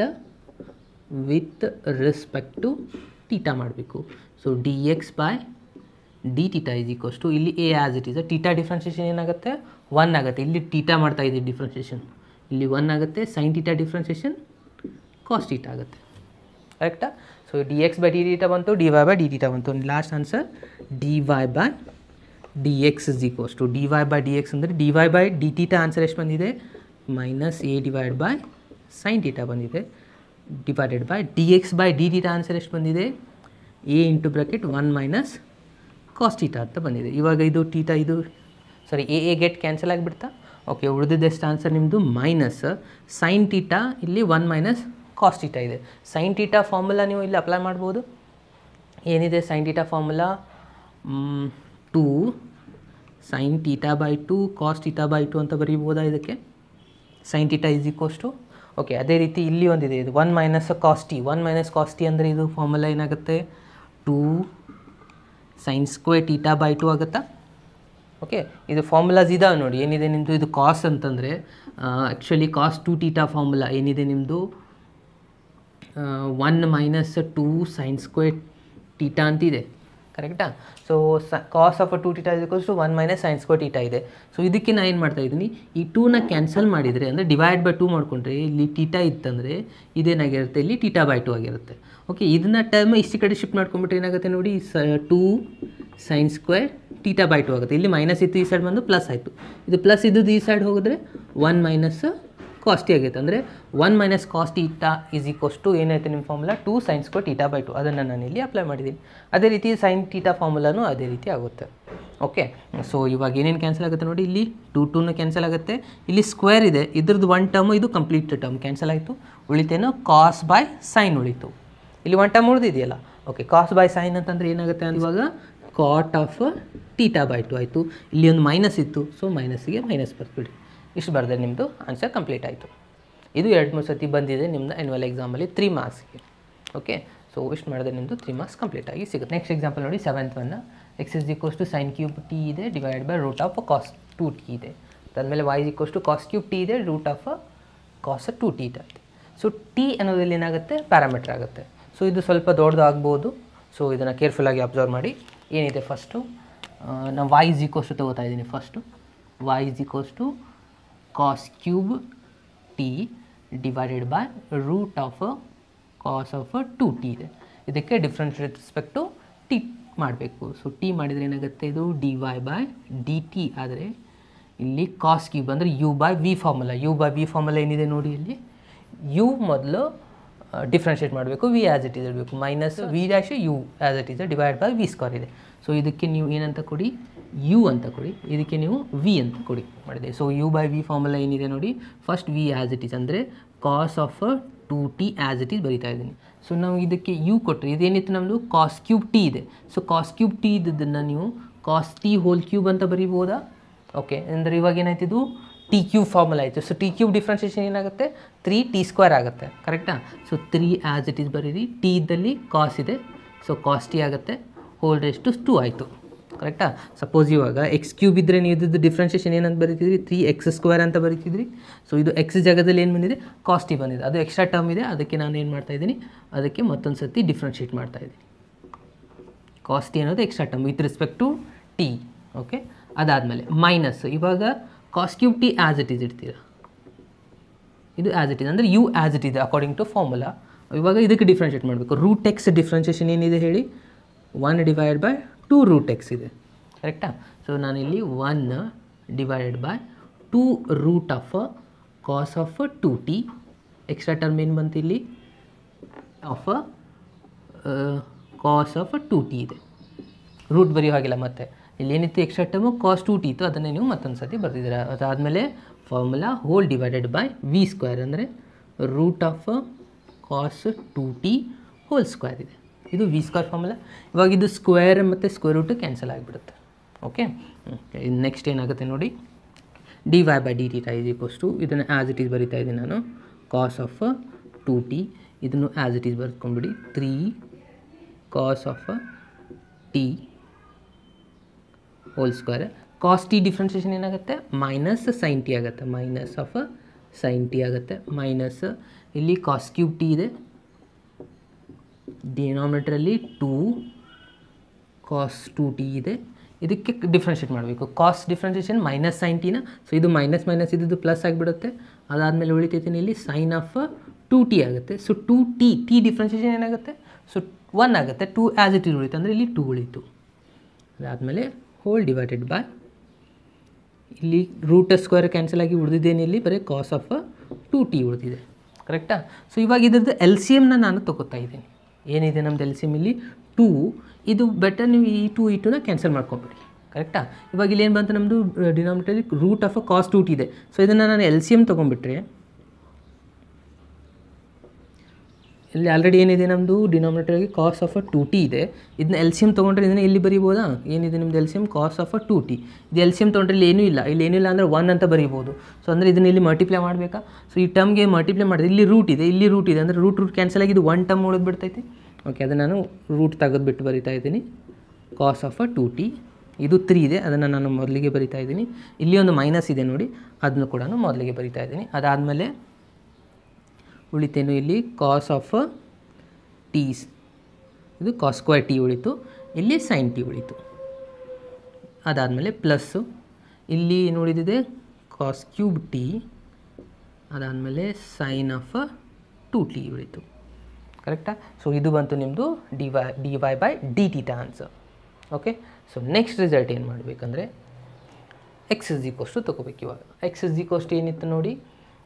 with respect to theta ಮಾಡಬೇಕು so d x by d theta is equals to ಇಲ್ಲಿ a as it is theta differentiation ಏನಾಗುತ್ತೆ ಒನ್ ಆಗುತ್ತೆ ಇಲ್ಲಿ ಟೀಟಾ ಮಾಡ್ತಾ ಇದ್ದೀವಿ ಡಿಫ್ರೆನ್ಸಿಯೇಷನ್ ಇಲ್ಲಿ ಒನ್ ಆಗುತ್ತೆ sine theta differentiation cos theta ಆಗುತ್ತೆ ಕರೆಕ್ಟಾ so d x by d theta ಬಂತು d y by d theta ಬಂತು last answer d y by d x is equals to d y by d X ಅಂದರೆ d y by d theta answer ಎಷ್ಟು ಬಂದಿದೆ minus a divide by sine theta ಬಂದಿದೆ divided by d x by d theta answer ಎಷ್ಟು ಬಂದಿದೆ a into bracket one minus cos theta ಅಂತ ಬಂದಿದೆ ಇವಾಗ ಇದು ಟೀಟಾ ಇದು sorry A A get cancel ಆಗಿಬಿಡ್ತಾ ಓಕೆ ಉಳಿದಿದ್ದೆಷ್ಟು ಆನ್ಸರ್ ನಿಮ್ಮದು ಮೈನಸ್ ಸೈನ್ ಟೀಟಾ ಇಲ್ಲಿ ಒನ್ ಮೈನಸ್ ಕಾಸ್ಟ್ ಟೀಟಾ ಇದೆ ಸೈನ್ ಟೀಟಾ ಫಾರ್ಮುಲಾ ನೀವು ಇಲ್ಲಿ ಅಪ್ಲೈ ಮಾಡ್ಬೋದು ಏನಿದೆ sine theta formula two sine theta by two cos theta by two ಅಂತ ಬರೀಬೋದಾ ಇದಕ್ಕೆ sine theta is equals to okay ಅದೇ ರೀತಿ ಇಲ್ಲಿ ಒಂದಿದೆ ಇದು one minus cos t one minus cos t ಅಂದರೆ ಇದು ಫಾರ್ಮುಲಾ ಏನಾಗುತ್ತೆ two sine square theta by two ಆಗುತ್ತಾ ಓಕೆ ಇದು ಫಾರ್ಮುಲಾಸ್ ಇದಾವೆ ನೋಡಿ ಏನಿದೆ ನಿಮ್ಮದು ಇದು ಕಾಸ್ ಅಂತಂದರೆ actually cos two theta formula ಏನಿದೆ ನಿಮ್ಮದು one minus two sine square theta ಅಂತಿದೆ ಕರೆಕ್ಟಾ ಸೊ ಸ cos of uh two theta is to one minus sign square theta ಇದೆ ಸೊ ಇದಕ್ಕೆ ನಾನು ಏನು ಮಾಡ್ತಾ ಇದ್ದೀನಿ ಈ ಟೂನ ಕ್ಯಾನ್ಸಲ್ ಮಾಡಿದರೆ ಅಂದರೆ ಡಿವೈಡ್ ಬೈ ಟೂ ಮಾಡ್ಕೊಂಡ್ರೆ ಇಲ್ಲಿ ಟೀಟಾ ಇತ್ತಂದರೆ ಇದೇನಾಗಿರುತ್ತೆ ಇಲ್ಲಿ ಟೀಟಾ ಬೈ ಟು ಆಗಿರುತ್ತೆ ಓಕೆ ಇದನ್ನ ಟರ್ಮ್ ಇಷ್ಟು ಕಡೆ ಶಿಫ್ಟ್ ಮಾಡ್ಕೊಂಬಿಟ್ರೆ ಏನಾಗುತ್ತೆ ನೋಡಿ ಸ two sine square theta by two ಆಗುತ್ತೆ ಇಲ್ಲಿ ಮೈನಸ್ ಇತ್ತು ಈ ಸೈಡ್ ಬಂದು ಪ್ಲಸ್ ಆಯಿತು ಇದು ಪ್ಲಸ್ ಇದ್ದದ್ದು ಈ ಸೈಡ್ ಹೋಗಿದ್ರೆ ಒನ್ ಮೈನಸ್ ಕಾಸ್ಟಿ ಆಗೈತೆ ಅಂದರೆ one minus cos theta is equals to ಏನೈತೆ ನಿಮ್ಮ formula two sine square theta by two ಅದನ್ನು ನಾನು ಇಲ್ಲಿ ಅಪ್ಲೈ ಮಾಡಿದ್ದೀನಿ ಅದೇ ರೀತಿ ಸೈನ್ ಟೀಟಾ ಫಾರ್ಮುಲಾನು ಅದೇ ರೀತಿ ಆಗುತ್ತೆ ಓಕೆ ಸೊ ಇವಾಗ ಏನೇನು ಕ್ಯಾನ್ಸಲ್ ಆಗುತ್ತೆ ನೋಡಿ ಇಲ್ಲಿ ಟೂ ಟೂನು ಕ್ಯಾನ್ಸಲ್ ಆಗುತ್ತೆ ಇಲ್ಲಿ ಸ್ಕ್ವೇರ್ ಇದೆ ಇದ್ರದ್ದು ಒನ್ ಟರ್ಮು ಇದು ಕಂಪ್ಲೀಟ್ ಟರ್ಮ್ ಕ್ಯಾನ್ಸಲ್ ಆಯಿತು ಉಳಿತೇನೋ ಕಾಸ್ ಬೈ ಸೈನ್ ಉಳಿತು ಇಲ್ಲಿ ಒನ್ ಟರ್ಮ್ ಉಳಿದಿದೆಯಲ್ಲ ಓಕೆ ಕಾಸ್ ಬೈ ಸೈನ್ ಅಂತಂದರೆ ಏನಾಗುತ್ತೆ ಅಂತ ಇವಾಗ cot of theta by two ಆಯಿತು ಇಲ್ಲಿ ಒಂದು ಮೈನಸ್ ಇತ್ತು ಸೊ ಮೈನಸ್ಗೆ ಮೈನಸ್ ಬರ್ಬಿಡಿ ಇಷ್ಟು ಬರೆದ್ರೆ ನಿಮ್ಮದು ಆನ್ಸರ್ ಕಂಪ್ಲೀಟ್ ಆಯಿತು ಇದು ಎರಡು ಮೂರು ಸತಿ ಬಂದಿದೆ ನಿಮ್ಮದು ಆ್ಯನ್ಯುವಲ್ ಎಕ್ಸಾಮಲ್ಲಿ ತ್ರೀ ಮಾರ್ಕ್ಸ್ಗೆ ಓಕೆ ಸೊ ಇಷ್ಟು ಮಾಡಿದ್ರೆ ನಿಮ್ಮದು ತ್ರೀ ಮಾರ್ಕ್ಸ್ ಕಂಪ್ಲೀಟ್ ಆಗಿ ಸಿಗುತ್ತೆ ನೆಕ್ಸ್ಟ್ ಎಕ್ಸಾಂಪಲ್ ನೋಡಿ seventh one x is equals to sign cube t ಇದೆ divide by root of cos two t ಇದೆ ಅದಾದಮೇಲೆ y equals to cos cube t ಇದೆ root of cos two t ಇದೆ so t ಅನ್ನೋದ್ರಲ್ಲಿ ಏನಾಗುತ್ತೆ parameter ಆಗುತ್ತೆ so ಇದು ಸ್ವಲ್ಪ ದೊಡ್ಡದಾಗ್ಬೋದು ಸೊ ಇದನ್ನು ಕೇರ್ಫುಲ್ಲಾಗಿ ಅಬ್ಸರ್ವ್ ಮಾಡಿ ಏನಿದೆ ಫಸ್ಟು ನಾನು ವೈ ಇಸ್ ಈಕ್ವಸ್ ಟು ತೊಗೋತಾ ಇದ್ದೀನಿ first y is equals to cos cube t divided by root of cos of two t ಇದೆ ಇದಕ್ಕೆ ಡಿಫ್ರೆನ್ಸ್ ರೆಸ್ಪೆಕ್ಟು ಟಿ ಮಾಡಬೇಕು ಸೊ ಟಿ ಮಾಡಿದರೆ ಏನಾಗುತ್ತೆ ಇದು d y by d t ಆದರೆ ಇಲ್ಲಿ ಕಾಸ್ ಕ್ಯೂಬ್ ಅಂದರೆ u by v formula u by v formula ಏನಿದೆ ನೋಡಿ ಇಲ್ಲಿ ಯು ಮೊದಲು ಡಿಫ್ರೆನ್ಷಿಯೇಟ್ ಮಾಡಬೇಕು ವಿ ಆ್ಯಸ್ ಇಟ್ ಇಸ್ ಇರಬೇಕು minus v dash you as it is divide by v square ಇದೆ ಸೊ ಇದಕ್ಕೆ ನೀವು ಏನಂತ ಕೊಡಿ ಯು ಅಂತ ಕೊಡಿ ಇದಕ್ಕೆ ನೀವು ವಿ ಅಂತ ಕೊಡಿ ಮಾಡಿದೆ so u by v formula ಏನಿದೆ ನೋಡಿ first v as it is ಅಂದರೆ cos of two t as it is ಬರಿತಾ ಇದ್ದೀನಿ ಸೊ ನಾವು ಇದಕ್ಕೆ ಯು ಕೊಟ್ಟರೆ ಇದೇನಿತ್ತು ನಮ್ಮದು ಕಾಸ್ ಕ್ಯೂಬ್ ಟಿ ಇದೆ ಸೊ ಕಾಸ್ ಕ್ಯೂಬ್ ಟಿ ಇದ್ದದನ್ನು ನೀವು ಕಾಸ್ ಟಿ ಹೋಲ್ ಕ್ಯೂಬ್ ಅಂತ ಬರಿಬೋದಾ ಓಕೆ ಅಂದರೆ ಇವಾಗ ಏನಾಯ್ತಿದು ಟಿ ಕ್ಯೂಬ್ ಫಾರ್ಮುಲಾ ಆಯಿತು ಸೊ ಟಿ ಕ್ಯೂಬ್ ಡಿಫ್ರೆನ್ಷಿಯೇಷನ್ ಏನಾಗುತ್ತೆ ತ್ರೀ ಟಿ ಸ್ಕ್ವೇರ್ ಆಗುತ್ತೆ ಕರೆಕ್ಟಾ so three as it is ಬರೀರಿ ಟಿ ಇದ್ದಲ್ಲಿ ಕಾಸ್ ಇದೆ ಸೊ ಕಾಸ್ ಟಿ ಆಗುತ್ತೆ ಹೋಲ್ ರೆಸ್ಟು ಟು ಆಯಿತು ಕರೆಕ್ಟಾ ಸಪೋಸ್ ಇವಾಗ ಎಕ್ಸ್ ಕ್ಯೂಬ್ ಇದ್ದರೆ ನೀವು ಇದ್ದದ್ದು ಡಿಫ್ರೆನ್ಷಿಯೇಷನ್ ಏನಂತ ಬರೀತಿದ್ರಿ ತ್ರೀ ಎಕ್ಸ್ ಸ್ಕ್ವೇರ್ ಅಂತ ಬರೀತಿದ್ರಿ ಸೊ ಇದು ಎಕ್ಸ್ ಜಾಗದಲ್ಲಿ ಏನು ಬಂದಿದೆ ಕಾಸ್ ಟಿ ಬಂದಿದೆ ಅದು ಎಕ್ಸ್ಟ್ರಾ ಟರ್ಮ್ ಇದೆ ಅದಕ್ಕೆ ನಾನು ಏನು ಮಾಡ್ತಾ ಇದ್ದೀನಿ ಅದಕ್ಕೆ ಮತ್ತೊಂದು ಸರ್ತಿ ಡಿಫ್ರೆನ್ಷಿಯೇಟ್ ಮಾಡ್ತಾ ಇದ್ದೀನಿ ಕಾಸ್ ಟಿ ಅನ್ನೋದು extra term with respect to t okay ಅದಾದಮೇಲೆ ಮೈನಸ್ ಇವಾಗ cos cube t as it is ಇಡ್ತೀರಾ ಇದು ಆ್ಯಸ್ ಇಟ್ ಇಸ್ ಅಂದರೆ ಯು ಆ್ಯಸ್ ಇಟ್ ಇದೆ ಅಕಾರ್ಡಿಂಗ್ ಟು ಫಾರ್ಮುಲಾ ಇವಾಗ ಇದಕ್ಕೆ ಡಿಫ್ರೆನ್ಷಿಯೇಟ್ ಮಾಡಬೇಕು ರೂಟ್ ಎಕ್ಸ್ ಡಿಫ್ರೆನ್ಷಿಯೇಷನ್ ಏನಿದೆ ಹೇಳಿ one divide by two root x ಇದೆ ಕರೆಕ್ಟಾ ಸೊ ನಾನಿಲ್ಲಿ one divided by two root of cos of two t extra term ಏನು ಬಂತು ಇಲ್ಲಿ of cos of two t ಇದೆ ರೂಟ್ ಬರೆಯೋ ಹಾಗಿಲ್ಲ ಮತ್ತೆ ಇಲ್ಲಿ ಏನಿತ್ತು extra term cos two t ಇತ್ತು ಅದನ್ನೇ ನೀವು ಮತ್ತೊಂದು ಸತಿ ಬರ್ತಿದ್ದೀರಾ ಅದಾದಮೇಲೆ formula whole divided by v square ಅಂದರೆ root of cos two t whole square ಇದೆ ಇದು ವಿ ಸ್ಕ್ವೇರ್ ಫಾರ್ಮುಲಾ ಇವಾಗ ಇದು ಸ್ಕ್ವೇರ್ ಮತ್ತು ಸ್ಕ್ವೇರ್ ರೂಟು ಕ್ಯಾನ್ಸಲ್ ಆಗಿಬಿಡುತ್ತೆ ಓಕೆ ನೆಕ್ಸ್ಟ್ ಏನಾಗುತ್ತೆ ನೋಡಿ d y by d t times equals to ಇದನ್ನು ಆ್ಯಸ್ ಇಟ್ ಈಸ್ ಬರಿತಾ ಇದ್ದೀನಿ ನಾನು ಕಾಸ್ ಆಫ್ ಟು ಟಿ ಇದನ್ನು ಆ್ಯಸ್ ಇಟ್ ಈಸ್ ಬರ್ಕೊಂಡ್ಬಿಡಿ three cos of t whole square cos t differentiation ಏನಾಗುತ್ತೆ ಮೈನಸ್ ಸೈನ್ ಟಿ ಆಗುತ್ತೆ ಮೈನಸ್ ಆಫ್ ಸೈನ್ ಟಿ ಆಗುತ್ತೆ minus ಇಲ್ಲಿ ಕಾಸ್ ಕ್ಯೂಬ್ ಟಿ ಇದೆ ಡಿನಾಮಿನೇಟ್ರಲ್ಲಿ ಟೂ ಕಾಸ್ ಟು ಟಿ ಇದೆ ಇದಕ್ಕೆ ಡಿಫ್ರೆನ್ಷಿಯೇಟ್ ಮಾಡಬೇಕು ಕಾಸ್ ಡಿಫ್ರೆನ್ಷಿಯೇಷನ್ ಮೈನಸ್ ಸೈನ್ ಟಿನ ಸೊ ಇದು ಮೈನಸ್ ಮೈನಸ್ ಇದ್ದು ಪ್ಲಸ್ ಆಗಿಬಿಡುತ್ತೆ ಅದಾದಮೇಲೆ ಉಳಿತೈತೀನಿ ಇಲ್ಲಿ ಸೈನ್ ಆಫ್ ಟು ಟಿ ಆಗುತ್ತೆ so two t t differentiation ಏನಾಗುತ್ತೆ ಸೊ ಒನ್ ಆಗುತ್ತೆ ಟು ಆ್ಯಸ್ ಇಟ್ ಇಸ್ ಉಳಿತು ಅಂದರೆ ಇಲ್ಲಿ ಟೂ ಉಳಿತು ಅದಾದಮೇಲೆ ಹೋಲ್ ಡಿವೈಡೆಡ್ ಬೈ ಇಲ್ಲಿ ರೂಟ್ ಸ್ಕ್ವೇರ್ ಕ್ಯಾನ್ಸಲ್ ಆಗಿ ಉಳಿದಿದ್ದೇನೆ ಇಲ್ಲಿ ಬರೀ ಕಾಸ್ ಆಫ್ ಟು ಟಿ ಉಳಿದಿದೆ ಕರೆಕ್ಟಾ ಸೊ ಇವಾಗ ಇದ್ರದ್ದು ಎಲ್ ಸಿ ಎಮ್ನ ನಾನು ತೊಗೋತಾ ಇದ್ದೀನಿ ಏನಿದೆ ನಮ್ದು ಎಲ್ ಸಿ ಎಮ್ ಇಲ್ಲಿ ಟೂ ಇದು ಬೆಟರ್ ನೀವು ಈ ಟು ಈ ಟೂನ ಕ್ಯಾನ್ಸಲ್ ಮಾಡ್ಕೊಂಬಿಡಿ ಕರೆಕ್ಟಾ ಇವಾಗ ಇಲ್ಲಿ ಏನು ಬಂತು ನಮ್ಮದು ಡಿನಾಮಿನೇಟಲ್ಲಿ root of cos two t ಇದೆ ಸೊ ಇದನ್ನು ನಾನು ಎಲ್ ಸಿ ಎಮ್ ತೊಗೊಂಡ್ಬಿಟ್ರೆ ಇಲ್ಲಿ ಆಲ್ರೆಡಿ ಏನಿದೆ ನಮ್ಮದು ಡಿನಾಮಿನೇಟರ್ಗೆ cos of uh two t ಇದೆ ಇದನ್ನ ಎಲ್ ಸಿ ಎಮ್ ತೊಗೊಂಡ್ರೆ ಇದನ್ನು ಎಲ್ಲಿ ಬರೀಬೋದಾ ಏನಿದೆ ನಿಮ್ದು L C M cos of uh two t ಇದು ಎಲ್ ಸಿ ಎಮ್ ತೊಗೊಂಡ್ರೆ ಇಲ್ಲಿ ಏನೂ ಇಲ್ಲ ಇಲ್ಲಿ ಏನೂ ಇಲ್ಲ ಅಂದರೆ ಒನ್ ಅಂತ ಬರೀಬೋದು ಸೊ ಅಂದರೆ ಇದನ್ನ ಇಲ್ಲಿ ಮಲ್ಟಿಪ್ಲೈ ಮಾಡಬೇಕಾ ಸೊ ಈ ಟರ್ಮ್ಗೆ ಮಲ್ಟಿಪ್ಲೈ ಮಾಡಿದ್ರೆ ಇಲ್ಲಿ ರೂಟ್ ಇದೆ ಇಲ್ಲಿ ರೂಟ್ ಇದೆ ಅಂದರೆ ರೂಟ್ ರೂಟ್ ಕ್ಯಾನ್ಸಲ್ ಆಗಿ ಇದು ಒನ್ ಟರ್ಮ್ ಉಳಿದು ಬಿಡ್ತೈತಿ ಓಕೆ ಅದನ್ನು ನಾನು ರೂಟ್ ತೆಗೆದುಬಿಟ್ಟು ಬರಿತಾ ಇದ್ದೀನಿ cos of uh two t ಇದು ತ್ರೀ ಇದೆ ಅದನ್ನು ನಾನು ಮೊದಲಿಗೆ ಬರಿತಾ ಇದ್ದೀನಿ ಇಲ್ಲಿ ಒಂದು ಮೈನಸ್ ಇದೆ ನೋಡಿ ಅದನ್ನು ಕೂಡ ಮೊದಲಿಗೆ ಬರಿತಾ ಇದ್ದೀನಿ ಅದಾದಮೇಲೆ ಉಳಿತೇನು ಇಲ್ಲಿ ಕಾಸ್ ಆಫ್ ಟೀಸ್ ಇದು ಕಾಸ್ ಸ್ಕ್ವೇರ್ ಟಿ ಉಳಿತು ಇಲ್ಲಿ ಸೈನ್ ಟಿ ಉಳಿತು ಅದಾದಮೇಲೆ ಪ್ಲಸ್ಸು ಇಲ್ಲಿ ಏನು ಉಳಿದಿದೆ ಕಾಸ್ ಕ್ಯೂಬ್ ಟಿ ಅದಾದಮೇಲೆ ಸೈನ್ ಆಫ್ ಟು ಟಿ ಉಳಿತು ಕರೆಕ್ಟಾ ಸೊ ಇದು ಬಂತು ನಿಮ್ಮದು d y d y by d theta answer okay so next result ಏನು ಮಾಡಬೇಕಂದ್ರೆ ಎಕ್ಸ್ ಇಸ್ ಈಕ್ವಷ್ಟು ತೊಗೋಬೇಕು ಇವಾಗ ಎಕ್ಸ್ ಇಸ್ ಈಕ್ವಷ್ಟು ಏನಿತ್ತು ನೋಡಿ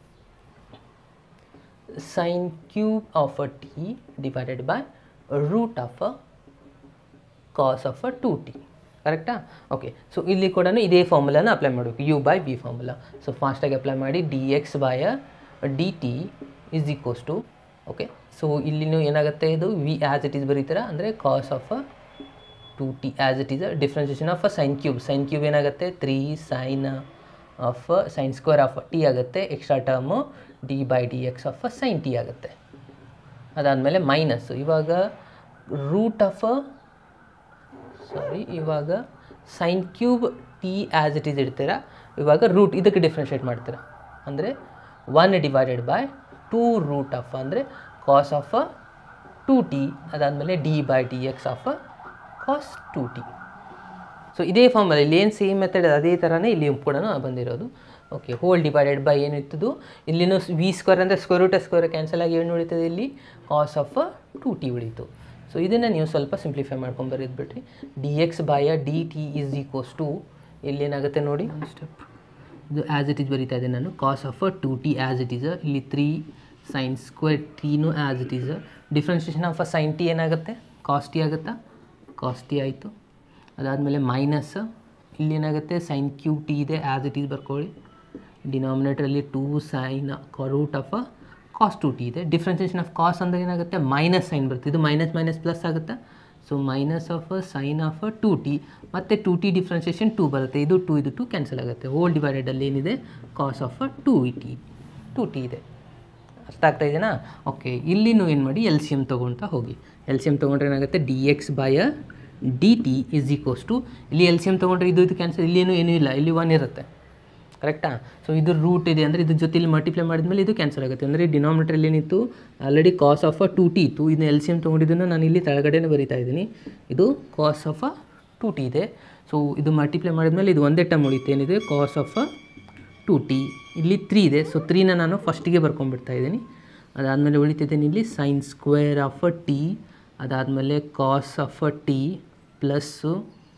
sin cube of a t divided by root of a cos of a 2t ಕರೆಕ್ಟಾ ಓಕೆ ಸೊ ಇಲ್ಲಿ ಕೂಡ ಇದೇ ಫಾರ್ಮುಲಾನ ಅಪ್ಲೈ ಮಾಡಬೇಕು u by b formula so ಫಾಸ್ಟಾಗಿ ಅಪ್ಲೈ ಮಾಡಿ d x by d t is equals to okay so ಇಲ್ಲಿ ನೀವು ಏನಾಗುತ್ತೆ ಇದು ವಿ ಆ್ಯಸ್ ಇಟ್ ಈಸ್ ಬರೀತೀರಾ ಅಂದರೆ cos of two t as it is differentiation of uh sine cube sine cube ಏನಾಗುತ್ತೆ three sign of sine square of t ಆಗುತ್ತೆ extra term d by d x of sign t ಆಗುತ್ತೆ ಅದಾದಮೇಲೆ minus ಇವಾಗ root of sorry ಇವಾಗ sine cube t as it is ಇಡ್ತೀರಾ ಇವಾಗ root ಇದಕ್ಕೆ differentiate ಮಾಡ್ತೀರಾ ಅಂದರೆ one divided by two root of ಅಂದರೆ ಕಾಸ್ ಆಫ್ ಟು ಟಿ ಅದಾದಮೇಲೆ d by d x of cos two t so ಇದೇ ಫಾರ್ಮಲ್ಲಿ ಇಲ್ಲಿ ಏನು ಸೇಮ್ ಮೆಥಡ್ ಅದೇ ಥರನೇ ಇಲ್ಲಿ ಕೂಡ ಬಂದಿರೋದು ಓಕೆ ಹೋಲ್ ಡಿವೈಡೆಡ್ ಬೈ ಏನಿತ್ತದು ಇಲ್ಲಿನೂ ವಿ ಸ್ಕ್ವೇರ್ ಅಂದರೆ ಸ್ಕ್ವೇರ್ ರೂಟ್ ಸ್ಕ್ವೇರ್ ಕ್ಯಾನ್ಸಲ್ ಆಗಿ ಏನು ಉಳಿತದೆ ಇಲ್ಲಿ ಕಾಸ್ ಆಫ್ ಟು ಟಿ ಉಳಿತು ಸೊ ಇದನ್ನು ನೀವು ಸ್ವಲ್ಪ ಸಿಂಪ್ಲಿಫೈ ಮಾಡ್ಕೊಂಡು ಬರೀದ್ಬಿಟ್ರಿ d x by d t is equals to ಇಲ್ಲಿ ಏನಾಗುತ್ತೆ ನೋಡಿ ಸ್ಟೆಪ್ ಇದು ಆ್ಯಸ್ ಇಟ್ ಈಸ್ ಬರೀತಾ ಇದೆ ನಾನು cos of uh two t as it is ಇಲ್ಲಿ ತ್ರೀ ಸೈನ್ ಸ್ಕ್ವೇರ್ ಟೀನು as it is differentiation of uh sign t ಏನಾಗುತ್ತೆ ಕಾಸ್ ಟಿ ಆಗುತ್ತಾ ಕಾಸ್ ಟಿ ಆಯಿತು ಅದಾದಮೇಲೆ ಮೈನಸ್ ಇಲ್ಲಿ ಏನಾಗುತ್ತೆ ಸೈನ್ ಕ್ಯೂ ಟಿ ಇದೆ ಆ್ಯಸ್ ಇಟ್ ಈಸ್ ಬರ್ಕೊಳ್ಳಿ ಡಿನಾಮಿನೇಟ್ರಲ್ಲಿ two sine root of uh cos two t ಇದೆ ಡಿಫ್ರೆನ್ಸಿಯೇಷನ್ ಆಫ್ ಕಾಸ್ ಅಂದರೆ ಏನಾಗುತ್ತೆ ಮೈನಸ್ ಸೈನ್ ಬರುತ್ತೆ ಇದು ಮೈನಸ್ ಮೈನಸ್ ಪ್ಲಸ್ ಆಗುತ್ತೆ so minus of uh sine of uh two t ಮತ್ತು ಟು ಟಿ ಡಿಫ್ರೆನ್ಸಿಯೇಷನ್ ಟೂ ಬರುತ್ತೆ ಇದು ಟು ಇದು ಟು ಕ್ಯಾನ್ಸಲ್ ಆಗುತ್ತೆ ಹೋಲ್ ಡಿವೈಡೆಡಲ್ಲಿ ಏನಿದೆ ಕಾಸ್ ಆಫ್ ಅ ಟು ಇ ಟಿ ಟು ಟಿ ಇದೆ ಅರ್ಥ ಆಗ್ತಾ ಇದೆಯಾ ಓಕೆ ಇಲ್ಲಿನೂ ಏನು ಮಾಡಿ ಎಲ್ ಸಿ ಎಮ್ ತೊಗೊಳ್ತಾ ಹೋಗಿ ಎಲ್ ಸಿ ಎಮ್ ತೊಗೊಂಡ್ರೆ ಏನಾಗುತ್ತೆ d x by d t is equals to ಇಲ್ಲಿ ಎಲ್ ಸಿ ಎಮ್ ತೊಗೊಂಡ್ರೆ ಇದು ಇದು ಕ್ಯಾನ್ಸಲ್ ಇಲ್ಲೇನು ಏನೂ ಇಲ್ಲ ಇಲ್ಲಿ ಒನ್ ಇರುತ್ತೆ ಕರೆಕ್ಟಾ ಸೊ ಇದು ರೂಟ್ ಇದೆ ಅಂದರೆ ಇದ್ರ ಜೊತೆ ಇಲ್ಲಿ ಮಲ್ಟಿಪ್ಲೈ ಮಾಡಿದ್ಮೇಲೆ ಇದು ಕ್ಯಾನ್ಸಲ್ ಆಗುತ್ತೆ ಅಂದರೆ ಡಿನಾಮಿನೇಟರ್ ಏನಿತ್ತು already cos of uh two t ಇತ್ತು ಇದನ್ನ ಎಲ್ ಸಿ ಎಮ್ ತೊಗೊಂಡಿದ್ದನ್ನು ನಾನು ಇಲ್ಲಿ ಕೆಳಗಡೆನೇ ಬರಿತಾ ಇದ್ದೀನಿ ಇದು cos of uh two t ಇದೆ ಸೊ ಇದು ಮಲ್ಟಿಪ್ಲೈ ಮಾಡಿದ್ಮೇಲೆ ಇದು ಒಂದೇ ಟರ್ಮ್ ಉಳಿತು ಏನಿದೆ cos of uh two t ಇಲ್ಲಿ ತ್ರೀ ಇದೆ ಸೊ ತ್ರೀನ ನಾನು ಫಸ್ಟಿಗೆ ಬರ್ಕೊಂಡ್ಬಿಡ್ತಾ ಇದ್ದೀನಿ ಅದಾದಮೇಲೆ ಉಳಿತಿದ್ದೇನೆ ಇಲ್ಲಿ sine square of uh t ಅದಾದಮೇಲೆ cos of uh t plus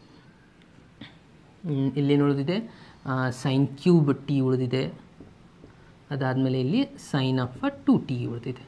ಇಲ್ಲಿ ಉಳಿದಿದೆ ಸೈನ್ ಕ್ಯೂಬ್ ಟಿ ಉಳಿದಿದೆ ಅದಾದಮೇಲೆ ಇಲ್ಲಿ sign of uh two t ಉಳಿದಿದೆ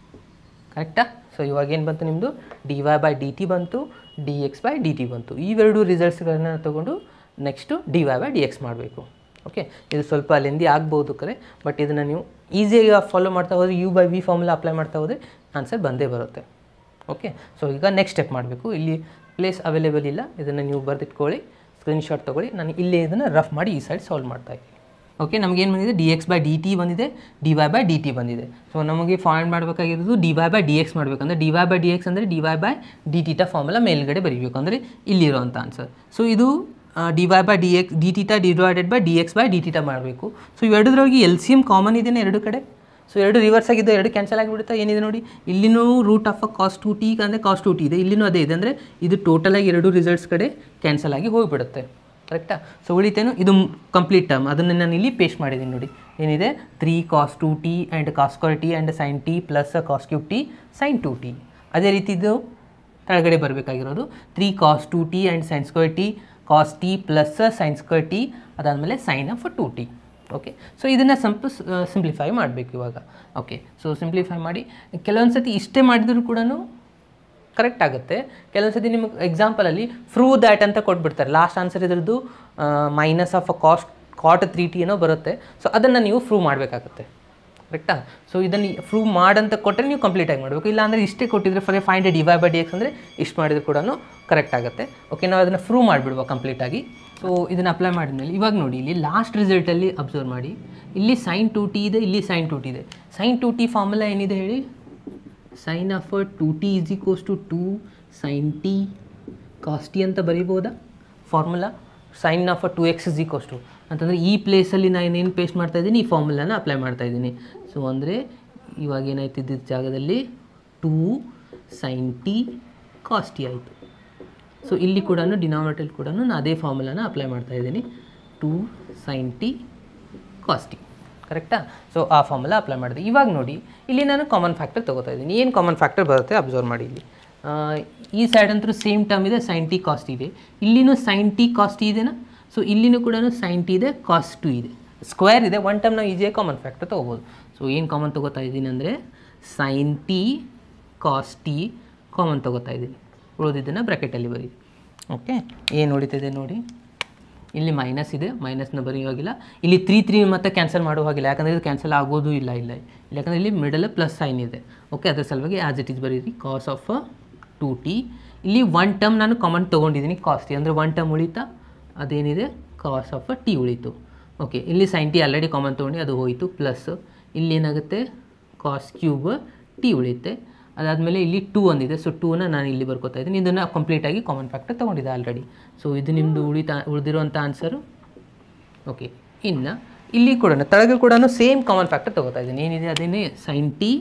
ಕರೆಕ್ಟಾ ಸೊ ಇವಾಗ ಏನು ಬಂತು ನಿಮ್ಮದು d y by d t ಬಂತು d x by d t ಬಂತು ಇವೆರಡು ರಿಸಲ್ಟ್ಸ್ಗಳನ್ನ ತೊಗೊಂಡು next d y by d x ಮಾಡಬೇಕು ಓಕೆ ಇದು ಸ್ವಲ್ಪ ಲೆಂದಿ ಆಗ್ಬೋದು ಕರೆ ಬಟ್ ಇದನ್ನು ನೀವು ಈಸಿಯಾಗಿ ಫಾಲೋ ಮಾಡ್ತಾ ಹೋದರೆ u by v formula apply ಮಾಡ್ತಾ ಹೋದರೆ ಆನ್ಸರ್ ಬಂದೇ ಬರುತ್ತೆ ಓಕೆ ಸೊ ಈಗ ನೆಕ್ಸ್ಟ್ ಸ್ಟೆಪ್ ಮಾಡಬೇಕು ಇಲ್ಲಿ ಪ್ಲೇಸ್ ಅವೈಲೇಬಲ್ ಇಲ್ಲ ಇದನ್ನು ನೀವು ಬರೆದಿಟ್ಕೊಳ್ಳಿ ಸ್ಕ್ರೀನ್ಶಾಟ್ ತೊಗೊಳ್ಳಿ ನಾನು ಇಲ್ಲೇ ಇದನ್ನು ರಫ್ ಮಾಡಿ ಈ ಸೈಡ್ ಸಾಲ್ವ್ ಮಾಡ್ತಾ ಇದ್ದೀನಿ ಓಕೆ ನಮಗೇನು ಬಂದಿದೆ d x by d t ಬಂದಿದೆ d y by d t ಬಂದಿದೆ ಸೊ ನಮಗೆ ಫೈಂಡ್ ಮಾಡಬೇಕಾಗಿರೋದು d y by d x ಮಾಡಬೇಕಂದ್ರೆ d y by d X ಅಂದರೆ d y by d theta formula ಮೇಲ್ಗಡೆ ಬರೀಬೇಕು ಅಂದರೆ ಇಲ್ಲಿರೋಂಥ ಆನ್ಸರ್ ಸೊ ಇದು d y by d x d theta divided by d x by d theta ಮಾಡಬೇಕು so ಇವೆರಡರೊಳಗೆ L C M common ಇದೆಯಾ ಎರಡು ಕಡೆ ಸೊ ಎರಡು ರಿವರ್ಸ್ ಆಗಿದ್ದು ಎರಡು ಕ್ಯಾನ್ಸಲ್ ಆಗಿಬಿಡುತ್ತಾ ಏನಿದೆ ನೋಡಿ ಇಲ್ಲಿನೂ root of uh cos two t ಅಂದರೆ ಕಾಸ್ಟ್ ಟು ಟಿ ಇದೆ ಇಲ್ಲಿನೂ ಅದೇ ಇದೆ ಅಂದರೆ ಇದು ಟೋಟಲಾಗಿ ಎರಡು ರಿಸಲ್ಟ್ಸ್ ಕಡೆ ಕ್ಯಾನ್ಸಲ್ ಆಗಿ ಹೋಗಿಬಿಡುತ್ತೆ ಕರೆಕ್ಟಾ ಸೊ ಉಳಿತೇನು ಇದು ಕಂಪ್ಲೀಟ್ ಟರ್ಮ್ ಅದನ್ನು ನಾನು ಇಲ್ಲಿ ಪೇಸ್ಟ್ ಮಾಡಿದ್ದೀನಿ ನೋಡಿ ಏನಿದೆ three cos two t and cos square t and sine t plus cos cube t sine two t ಅದೇ ರೀತಿ ಇದು ಕೆಳಗಡೆ ಬರಬೇಕಾಗಿರೋದು three cos two t and sine square t cos t plus sine square t ಅದಾದಮೇಲೆ sine of two t okay so ಇದನ್ನು ಸ್ವಲ್ಪ simplify ಮಾಡಬೇಕು ಇವಾಗ ಓಕೆ ಸೊ ಸಿಂಪ್ಲಿಫೈ ಮಾಡಿ ಕೆಲವೊಂದು ಸತಿ ಇಷ್ಟೇ ಮಾಡಿದರೂ ಕೂಡ ಕರೆಕ್ಟ್ ಆಗುತ್ತೆ ಕೆಲವೊಂದು ಸತಿ ನಿಮಗೆ ಎಕ್ಸಾಂಪಲಲ್ಲಿ ಫ್ರೂ ದ್ಯಾಟ್ ಅಂತ ಕೊಟ್ಬಿಡ್ತಾರೆ ಲಾಸ್ಟ್ ಆನ್ಸರ್ ಇದ್ರದ್ದು minus of uh cos cot three t ಏನೋ ಬರುತ್ತೆ ಸೊ ಅದನ್ನು ನೀವು ಪ್ರೂವ್ ಮಾಡಬೇಕಾಗುತ್ತೆ ಕರೆಕ್ಟಾ ಸೊ ಇದನ್ನು ಪ್ರೂವ್ ಮಾಡಂತ ಕೊಟ್ಟರೆ ನೀವು ಕಂಪ್ಲೀಟಾಗಿ ಮಾಡಬೇಕು ಇಲ್ಲ ಅಂದರೆ ಇಷ್ಟೇ ಕೊಟ್ಟಿದ್ರೆ for find d y by d X ಅಂದರೆ ಇಷ್ಟು ಮಾಡಿದ್ರು ಕೂಡ ಕರೆಕ್ಟ್ ಆಗುತ್ತೆ ಓಕೆ ನಾವು ಅದನ್ನು ಪ್ರೂವ್ ಮಾಡಿಬಿಡುವ ಕಂಪ್ಲೀಟಾಗಿ ಸೊ ಇದನ್ನು ಅಪ್ಲೈ ಮಾಡಿದ್ಮೇಲೆ ಇವಾಗ ನೋಡಿ ಇಲ್ಲಿ ಲಾಸ್ಟ್ ರಿಸಲ್ಟಲ್ಲಿ ಅಬ್ಸರ್ವ್ ಮಾಡಿ ಇಲ್ಲಿ ಸೈನ್ ಟು ಟಿ ಇದೆ ಇಲ್ಲಿ ಸೈನ್ ಟು ಟಿ ಇದೆ ಸೈನ್ ಟು ಟಿ ಫಾರ್ಮುಲಾ ಏನಿದೆ ಹೇಳಿ sine of two t is equals to two sine t cos t ಅಂತ ಬರೀಬೋದಾ formula sine of two x is equals to ಅಂತಂದರೆ ಈ ಪ್ಲೇಸಲ್ಲಿ ನಾನು ಏನೇನು ಪೇಸ್ಟ್ ಮಾಡ್ತಾ ಇದ್ದೀನಿ ಈ ಫಾರ್ಮುಲಾನ ಅಪ್ಲೈ ಮಾಡ್ತಾ ಇದ್ದೀನಿ ಸೊ ಅಂದರೆ ಇವಾಗ ಏನಾಯ್ತು ಇದ್ದಿದ್ದ ಜಾಗದಲ್ಲಿ two sine t cos t ಆಯಿತು ಸೊ ಇಲ್ಲಿ ಕೂಡ ಡಿನಾಮಿನೇಟರ್ ಕೂಡ ನಾನು ಅದೇ ಫಾರ್ಮುಲಾನ ಅಪ್ಲೈ ಮಾಡ್ತಾ ಇದ್ದೀನಿ two sine t cos t ಕರೆಕ್ಟಾ ಸೊ ಆ ಫಾರ್ಮುಲಾ ಅಪ್ಲೈ ಮಾಡಿದೆ ಇವಾಗ ನೋಡಿ ಇಲ್ಲಿ ನಾನು ಕಾಮನ್ ಫ್ಯಾಕ್ಟರ್ ತೊಗೋತಾ ಇದ್ದೀನಿ ಏನು ಕಾಮನ್ ಫ್ಯಾಕ್ಟರ್ ಬರುತ್ತೆ ಅಬ್ಸರ್ವ್ ಮಾಡಿ ಇಲ್ಲಿ ಆ, ಈ ಸೈಡ್ ಅಂತೂ ಸೇಮ್ ಟರ್ಮ್ ಇದೆ ಸೈನ್ ಟಿ ಕಾಸ್ಟ್ ಇದೆ ಇಲ್ಲಿನೂ ಸೈನ್ ಟಿ ಕಾಸ್ಟ್ ಇದೆನಾ ಸೊ ಇಲ್ಲಿನೂ ಕೂಡ ಸೈನ್ ಟಿ ಇದೆ ಕಾಸ್ಟ್ ಟು ಇದೆ ಸ್ಕ್ವೇರ್ ಇದೆ ಒನ್ ಟೈಮ್ ನಾವು ಈಸಿಯಾಗಿ ಕಾಮನ್ ಫ್ಯಾಕ್ಟರ್ ತೊಗೋಬೋದು ಸೊ ಏನು ಕಾಮನ್ ತೊಗೋತಾ ಇದ್ದೀನಿ ಅಂದರೆ sign t cos t common ತೊಗೋತಾ ಇದ್ದೀನಿ ಉಳಿದಿದ್ದನ್ನು ಬ್ರ್ಯಾಕೆಟಲ್ಲಿ ಬರೀ ಓಕೆ ಏನು ಉಳಿತಿದೆ ನೋಡಿ ಇಲ್ಲಿ ಮೈನಸ್ ಇದೆ ಮೈನಸ್ನ ಬರೆಯುವಾಗಿಲ್ಲ ಇಲ್ಲಿ ತ್ರೀ ತ್ರೀ ಮತ್ತೆ ಕ್ಯಾನ್ಸಲ್ ಮಾಡೋ ಹಾಗಿಲ್ಲ ಯಾಕಂದರೆ ಇದು ಕ್ಯಾನ್ಸಲ್ ಆಗೋದು ಇಲ್ಲ ಇಲ್ಲ ಇಲ್ಲ ಯಾಕಂದರೆ ಇಲ್ಲಿ ಮಿಡಲ್ ಪ್ಲಸ್ ಸೈನ್ ಇದೆ ಓಕೆ ಅದ್ರ ಸಲುವಾಗಿ ಆ್ಯಸ್ ಇಟ್ ಈಸ್ ಬರೀರಿ ಕಾಸ್ ಆಫ್ ಟು ಟಿ ಇಲ್ಲಿ ಒನ್ ಟರ್ಮ್ ನಾನು ಕಾಮನ್ ತೊಗೊಂಡಿದ್ದೀನಿ ಕಾಸ್ ಟಿ ಅಂದರೆ ಒನ್ ಟರ್ಮ್ ಉಳಿತಾ ಅದೇನಿದೆ ಕಾಸ್ ಆಫ್ ಟಿ ಉಳೀತು ಓಕೆ ಇಲ್ಲಿ ಸೈನ್ ಟಿ ಆಲ್ರೆಡಿ ಕಾಮನ್ ತೊಗೊಂಡು ಅದು ಹೋಯಿತು ಪ್ಲಸ್ ಇಲ್ಲಿ ಏನಾಗುತ್ತೆ ಕಾಸ್ ಕ್ಯೂಬ್ ಟಿ ಉಳಿಯುತ್ತೆ ಅದಾದಮೇಲೆ ಇಲ್ಲಿ ಟೂ ಒಂದಿದೆ ಸೊ ಟೂನ ನಾನು ಇಲ್ಲಿ ಬರ್ಕೋತಾ ಇದ್ದೀನಿ ಇದನ್ನು ಕಂಪ್ಲೀಟಾಗಿ ಕಾಮನ್ ಫ್ಯಾಕ್ಟರ್ ತೊಗೊಂಡಿದ್ದೆ ಆಲ್ರೆಡಿ ಸೊ ಇದು ನಿಮ್ಮದು ಉಳಿತಾ ಉಳಿದಿರುವಂಥ ಆನ್ಸರು ಓಕೆ ಇನ್ನು ಇಲ್ಲಿ ಕೂಡ ತಳಗೆ ಕೂಡ ಸೇಮ್ ಕಾಮನ್ ಫ್ಯಾಕ್ಟರ್ ತೊಗೋತಾ ಇದ್ದೀನಿ ಏನಿದೆ ಅದೇನೇ sine t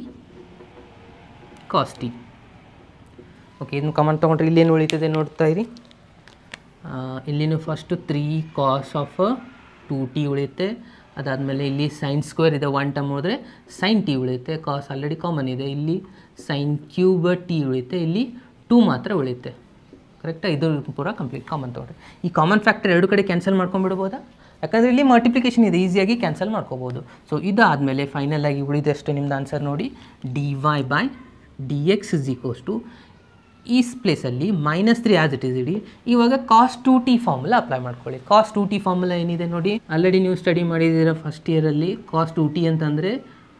cos t okay ಇದನ್ನು ಕಾಮನ್ ತೊಗೊಂಡ್ರೆ ಇಲ್ಲೇನು ಉಳಿತದೆ ನೋಡ್ತಾ ಇರಿ ಆ, ಇಲ್ಲಿನೂ first three cos of two t ಉಳಿಯುತ್ತೆ ಅದಾದಮೇಲೆ ಇಲ್ಲಿ ಸೈನ್ ಸ್ಕ್ವೇರ್ ಇದೆ ಒನ್ ಟರ್ಮ್ ಹೋದರೆ ಸೈನ್ ಟಿ ಉಳಿಯುತ್ತೆ ಕಾಸ್ ಆಲ್ರೆಡಿ ಕಾಮನ್ ಇದೆ ಇಲ್ಲಿ ಸೈನ್ ಕ್ಯೂಬ್ ಟಿ ಉಳಿಯುತ್ತೆ ಇಲ್ಲಿ ಟೂ ಮಾತ್ರ ಉಳಿಯುತ್ತೆ ಕರೆಕ್ಟಾ ಇದು ಪೂರ ಕಂಪ್ಲೀಟ್ ಕಾಮನ್ ತೊಗೊಂಡ್ರೆ ಈ ಕಾಮನ್ ಫ್ಯಾಕ್ಟರ್ ಎರಡು ಕಡೆ ಕ್ಯಾನ್ಸಲ್ ಮಾಡ್ಕೊಂಡ್ಬಿಡ್ಬೋದಾ ಯಾಕಂದರೆ ಇಲ್ಲಿ ಮಲ್ಟಿಪ್ಲಿಕೇಶನ್ ಇದೆ ಈಸಿಯಾಗಿ ಕ್ಯಾನ್ಸಲ್ ಮಾಡ್ಕೋಬೋದು ಸೊ ಇದಾದಮೇಲೆ ಫೈನಲ್ ಆಗಿ ಉಳಿದಷ್ಟು ನಿಮ್ದು ಆನ್ಸರ್ ನೋಡಿ d y by d x is equals to ಈ ಪ್ಲೇಸಲ್ಲಿ minus three as it is ಇಡಿ ಇವಾಗ cos two t formula apply ಮಾಡ್ಕೊಳ್ಳಿ ಕಾಸ್ಟ್ ಟು ಟಿ ಫಾರ್ಮುಲಾ ಏನಿದೆ ನೋಡಿ ಆಲ್ರೆಡಿ ನೀವು ಸ್ಟಡಿ ಮಾಡಿದ್ದೀರ ಫಸ್ಟ್ ಇಯರಲ್ಲಿ ಕಾಸ್ಟ್ ಟು ಟಿ ಅಂತಂದರೆ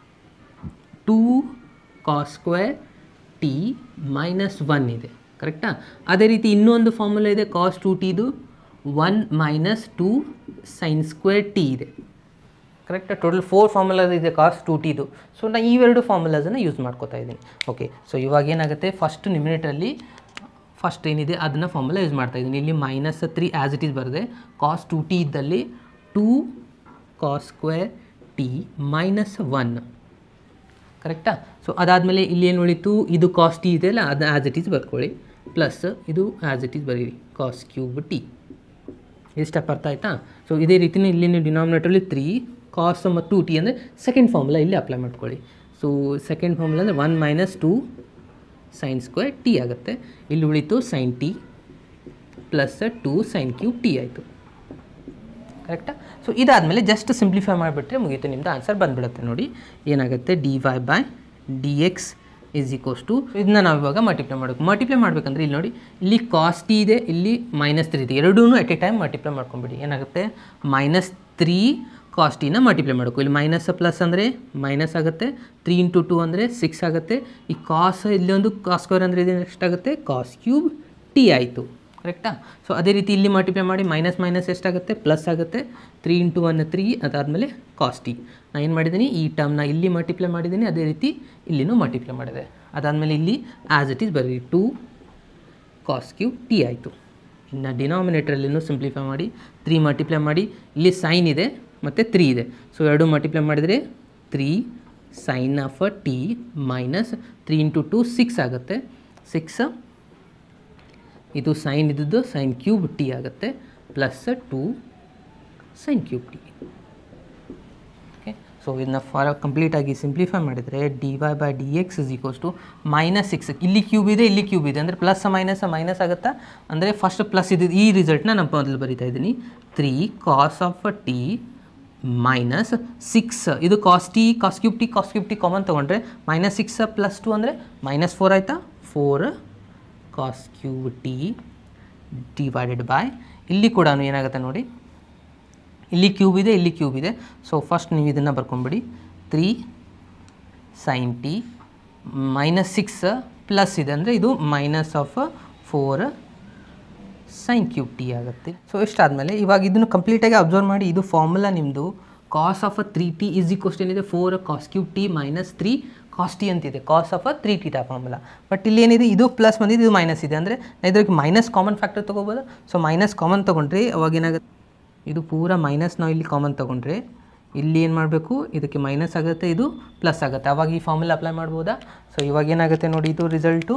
two cos square t minus one ಇದೆ ಕರೆಕ್ಟಾ ಅದೇ ರೀತಿ ಇನ್ನೊಂದು ಫಾರ್ಮುಲಾ ಇದೆ ಕಾಸ್ ಟು ಟಿದು one minus two sine square t ಇದೆ ಕರೆಕ್ಟಾ ಟೋಟಲ್ ಫೋರ್ ಫಾರ್ಮುಲಾಸ್ ಇದೆ ಕಾಸ್ ಟು ಟಿದು ಸೊ ನಾನು ಇವೆರಡು ಫಾರ್ಮುಲಾಸನ್ನು ಯೂಸ್ ಮಾಡ್ಕೋತಾ ಇದ್ದೀನಿ ಓಕೆ ಸೊ ಇವಾಗ ಏನಾಗುತ್ತೆ ಫಸ್ಟ್ ನಿಮಿನೇಟಲ್ಲಿ ಫಸ್ಟ್ ಏನಿದೆ ಅದನ್ನು ಫಾರ್ಮುಲಾ ಯೂಸ್ ಮಾಡ್ತಾ ಇದ್ದೀನಿ ಇಲ್ಲಿ minus three as it is ಬರದೆ ಕಾಸ್ ಟು ಟಿ ಇದ್ದಲ್ಲಿ two cos square t minus one ಕರೆಕ್ಟಾ ಸೊ ಅದಾದಮೇಲೆ ಇಲ್ಲಿ ಏನು ಉಳಿತು ಇದು ಕಾಸ್ ಟಿ ಇದೆಯಲ್ಲ ಅದು ಆ್ಯಸ್ ಇಟ್ ಈಸ್ ಬರ್ಕೊಳ್ಳಿ ಪ್ಲಸ್ ಇದು ಆ್ಯಸ್ ಇಟ್ ಈಸ್ ಬರೀರಿ ಕಾಸ್ ಕ್ಯೂಬ್ ಟಿ ಇದು ಸ್ಟೆಪ್ ಅರ್ಥ ಆಯ್ತಾ ಸೊ ಇದೇ ರೀತಿನೇ ಇಲ್ಲಿ ನೀವು ಡಿನಾಮಿನೇಟರಲ್ಲಿ ತ್ರೀ ಕಾಸ್ ಮತ್ತು ಟು ಟಿ ಅಂದರೆ ಸೆಕೆಂಡ್ ಫಾರ್ಮುಲಾ ಇಲ್ಲಿ ಅಪ್ಲೈ ಮಾಡ್ಕೊಳ್ಳಿ ಸೊ ಸೆಕೆಂಡ್ ಫಾರ್ಮುಲಾ ಅಂದರೆ one minus two sin square t ಆಗುತ್ತೆ ಇಲ್ಲಿ ಉಳಿತು sin t plus two sign cube t ಆಯಿತು ಕರೆಕ್ಟಾ ಸೊ ಇದಾದಮೇಲೆ ಜಸ್ಟ್ ಸಿಂಪ್ಲಿಫೈ ಮಾಡಿಬಿಟ್ರೆ ಮುಗೀತು ನಿಮ್ಮದು ಆನ್ಸರ್ ಬಂದುಬಿಡುತ್ತೆ ನೋಡಿ ಏನಾಗುತ್ತೆ d y by d x is equals to ಇದನ್ನ ನಾವು ಇವಾಗ ಮಲ್ಟಿಪ್ಲೈ ಮಾಡಬೇಕು ಮಲ್ಟಿಪ್ಲೈ ಮಾಡಬೇಕಂದ್ರೆ ಇಲ್ಲಿ ನೋಡಿ ಇಲ್ಲಿ ಕಾಸ್ಟ್ ಇದೆ ಇಲ್ಲಿ ಮೈನಸ್ ತ್ರೀ ಇದೆ ಎರಡೂ ಎಟ್ ಎ ಟೈಮ್ ಮಲ್ಟಿಪ್ಲೈ ಮಾಡ್ಕೊಂಬಿಡಿ ಏನಾಗುತ್ತೆ ಮೈನಸ್ ತ್ರೀ ಕಾಸ್ಟಿನ ಮಲ್ಟಿಪ್ಲೈ ಮಾಡಬೇಕು ಇಲ್ಲಿ ಮೈನಸ್ ಪ್ಲಸ್ ಅಂದರೆ ಮೈನಸ್ ಆಗುತ್ತೆ ತ್ರೀ ಇಂಟು ಟು ಅಂದರೆ ಸಿಕ್ಸ್ ಆಗುತ್ತೆ ಈ ಕಾಸ್ ಇಲ್ಲಿ ಒಂದು ಕಾಸ್ ಸ್ಕ್ವೇರ್ ಅಂದರೆ ಇದು ಎಷ್ಟಾಗುತ್ತೆ ಕಾಸ್ ಕ್ಯೂಬ್ ಟಿ ಆಯಿತು ಕರೆಕ್ಟಾ ಸೊ ಅದೇ ರೀತಿ ಇಲ್ಲಿ ಮಲ್ಟಿಪ್ಲೈ ಮಾಡಿ ಮೈನಸ್ ಮೈನಸ್ ಎಷ್ಟಾಗುತ್ತೆ ಪ್ಲಸ್ ಆಗುತ್ತೆ ತ್ರೀ ಇಂಟು ಒನ್ ತ್ರೀ ಅದಾದಮೇಲೆ ಕಾಸ್ಟಿ ನಾನು ಏನು ಮಾಡಿದ್ದೀನಿ ಈ ಟರ್ಮ್ನ ಇಲ್ಲಿ ಮಲ್ಟಿಪ್ಲೈ ಮಾಡಿದ್ದೀನಿ ಅದೇ ರೀತಿ ಇಲ್ಲಿನೂ ಮಲ್ಟಿಪ್ಲೈ ಮಾಡಿದೆ ಅದಾದಮೇಲೆ ಇಲ್ಲಿ ಆ್ಯಸ್ ಇಟ್ ಈಸ್ ಬರೀ ಟು ಕಾಸ್ ಕ್ಯೂಬ್ ಟಿ ಆಯಿತು ಇನ್ನು ಡಿನಾಮಿನೇಟ್ರಲ್ಲಿನೂ ಸಿಂಪ್ಲಿಫೈ ಮಾಡಿ ತ್ರೀ ಮಲ್ಟಿಪ್ಲೈ ಮಾಡಿ ಇಲ್ಲಿ ಸೈನ್ ಇದೆ ಮತ್ತು ತ್ರೀ ಇದೆ ಸೊ ಎರಡು ಮಲ್ಟಿಪ್ಲೈ ಮಾಡಿದರೆ three sign of t minus three into two six ಆಗುತ್ತೆ ಸಿಕ್ಸ್ ಇದು ಸೈನ್ ಇದ್ದದ್ದು ಸೈನ್ ಕ್ಯೂಬ್ ಟಿ ಆಗುತ್ತೆ plus two sign cube t okay so ಇದನ್ನ ಫಾರ್ ಕಂಪ್ಲೀಟಾಗಿ ಸಿಂಪ್ಲಿಫೈ ಮಾಡಿದರೆ d y by d x is equals to minus six ಇಲ್ಲಿ cube ಇದೆ ಇಲ್ಲಿ ಕ್ಯೂಬ್ ಇದೆ ಅಂದರೆ ಪ್ಲಸ್ ಮೈನಸ್ ಮೈನಸ್ ಆಗುತ್ತಾ ಅಂದರೆ ಫಸ್ಟ್ ಪ್ಲಸ್ ಇದು ಈ ರಿಸಲ್ಟ್ನ ನಾನು ಮೊದಲು ಬರಿತಾ ಇದ್ದೀನಿ three cos of t minus six ಇದು cos t cos cube t cos cube t common ತೊಗೊಂಡ್ರೆ ಮೈನಸ್ ಸಿಕ್ಸ್ ಪ್ಲಸ್ ಟು ಅಂದರೆ ಮೈನಸ್ ಫೋರ್ ಆಯಿತಾ four cos cube t divided by ಇಲ್ಲಿ ಕೂಡ ಏನಾಗುತ್ತೆ ನೋಡಿ ಇಲ್ಲಿ ಕ್ಯೂಬ್ ಇದೆ ಇಲ್ಲಿ ಕ್ಯೂಬ್ ಇದೆ ಸೊ ಫಸ್ಟ್ ನೀವು ಇದನ್ನು ಬರ್ಕೊಂಬಿಡಿ three sin t minus six plus ಇದೆ ಅಂದರೆ ಇದು minus of four sin cube t ಆಗುತ್ತೆ ಸೊ ಇಷ್ಟಾದಮೇಲೆ ಇವಾಗ ಇದನ್ನು ಕಂಪ್ಲೀಟಾಗಿ ಅಬ್ಸರ್ವ್ ಮಾಡಿ ಇದು ಫಾರ್ಮುಲಾ ನಿಮ್ಮದು cos of uh three t is equals to ಏನಿದೆ four cos cube t minus three cos t ಅಂತಿದೆ cos of uh three theta formula but ಇಲ್ಲಿ ಏನಿದೆ ಇದು ಪ್ಲಸ್ ಬಂದಿದೆ ಇದು ಮೈನಸ್ ಇದೆ ಅಂದರೆ ಇದ್ರಿಗೆ ಮೈನಸ್ ಕಾಮನ್ ಫ್ಯಾಕ್ಟರ್ ತೊಗೋಬೋದು ಸೊ ಮೈನಸ್ ಕಾಮನ್ ತೊಗೊಂಡ್ರೆ ಅವಾಗ ಏನಾಗುತ್ತೆ ಇದು ಪೂರ ಮೈನಸ್ ನಾವು ಇಲ್ಲಿ ಕಾಮನ್ ತೊಗೊಂಡ್ರೆ ಇಲ್ಲಿ ಏನು ಮಾಡಬೇಕು ಇದಕ್ಕೆ ಮೈನಸ್ ಆಗುತ್ತೆ ಇದು ಪ್ಲಸ್ ಆಗುತ್ತೆ ಅವಾಗ ಈ ಫಾರ್ಮುಲಾ ಅಪ್ಲೈ ಮಾಡ್ಬೋದಾ ಸೊ ಇವಾಗ ಏನಾಗುತ್ತೆ ನೋಡಿ ಇದು ರಿಸಲ್ಟು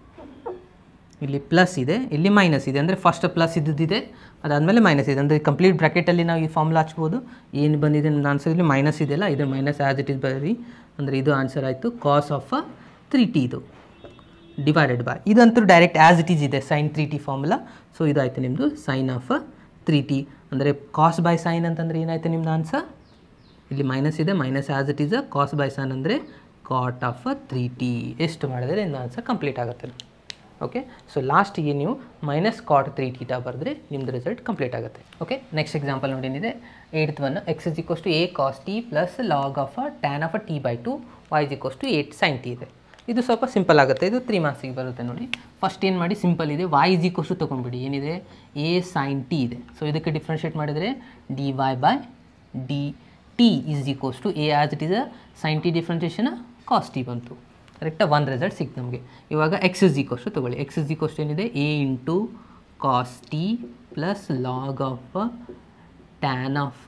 ಇಲ್ಲಿ ಪ್ಲಸ್ ಇದೆ ಇಲ್ಲಿ ಮೈನಸ್ ಇದೆ ಅಂದರೆ ಫಸ್ಟ್ ಪ್ಲಸ್ ಇದ್ದಿದ್ದಿದೆ ಅದಾದಮೇಲೆ ಮೈನಸ್ ಇದೆ ಅಂದರೆ ಕಂಪ್ಲೀಟ್ ಬ್ರ್ಯಾಕೆಟಲ್ಲಿ ನಾವು ಈ ಫಾರ್ಮುಲಾ ಹಚ್ಬೋದು ಏನು ಬಂದಿದೆ ನನ್ನ ಆನ್ಸರ್ ಇಲ್ಲಿ ಮೈನಸ್ ಇದೆಯಲ್ಲ ಇದು ಮೈನಸ್ ಆ್ಯಸ್ ಇಟ್ ಇಸ್ ಬರೀ ಅಂದರೆ ಇದು ಆನ್ಸರ್ ಆಯಿತು ಕಾಸ್ ಆಫ್ ತ್ರೀ ಟಿ ಇದು ಡಿವೈಡೆಡ್ ಬೈ ಇದಂತೂ ಡೈರೆಕ್ಟ್ ಆ್ಯಸ್ ಇಟ್ ಈಸ್ ಇದೆ sin three t formula so ಇದಾಯಿತು ನಿಮ್ಮದು ಸೈನ್ ಆಫ್ ತ್ರೀ ಟಿ ಅಂದರೆ ಕಾಸ್ ಬೈ ಸೈನ್ ಅಂತಂದರೆ ಏನಾಯಿತು ನಿಮ್ಮದು ಆನ್ಸರ್ ಇಲ್ಲಿ ಮೈನಸ್ ಇದೆ minus as it is uh cos by sin ಅಂದರೆ ಕಾಟ್ ಆಫ್ ತ್ರೀ ಟಿ ಎಷ್ಟು ಮಾಡಿದರೆ ನಿಮ್ಮದು ಆನ್ಸರ್ ಕಂಪ್ಲೀಟ್ ಆಗುತ್ತೆ ಓಕೆ ಸೊ ಲಾಸ್ಟಿಗೆ ನೀವು ಮೈನಸ್ ಕಾಟ್ ತ್ರೀ ಟೀಟಾ ಬರೆದ್ರೆ ನಿಮ್ಮದು ರಿಸಲ್ಟ್ ಕಂಪ್ಲೀಟ್ ಆಗುತ್ತೆ ಓಕೆ ನೆಕ್ಸ್ಟ್ ಎಕ್ಸಾಂಪಲ್ ನೋಡಿ ಏನಿದೆ eight one x is equals to a cos t plus log of tan of t by two y is equals to eight sin t ಇದೆ ಇದು ಸ್ವಲ್ಪ simple ಆಗುತ್ತೆ ಇದು ತ್ರೀ ಮಾರ್ಕ್ಸಿಗೆ ಬರುತ್ತೆ ನೋಡಿ ಫಸ್ಟ್ ಏನು ಮಾಡಿ ಸಿಂಪಲ್ ಇದೆ ವೈ ಇಸ್ ಈಕ್ವಸ್ ಟು ತೊಗೊಂಡ್ಬಿಡಿ ಏನಿದೆ ಎ ಸೈನ್ ಟಿ ಇದೆ ಸೊ ಇದಕ್ಕೆ ಡಿಫ್ರೆನ್ಷಿಯೇಟ್ ಮಾಡಿದರೆ d y by d t is equals to a as it is uh sign t differentiation cos t ಬಂತು ಕರೆಕ್ಟಾ ಒಂದು ರಿಸಲ್ಟ್ ಸಿಕ್ತು ನಮಗೆ ಇವಾಗ ಎಕ್ಸ್ ಇಸ್ ಈಕ್ವಸ್ ಟು ತೊಗೊಳ್ಳಿ ಎಕ್ಸ್ ಇಸ್ ಈಕ್ವಸ್ ಏನಿದೆ a into cos t plus log of tan of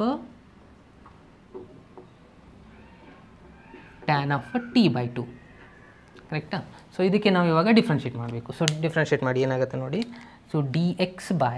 tan of t by two ಕರೆಕ್ಟಾ so ಇದಕ್ಕೆ ನಾವು ಇವಾಗ ಡಿಫ್ರೆನ್ಷಿಯೇಟ್ ಮಾಡಬೇಕು ಸೊ ಡಿಫ್ರೆನ್ಷಿಯೇಟ್ ಮಾಡಿ ಏನಾಗುತ್ತೆ ನೋಡಿ so d x by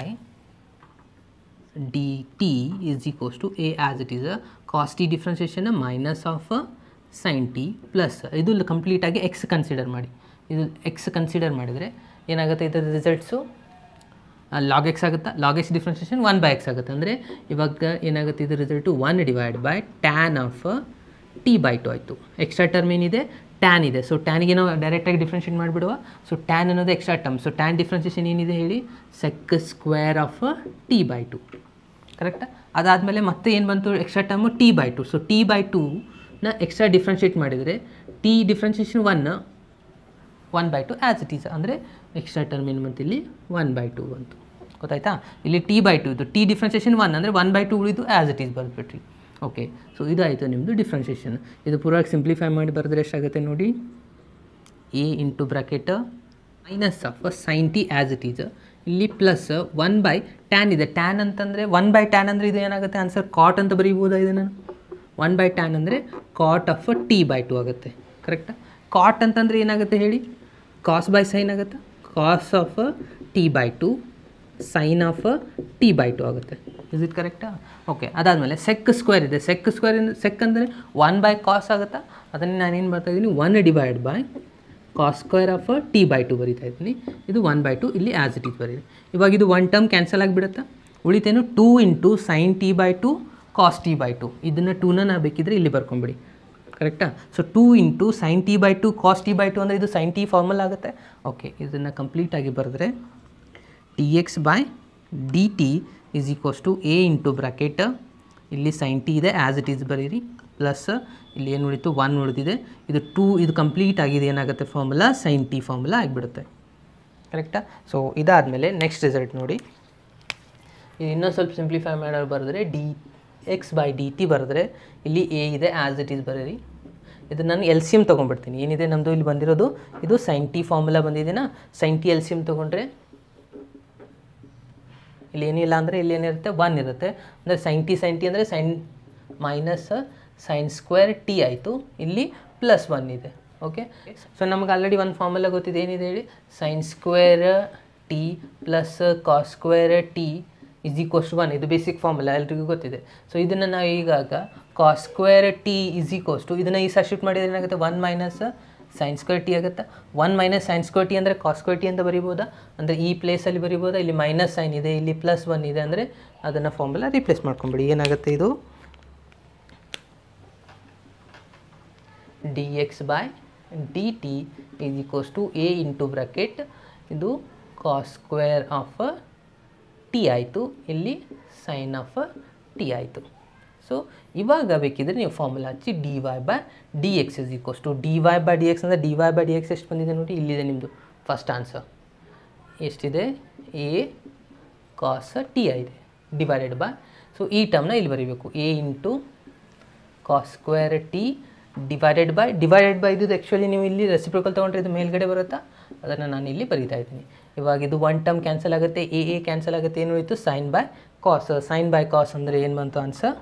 d t is equals to a as it is uh cos t differentiation minus of sign t plus ಇದು ಕಂಪ್ಲೀಟಾಗಿ ಎಕ್ಸ್ ಕನ್ಸಿಡರ್ ಮಾಡಿ ಇದು ಎಕ್ಸ್ ಕನ್ಸಿಡರ್ ಮಾಡಿದರೆ ಏನಾಗುತ್ತೆ ಇದರ ರಿಸಲ್ಟ್ಸು ಲಾಗ್ ಎಕ್ಸ್ ಆಗುತ್ತಾ log x differentiation one by x ಆಗುತ್ತೆ ಅಂದರೆ ಇವಾಗ ಏನಾಗುತ್ತೆ ಇದು result one divide by tan of t by two ಆಯಿತು ಎಕ್ಸ್ಟ್ರಾ ಟರ್ಮ್ ಏನಿದೆ ಟ್ಯಾನ್ ಇದೆ ಸೊ ಟ್ಯಾನಿಗೆ ನಾವು ಡೈರೆಕ್ಟಾಗಿ ಡಿಫ್ರೆನ್ಷಿಯೇಟ್ ಮಾಡಿಬಿಡುವ ಸೊ ಟ್ಯಾನ್ ಅನ್ನೋದು extra term so tan differentiation ಏನಿದೆ ಹೇಳಿ sec square of t by two ಕರೆಕ್ಟಾ ಅದಾದಮೇಲೆ ಮತ್ತೆ ಏನು ಬಂತು extra term t by two so t by ಟೂನ extra differentiate ಮಾಡಿದರೆ t differentiation one one by two as it is ಅಂದರೆ ಎಕ್ಸ್ಟ್ರಾ ಟರ್ಮ್ ಏನು ಬಂತು ಇಲ್ಲಿ ಒನ್ ಬೈ ಟು ಬಂತು ಗೊತ್ತಾಯ್ತಾ ಇಲ್ಲಿ ಟಿ ಬೈ ಟು ಇದು ಟಿ ಡಿಫ್ರೆನ್ಷಿಯೇಷನ್ ಒನ್ ಅಂದರೆ ಒನ್ ಬೈ ಟು ಉಳಿದು ಆ್ಯಸ್ ಇಟ್ ಈಸ್ ಬರೆದ್ಬಿಟ್ರಿ ಓಕೆ ಸೊ ಇದಾಯಿತು ನಿಮ್ಮದು ಡಿಫ್ರೆನ್ಷಿಯೇಷನ್ ಇದು ಪೂರ್ವಾಗಿ ಸಿಂಪ್ಲಿಫೈ ಮಾಡಿ ಬರೆದ್ರೆ ಎಷ್ಟಾಗುತ್ತೆ ನೋಡಿ A into bracket minus of sign t as it is ಇಲ್ಲಿ ಪ್ಲಸ್ ಒನ್ ಬೈ ಟ್ಯಾನ್ ಇದೆ ಟ್ಯಾನ್ ಅಂತಂದರೆ ಒನ್ ಬೈ ಟ್ಯಾನ್ ಅಂದರೆ ಇದು ಏನಾಗುತ್ತೆ ಆನ್ಸರ್ ಕಾಟ್ ಅಂತ ಬರೀಬೋದಾ ಇದೆ ನಾನು ಒನ್ ಬೈ ಟ್ಯಾನ್ ಅಂದರೆ cot of t by two ಆಗುತ್ತೆ ಕರೆಕ್ಟಾ ಕಾಟ್ ಅಂತಂದರೆ ಏನಾಗುತ್ತೆ ಹೇಳಿ ಕಾಸ್ ಬೈ ಸೈನ್ ಆಗುತ್ತೆ cos of t by two sine of t by two ಆಗುತ್ತೆ ಇಸ್ ಇಟ್ ಕರೆಕ್ಟಾ ಓಕೆ ಅದಾದಮೇಲೆ ಸೆಕ್ ಸ್ಕ್ವೇರ್ ಇದೆ ಸೆಕ್ ಸ್ಕ್ವೇರ್ ಸೆಕ್ ಅಂದರೆ ಒನ್ ಬೈ ಕಾಸ್ ಆಗುತ್ತಾ ಅದನ್ನು ನಾನೇನು ಬರ್ತಾ ಇದ್ದೀನಿ one divide by cos square of t by two ಬರಿತಾ ಇದ್ದೀನಿ ಇದು ಒನ್ ಬೈ ಟು ಇಲ್ಲಿ ಆ್ಯಸ್ ಇಟ್ ಈಸ್ ಬರೀರಿ ಇವಾಗ ಇದು ಒನ್ ಟರ್ಮ್ ಕ್ಯಾನ್ಸಲ್ ಆಗಿಬಿಡುತ್ತಾ ಉಳಿತೇನು two into sign t by two cos t by two ಇದನ್ನು ಟೂನ ನಾ ಬೇಕಿದ್ರೆ ಇಲ್ಲಿ ಬರ್ಕೊಂಬಿಡಿ ಕರೆಕ್ಟಾ so two into sign t by two cos t by two ಅಂದರೆ ಇದು ಸೈನ್ ಟಿ ಫಾರ್ಮಲ್ ಆಗುತ್ತೆ ಓಕೆ ಇದನ್ನು ಕಂಪ್ಲೀಟಾಗಿ ಬರೆದ್ರೆ t x by d t is equals to A into bracket ಇಲ್ಲಿ ಸೈನ್ ಟಿ ಇದೆ ಆ್ಯಸ್ ಇಟ್ ಈಸ್ ಬರೀರಿ plus ಇಲ್ಲಿ ಏನು ಉಳಿತು ಒನ್ ಉಳಿದಿದೆ ಇದು ಟೂ ಇದು ಕಂಪ್ಲೀಟ್ ಆಗಿದೆ ಏನಾಗುತ್ತೆ ಫಾರ್ಮುಲಾ ಸೈನ್ ಟಿ ಫಾರ್ಮುಲಾ ಆಗಿಬಿಡುತ್ತೆ ಕರೆಕ್ಟಾ ಸೊ ಇದಾದಮೇಲೆ ನೆಕ್ಸ್ಟ್ ರಿಸಲ್ಟ್ ನೋಡಿ ಇದು ಇನ್ನೊಂದು ಸ್ವಲ್ಪ ಸಿಂಪ್ಲಿಫೈ ಮಾಡೋರು ಬರೆದ್ರೆ d x by d t ಬರೆದ್ರೆ ಇಲ್ಲಿ ಎ ಇದೆ ಆ್ಯಸ್ ಇಟ್ ಈಸ್ ಬರೀರಿ ಇದು ನಾನು ಎಲ್ ಸಿ ಎಮ್ ತೊಗೊಂಡ್ಬಿಡ್ತೀನಿ ಏನಿದೆ ನಮ್ಮದು ಇಲ್ಲಿ ಬಂದಿರೋದು ಇದು ಸೈನ್ ಟಿ ಫಾರ್ಮುಲಾ ಬಂದಿದೆನಾ sin t L C M ತೊಗೊಂಡ್ರೆ ಇಲ್ಲಿ ಏನಿಲ್ಲ ಅಂದರೆ ಇಲ್ಲಿ ಏನಿರುತ್ತೆ ಒನ್ ಇರುತ್ತೆ ಅಂದರೆ ಸೈನ್ ಟಿ ಸೈನ್ ಟಿ ಅಂದರೆ sin minus sign square t ಆಯಿತು ಇಲ್ಲಿ ಪ್ಲಸ್ ಒನ್ ಇದೆ ಓಕೆ ಸೊ ನಮ್ಗೆ ಆಲ್ರೆಡಿ ಒಂದು ಫಾರ್ಮುಲಾ ಗೊತ್ತಿದೆ ಏನಿದೆ ಹೇಳಿ sin square t plus cos square t is equals to one ಇದು ಬೇಸಿಕ್ ಫಾರ್ಮುಲಾ ಎಲ್ರಿಗೂ ಗೊತ್ತಿದೆ ಸೊ ಇದನ್ನು ನಾವು ಈಗಾಗ cos square t is equals to ಇದನ್ನು ಈ ಸಬ್ಸ್ಟಿಟ್ಯೂಟ್ ಮಾಡಿದ್ರೆ ಏನಾಗುತ್ತೆ one minus sign square t ಆಗುತ್ತಾ one minus sign square t ಅಂದರೆ ಕಾಸ್ ಸ್ಕ್ವೇರ್ ಟಿ ಅಂತ ಬರಿಬೋದಾ ಅಂದರೆ ಈ ಪ್ಲೇಸಲ್ಲಿ ಬರಿಬೋದಾ ಇಲ್ಲಿ ಮೈನಸ್ ಸೈನ್ ಇದೆ ಇಲ್ಲಿ ಪ್ಲಸ್ ಒನ್ ಇದೆ ಅಂದರೆ ಅದನ್ನು ಫಾರ್ಮುಲಾ ರಿಪ್ಲೇಸ್ ಮಾಡ್ಕೊಂಬಿಡಿ ಏನಾಗುತ್ತೆ ಇದು d x by d t is equals to A into bracket ಇದು ಕಾಸ್ ಸ್ಕ್ವೇರ್ ಆಫ್ ಟಿ ಆಯಿತು ಇಲ್ಲಿ ಸೈನ್ ಆಫ್ ಟಿ ಆಯಿತು ಸೊ ಇವಾಗ ಬೇಕಿದ್ರೆ ನೀವು ಫಾರ್ಮುಲಾ ಹಚ್ಚಿ d y by d x is equals to d y by d X ಅಂದರೆ d y by d x ಎಷ್ಟು ಬಂದಿದೆ ನೋಡಿ ಇಲ್ಲಿದೆ ನಿಮ್ಮದು ಫಸ್ಟ್ ಆನ್ಸರ್ ಎಷ್ಟಿದೆ ಎ ಕಾಸ್ ಟಿ ಇದೆ ಡಿವೈಡೆಡ್ ಬೈ ಸೊ ಈ ಟರ್ಮ್ನ ಇಲ್ಲಿ ಬರೀಬೇಕು A into cos square t divided by divided by ಇದು ಆ್ಯಕ್ಚುಲಿ ನೀವು ಇಲ್ಲಿ ರೆಸಿಪ್ರಿಕಲ್ ತೊಗೊಂಡ್ರೆ ಇದು ಮೇಲ್ಗಡೆ ಬರುತ್ತಾ ಅದನ್ನು ನಾನು ಇಲ್ಲಿ ಬರೀತಾ ಇದ್ದೀನಿ ಇವಾಗ ಇದು ಒನ್ ಟರ್ಮ್ ಕ್ಯಾನ್ಸಲ್ ಆಗುತ್ತೆ ಎ ಎ ಕ್ಯಾನ್ಸಲ್ ಆಗುತ್ತೆ ಏನು ಹೋಯಿತು sin by cos sin by cos ಅಂದರೆ ಏನು ಬಂತು ಆನ್ಸರ್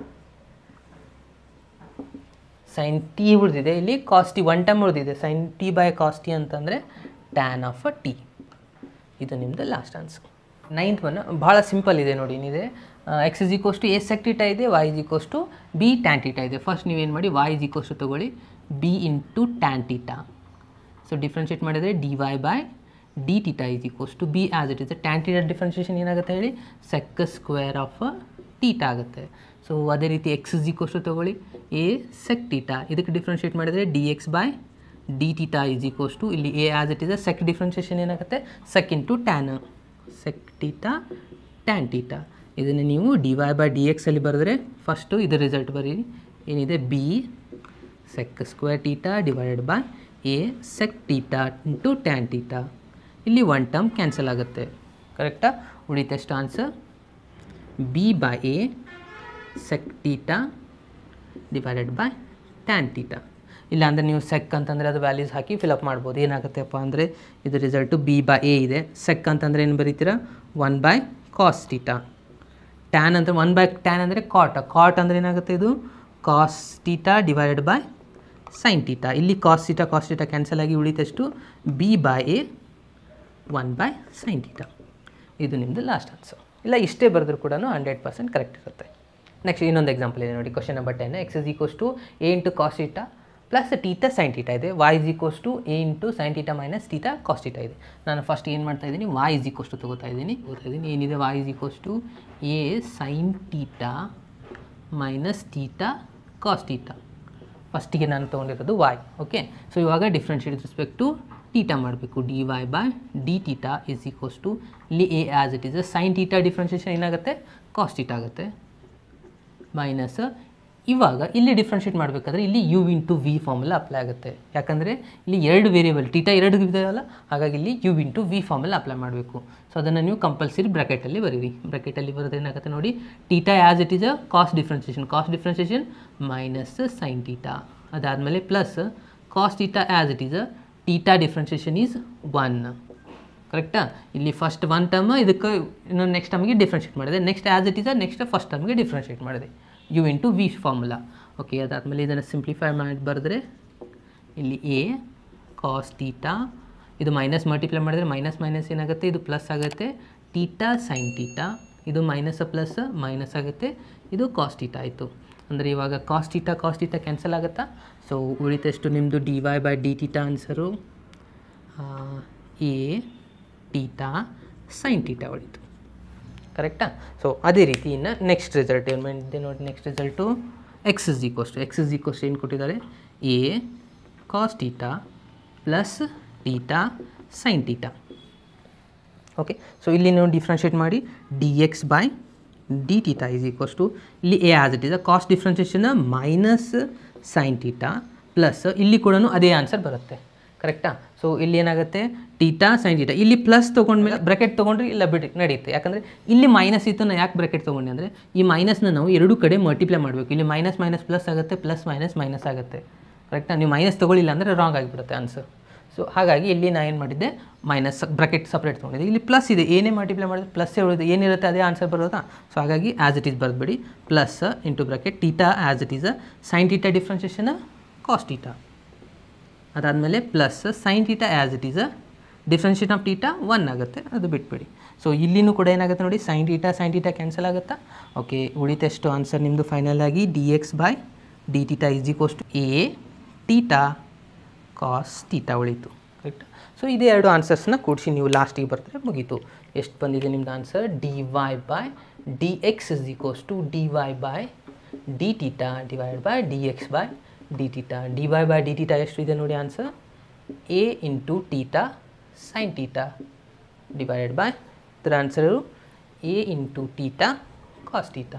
ಸೈನ್ ಟಿ ಉಳಿದಿದೆ ಇಲ್ಲಿ ಕಾಸ್ ಟಿ ಒನ್ ಟರ್ಮ್ ಉಳಿದಿದೆ sin t by cos t ಅಂತಂದರೆ ಟ್ಯಾನ್ ಆಫ್ ಅ ಟಿ ಇದು ನಿಮ್ಮದು ಲಾಸ್ಟ್ ಆನ್ಸರ್ ನೈನ್ತ್ ಒನ್ ಭಾಳ ಸಿಂಪಲ್ ಇದೆ ನೋಡಿ ಏನಿದೆ X is equals to a sec theta ಇದೆ y is equals to b tan theta ಇದೆ ಫಸ್ಟ್ ನೀವೇನು ಮಾಡಿ ವೈ ಇಸ್ ಈಕ್ವಸ್ ಟು ತೊಗೊಳ್ಳಿ b into tan theta so differentiate ಮಾಡಿದರೆ d y by d theta is equals to b as it is tan theta differentiation ಏನಾಗುತ್ತೆ ಹೇಳಿ sec square of theta ಆಗುತ್ತೆ so ಅದೇ ರೀತಿ X is equals to ತೊಗೊಳ್ಳಿ a sec theta ಇದಕ್ಕೆ differentiate ಮಾಡಿದರೆ d x by d theta is equals to ಇಲ್ಲಿ a as it is sec differentiation ಏನಾಗುತ್ತೆ sec into tan sec theta tan theta ಇದನ್ನು ನೀವು ಡಿ ವೈ ಬೈ ಡಿ ಎಕ್ಸಲ್ಲಿ ಬರೆದ್ರೆ first ಇದು ರಿಸಲ್ಟ್ ಬರೀರಿ ಏನಿದೆ b sec square theta divided by a sec theta into tan theta ಇಲ್ಲಿ one term cancel ಆಗುತ್ತೆ ಕರೆಕ್ಟಾ ಉಳಿತೆಷ್ಟು answer b by a sec theta divided by tan theta ಇಲ್ಲಾಂದರೆ ನೀವು ಸೆಕ್ ಅಂತಂದರೆ ಅದು ವ್ಯಾಲ್ಯೂಸ್ ಹಾಕಿ ಫಿಲಪ್ ಮಾಡ್ಬೋದು ಏನಾಗುತ್ತೆಪ್ಪ ಅಂದರೆ ಇದು ರಿಸಲ್ಟು ಬಿ ಬೈ ಎ ಇದೆ ಸೆಕ್ ಅಂತಂದರೆ ಏನು ಬರೀತೀರಾ one by cos theta tan ಅಂದರೆ ಒನ್ ಬೈ ಟ್ಯಾನ್ ಅಂದರೆ ಕಾಟ್ ಕಾಟ್ ಅಂದರೆ ಏನಾಗುತ್ತೆ ಇದು cos theta divided by sine theta ಇಲ್ಲಿ cos theta cos theta cancel ಆಗಿ ಉಳಿತಷ್ಟು b by a one by sine theta ಇದು ನಿಮ್ಮದು ಲಾಸ್ಟ್ ಆನ್ಸರ್ ಇಲ್ಲ ಇಷ್ಟೇ ಬರೆದ್ರು ಕೂಡ ಹಂಡ್ರೆಡ್ ಪರ್ಸೆಂಟ್ ಕರೆಕ್ಟ್ ಇರುತ್ತೆ ನೆಕ್ಸ್ಟ್ ಇನ್ನೊಂದು ಎಕ್ಸಾಂಪಲ್ ಇದೆ ನೋಡಿ question number ten X is equals to A into cos theta plus theta sine theta ಇದೆ y is equals to A into sine theta minus theta cos theta ಇದೆ ನಾನು first ಏನು ಮಾಡ್ತಾ ಇದ್ದೀನಿ ವಾಯ್ ಇಸ್ ಈಕ್ವಸ್ ಟು ತೊಗೋತಾ ಇದ್ದೀನಿ ತಗೋತಾ ಇದ್ದೀನಿ ಏನಿದೆ y is equals to a sine theta minus theta cos theta ಫಸ್ಟಿಗೆ ನಾನು ತೊಗೊಂಡಿರೋದು ವಾಯ್ ಓಕೆ ಸೊ ಇವಾಗ ಡಿಫ್ರೆನ್ಷಿಯೇಟ್ ರೆಸ್ಪೆಕ್ಟ್ ಟು ಟೀಟಾ ಮಾಡಬೇಕು d y by d theta is equals to ಇಲ್ಲಿ a as it is sine theta differentiation ಏನಾಗುತ್ತೆ cos theta ಆಗುತ್ತೆ minus ಇವಾಗ ಇಲ್ಲಿ ಡಿಫ್ರೆನ್ಷಿಯೇಟ್ ಮಾಡಬೇಕಾದ್ರೆ ಇಲ್ಲಿ u into v formula apply ಆಗುತ್ತೆ ಯಾಕಂದರೆ ಇಲ್ಲಿ ಎರಡು ವೇರಿಯಬಲ್ ಟೀಟಾ ಎರಡು ಇದೆಯಲ್ಲ ಹಾಗಾಗಿ ಇಲ್ಲಿ u into v formula apply ಮಾಡಬೇಕು ಸೊ ಅದನ್ನು ನೀವು ಕಂಪಲ್ಸರಿ ಬ್ರ್ಯಾಕೆಟಲ್ಲಿ ಬರೀರಿ ಬ್ರ್ಯಾಕೆಟಲ್ಲಿ ಬರೋದು ಏನಾಗುತ್ತೆ ನೋಡಿ theta as it is uh cos differentiation cos differentiation minus sine theta ಅದಾದಮೇಲೆ plus cos theta as it is uh theta differentiation is one ಕರೆಕ್ಟಾ ಇಲ್ಲಿ ಫಸ್ಟ್ ಒನ್ ಟರ್ಮ್ ಇದಕ್ಕೆ ಇನ್ನೊಂದು ನೆಕ್ಸ್ಟ್ ಟರ್ಮ್ಗೆ ಡಿಫ್ರೆನ್ಷಿಯೇಟ್ ಮಾಡಿದೆ next as it is next first ಟರ್ಮ್ಗೆ differentiate ಮಾಡಿದೆ u into v formula okay ಅದಾದಮೇಲೆ ಇದನ್ನು ಸಿಂಪ್ಲಿಫೈ ಮಾಡಿ ಬರೆದ್ರೆ ಇಲ್ಲಿ ಎ ಕಾಸ್ ಟೀಟಾ ಇದು ಮೈನಸ್ ಮಲ್ಟಿಪ್ಲೈ ಮಾಡಿದ್ರೆ ಮೈನಸ್ ಮೈನಸ್ ಏನಾಗುತ್ತೆ ಇದು ಪ್ಲಸ್ ಆಗುತ್ತೆ ಟೀಟಾ ಸೈನ್ ಟೀಟಾ ಇದು ಮೈನಸ್ ಪ್ಲಸ್ ಮೈನಸ್ ಆಗುತ್ತೆ ಇದು ಕಾಸ್ ಟೀಟಾ ಆಯಿತು ಅಂದರೆ ಇವಾಗ cos theta cos theta cancel ಆಗುತ್ತಾ ಸೊ ಉಳಿತಷ್ಟು ನಿಮ್ಮದು d y by d theta answer a theta sine theta ಉಳಿತು ಕರೆಕ್ಟಾ ಸೊ ಅದೇ ರೀತಿ ಇನ್ನು ನೆಕ್ಸ್ಟ್ ರಿಸಲ್ಟ್ ಏನು ಮಾಡಿದ್ದೆ ನೋಡಿ next result x is equals to x is equals ಏನು ಕೊಟ್ಟಿದ್ದಾರೆ a cos theta plus theta sine theta okay so ಇಲ್ಲಿ ನೀವು ಡಿಫ್ರೆನ್ಷಿಯೇಟ್ ಮಾಡಿ d x by d theta is equals to ಇಲ್ಲಿ a as it is cos differentiation minus sine theta plus ಇಲ್ಲಿ ಕೂಡ ಅದೇ answer ಬರುತ್ತೆ ಕರೆಕ್ಟಾ ಸೊ ಇಲ್ಲಿ ಏನಾಗುತ್ತೆ ಟೀಟಾ ಸೈನ್ ಟೀಟಾ ಇಲ್ಲಿ ಪ್ಲಸ್ ತೊಗೊಂಡ್ಮೇಲೆ ಬ್ರ್ಯಾಕೆಟ್ ತೊಗೊಂಡ್ರೆ ಇಲ್ಲ ಬಿಡಿ ನಡೆಯುತ್ತೆ ಯಾಕಂದರೆ ಇಲ್ಲಿ ಮೈನಸ್ ಇತ್ತು ನಾನು ಯಾಕೆ ಬ್ರ್ಯಾಕೆಟ್ ತೊಗೊಂಡೆ ಅಂದರೆ ಈ ಮೈನಸ್ನ ನಾವು ಎರಡು ಕಡೆ ಮಲ್ಟಿಪ್ಲೈ ಮಾಡಬೇಕು ಇಲ್ಲಿ ಮೈನಸ್ ಮೈನಸ್ ಪ್ಲಸ್ ಆಗುತ್ತೆ ಪ್ಲಸ್ ಮೈನಸ್ ಮೈನಸ್ ಆಗುತ್ತೆ ಕರೆಕ್ಟಾ ನೀವು ಮೈನಸ್ ತೊಗೊಳ್ಳಿಲ್ಲ ಅಂದರೆ ರಾಂಗ್ ಆಗಿಬಿಡುತ್ತೆ ಆನ್ಸರ್ ಸೊ ಹಾಗಾಗಿ ಇಲ್ಲಿ ನಾನು ಏನು ಮಾಡಿದ್ದೆ ಮೈನಸ್ ಬ್ರಾಕೆಟ್ ಸಪ್ರೇಟ್ ತೊಗೊಂಡಿದ್ದೆ ಇಲ್ಲಿ ಪ್ಲಸ್ ಇದೆ ಏನೇ ಮಲ್ಟಿಪ್ಲೈ ಮಾಡಿದ್ರೆ ಪ್ಲಸ್ ಉಳಿದು ಏನಿರುತ್ತೆ ಅದೇ ಆನ್ಸರ್ ಬರೋದಾ ಸೊ ಹಾಗಾಗಿ ಆ್ಯಸ್ ಇಟ್ ಈಸ್ ಬರೆದ್ಬಿಡಿ plus into bracket theta as it is sine theta differentiation cos theta ಅದಾದಮೇಲೆ plus sine theta as it is differentiate of theta one ಆಗುತ್ತೆ ಅದು ಬಿಟ್ಬಿಡಿ ಸೊ ಇಲ್ಲಿನೂ ಕೂಡ ಏನಾಗುತ್ತೆ ನೋಡಿ sine theta sine theta cancel ಆಗುತ್ತಾ ಓಕೆ ಉಳಿತಷ್ಟು ಆನ್ಸರ್ ನಿಮ್ಮದು ಫೈನಲ್ ಆಗಿ d x by d theta is equals to a theta cos theta ಉಳಿತು ಕರೆಕ್ಟ್ ಸೊ ಇದೇ ಎರಡು ಆನ್ಸರ್ಸ್ನ ಕೂಡಿಸಿ ನೀವು ಲಾಸ್ಟಿಗೆ ಬರ್ತಾರೆ ಮುಗೀತು ಎಷ್ಟು ಬಂದಿದೆ ನಿಮ್ದು answer d y by d x is equals to d y by d theta divide by d x by d theta d y by d theta ಎಷ್ಟು ಇದೆ ನೋಡಿ answer a into theta sine theta divided by ಇದರ answer a into theta cos theta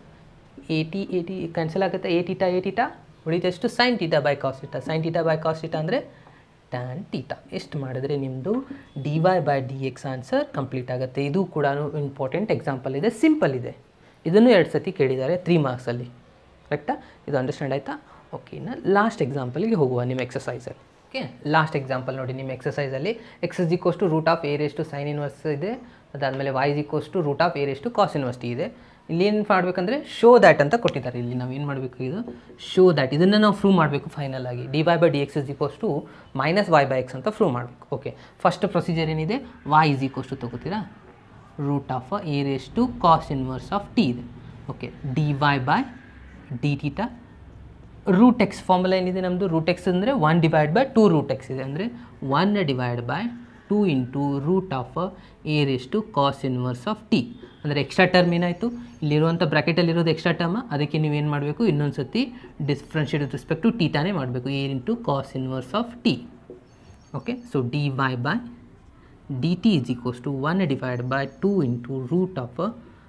a t a t cancel ಆಗುತ್ತೆ a theta a theta ಉಳಿದಷ್ಟು sine theta by cos theta sine theta by cos theta ಅಂದರೆ tan theta ಎಷ್ಟು ಮಾಡಿದ್ರೆ ನಿಮ್ಮದು d y by d x answer complete ಆಗುತ್ತೆ ಇದು ಕೂಡ important example ಇದೆ ಸಿಂಪಲ್ ಇದೆ ಇದನ್ನು ಎರಡು ಸತಿ ಕೇಳಿದ್ದಾರೆ ತ್ರೀ ಮಾರ್ಕ್ಸಲ್ಲಿ ಕರೆಕ್ಟಾ ಇದು ಅಂಡರ್ಸ್ಟ್ಯಾಂಡ್ ಆಯಿತಾ ಓಕೆ ಇನ್ನು ಲಾಸ್ಟ್ ಎಕ್ಸಾಂಪಲಿಗೆ ಹೋಗುವ ನಿಮ್ಮ ಎಕ್ಸಸೈಸಲ್ಲಿ ಓಕೆ ಲಾಸ್ಟ್ ಎಕ್ಸಾಂಪಲ್ ನೋಡಿ ನಿಮ್ಮ ಎಕ್ಸಸೈಸಲ್ಲಿ x is equals to root of ಏರ್ ಎಷ್ಟು ಸೈನ್ ಇನ್ವರ್ಸ್ ಇದೆ ಅದಾದಮೇಲೆ y is equals to root of ಏರ್ ಎಷ್ಟು ಕಾಸ್ ಇನ್ವರ್ಸ್ ಟಿ ಇದೆ ಇಲ್ಲಿ ಏನು ಮಾಡಬೇಕಂದ್ರೆ ಶೋ ದ್ಯಾಟ್ ಅಂತ ಕೊಟ್ಟಿದ್ದಾರೆ ಇಲ್ಲಿ ನಾವು ಏನು ಮಾಡಬೇಕು ಇದು ಶೋ ದ್ಯಾಟ್ ಇದನ್ನು ನಾವು ಪ್ರೂವ್ ಮಾಡಬೇಕು ಫೈನಲ್ ಆಗಿ d y by d x is equals to minus y by x ಅಂತ ಪ್ರೂವ್ ಮಾಡಬೇಕು ಓಕೆ ಫಸ್ಟ್ ಪ್ರೊಸೀಜರ್ ಏನಿದೆ ವೈ ಇಸ್ ಈಕ್ವಸ್ ಟು ತೊಗೋತೀರಾ root of a raise to cos inverse of t ಇದೆ okay d y by d theta root x formula ಏನಿದೆ ನಮ್ಮದು root x ಅಂದರೆ one divide by two root x ಇದೆ ಅಂದರೆ one divide by two into root of a raise to cos inverse of t ಅಂದರೆ extra term ಏನಾಯಿತು ಇಲ್ಲಿರುವಂಥ ಬ್ರ್ಯಾಕೆಟಲ್ಲಿರೋದು extra term ಅದಕ್ಕೆ ನೀವೇನು ಮಾಡಬೇಕು ಇನ್ನೊಂದು ಸತಿ ಡಿಫ್ರೆನ್ಷಿಯೇಟ್ ವಿತ್ ರೆಸ್ಪೆಕ್ಟ್ ಟು ಟೀಟಾನೇ ಮಾಡಬೇಕು A into cos inverse of t okay so d y by d t is equals to one divide by two into root of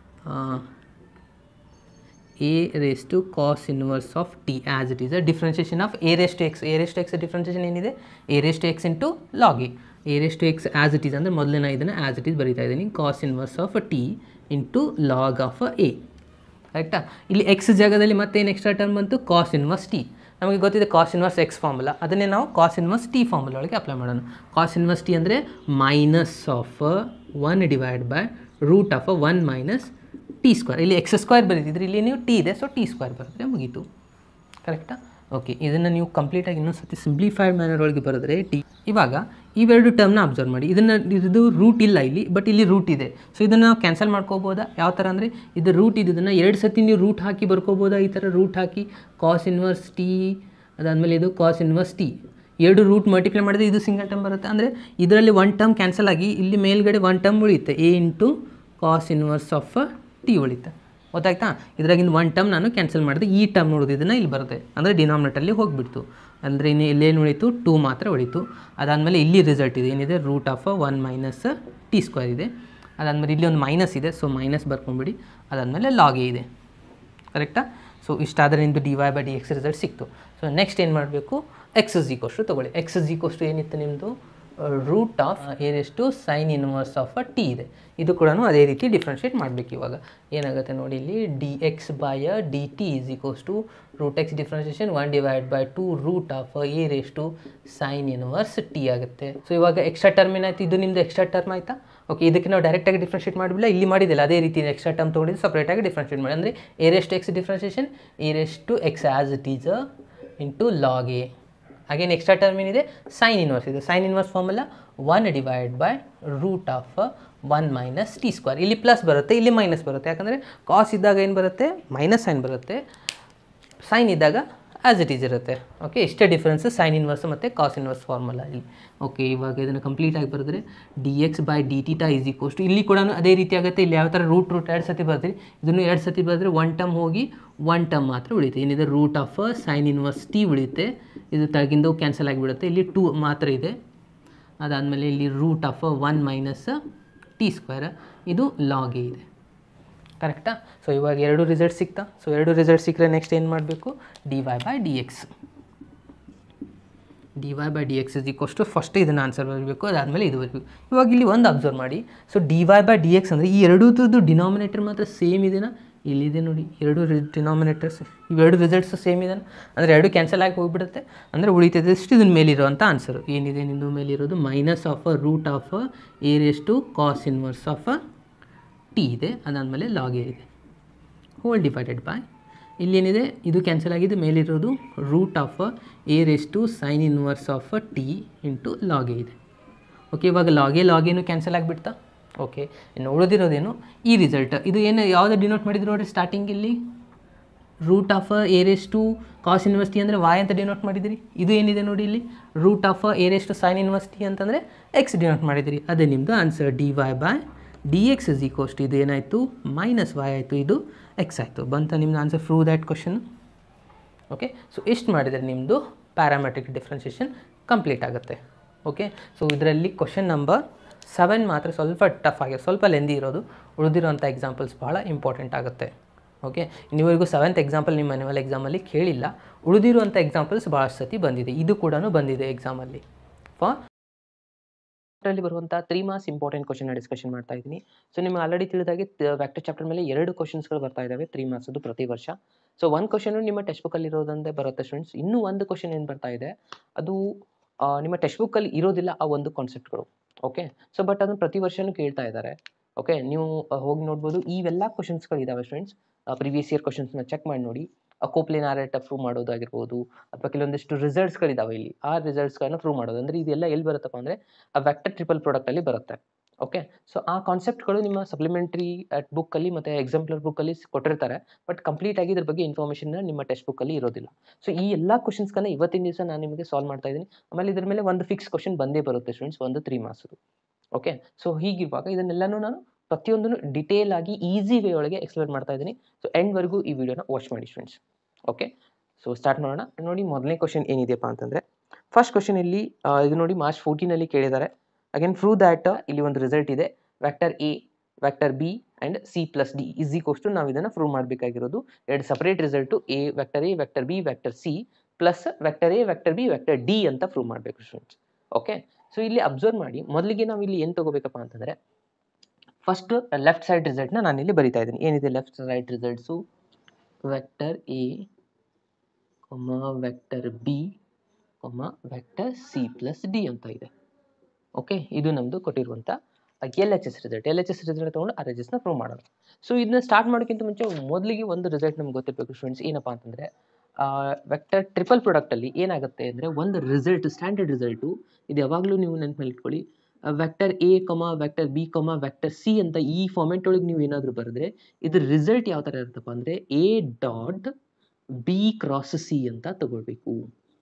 a raised to cos inverse of t as it is a differentiation of a raised to x a raised to x differentiation ಏನಿದೆ a raised to x into log a a raised to x as it is ಅಂದರೆ ಮೊದಲನೇ ನಾನು ಇದನ್ನು as it is ಬರೀತಾ ಇದ್ದೀನಿ cos inverse of t into log of a ಕರೆಕ್ಟಾ ಇಲ್ಲಿ x ಜಾಗದಲ್ಲಿ ಮತ್ತೇನು ಎಕ್ಸ್ಟ್ರಾ ಟರ್ಮ್ ಬಂತು ಕಾಸ್ ಇನ್ವರ್ಸ್ ಟಿ ನಮಗೆ ಗೊತ್ತಿದೆ ಕಾಸ್ ಇನ್ವರ್ಸ್ ಎಕ್ಸ್ ಫಾರ್ಮುಲಾ ಅದನ್ನೇ ನಾವು ಕಾಸ್ ಇನ್ವರ್ಸ್ ಟಿ ಫಾರ್ಮುಲಾ ಒಳಗೆ ಅಪ್ಲೈ ಮಾಡೋಣ ಕಾಸ್ ಇನ್ವರ್ಸ್ ಟಿ ಅಂದರೆ minus of one divide by root of one minus t square ಇಲ್ಲಿ ಎಕ್ಸ್ ಸ್ಕ್ವೇರ್ ಬರೀತಿದ್ರೆ ಇಲ್ಲಿ ನೀವು ಟಿ ಇದೆ ಸೊ ಟಿ ಸ್ಕ್ವೇರ್ ಬರೆದ್ರೆ ಮುಗೀತು ಕರೆಕ್ಟಾ ಓಕೆ ಇದನ್ನು ನೀವು ಕಂಪ್ಲೀಟಾಗಿ ಇನ್ನೊಂದು ಸತಿ ಸಿಂಪ್ಲಿಫೈಡ್ ಮ್ಯಾನರ್ ಒಳಗೆ ಬರೆದ್ರೆ ಟಿ ಇವಾಗ ಇವೆರಡು ಟರ್ಮ್ನ ಅಬ್ಸರ್ವ್ ಮಾಡಿ ಇದನ್ನು ಇದು ರೂಟ್ ಇಲ್ಲ ಇಲ್ಲಿ ಬಟ್ ಇಲ್ಲಿ ರೂಟ್ ಇದೆ ಸೊ ಇದನ್ನು ನಾವು ಕ್ಯಾನ್ಸಲ್ ಮಾಡ್ಕೋಬೋದಾ ಯಾವ ಥರ ಅಂದರೆ ಇದು ರೂಟ್ ಇದ್ದದನ್ನು ಎರಡು ಸತಿ ನೀವು ರೂಟ್ ಹಾಕಿ ಬರ್ಕೋಬೋದಾ ಈ ಥರ ರೂಟ್ ಹಾಕಿ ಕಾಸ್ ಇನ್ವರ್ಸ್ ಟಿ ಅದಾದಮೇಲೆ ಇದು ಕಾಸ್ ಇನ್ವರ್ಸ್ ಟಿ ಎರಡು ರೂಟ್ ಮಲ್ಟಿಪ್ಲೈ ಮಾಡಿದ್ರೆ ಇದು ಸಿಂಗಲ್ ಟರ್ಮ್ ಬರುತ್ತೆ ಅಂದರೆ ಇದರಲ್ಲಿ ಒನ್ ಟರ್ಮ್ ಕ್ಯಾನ್ಸಲ್ ಆಗಿ ಇಲ್ಲಿ ಮೇಲ್ಗಡೆ ಒನ್ ಟರ್ಮ್ ಉಳಿಯುತ್ತೆ a into cos inverse of t ಉಳಿಯುತ್ತೆ ಗೊತ್ತಾಯ್ತಾ ಇದ್ರಾಗಿಂದ ಒನ್ ಟರ್ಮ್ ನಾನು ಕ್ಯಾನ್ಸಲ್ ಮಾಡಿದೆ ಈ ಟರ್ಮ್ ನೋಡೋದಿದ್ದನ್ನು ಇಲ್ಲಿ ಬರುತ್ತೆ ಅಂದರೆ ಡಿನಾಮಿನೇಟಲ್ಲಿ ಹೋಗಿಬಿಡ್ತು ಅಂದರೆ ಇನ್ನು ಇಲ್ಲೇನು ಉಳಿತು ಟೂ ಮಾತ್ರ ಉಳಿತು ಅದಾದಮೇಲೆ ಇಲ್ಲಿ ರಿಸಲ್ಟ್ ಇದೆ ಏನಿದೆ root of one minus t square ಇದೆ ಅದಾದಮೇಲೆ ಇಲ್ಲಿ ಒಂದು ಮೈನಸ್ ಇದೆ ಸೊ ಮೈನಸ್ ಬರ್ಕೊಂಬಿಡಿ ಅದಾದಮೇಲೆ ಲಾಗೆ ಇದೆ ಕರೆಕ್ಟಾ ಸೊ ಇಷ್ಟಾದರೆ ನಿಮ್ಮದು d y by d x result ಸಿಕ್ತು ಸೊ ನೆಕ್ಸ್ಟ್ ಏನು ಮಾಡಬೇಕು ಎಕ್ಸ್ ಇಸ್ ಈಕೋಷ್ಟು ತೊಗೊಳ್ಳಿ ಎಕ್ಸ್ ಇಸ್ ಈಕೋಷ್ಟು ಏನಿತ್ತು ನಿಮ್ಮದು ರೂಟ್ ಆಫ್ ಏನೆಷ್ಟು sine inverse of uh t ಇದೆ ಇದು ಕೂಡ ಅದೇ ರೀತಿ ಡಿಫ್ರೆನ್ಷಿಯೇಟ್ ಮಾಡಬೇಕು ಇವಾಗ ಏನಾಗುತ್ತೆ ನೋಡಿ ಇಲ್ಲಿ d x by d t is equals to root x differentiation one divide by two root of a raise to sine inverse t ಆಗುತ್ತೆ ಸೊ ಇವಾಗ ಎಕ್ಸ್ಟ್ರಾ ಟರ್ಮ್ ಏನಾಯ್ತು ಇದು ನಿಮ್ಮದು ಎಕ್ಸ್ಟ್ರಾ ಟರ್ಮ್ ಆಯಿತಾ ಓಕೆ ಇದಕ್ಕೆ ನಾವು ಡೈರೆಕ್ಟಾಗಿ ಡಿಫ್ರೆನ್ಷಿಯೇಟ್ ಮಾಡಿಬಿಲ್ಲ ಇಲ್ಲಿ ಮಾಡಿದಿಲ್ಲ ಅದೇ ರೀತಿ ಎಕ್ಸ್ಟ್ರಾ ಟರ್ಮ್ ತೊಗೊಂಡಿದ್ದು ಸಪ್ರೇಟಾಗಿ ಡಿಫ್ರೆನ್ಷಿಯೇಟ್ ಮಾಡಿ ಅಂದರೆ a raise to x differentiation a raise to x as it is into log a again extra term ಏನಿದೆ ಸೈನ್ ಇನ್ವರ್ಸ್ ಇದೆ sine inverse formula one divide by root of one minus t square ಇಲ್ಲಿ plus ಬರುತ್ತೆ ಇಲ್ಲಿ minus ಬರುತ್ತೆ ಯಾಕಂದರೆ cos ಇದ್ದಾಗ ಏನು ಬರುತ್ತೆ ಮೈನಸ್ ಸೈನ್ ಬರುತ್ತೆ ಸೈನ್ ಇದ್ದಾಗ ಆ್ಯಸ್ ಇಟ್ ಈಸ್ ಇರುತ್ತೆ ಓಕೆ ಇಷ್ಟೇ ಡಿಫ್ರೆನ್ಸ್ ಸೈನ್ ಇನ್ವರ್ಸ್ ಮತ್ತು ಕಾಸ್ ಇನ್ವರ್ಸ್ ಫಾರ್ಮುಲಾ ಇಲ್ಲಿ ಓಕೆ ಇವಾಗ ಇದನ್ನು ಕಂಪ್ಲೀಟಾಗಿ ಬರೆದ್ರೆ d x by d theta is equals to ಇಲ್ಲಿ ಕೂಡ ಅದೇ ರೀತಿ ಆಗುತ್ತೆ ಇಲ್ಲಿ ಯಾವ ಥರ ರೂಟ್ ರೂಟ್ ಎರಡು ಸತಿ ಬರ್ತೀರಿ ಇದನ್ನು ಎರಡು ಸತಿ ಬರೆದ್ರೆ ಒನ್ ಟರ್ಮ್ ಹೋಗಿ ಒನ್ ಟರ್ಮ್ ಮಾತ್ರ ಉಳಿಯುತ್ತೆ ಏನಿದೆ root of sine inverse t ಉಳಿಯುತ್ತೆ ಇದು ತಳಗಿಂದ ಕ್ಯಾನ್ಸಲ್ ಆಗಿಬಿಡುತ್ತೆ ಇಲ್ಲಿ ಟೂ ಮಾತ್ರ ಇದೆ ಅದಾದಮೇಲೆ ಇಲ್ಲಿ root of one minus t square ಇದು ಲಾಗೆ ಇದೆ ಕರೆಕ್ಟಾ ಸೊ ಇವಾಗ ಎರಡು ರಿಸಲ್ಟ್ ಸಿಗ್ತಾ ಸೊ ಎರಡು ರಿಸಲ್ಟ್ ಸಿಕ್ಕರೆ ನೆಕ್ಸ್ಟ್ ಏನು ಮಾಡಬೇಕು d y by d x d y by d x is equals to first ಇದನ್ನು ಆನ್ಸರ್ ಬರಬೇಕು ಅದಾದಮೇಲೆ ಇದು ಬರಬೇಕು ಇವಾಗ ಇಲ್ಲಿ ಒಂದು ಅಬ್ಸರ್ವ್ ಮಾಡಿ so d y by d X ಅಂದರೆ ಈ ಎರಡೂದು ಡಿನಾಮಿನೇಟರ್ ಮಾತ್ರ ಸೇಮ್ ಇದೆನಾ ಇಲ್ಲಿದೆ ನೋಡಿ ಎರಡು ಡಿನಾಮಿನೇಟರ್ಸ್ ಇವೆರಡು ರಿಸಲ್ಟ್ಸ್ ಸೇಮ್ ಇದೆ ಅಂದರೆ ಎರಡು ಕ್ಯಾನ್ಸಲ್ ಆಗಿ ಹೋಗಿಬಿಡುತ್ತೆ ಅಂದರೆ ಉಳಿತದಷ್ಟು ಇದನ್ನ ಮೇಲಿರುವಂಥ ಆನ್ಸರ್ ಏನಿದೆ ನಿಂದು ಮೇಲಿರೋದು minus of uh root of a raise to cos inverse of uh t ಇದೆ ಅದಾದಮೇಲೆ ಲಾಗ್ ಎ ಇದೆ ಹೋಲ್ ಡಿವೈಡೆಡ್ ಬೈ ಇಲ್ಲೇನಿದೆ ಇದು ಕ್ಯಾನ್ಸಲ್ ಆಗಿದೆ ಮೇಲಿರೋದು root of a raise to sine inverse of t into log a ಇದೆ ಓಕೆ ಇವಾಗ ಲಾಗೆ ಲಾಗೇನು ಕ್ಯಾನ್ಸಲ್ ಆಗಿಬಿಡ್ತಾ ಓಕೆ ಇನ್ನು ಉಳಿದಿರೋದೇನು ಈ ರಿಸಲ್ಟ್ ಇದು ಏನು ಯಾವುದು ಡಿನೋಟ್ ಮಾಡಿದ್ರು ನೋಡಿ ಸ್ಟಾರ್ಟಿಂಗ್ ಇಲ್ಲಿ root of a raise to cos inverse t ಅಂದರೆ ವಾಯ್ ಅಂತ ಡಿನೋಟ್ ಮಾಡಿದಿರಿ ಇದು ಏನಿದೆ ನೋಡಿ ಇಲ್ಲಿ root of a raise to sine inverse t ಅಂತಂದರೆ ಎಕ್ಸ್ ಡಿನೋಟ್ ಮಾಡಿದಿರಿ ಅದೇ ನಿಮ್ಮದು answer d y by d x is equals to ಇದು ಏನಾಯಿತು ಮೈನಸ್ ವೈ ಆಯಿತು ಇದು ಎಕ್ಸ್ ಆಯಿತು ಬಂತ ನಿಮ್ಮದು answer from that question okay so ಇಷ್ಟು ಮಾಡಿದರೆ ನಿಮ್ಮದು ಪ್ಯಾರಾಮೆಟ್ರಿಕ್ ಡಿಫ್ರೆನ್ಸಿಯೇಷನ್ ಕಂಪ್ಲೀಟ್ ಆಗುತ್ತೆ ಓಕೆ ಸೊ ಇದರಲ್ಲಿ ಕ್ವಶನ್ ನಂಬರ್ ಸೆವೆನ್ ಮಾತ್ರ ಸ್ವಲ್ಪ ಟಫ್ ಆಗಿದೆ ಸ್ವಲ್ಪ ಲೆಂದಿ ಇರೋದು ಉಳಿದಿರೋಂಥ ಎಕ್ಸಾಂಪಲ್ಸ್ ಭಾಳ ಇಂಪಾರ್ಟೆಂಟ್ ಆಗುತ್ತೆ ಓಕೆ ಇನ್ನಿವರೆಗೂ ಸೆವೆಂತ್ ಎಕ್ಸಾಂಪಲ್ ನಿಮ್ಮ ಮನ್ಯುವಲ್ ಎಕ್ಸಾಮಲ್ಲಿ ಕೇಳಿಲ್ಲ ಉಳಿದಿರುವಂಥ ಎಕ್ಸಾಂಪಲ್ಸ್ ಭಾಳಷ್ಟು ಸತಿ ಬಂದಿದೆ ಇದು ಕೂಡ ಬಂದಿದೆ ಎಕ್ಸಾಮಲ್ಲಿ ಫಾರ್ ಅಲ್ಲಿ ಬರುವಂಥ three marks important question discussion ಮಾಡ್ತಾ ಇದ್ದೀನಿ ಸೊ ನಿಮಗೆ ಆಲ್ರೆಡಿ ತಿಳಿದಾಗೆ ವ್ಯಾಕ್ಟರ್ ಚಾಪ್ಟರ್ ಮೇಲೆ ಎರಡು ಕ್ವಶನ್ಸ್ಗಳು ಬರ್ತಾ ಇದ್ದಾವೆ ತ್ರೀ ಮಾರ್ಕ್ಸದು ಪ್ರತಿ ವರ್ಷ ಸೊ ಒಂದು ಕ್ವಶನ್ ನಿಮ್ಮ ಟೆಕ್ಸ್ಟ್ ಬುಕ್ಕಲ್ಲಿ ಇರೋದಂತೆ ಬರುತ್ತೆ ಸ್ಟೂಡೆಂಟ್ಸ್ ಇನ್ನೂ ಒಂದು ಕ್ವಶನ್ ಏನು ಬರ್ತಾ ಇದೆ ಅದು ಆ, ನಿಮ್ಮ ಟೆಕ್ಸ್ಟ್ ಬುಕ್ಕಲ್ಲಿ ಇರೋದಿಲ್ಲ ಆ ಒಂದು ಕಾನ್ಸೆಪ್ಟ್ಗಳು ಓಕೆ ಸೊ ಬಟ್ ಅದನ್ನು ಪ್ರತಿ ವರ್ಷನೂ ಕೇಳ್ತಾ ಇದ್ದಾರೆ ಓಕೆ ನೀವು ಆ, ಹೋಗಿ ನೋಡ್ಬೋದು ಇವೆಲ್ಲ ಕ್ವಶನ್ಸ್ಗಳು ಇದಾವೆ ಸ್ಟೂಡೆಂಟ್ಸ್ ಪ್ರಿವಿಯಸ್ ಇಯರ್ ಕ್ವಶನ್ಸ್ನ ಚೆಕ್ ಮಾಡಿ ನೋಡಿ ಕೋಪ್ಲಿನ್ ಆರೇಟ ಪ್ರೂವ್ ಮಾಡೋದಾಗಿರ್ಬೋದು ಅಥವಾ ಕೆಲವೊಂದಿಷ್ಟು ರಿಸಲ್ಟ್ಸ್ಗಳಿದಾವೆ ಇಲ್ಲಿ ಆ ರಿಸಲ್ಟ್ಸ್ಗಳನ್ನ ಪ್ರೂವ್ ಮಾಡೋದು ಅಂದರೆ ಇದೆಲ್ಲ ಎಲ್ಲಿ ಬರುತ್ತಪ್ಪ ಅಂದರೆ ಆ ವೆಕ್ಟರ್ ಟ್ರಿಪಲ್ ಪ್ರಾಡಕ್ಟಲ್ಲಿ ಬರುತ್ತೆ ಓಕೆ ಸೊ ಆ ಕಾನ್ಸೆಪ್ಟ್ಗಳು ನಿಮ್ಮ ಸಪ್ಲಿಮೆಂಟ್ರಿ ಅಟ್ ಬುಕ್ಕಲ್ಲಿ ಮತ್ತು ಎಕ್ಸಾಂಪ್ಲರ್ ಬುಕ್ಕಲ್ಲಿ ಕೊಟ್ಟಿರ್ತಾರೆ ಬಟ್ ಕಂಪ್ಲೀಟ್ ಆಗಿ ಇದ್ರ ಬಗ್ಗೆ ಇನ್ಫಾರ್ಮೇಷನ್ ನಿಮ್ಮ ಟೆಕ್ಸ್ಟ್ ಬುಕ್ಕಲ್ಲಿ ಇರೋದಿಲ್ಲ ಸೊ ಈ ಎಲ್ಲ ಕ್ವಶನ್ಸ್ಗಳನ್ನ ಇವತ್ತಿನ ದಿವಸ ನಾನು ನಿಮಗೆ ಸಾಲ್ವ್ ಮಾಡ್ತಾ ಇದ್ದೀನಿ ಆಮೇಲೆ ಇದ್ರ ಮೇಲೆ ಒಂದು ಫಿಕ್ಸ್ ಕ್ವಶನ್ ಬಂದೇ ಬರುತ್ತೆ ಸ್ಟೂಡೆಂಟ್ಸ್ ಒಂದು ತ್ರೀ ಮಾರ್ಕ್ಸ್ ಓಕೆ ಸೊ ಹೀಗಿರುವಾಗ ಇದನ್ನೆಲ್ಲನೂ ನಾನು ಪ್ರತಿಯೊಂದನ್ನು ಡಿಟೇಲ್ ಆಗಿ ಈಸಿ ವೇ ಒಳಗೆ ಎಕ್ಸ್ಪ್ಲೇನ್ ಮಾಡ್ತಾ ಇದ್ದೀನಿ ಸೊ ಎಂಡ್ವರೆಗೂ ಈ ವಿಡಿಯೋನ ವಾಚ್ ಮಾಡಿ ಸ್ಟೂಡೆಂಟ್ಸ್ ಓಕೆ ಸೊ ಸ್ಟಾರ್ಟ್ ಮಾಡೋಣ ನೋಡಿ ಮೊದಲನೇ ಕ್ವಶನ್ ಏನಿದೆಯಪ್ಪ ಅಂತಂದರೆ ಫಸ್ಟ್ ಕ್ವಶನ್ ಇಲ್ಲಿ ಆ, ಇದು ನೋಡಿ ಮಾರ್ಚ್ ಫೋರ್ಟೀನಲ್ಲಿ ಕೇಳಿದ್ದಾರೆ ಅಗೇನ್ ಪ್ರೂವ್ ದ್ಯಾಟ್ ಇಲ್ಲಿ ಒಂದು ರಿಸಲ್ಟ್ ಇದೆ vector A vector b and c plus d is equals to ನಾವು ಇದನ್ನು ಪ್ರೂವ್ ಮಾಡಬೇಕಾಗಿರೋದು ಎರಡು separate result a vector A vector B vector C plus vector A vector B vector d ಅಂತ prove ಮಾಡಬೇಕು students okay so ಇಲ್ಲಿ observe ಮಾಡಿ ಮೊದಲಿಗೆ ನಾವು ಇಲ್ಲಿ ಏನು ತಗೋಬೇಕಪ್ಪ ಅಂತಂದರೆ ಫಸ್ಟ್ ಲೆಫ್ಟ್ ಸೈಡ್ ರಿಸಲ್ಟ್ನ ನಾನು ಇಲ್ಲಿ ಬರಿತಾ ಇದ್ದೀನಿ ಏನಿದೆ left side results vector A comma vector B comma vector C plus D ಅಂತ ಇದೆ ಓಕೆ ಇದು ನಮ್ಮದು ಕೊಟ್ಟಿರುವಂಥ L H S result L H S result ತೊಗೊಂಡು ಆರ್ ಎಚ್ ಎಸ್ನ ಪ್ರೂವ್ ಮಾಡೋಣ ಸೊ ಇದನ್ನ ಸ್ಟಾರ್ಟ್ ಮಾಡೋಕ್ಕಿಂತ ಮುಂಚೆ ಮೊದಲಿಗೆ ಒಂದು ರಿಸಲ್ಟ್ ನಮ್ಗೆ ಗೊತ್ತಿರಬೇಕು ಸ್ಟೂಡೆಂಟ್ಸ್ ಏನಪ್ಪ ಅಂತಂದರೆ ವೆಕ್ಟರ್ ಟ್ರಿಪಲ್ ಪ್ರಾಡಕ್ಟಲ್ಲಿ ಏನಾಗುತ್ತೆ ಅಂದರೆ ಒಂದು ರಿಸಲ್ಟ್ ಸ್ಟ್ಯಾಂಡರ್ಡ್ ರಿಸಲ್ಟು ಇದು ಯಾವಾಗಲೂ ನೀವು ನೆನಪಲ್ಲಿ ಇಟ್ಕೊಳ್ಳಿ vector A comma vector B comma vector C ಅಂತ ಈ ಫಾರ್ಮೆಟ್ ಒಳಗೆ ನೀವು ಏನಾದರೂ ಬರೆದ್ರೆ ಇದ್ರ ರಿಸಲ್ಟ್ ಯಾವ ಥರ ಇರುತ್ತಪ್ಪ ಅಂದರೆ A dot B cross C ಅಂತ ತಗೊಳ್ಬೇಕು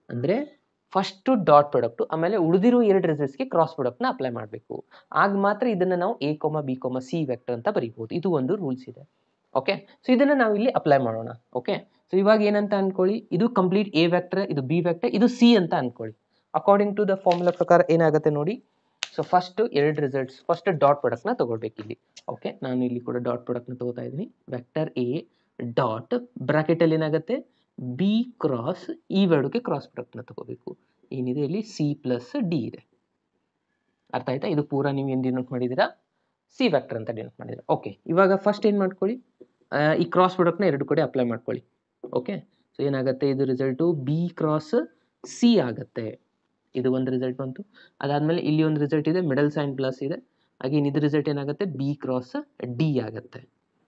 ಅಂದರೆ ಫಸ್ಟು ಡಾಟ್ ಪ್ರಾಡಕ್ಟು ಆಮೇಲೆ ಉಳಿದಿರೋ ಎರಡು ರಿಸಲ್ಟ್ಸ್ಗೆ ಕ್ರಾಸ್ ಪ್ರಾಡಕ್ಟ್ನ ಅಪ್ಲೈ ಮಾಡಬೇಕು ಆಗ ಮಾತ್ರ ಇದನ್ನು ನಾವು A comma B comma C vector ಅಂತ ಬರೀಬೋದು ಇದು ಒಂದು ರೂಲ್ಸ್ ಇದೆ ಓಕೆ ಸೊ ಇದನ್ನು ನಾವು ಇಲ್ಲಿ ಅಪ್ಲೈ ಮಾಡೋಣ ಓಕೆ ಸೊ ಇವಾಗ ಏನಂತ ಅನ್ಕೊಳ್ಳಿ ಇದು ಕಂಪ್ಲೀಟ್ ಎ ವೆಕ್ಟರ್ ಇದು ಬಿ ವೆಕ್ಟರ್ ಇದು ಸಿ ಅಂತ ಅನ್ಕೊಳ್ಳಿ ಅಕಾರ್ಡಿಂಗ್ ಟು ದ ಫಾರ್ಮುಲಾ ಪ್ರಕಾರ ಏನಾಗುತ್ತೆ ನೋಡಿ ಸೊ ಫಸ್ಟ್ ಎರಡು ರಿಸಲ್ಟ್ಸ್ ಫಸ್ಟ್ ಡಾಟ್ ಪ್ರಾಡಕ್ಟ್ನ ತಗೊಳ್ಬೇಕು ಇಲ್ಲಿ ಓಕೆ ನಾನು ಇಲ್ಲಿ ಕೂಡ ಡಾಟ್ ಪ್ರಾಡಕ್ಟ್ನ ತಗೋತಾ ಇದ್ದೀನಿ ವೆಕ್ಟರ್ ಎ ಡಾಟ್ ಬ್ರಾಕೆಟಲ್ಲಿ ಏನಾಗುತ್ತೆ ಬಿ ಕ್ರಾಸ್ ಈ ವರ್ಡ್ಗೆ ಕ್ರಾಸ್ ಪ್ರಾಡಕ್ಟ್ನ ತಗೋಬೇಕು ಏನಿದೆ ಇಲ್ಲಿ ಸಿ ಪ್ಲಸ್ ಡಿ ಇದೆ ಅರ್ಥ ಆಯ್ತಾ ಇದು ಪೂರ ನೀವು ಏನು ಡಿನೋಟ್ ಮಾಡಿದ್ದೀರಾ ಸಿ ವೆಕ್ಟರ್ ಅಂತ ಡಿನೋಟ್ ಮಾಡಿದ್ದೀರಾ ಓಕೆ ಇವಾಗ ಫಸ್ಟ್ ಏನು ಮಾಡ್ಕೊಳ್ಳಿ ಆ, ಈ ಕ್ರಾಸ್ ಪ್ರಾಡಕ್ಟ್ನ ಎರಡು ಕಡೆ ಅಪ್ಲೈ ಮಾಡ್ಕೊಳ್ಳಿ ಓಕೆ ಸೊ ಏನಾಗುತ್ತೆ ಇದು ರಿಸಲ್ಟು ಬಿ ಕ್ರಾಸ್ ಸಿ ಆಗುತ್ತೆ ಇದು ಒಂದು ರಿಸಲ್ಟ್ ಬಂತು ಅದಾದಮೇಲೆ ಇಲ್ಲಿ ಒಂದು ರಿಸಲ್ಟ್ ಇದೆ ಮಿಡಲ್ ಸೈನ್ ಪ್ಲಸ್ ಇದೆ ಹಾಗೆ ಇದು ರಿಸಲ್ಟ್ ಏನಾಗುತ್ತೆ ಬಿ ಕ್ರಾಸ್ ಡಿ ಆಗುತ್ತೆ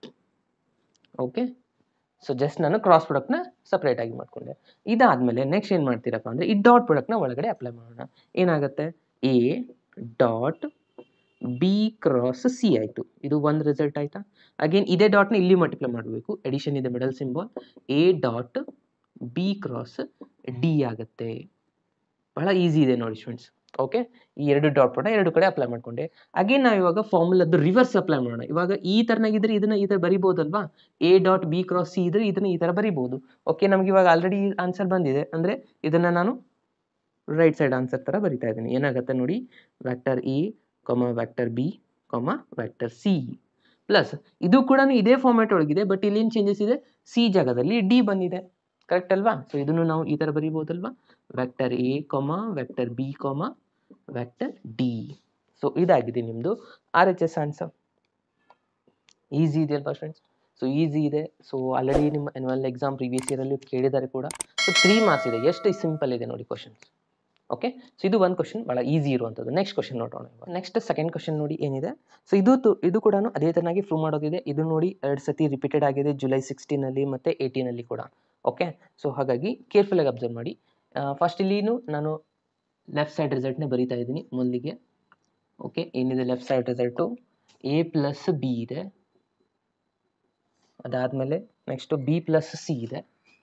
ಓಕೆ ಸೊ ಜಸ್ಟ್ ನಾನು ಕ್ರಾಸ್ ಪ್ರಾಡಕ್ಟ್ನ ಸಪ್ರೇಟ್ ಆಗಿ ಮಾಡ್ಕೊಂಡೆ ಇದಾದಮೇಲೆ ನೆಕ್ಸ್ಟ್ ಏನು ಮಾಡ್ತೀರಪ್ಪ ಅಂದರೆ ಈ ಡಾಟ್ ಪ್ರಾಡಕ್ಟ್ನ ಒಳಗಡೆ ಅಪ್ಲೈ ಮಾಡೋಣ ಏನಾಗುತ್ತೆ A dot B cross C ಆಯಿತು ಇದು ಒಂದು ರಿಸಲ್ಟ್ ಆಯಿತಾ ಅಗೇನ್ ಇದೇ ಡಾಟ್ನ ಇಲ್ಲಿ ಮಲ್ಟಿಪ್ಲೈ ಮಾಡಬೇಕು ಎಡಿಷನ್ ಇದೆ middle symbol A dot B cross D ಆಗುತ್ತೆ ಬಹಳ ಈಸಿ ಇದೆ ನೋಡಿ ಸ್ಟೂಡೆಂಟ್ಸ್ ಓಕೆ ಈ ಎರಡು ಡಾಟ್ ಪ್ರಾಡಕ್ಟ್ ಎರಡು ಕಡೆ ಅಪ್ಲೈ ಮಾಡ್ಕೊಂಡೆ ಅಗೇನ್ ನಾವು ಇವಾಗ ಫಾರ್ಮುಲಾದ್ದು ರಿವರ್ಸ್ ಅಪ್ಲೈ ಮಾಡೋಣ ಇವಾಗ ಈ ಥರನಾಗಿದ್ರೆ ಇದನ್ನ ಈ ಥರ ಬರಿಬೋದಲ್ವಾ A dot B cross C ಇದ್ರೆ ಇದನ್ನ ಈ ಥರ ಬರಿಬೋದು ಓಕೆ ನಮ್ಗೆ ಇವಾಗ ಆಲ್ರೆಡಿ ಆನ್ಸರ್ ಬಂದಿದೆ ಅಂದರೆ ಇದನ್ನ ನಾನು ರೈಟ್ ಸೈಡ್ ಆನ್ಸರ್ ಥರ ಬರಿತಾ ಇದ್ದೀನಿ ಏನಾಗುತ್ತೆ ನೋಡಿ vector A comma vector B comma vector C plus ಇದು ಕೂಡ ಇದೇ ಫಾರ್ಮ್ಯಾಟ್ ಒಳಗಿದೆ ಬಟ್ ಇಲ್ಲಿ ಏನು ಚೇಂಜಸ್ ಇದೆ ಸಿ ಜಾಗದಲ್ಲಿ ಡಿ ಬಂದಿದೆ ಕರೆಕ್ಟ್ ಅಲ್ವಾ ಸೊ ಇದನ್ನು ನಾವು ಈ ಥರ ಬರಿಬೋದಲ್ವಾ vector A comma vector B comma vector D so ಇದಾಗಿದೆ ನಿಮ್ಮದು R H S answer easy ಇದೆ ಅಲ್ವಾ ಫ್ರೆಂಡ್ಸ್ ಸೊ ಈಸಿ ಇದೆ ಸೊ ಆಲ್ರೆಡಿ ನಿಮ್ಮ ಆ್ಯನ್ಯುವಲ್ ಎಕ್ಸಾಮ್ ಪ್ರೀವಿಯಸ್ ಇಯರಲ್ಲಿ ಕೇಳಿದ್ದಾರೆ ಕೂಡ ಸೊ ತ್ರೀ ಮಾರ್ಕ್ಸ್ ಇದೆ ಎಷ್ಟು ಸಿಂಪಲ್ ಇದೆ ನೋಡಿ ಕ್ವಶನ್ಸ್ ಓಕೆ ಸೊ ಇದು ಒಂದು ಕ್ವಶನ್ ಭಾಳ ಈಸಿ ಇರುವಂಥದ್ದು ನೆಕ್ಸ್ಟ್ ಕ್ವಶನ್ ನೋಡೋಣ ನೆಕ್ಸ್ಟ್ ಸೆಕೆಂಡ್ ಕ್ವಶನ್ ನೋಡಿ ಏನಿದೆ ಸೊ ಇದು ತು- ಇದು ಕೂಡ ಅದೇ ಥರನಾಗಿ ಪ್ರೂವ್ ಮಾಡೋದಿದೆ ಇದು ನೋಡಿ ಎರಡು ಸತಿ ರಿಪೀಟೆಡ್ ಆಗಿದೆ ಜುಲೈ ಸಿಕ್ಸ್ಟೀನಲ್ಲಿ ಮತ್ತು ಏಯ್ಟೀನಲ್ಲಿ ಕೂಡ ಓಕೆ ಸೊ ಹಾಗಾಗಿ ಕೇರ್ಫುಲ್ಲಾಗಿ ಅಬ್ಸರ್ವ್ ಮಾಡಿ ಫಸ್ಟ್ ಇಲ್ಲಿನೂ ನಾನು ಲೆಫ್ಟ್ ಸೈಡ್ ರಿಸಲ್ಟ್ನೇ ಬರೀತಾ ಇದ್ದೀನಿ ಮೊದಲಿಗೆ ಓಕೆ ಏನಿದೆ left side result A plus B ಇದೆ ಅದಾದಮೇಲೆ ನೆಕ್ಸ್ಟು ಬಿ ಪ್ಲಸ್ ಸಿ ಇದೆ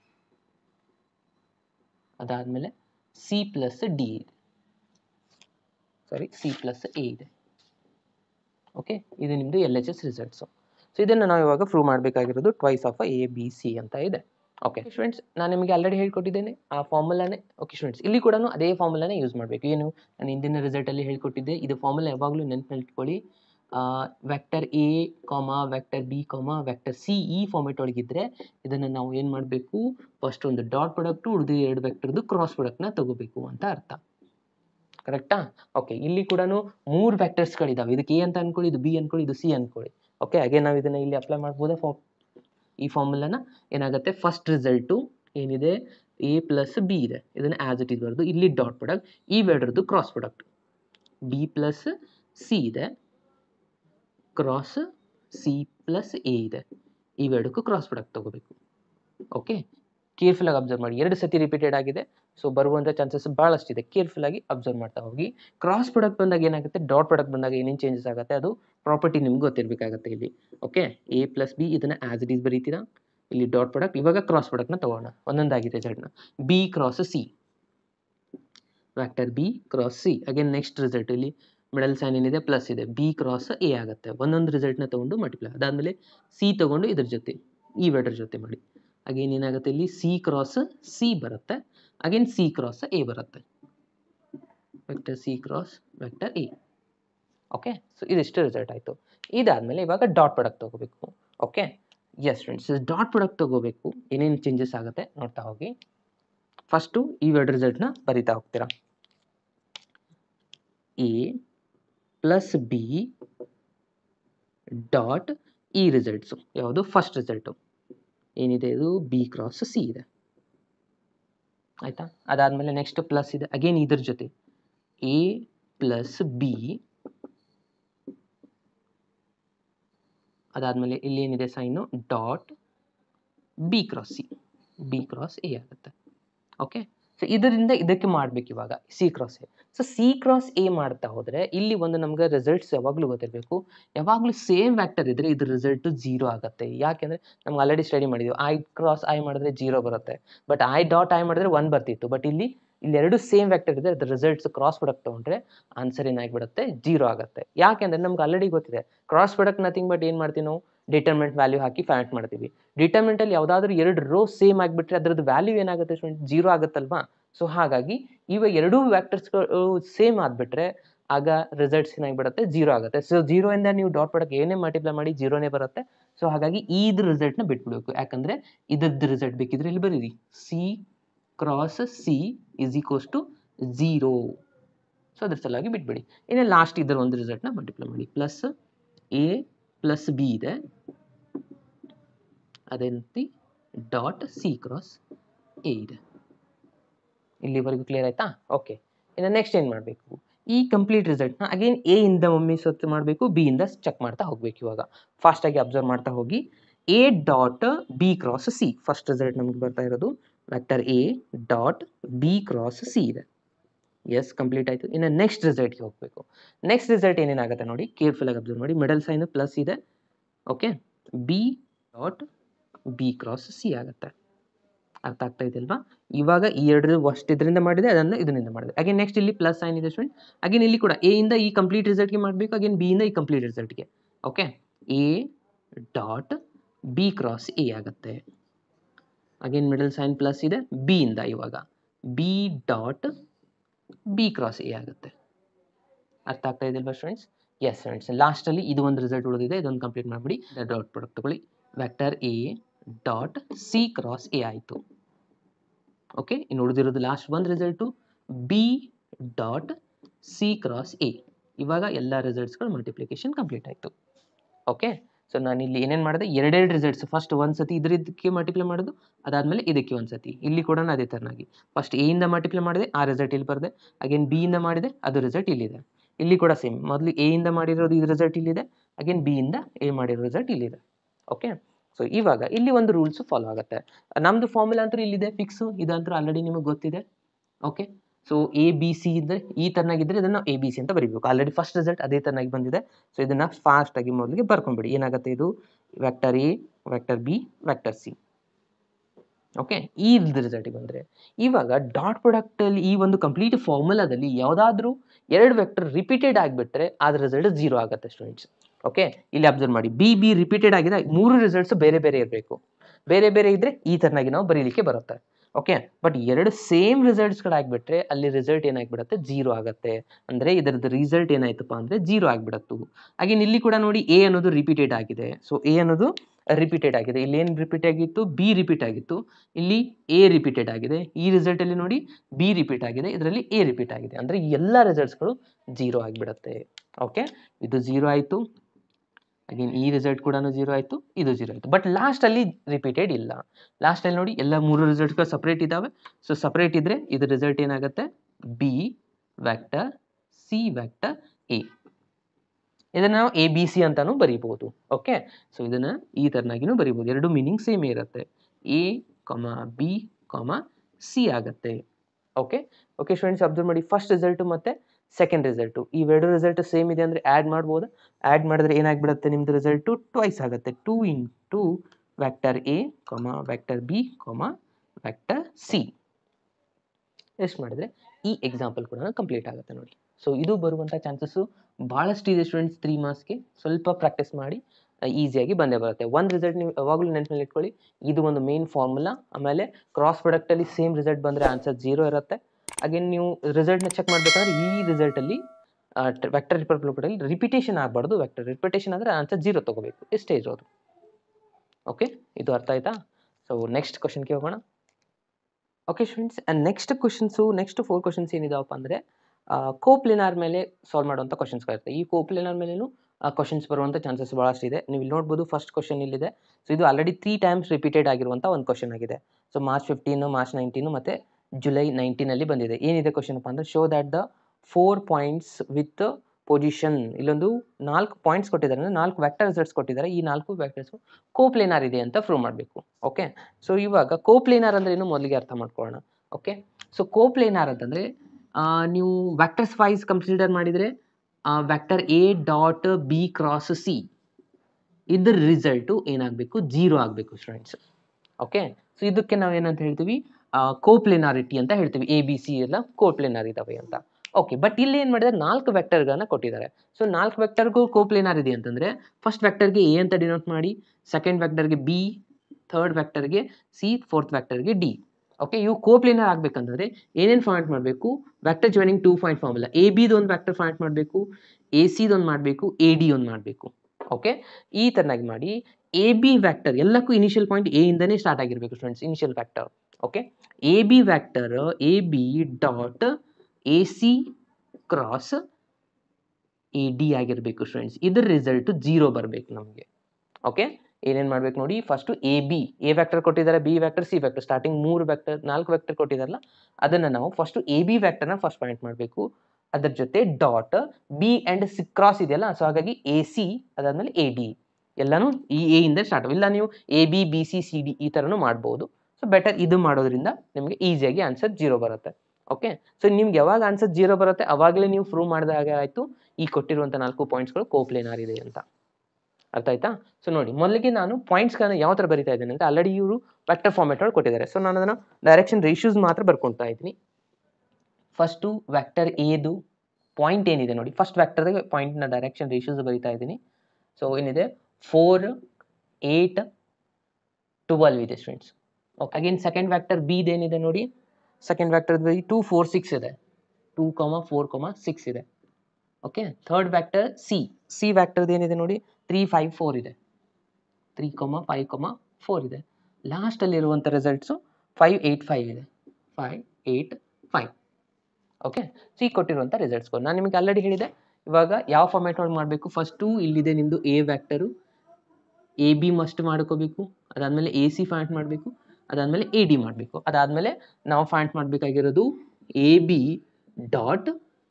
ಅದಾದಮೇಲೆ ಸಿ ಪ್ಲಸ್ ಡಿ ಇದೆ ಸಾರಿ ಸಿ ಪ್ಲಸ್ ಎ ಇದೆ ಓಕೆ ಇದು ನಿಮ್ಮದು L H S results so ಇದನ್ನು ನಾವು ಇವಾಗ ಪ್ರೂವ್ ಮಾಡಬೇಕಾಗಿರೋದು twice of A B C ಅಂತ ಇದೆ ಓಕೆ ಸ್ಟೂಡೆಂಟ್ಸ್ ನಾನು ನಿಮಗೆ ಆಲ್ರೆಡಿ ಹೇಳ್ಕೊಟ್ಟಿದ್ದೇನೆ ಆ ಫಾರ್ಮುಲಾನೇ ಓಕೆ ಸ್ಟೂಡೆಂಟ್ಸ್ ಇಲ್ಲಿ ಕೂಡ ಅದೇ ಫಾರ್ಮುಲಾನೇ ಯೂಸ್ ಮಾಡಬೇಕು ಏನು ನಾನು ಹಿಂದಿನ ರಿಸಲ್ಟಲ್ಲಿ ಹೇಳ್ಕೊಟ್ಟಿದ್ದೆ ಇದು ಫಾರ್ಮುಲಾ ಯಾವಾಗಲೂ ನೆನಪಿನಲ್ಲಿ ಇಟ್ಕೊಳ್ಳಿ vector A comma vector B comma vector C ಈ ಫಾರ್ಮೆಟ್ ಒಳಗಿದ್ರೆ ಇದನ್ನು ನಾವು ಏನು ಮಾಡಬೇಕು ಫಸ್ಟ್ ಒಂದು ಡಾಟ್ ಪ್ರಾಡಕ್ಟು ಉಳಿದು ಎರಡು ವೆಕ್ಟರ್ದು ಕ್ರಾಸ್ ಪ್ರಾಡಕ್ಟ್ನ ತಗೋಬೇಕು ಅಂತ ಅರ್ಥ ಕರೆಕ್ಟಾ ಓಕೆ ಇಲ್ಲಿ ಕೂಡ ಮೂರು ವೆಕ್ಟರ್ಸ್ಗಳಿದಾವೆ ಇದಕ್ಕೆ ಎ ಅಂತ ಅನ್ಕೊಳ್ಳಿ ಇದು ಬಿ ಅನ್ಕೊಳ್ಳಿ ಇದು ಸಿ ಅನ್ಕೊಳ್ಳಿ ಓಕೆ ಹಾಗೆ ನಾವು ಇದನ್ನು ಇಲ್ಲಿ ಅಪ್ಲೈ ಮಾಡ್ಬೋದಾ ಫಾ ಈ ಫಾರ್ಮುಲಾನ ಏನಾಗುತ್ತೆ ಫಸ್ಟ್ ರಿಸಲ್ಟು ಏನಿದೆ ಎ ಪ್ಲಸ್ ಬಿ ಇದೆ ಇದನ್ನು ಆ್ಯಸ್ ಇಟ್ ಇಸ್ ಬರೋದು ಇಲ್ಲಿ ಡಾಟ್ ಪ್ರಾಡಕ್ಟ್ ಈ ವೆಡ್ರದ್ದು cross product B plus C ಇದೆ ಕ್ರಾಸ್ ಸಿ ಪ್ಲಸ್ ಎ ಇದೆ ಈ ಎರಡಕ್ಕೂ ಕ್ರಾಸ್ ಪ್ರಾಡಕ್ಟ್ ತಗೋಬೇಕು ಓಕೆ ಕೇರ್ಫುಲ್ಲಾಗಿ ಅಬ್ಸರ್ವ್ ಮಾಡಿ ಎರಡು ಸತಿ ರಿಪೀಟೆಡ್ ಆಗಿದೆ ಸೊ ಬರುವಂಥ ಚಾನ್ಸಸ್ ಭಾಳಷ್ಟಿದೆ ಕೇರ್ಫುಲ್ಲಾಗಿ ಅಬ್ಸರ್ವ್ ಮಾಡ್ತಾ ಹೋಗಿ ಕ್ರಾಸ್ ಪ್ರಾಡಕ್ಟ್ ಬಂದಾಗ ಏನಾಗುತ್ತೆ ಡಾಟ್ ಪ್ರಾಡಕ್ಟ್ ಬಂದಾಗ ಏನೇನು ಚೇಂಜಸ್ ಆಗುತ್ತೆ ಅದು ಪ್ರಾಪರ್ಟಿ ನಿಮ್ಗೆ ಗೊತ್ತಿರಬೇಕಾಗತ್ತೆ ಇಲ್ಲಿ ಓಕೆ ಎ ಪ್ಲಸ್ ಬಿ ಇದನ್ನು ಆ್ಯಸ್ ಇಟ್ ಈಸ್ ಬರೀತೀರಾ ಇಲ್ಲಿ ಡಾಟ್ ಪ್ರಾಡಕ್ಟ್ ಇವಾಗ ಕ್ರಾಸ್ ಪ್ರಾಡಕ್ಟ್ನ ತಗೋಣ ಒಂದೊಂದಾಗಿದೆ ರಿಸಲ್ಟ್ನ B cross C vector B cross C again next result ಇಲ್ಲಿ ಮಿಡಲ್ ಸೈನ್ ಏನಿದೆ ಪ್ಲಸ್ ಇದೆ ಬಿ ಕ್ರಾಸ್ ಎ ಆಗುತ್ತೆ ಒಂದೊಂದು ರಿಸಲ್ಟ್ನ ತೊಗೊಂಡು ಮಲ್ಟಿಪ್ಲೈ ಅದಾದಮೇಲೆ ಸಿ ತೊಗೊಂಡು ಇದ್ರ ಜೊತೆ ಈ ವೆಡರ್ ಜೊತೆ ಮಾಡಿ ಅಗೇನ್ ಏನಾಗುತ್ತೆ ಇಲ್ಲಿ ಸಿ ಕ್ರಾಸ್ ಸಿ ಬರುತ್ತೆ ಅಗೇನ್ ಸಿ ಕ್ರಾಸ್ ಎ ಬರುತ್ತೆ vector C cross vector A okay so ಇದಿಷ್ಟು ರಿಸಲ್ಟ್ ಆಯಿತು ಇದಾದಮೇಲೆ ಇವಾಗ ಡಾಟ್ ಪ್ರಾಡಕ್ಟ್ ತೊಗೋಬೇಕು okay yes friends dot product ತೊಗೋಬೇಕು ಏನೇನು ಚೇಂಜಸ್ ಆಗುತ್ತೆ ನೋಡ್ತಾ ಹೋಗಿ ಫಸ್ಟು ಈ ಎರಡು ರಿಸಲ್ಟ್ನ ಬರಿತಾ ಹೋಗ್ತೀರಾ ಎ ಪ್ಲಸ್ ಬಿ ಡಾಟ್ ಈ ರಿಸಲ್ಟ್ಸು ಯಾವುದು ಫಸ್ಟ್ ರಿಸಲ್ಟು ಏನಿದೆ ಇದು ಬಿ ಕ್ರಾಸ್ ಸಿ ಇದೆ ಆಯಿತಾ ಅದಾದಮೇಲೆ ನೆಕ್ಸ್ಟ್ ಪ್ಲಸ್ ಇದೆ ಅಗೇನ್ ಇದ್ರ ಜೊತೆ ಎ ಪ್ಲಸ್ ಬಿ ಅದಾದಮೇಲೆ ಇಲ್ಲಿ ಏನಿದೆ sign dot B cross C B cross A ಆಗುತ್ತೆ ಓಕೆ ಸೊ ಇದರಿಂದ ಇದಕ್ಕೆ ಮಾಡ್ಬೇಕು ಇವಾಗ C cross A so C cross A ಮಾಡ್ತಾ ಹೋದರೆ ಇಲ್ಲಿ ಒಂದು ನಮ್ಗೆ ರಿಸಲ್ಟ್ಸ್ ಯಾವಾಗಲೂ ಗೊತ್ತಿರಬೇಕು ಯಾವಾಗಲೂ ಸೇಮ್ ವ್ಯಾಕ್ಟರ್ ಇದ್ದರೆ ಇದ್ರ ರಿಸಲ್ಟ್ ಜೀರೋ ಆಗುತ್ತೆ ಯಾಕೆಂದರೆ ನಮ್ಗೆ ಆಲ್ರೆಡಿ ಸ್ಟಡಿ ಮಾಡಿದ್ದೀವಿ ಐ ಕ್ರಾಸ್ ಐ ಮಾಡಿದ್ರೆ ಜೀರೋ ಬರುತ್ತೆ ಬಟ್ ಐ ಡಾಟ್ ಐ ಮಾಡಿದ್ರೆ ಒನ್ ಬರ್ತಿತ್ತು ಬಟ್ ಇಲ್ಲಿ ಇಲ್ಲಿ ಎರಡು ಸೇಮ್ ವೆಕ್ಟರ್ ಇದೆ ಅದ್ರ ರಿಸಲ್ಟ್ಸ್ ಕ್ರಾಸ್ ಪ್ರಾಡಕ್ಟ್ ತೊಗೊಂಡ್ರೆ ಆನ್ಸರ್ ಏನಾಗ್ಬಿಡುತ್ತೆ ಜೀರೋ ಆಗುತ್ತೆ ಯಾಕೆಂದ್ರೆ ನಮ್ಗೆ ಆಲ್ರೆಡಿ ಗೊತ್ತಿದೆ ಕ್ರಾಸ್ ಪ್ರಾಡಕ್ಟ್ ನಥಿಂಗ್ ಬಟ್ ಏನು ಮಾಡ್ತೀವಿ ನಾವು ಡಿಟರ್ಮೆಂಟ್ ವ್ಯಾಲ್ಯೂ ಹಾಕಿ ಫೈಂಡ್ ಮಾಡ್ತೀವಿ ಡಿಟರ್ಮೆಂಟಲ್ಲಿ ಯಾವುದಾದ್ರೂ ಎರಡು ರೋ ಸೇಮ್ ಆಗಿಬಿಟ್ರೆ ಅದರದ್ದು ವ್ಯಾಲ್ಯೂ ಏನಾಗುತ್ತೆ ಸ್ಟೂಡೆಂಟ್ ಜೀರೋ ಆಗುತ್ತಲ್ವಾ ಸೊ ಹಾಗಾಗಿ ಇವ ಎರಡೂ ವ್ಯಾಕ್ಟರ್ಸ್ಗಳು ಸೇಮ್ ಆಗಿಬಿಟ್ರೆ ಆಗ ರಿಸಲ್ಟ್ಸ್ ಏನಾಗ್ಬಿಡುತ್ತೆ ಜೀರೋ ಆಗುತ್ತೆ ಸೊ ಜೀರೋ ಇಂದ ನೀವು ಡಾಟ್ ಪ್ರಾಡಕ್ಟ್ ಏನೇ ಮಲ್ಟಿಪ್ಲೈ ಮಾಡಿ ಜೀರೋನೇ ಬರುತ್ತೆ ಸೊ ಹಾಗಾಗಿ ಇದ್ರ ರಿಸಲ್ಟ್ನ ಬಿಟ್ಬಿಡ್ಬೇಕು ಯಾಕಂದ್ರೆ ಇದ್ರದ್ದು ರಿಸಲ್ಟ್ ಬೇಕಿದ್ರೆ ಇಲ್ಲಿ ಬರೀರಿ C cross C is equals to zero so ಅದ್ರ ಸಲುವಾಗಿ ಬಿಟ್ಬಿಡಿ ಇನ್ನು ಲಾಸ್ಟ್ ಇದ್ರ ಒಂದು ರಿಸಲ್ಟ್ನ ಮಲ್ಟಿಪ್ಲೈ ಮಾಡಿ ಪ್ಲಸ್ ಎ ಪ್ಲಸ್ ಬಿ ಇದೆ ಅದೇ ರೀತಿ ಡಾಟ್ ಸಿ ಕ್ರಾಸ್ ಎ ಇದೆ ಇಲ್ಲಿವರೆಗೂ ಕ್ಲಿಯರ್ ಆಯ್ತಾ ಓಕೆ ಇನ್ನು ನೆಕ್ಸ್ಟ್ ಏನು ಮಾಡಬೇಕು ಈ ಕಂಪ್ಲೀಟ್ ರಿಸಲ್ಟ್ನ ಅಗೇನ್ ಎ ಇಂದ ಒಮ್ಮೆ ಸತ್ತು ಮಾಡಬೇಕು ಬಿ ಇಂದ ಚೆಕ್ ಮಾಡ್ತಾ ಹೋಗ್ಬೇಕು ಇವಾಗ ಫಾಸ್ಟಾಗಿ ಅಬ್ಸರ್ವ್ ಮಾಡ್ತಾ ಹೋಗಿ A dot B cross C first result ನಮಗೆ ಬರ್ತಾ ಇರೋದು vector A dot B cross C ಇದೆ ಎಸ್ ಕಂಪ್ಲೀಟ್ ಆಯಿತು ಇನ್ನು ನೆಕ್ಸ್ಟ್ ರಿಸಲ್ಟ್ಗೆ ಹೋಗಬೇಕು ನೆಕ್ಸ್ಟ್ ರಿಸಲ್ಟ್ ಏನೇನಾಗುತ್ತೆ ನೋಡಿ ಕೇರ್ಫುಲ್ಲಾಗಿ ಅಬ್ಸರ್ವ್ ಮಾಡಿ ಮಿಡಲ್ ಸೈನ್ ಪ್ಲಸ್ ಇದೆ okay B dot B cross C ಆಗುತ್ತೆ ಅರ್ಥ ಆಗ್ತಾ ಇದೆಯಲ್ವಾ ಇವಾಗ ಈ ಎರಡು ಫಸ್ಟ್ ಇದರಿಂದ ಮಾಡಿದೆ ಅದನ್ನು ಇದರಿಂದ ಮಾಡಿದೆ ಅಗೇನ್ ನೆಕ್ಸ್ಟ್ ಇಲ್ಲಿ ಪ್ಲಸ್ ಸೈನ್ ಇದೆ ಸ್ಟೂಡೆಂಟ್ ಅಗೇನ್ ಇಲ್ಲಿ ಕೂಡ ಎ ಇಂದ ಈ ಕಂಪ್ಲೀಟ್ ರಿಸಲ್ಟ್ಗೆ ಮಾಡಬೇಕು ಅಗೇನ್ ಬಿ ಇಂದ ಈ ಕಂಪ್ಲೀಟ್ ರಿಸಲ್ಟ್ಗೆ okay A dot B cross A ಆಗುತ್ತೆ ಅಗೇನ್ ಮಿಡಲ್ ಸೈನ್ ಪ್ಲಸ್ ಇದೆ ಬಿ ಇಂದ ಇವಾಗ B dot B cross A ಆಗುತ್ತೆ ಅರ್ಥ ಆಗ್ತಾ ಇದೆಯಲ್ವಾ ಸ್ಟೂಡೆಂಟ್ಸ್ ಎಸ್ ಸ್ಟೂಡೆಂಟ್ಸ್ ಲಾಸ್ಟಲ್ಲಿ ಇದು ಒಂದು ರಿಸಲ್ಟ್ ಉಳಿದಿದೆ ಇದೊಂದು ಕಂಪ್ಲೀಟ್ ಮಾಡಿಬಿಡಿ ಡಾಟ್ ಪ್ರಾಡಕ್ಟ್ ತಗೊಳ್ಳಿ vector A dot C cross A ಆಯಿತು ಓಕೆ ಇನ್ನು ಉಳಿದಿರೋದು ಲಾಸ್ಟ್ ಒಂದು result B dot C cross A ಇವಾಗ ಎಲ್ಲ ರಿಸಲ್ಟ್ಸ್ಗಳು ಮಲ್ಟಿಪ್ಲಿಕೇಶನ್ ಕಂಪ್ಲೀಟ್ ಆಯಿತು ಓಕೆ ಸೊ ನಾನು ಇಲ್ಲಿ ಏನೇನು ಮಾಡಿದೆ ಎರಡೆರಡು ರಿಸಲ್ಟ್ಸ್ ಫಸ್ಟ್ ಒಂದು ಸತಿ ಇದಕ್ಕೆ ಮಲ್ಟಿಪ್ಲೈ ಮಾಡೋದು ಅದಾದಮೇಲೆ ಇದಕ್ಕೆ ಒಂದು ಸತಿ ಇಲ್ಲಿ ಕೂಡ ಅದೇ ಥರನಾಗಿ ಫಸ್ಟ್ ಎ ಇಂದ ಮಲ್ಟಿಪ್ಲೈ ಮಾಡಿದೆ ಆ ರಿಸಲ್ಟ್ ಇಲ್ಲಿ ಬರದೆ ಅಗೇನ್ ಬಿ ಇಂದ ಮಾಡಿದೆ ಅದು ರಿಸಲ್ಟ್ ಇಲ್ಲಿದೆ ಇಲ್ಲಿ ಕೂಡ ಸೇಮ್ ಮೊದಲು ಎ ಇಂದ ಮಾಡಿರೋದು ಇದು ರಿಸಲ್ಟ್ ಇಲ್ಲಿದೆ ಅಗೇನ್ ಬಿ ಇಂದ ಎ ಮಾಡಿರೋ ರಿಸಲ್ಟ್ ಇಲ್ಲಿದೆ ಓಕೆ ಸೊ ಇವಾಗ ಇಲ್ಲಿ ಒಂದು ರೂಲ್ಸ್ ಫಾಲೋ ಆಗುತ್ತೆ ನಮ್ಮದು ಫಾರ್ಮುಲಾ ಅಂತೂ ಇಲ್ಲಿದೆ ಫಿಕ್ಸು ಇದಂತೂ ಆಲ್ರೆಡಿ ನಿಮಗೆ ಗೊತ್ತಿದೆ okay so A B C ಇದ್ದರೆ ಈ ಥರನಾಗಿದ್ದರೆ ಇದನ್ನು ಎ ಬಿ ಸಿ ಅಂತ ಬರೀಬೇಕು ಆಲ್ರೆಡಿ ಫಸ್ಟ್ ರಿಸಲ್ಟ್ ಅದೇ ಥರನಾಗಿ ಬಂದಿದೆ ಸೊ ಇದನ್ನು ಫಾಸ್ಟಾಗಿ ಮೊದಲಿಗೆ ಬರ್ಕೊಂಬಿಡಿ ಏನಾಗುತ್ತೆ ಇದು vector A vector B vector C okay ಈ ರಿಸಲ್ಟಿಗೆ ಬಂದರೆ ಇವಾಗ ಡಾಟ್ ಪ್ರಾಡಕ್ಟಲ್ಲಿ ಈ ಒಂದು ಕಂಪ್ಲೀಟ್ ಫಾರ್ಮುಲಾದಲ್ಲಿ ಯಾವುದಾದ್ರೂ ಎರಡು ವೆಕ್ಟರ್ ರಿಪೀಟೆಡ್ ಆಗಿಬಿಟ್ರೆ ಅದ್ರ ರಿಸಲ್ಟ್ ಜೀರೋ ಆಗುತ್ತೆ ಸ್ಟೂಡೆಂಟ್ಸ್ ಓಕೆ ಇಲ್ಲಿ ಅಬ್ಸರ್ವ್ ಮಾಡಿ ಬಿ ಬಿ ರಿಪೀಟೆಡ್ ಆಗಿದೆ ಮೂರು ರಿಸಲ್ಟ್ಸ್ ಬೇರೆ ಬೇರೆ ಇರಬೇಕು ಬೇರೆ ಬೇರೆ ಇದ್ದರೆ ಈ ಥರನಾಗಿ ನಾವು ಬರೀಲಿಕ್ಕೆ ಬರುತ್ತೆ ಓಕೆ ಬಟ್ ಎರಡು ಸೇಮ್ ರಿಸಲ್ಟ್ಸ್ಗಳಾಗ್ಬಿಟ್ರೆ ಅಲ್ಲಿ ರಿಸಲ್ಟ್ ಏನಾಗ್ಬಿಡುತ್ತೆ ಜೀರೋ ಆಗುತ್ತೆ ಅಂದರೆ ಇದರದ್ದು ರಿಸಲ್ಟ್ ಏನಾಯ್ತಪ್ಪ ಅಂದರೆ ಜೀರೋ ಆಗಿಬಿಡತ್ತು ಹಾಗೇನು ಇಲ್ಲಿ ಕೂಡ ನೋಡಿ ಎ ಅನ್ನೋದು ರಿಪೀಟೆಡ್ ಆಗಿದೆ ಸೊ ಎ ಅನ್ನೋದು ರಿಪೀಟೆಡ್ ಆಗಿದೆ ಇಲ್ಲಿ ಏನು ರಿಪೀಟ್ ಆಗಿತ್ತು ಬಿ ರಿಪೀಟ್ ಆಗಿತ್ತು ಇಲ್ಲಿ ಎ ರಿಪೀಟೆಡ್ ಆಗಿದೆ ಈ ರಿಸಲ್ಟಲ್ಲಿ ನೋಡಿ ಬಿ ರಿಪೀಟ್ ಆಗಿದೆ ಇದರಲ್ಲಿ ಎ ರಿಪೀಟ್ ಆಗಿದೆ ಅಂದರೆ ಎಲ್ಲ ರಿಸಲ್ಟ್ಸ್ಗಳು ಜೀರೋ ಆಗಿಬಿಡುತ್ತೆ ಓಕೆ ಇದು ಜೀರೋ ಆಯಿತು ಅಗೇನ್ ಈ ರಿಸಲ್ಟ್ ಕೂಡ ಜೀರೋ ಆಯಿತು ಇದು ಜೀರೋ ಆಯಿತು ಬಟ್ ಲಾಸ್ಟಲ್ಲಿ ರಿಪೀಟೆಡ್ ಇಲ್ಲ ಲಾಸ್ಟಲ್ಲಿ ನೋಡಿ ಎಲ್ಲ ಮೂರು ರಿಸಲ್ಟ್ಗಳು ಸಪ್ರೇಟ್ ಇದ್ದಾವೆ ಸೊ ಸಪ್ರೇಟ್ ಇದ್ದರೆ ಇದು ರಿಸಲ್ಟ್ ಏನಾಗುತ್ತೆ B vector C vector A ಇದನ್ನು ನಾವು ಎ ಬಿ ಸಿ ಅಂತಾನೂ ಬರೀಬೋದು ಓಕೆ ಸೊ ಇದನ್ನು ಈ ಥರನಾಗಿನೂ ಬರೀಬೋದು ಎರಡು ಮೀನಿಂಗ್ ಸೇಮ್ ಇರುತ್ತೆ A comma B comma C ಆಗುತ್ತೆ ಓಕೆ ಓಕೆ ಸ್ಟೂಡೆಂಟ್ಸ್ ಅಬ್ಸರ್ವ್ ಮಾಡಿ ಫಸ್ಟ್ ರಿಸಲ್ಟು ಮತ್ತು ಸೆಕೆಂಡ್ ರಿಸಲ್ಟು ಇವೆರಡು ರಿಸಲ್ಟ್ ಸೇಮ್ ಇದೆ ಅಂದರೆ ಆ್ಯಡ್ ಮಾಡ್ಬೋದು ಆ್ಯಡ್ ಮಾಡಿದ್ರೆ ಏನಾಗ್ಬಿಡುತ್ತೆ ನಿಮ್ಮದು ರಿಸಲ್ಟು ಟ್ವೈಸ್ ಆಗುತ್ತೆ two into vector A comma vector B comma vector C ಎಷ್ಟು ಮಾಡಿದ್ರೆ ಈ ಎಕ್ಸಾಂಪಲ್ ಕೂಡ ಕಂಪ್ಲೀಟ್ ಆಗುತ್ತೆ ನೋಡಿ ಸೊ ಇದು ಬರುವಂಥ ಚಾನ್ಸಸ್ಸು ಭಾಳಷ್ಟು ಇದೆ ಸ್ಟೂಡೆಂಟ್ಸ್ ತ್ರೀ ಮಾರ್ಕ್ಸ್ಗೆ ಸ್ವಲ್ಪ ಪ್ರಾಕ್ಟೀಸ್ ಮಾಡಿ ಈಸಿಯಾಗಿ ಬಂದೇ ಬರುತ್ತೆ ಒಂದು ರಿಸಲ್ಟ್ ನೀವು ಯಾವಾಗಲೂ ನೆನಪಿನಲ್ಲಿ ಇಟ್ಕೊಳ್ಳಿ ಇದು ಒಂದು ಮೇನ್ ಫಾರ್ಮುಲಾ ಆಮೇಲೆ ಕ್ರಾಸ್ ಪ್ರಾಡಕ್ಟಲ್ಲಿ ಸೇಮ್ ರಿಸಲ್ಟ್ ಬಂದರೆ ಆನ್ಸರ್ ಜೀರೋ ಇರುತ್ತೆ ಅಗೇನ್ ನೀವು ರಿಸಲ್ಟ್ನ ಚೆಕ್ ಮಾಡಬೇಕಂದ್ರೆ ಈ ರಿಸಲ್ಟಲ್ಲಿ ವೆಕ್ಟರ್ ರಿಪರ್ಪ್ಲೋಪಲ್ಲಿ ರಿಪಿಟೇಷನ್ ಆಗಬಾರ್ದು ವೆಕ್ಟರ್ ರಿಪಿಟೇಷನ್ ಆದರೆ ಆನ್ಸರ್ ಜೀರೋ ತೊಗೋಬೇಕು ಇಷ್ಟೇ ಇರೋದು ಓಕೆ ಇದು ಅರ್ಥ ಆಯ್ತಾ ಸೊ ನೆಕ್ಸ್ಟ್ ಕ್ವಶನ್ಗೆ ಹೋಗೋಣ okay students next questions next four questions ಏನಿದಾವಪ್ಪ ಅಂದರೆ ಕೋಪ್ಲಿನಾರ್ ಮೇಲೆ ಸಾಲ್ವ್ ಮಾಡುವಂಥ ಕ್ವಶನ್ಸ್ಗಳಿರುತ್ತೆ ಈ ಕೋಪ್ಲಿನಾರ್ ಮೇಲೇನು ಕ್ವಶನ್ಸ್ ಬರುವಂಥ ಚಾನ್ಸಸ್ ಭಾಳಷ್ಟು ಇದೆ ನೀವು ಇಲ್ಲಿ ನೋಡ್ಬೋದು ಫಸ್ಟ್ ಕ್ವಶನ್ ಇಲ್ಲಿದೆ ಸೊ ಇದು ಆಲ್ರೆಡಿ ತ್ರೀ ಟೈಮ್ಸ್ ರಿಪೀಟೆಡ್ ಆಗಿರುವಂಥ ಒಂದು ಕ್ವಶನ್ ಆಗಿದೆ so March fifteen March nineteen ಮತ್ತು ಜುಲೈ ನೈನ್ಟೀನಲ್ಲಿ ಬಂದಿದೆ ಏನಿದೆ ಕ್ವಶನ್ ಅಪ್ಪ ಅಂದರೆ show that the four points with position ಇಲ್ಲೊಂದು ನಾಲ್ಕು ಪಾಯಿಂಟ್ಸ್ ಕೊಟ್ಟಿದ್ದಾರೆ ಅಂದರೆ ನಾಲ್ಕು ವ್ಯಾಕ್ಟರ್ ರಿಸಲ್ಟ್ಸ್ ಕೊಟ್ಟಿದ್ದಾರೆ ಈ ನಾಲ್ಕು ವ್ಯಾಕ್ಟರ್ಸು ಕೋಪ್ಲೇನಾರ್ ಇದೆ ಅಂತ ಪ್ರೂವ್ ಮಾಡಬೇಕು ಓಕೆ ಸೊ ಇವಾಗ ಕೋಪ್ಲೇನಾರ್ ಅಂದರೆ ಏನು ಮೊದಲಿಗೆ ಅರ್ಥ ಮಾಡ್ಕೊಳ್ಳೋಣ ಓಕೆ ಸೊ ಕೋಪ್ಲೇನಾರ್ ಅಂತಂದರೆ ನೀವು ವ್ಯಾಕ್ಟರ್ಸ್ ವೈಸ್ ಕನ್ಸಿಡರ್ ಮಾಡಿದರೆ vector A dot B cross C ಇದ್ರ ರಿಸಲ್ಟು ಏನಾಗಬೇಕು ಜೀರೋ ಆಗಬೇಕು ಸ್ಟೂಡೆಂಟ್ಸ್ ಓಕೆ ಸೊ ಇದಕ್ಕೆ ನಾವು ಏನಂತ ಹೇಳ್ತೀವಿ ಕೋಪ್ಲೆನಾರಿಟಿ ಅಂತ ಹೇಳ್ತೀವಿ ಎ ಬಿ ಸಿ ಎಲ್ಲ ಕೋಪ್ಲೆನಾರ್ ಇದಾವೆ ಅಂತ ಓಕೆ ಬಟ್ ಇಲ್ಲಿ ಏನು ಮಾಡಿದ್ದಾರೆ ನಾಲ್ಕು ವೆಕ್ಟರ್ಗಳನ್ನ ಕೊಟ್ಟಿದ್ದಾರೆ ಸೊ ನಾಲ್ಕು ವೆಕ್ಟರ್ಗೂ ಕೋಪ್ಲೆನಾರ್ ಇದೆ ಅಂತಂದರೆ ಫಸ್ಟ್ ವೆಕ್ಟರ್ಗೆ ಎ ಅಂತ ಡಿನೋಟ್ ಮಾಡಿ ಸೆಕೆಂಡ್ ವೆಕ್ಟರ್ಗೆ ಬಿ ಥರ್ಡ್ ವೆಕ್ಟರ್ಗೆ ಸಿ ಫೋರ್ತ್ ವೆಕ್ಟರ್ಗೆ ಡಿ ಓಕೆ ಇವು ಕೋಪ್ಲೇನರ್ ಆಗಬೇಕಂತಂದ್ರೆ ಏನೇನು ಫಾರ್ಮೆಟ್ ಮಾಡಬೇಕು vector joining two point formula A ಬಿದು ಒಂದು ವೆಕ್ಟರ್ ಫಾರ್ಮೆಟ್ ಮಾಡಬೇಕು ಎ ಸಿದೊಂದು ಮಾಡಬೇಕು ಎ ಡಿ ಒಂದು ಮಾಡಬೇಕು ಓಕೆ ಈ ಥರನಾಗಿ ಮಾಡಿ ಎ ಬಿ ವ್ಯಾಕ್ಟರ್ ಎಲ್ಲಕ್ಕೂ ಇನಿಷಿಯಲ್ ಪಾಯಿಂಟ್ ಎ ಇಂದನೇ ಸ್ಟಾರ್ಟ್ ಆಗಿರಬೇಕು students initial vector okay A B vector A B dot A C cross A D ಆಗಿರಬೇಕು ಸ್ಟೂಡೆಂಟ್ಸ್ ಇದ್ರ ರಿಸಲ್ಟ್ ಜೀರೋ ಬರಬೇಕು ನಮಗೆ ಓಕೆ ಏನೇನು ಮಾಡ್ಬೇಕು ನೋಡಿ first A B A vector ಕೊಟ್ಟಿದ್ದಾರೆ B vector C vector starting ಮೂರು ವ್ಯಾಕ್ಟರ್ ನಾಲ್ಕು ವ್ಯಾಕ್ಟರ್ ಕೊಟ್ಟಿದ್ದಾರಲ್ಲ ಅದನ್ನು ನಾವು ಫಸ್ಟು ಎ ಬಿ ವ್ಯಾಕ್ಟರ್ನ ಫಸ್ಟ್ ಪಾಯಿಂಟ್ ಮಾಡಬೇಕು ಅದರ ಜೊತೆ dot B and C cross ಇದೆಯಲ್ಲ ಸೊ ಹಾಗಾಗಿ ಎ ಸಿ ಅದಾದಮೇಲೆ ಎ ಡಿ ಎಲ್ಲನೂ ಈ ಎ ಇಂದ ಸ್ಟಾರ್ಟ್ ಇಲ್ಲ ನೀವು A B B C C D ಈ ಥರನೂ ಮಾಡ್ಬೋದು ಸೊ ಬೆಟರ್ ಇದು ಮಾಡೋದ್ರಿಂದ ನಿಮಗೆ ಈಸಿಯಾಗಿ ಆನ್ಸರ್ ಜೀರೋ ಬರುತ್ತೆ ಓಕೆ ಸೊ ನಿಮ್ಗೆ ಯಾವಾಗ ಆನ್ಸರ್ ಜೀರೋ ಬರುತ್ತೆ ಅವಾಗಲೇ ನೀವು ಪ್ರೂವ್ ಮಾಡಿದಾಗ ಆಯಿತು ಈ ಕೊಟ್ಟಿರುವಂಥ ನಾಲ್ಕು ಪಾಯಿಂಟ್ಸ್ಗಳು ಕೋಪ್ಲೇನಾರ್ ಇದೆ ಅಂತ ಅರ್ಥ ಆಯ್ತಾ ಸೊ ನೋಡಿ ಮೊದಲಿಗೆ ನಾನು ಪಾಯಿಂಟ್ಸ್ಗಳನ್ನ ಯಾವ ಥರ ಬರಿತಾ ಇದ್ದೇನೆ ಅಂತ ಆಲ್ರೆಡಿ ಇವರು ವೆಕ್ಟರ್ ಫಾರ್ಮೆಟ್ ಒಳಗೆ ಕೊಟ್ಟಿದ್ದಾರೆ ಸೊ ನಾನು ಅದನ್ನು ಡೈರೆಕ್ಷನ್ ರೇಷ್ಯೂಸ್ ಮಾತ್ರ ಬರ್ಕೊಳ್ತಾ ಇದ್ದೀನಿ ಫಸ್ಟು ವೆಕ್ಟರ್ ಎದು ಪಾಯಿಂಟ್ ಏನಿದೆ ನೋಡಿ ಫಸ್ಟ್ ವೆಕ್ಟರ್ಗೆ ಪಾಯಿಂಟ್ನ ಡೈರೆಕ್ಷನ್ ರೇಷ್ಯೂಸ್ ಬರಿತಾ ಇದ್ದೀನಿ ಸೊ ಏನಿದೆ ಫೋರ್ ಏಯ್ಟ್ ಟ್ವೆಲ್ವ್ ಇದೆ students okay again second vector B ಏನಿದೆ ನೋಡಿ ಸೆಕೆಂಡ್ ವ್ಯಾಕ್ಟರ್ ಬರೀ ಟೂ ಫೋರ್ ಸಿಕ್ಸ್ ಇದೆ two comma four comma six ಇದೆ okay third vector C C ವ್ಯಾಕ್ಟರ್ದು ಏನಿದೆ ನೋಡಿ ತ್ರೀ ಫೈವ್ ಫೋರ್ ಇದೆ three comma five comma four ಇದೆ ಲಾಸ್ಟಲ್ಲಿರುವಂಥ ರಿಸಲ್ಟ್ಸು ಫೈವ್ ಏಯ್ಟ್ ಫೈವ್ ಇದೆ five eight five okay C ಕೊಟ್ಟಿರುವಂಥ ರಿಸಲ್ಟ್ಸ್ಗಳು ನಾನು ನಿಮಗೆ ಆಲ್ರೆಡಿ ಹೇಳಿದೆ ಇವಾಗ ಯಾವ ಫಾರ್ಮ್ಯಾಟ್ ಒಳಗೆ ಮಾಡಬೇಕು ಫಸ್ಟು ಇಲ್ಲಿದೆ ನಿಮ್ಮದು A vector A B must ಮಾಡ್ಕೋಬೇಕು ಅದಾದಮೇಲೆ ಎ ಸಿ ಫಾಂಟ್ ಮಾಡಬೇಕು ಅದಾದಮೇಲೆ ಎ ಡಿ ಮಾಡಬೇಕು ಅದಾದಮೇಲೆ ನಾವು ಫಾಂಟ್ ಮಾಡಬೇಕಾಗಿರೋದು A B dot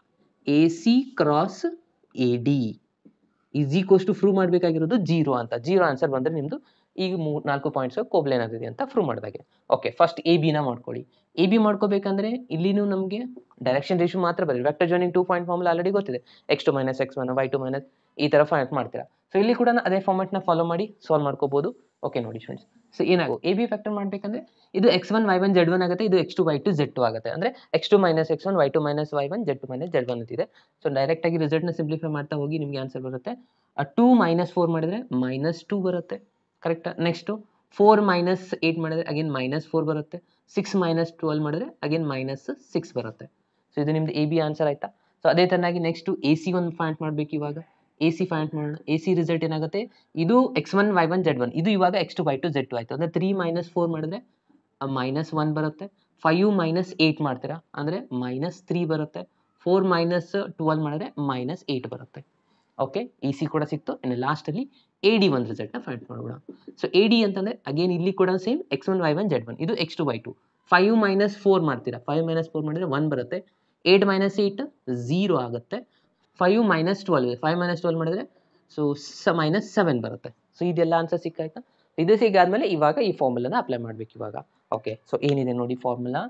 A C cross A D is equals to prove ಮಾಡಬೇಕಾಗಿರೋದು ಜೀರೋ ಅಂತ ಜೀರೋ ಆನ್ಸರ್ ಬಂದರೆ ನಿಮ್ಮದು ಈಗ ಮೂರು ನಾಲ್ಕು ಪಾಯಿಂಟ್ಸ್ ಕೋಬ್ಲೇನ್ ಆಗಿದೆ ಅಂತ ಪ್ರೂವ್ ಮಾಡಿದಾಗೆ ಓಕೆ ಫಸ್ಟ್ ಎ ಬಿನ ಮಾಡ್ಕೊಳ್ಳಿ ಎ ಬಿ ಮಾಡ್ಕೋಬೇಕಂದ್ರೆ ಇಲ್ಲಿನೂ ನಮಗೆ ಡೈರೆಕ್ಷನ್ ರೇಷು ಮಾತ್ರ ಬರೀ vector joining two point formula already ಗೊತ್ತಿದೆ X two minus X one Y two minus ಈ ಥರ ಫಾರ್ಮೆಟ್ ಮಾಡ್ತೀರಾ ಸೊ ಇಲ್ಲಿ ಕೂಡ ಅದೇ ಫಾರ್ಮೆಟ್ನ ಫಾಲೋ ಮಾಡಿ ಸಾಲ್ವ್ ಮಾಡ್ಕೋಬೋದು ಓಕೆ ನೋಡಿ ಫ್ರೆಂಡ್ಸ್ ಸೊ ಏನಾಗೋ ಎ ಬಿ ಫ್ಯಾಕ್ಟರ್ ಮಾಡಬೇಕಂದ್ರೆ ಇದು X one Y one Z one ಆಗುತ್ತೆ ಇದು X two Y two Z two ಆಗುತ್ತೆ ಅಂದರೆ X two minus X one Y two minus Y one Z to minus Z one ಅಂತಿದೆ so ಡೈರೆಕ್ಟಾಗಿ ರಿಸಲ್ಟ್ನ simplify ಮಾಡ್ತಾ ಹೋಗಿ ನಿಮಗೆ ಆನ್ಸರ್ ಬರುತ್ತೆ ಟೂ ಮೈನಸ್ ಫೋರ್ ಮಾಡಿದ್ರೆ ಮೈನಸ್ ಟೂ ಬರುತ್ತೆ ಕರೆಕ್ಟಾ ನೆಕ್ಸ್ಟು ಫೋರ್ ಮೈನಸ್ ಏಯ್ಟ್ ಮಾಡಿದ್ರೆ ಅಗೇನ್ ಮೈನಸ್ ಫೋರ್ ಬರುತ್ತೆ ಸಿಕ್ಸ್ ಮೈನಸ್ ಟ್ವೆಲ್ ಮಾಡಿದ್ರೆ ಅಗೇನ್ ಮೈನಸ್ ಸಿಕ್ಸ್ ಬರುತ್ತೆ ಸೊ ಇದು ನಿಮ್ದು ಎ ಬಿ ಆನ್ಸರ್ ಆಯ್ತಾ ಸೊ ಅದೇ ಥರನಾಗಿ ನೆಕ್ಸ್ಟು ಎ ಸಿ ಒಂದು ಫೈಂಟ್ ಮಾಡಬೇಕು ಇವಾಗ ಎ ಸಿ ಫೈಂಟ್ ಮಾಡೋಣ ಎ ಸಿ ರಿಸಲ್ಟ್ ಏನಾಗುತ್ತೆ ಇದು X one Y one Z one ಇದು ಇವಾಗ X two Y two Z two ಆಯಿತು ಅಂದರೆ ತ್ರೀ ಮೈನಸ್ ಫೋರ್ ಮಾಡಿದ್ರೆ ಮೈನಸ್ ಒನ್ ಬರುತ್ತೆ ಫೈವ್ ಮೈನಸ್ ಏಯ್ಟ್ ಮಾಡ್ತೀರಾ ಅಂದರೆ ಮೈನಸ್ ತ್ರೀ ಬರುತ್ತೆ ಫೋರ್ ಮೈನಸ್ ಟ್ವೆಲ್ ಮಾಡಿದ್ರೆ ಮೈನಸ್ ಏಯ್ಟ್ ಬರುತ್ತೆ ಓಕೆ ಇ ಸಿ ಕೂಡ ಸಿಕ್ತು ಇನ್ನು ಲಾಸ್ಟಲ್ಲಿ ಎ ಡಿ ಒಂದು ರಿಸಲ್ಟ್ನ ಫೈಂಡ್ ಮಾಡೋಣ ಸೊ ಎ ಡಿ ಅಂತಂದರೆ ಅಗೇನ್ ಇಲ್ಲಿ ಕೂಡ same X one Y one Z one ಇದು X two Y two five minus four ಮಾಡ್ತೀರಾ ಫೈವ್ ಮೈನಸ್ ಫೋರ್ ಮಾಡಿದ್ರೆ ಒನ್ ಬರುತ್ತೆ ಏಯ್ಟ್ ಮೈನಸ್ ಏಯ್ಟ್ ಝೀರೋ ಆಗುತ್ತೆ ಫೈವ್ ಮೈನಸ್ ಟ್ವೆಲ್ ಇದೆ ಫೈವ್ ಮೈನಸ್ ಟ್ವೆಲ್ ಮಾಡಿದ್ರೆ ಸೊ ಸ ಮೈನಸ್ ಸೆವೆನ್ ಬರುತ್ತೆ so ಇದೆಲ್ಲ ಆನ್ಸರ್ ಸಿಕ್ಕಾಯ್ತಾ ಇದು ಸಿಕ್ಕಾದ್ಮೇಲೆ ಇವಾಗ ಈ ಫಾರ್ಮುಲಾನ ಅಪ್ಲೈ ಮಾಡಬೇಕು ಇವಾಗ ಓಕೆ ಸೊ ಏನಿದೆ ನೋಡಿ formula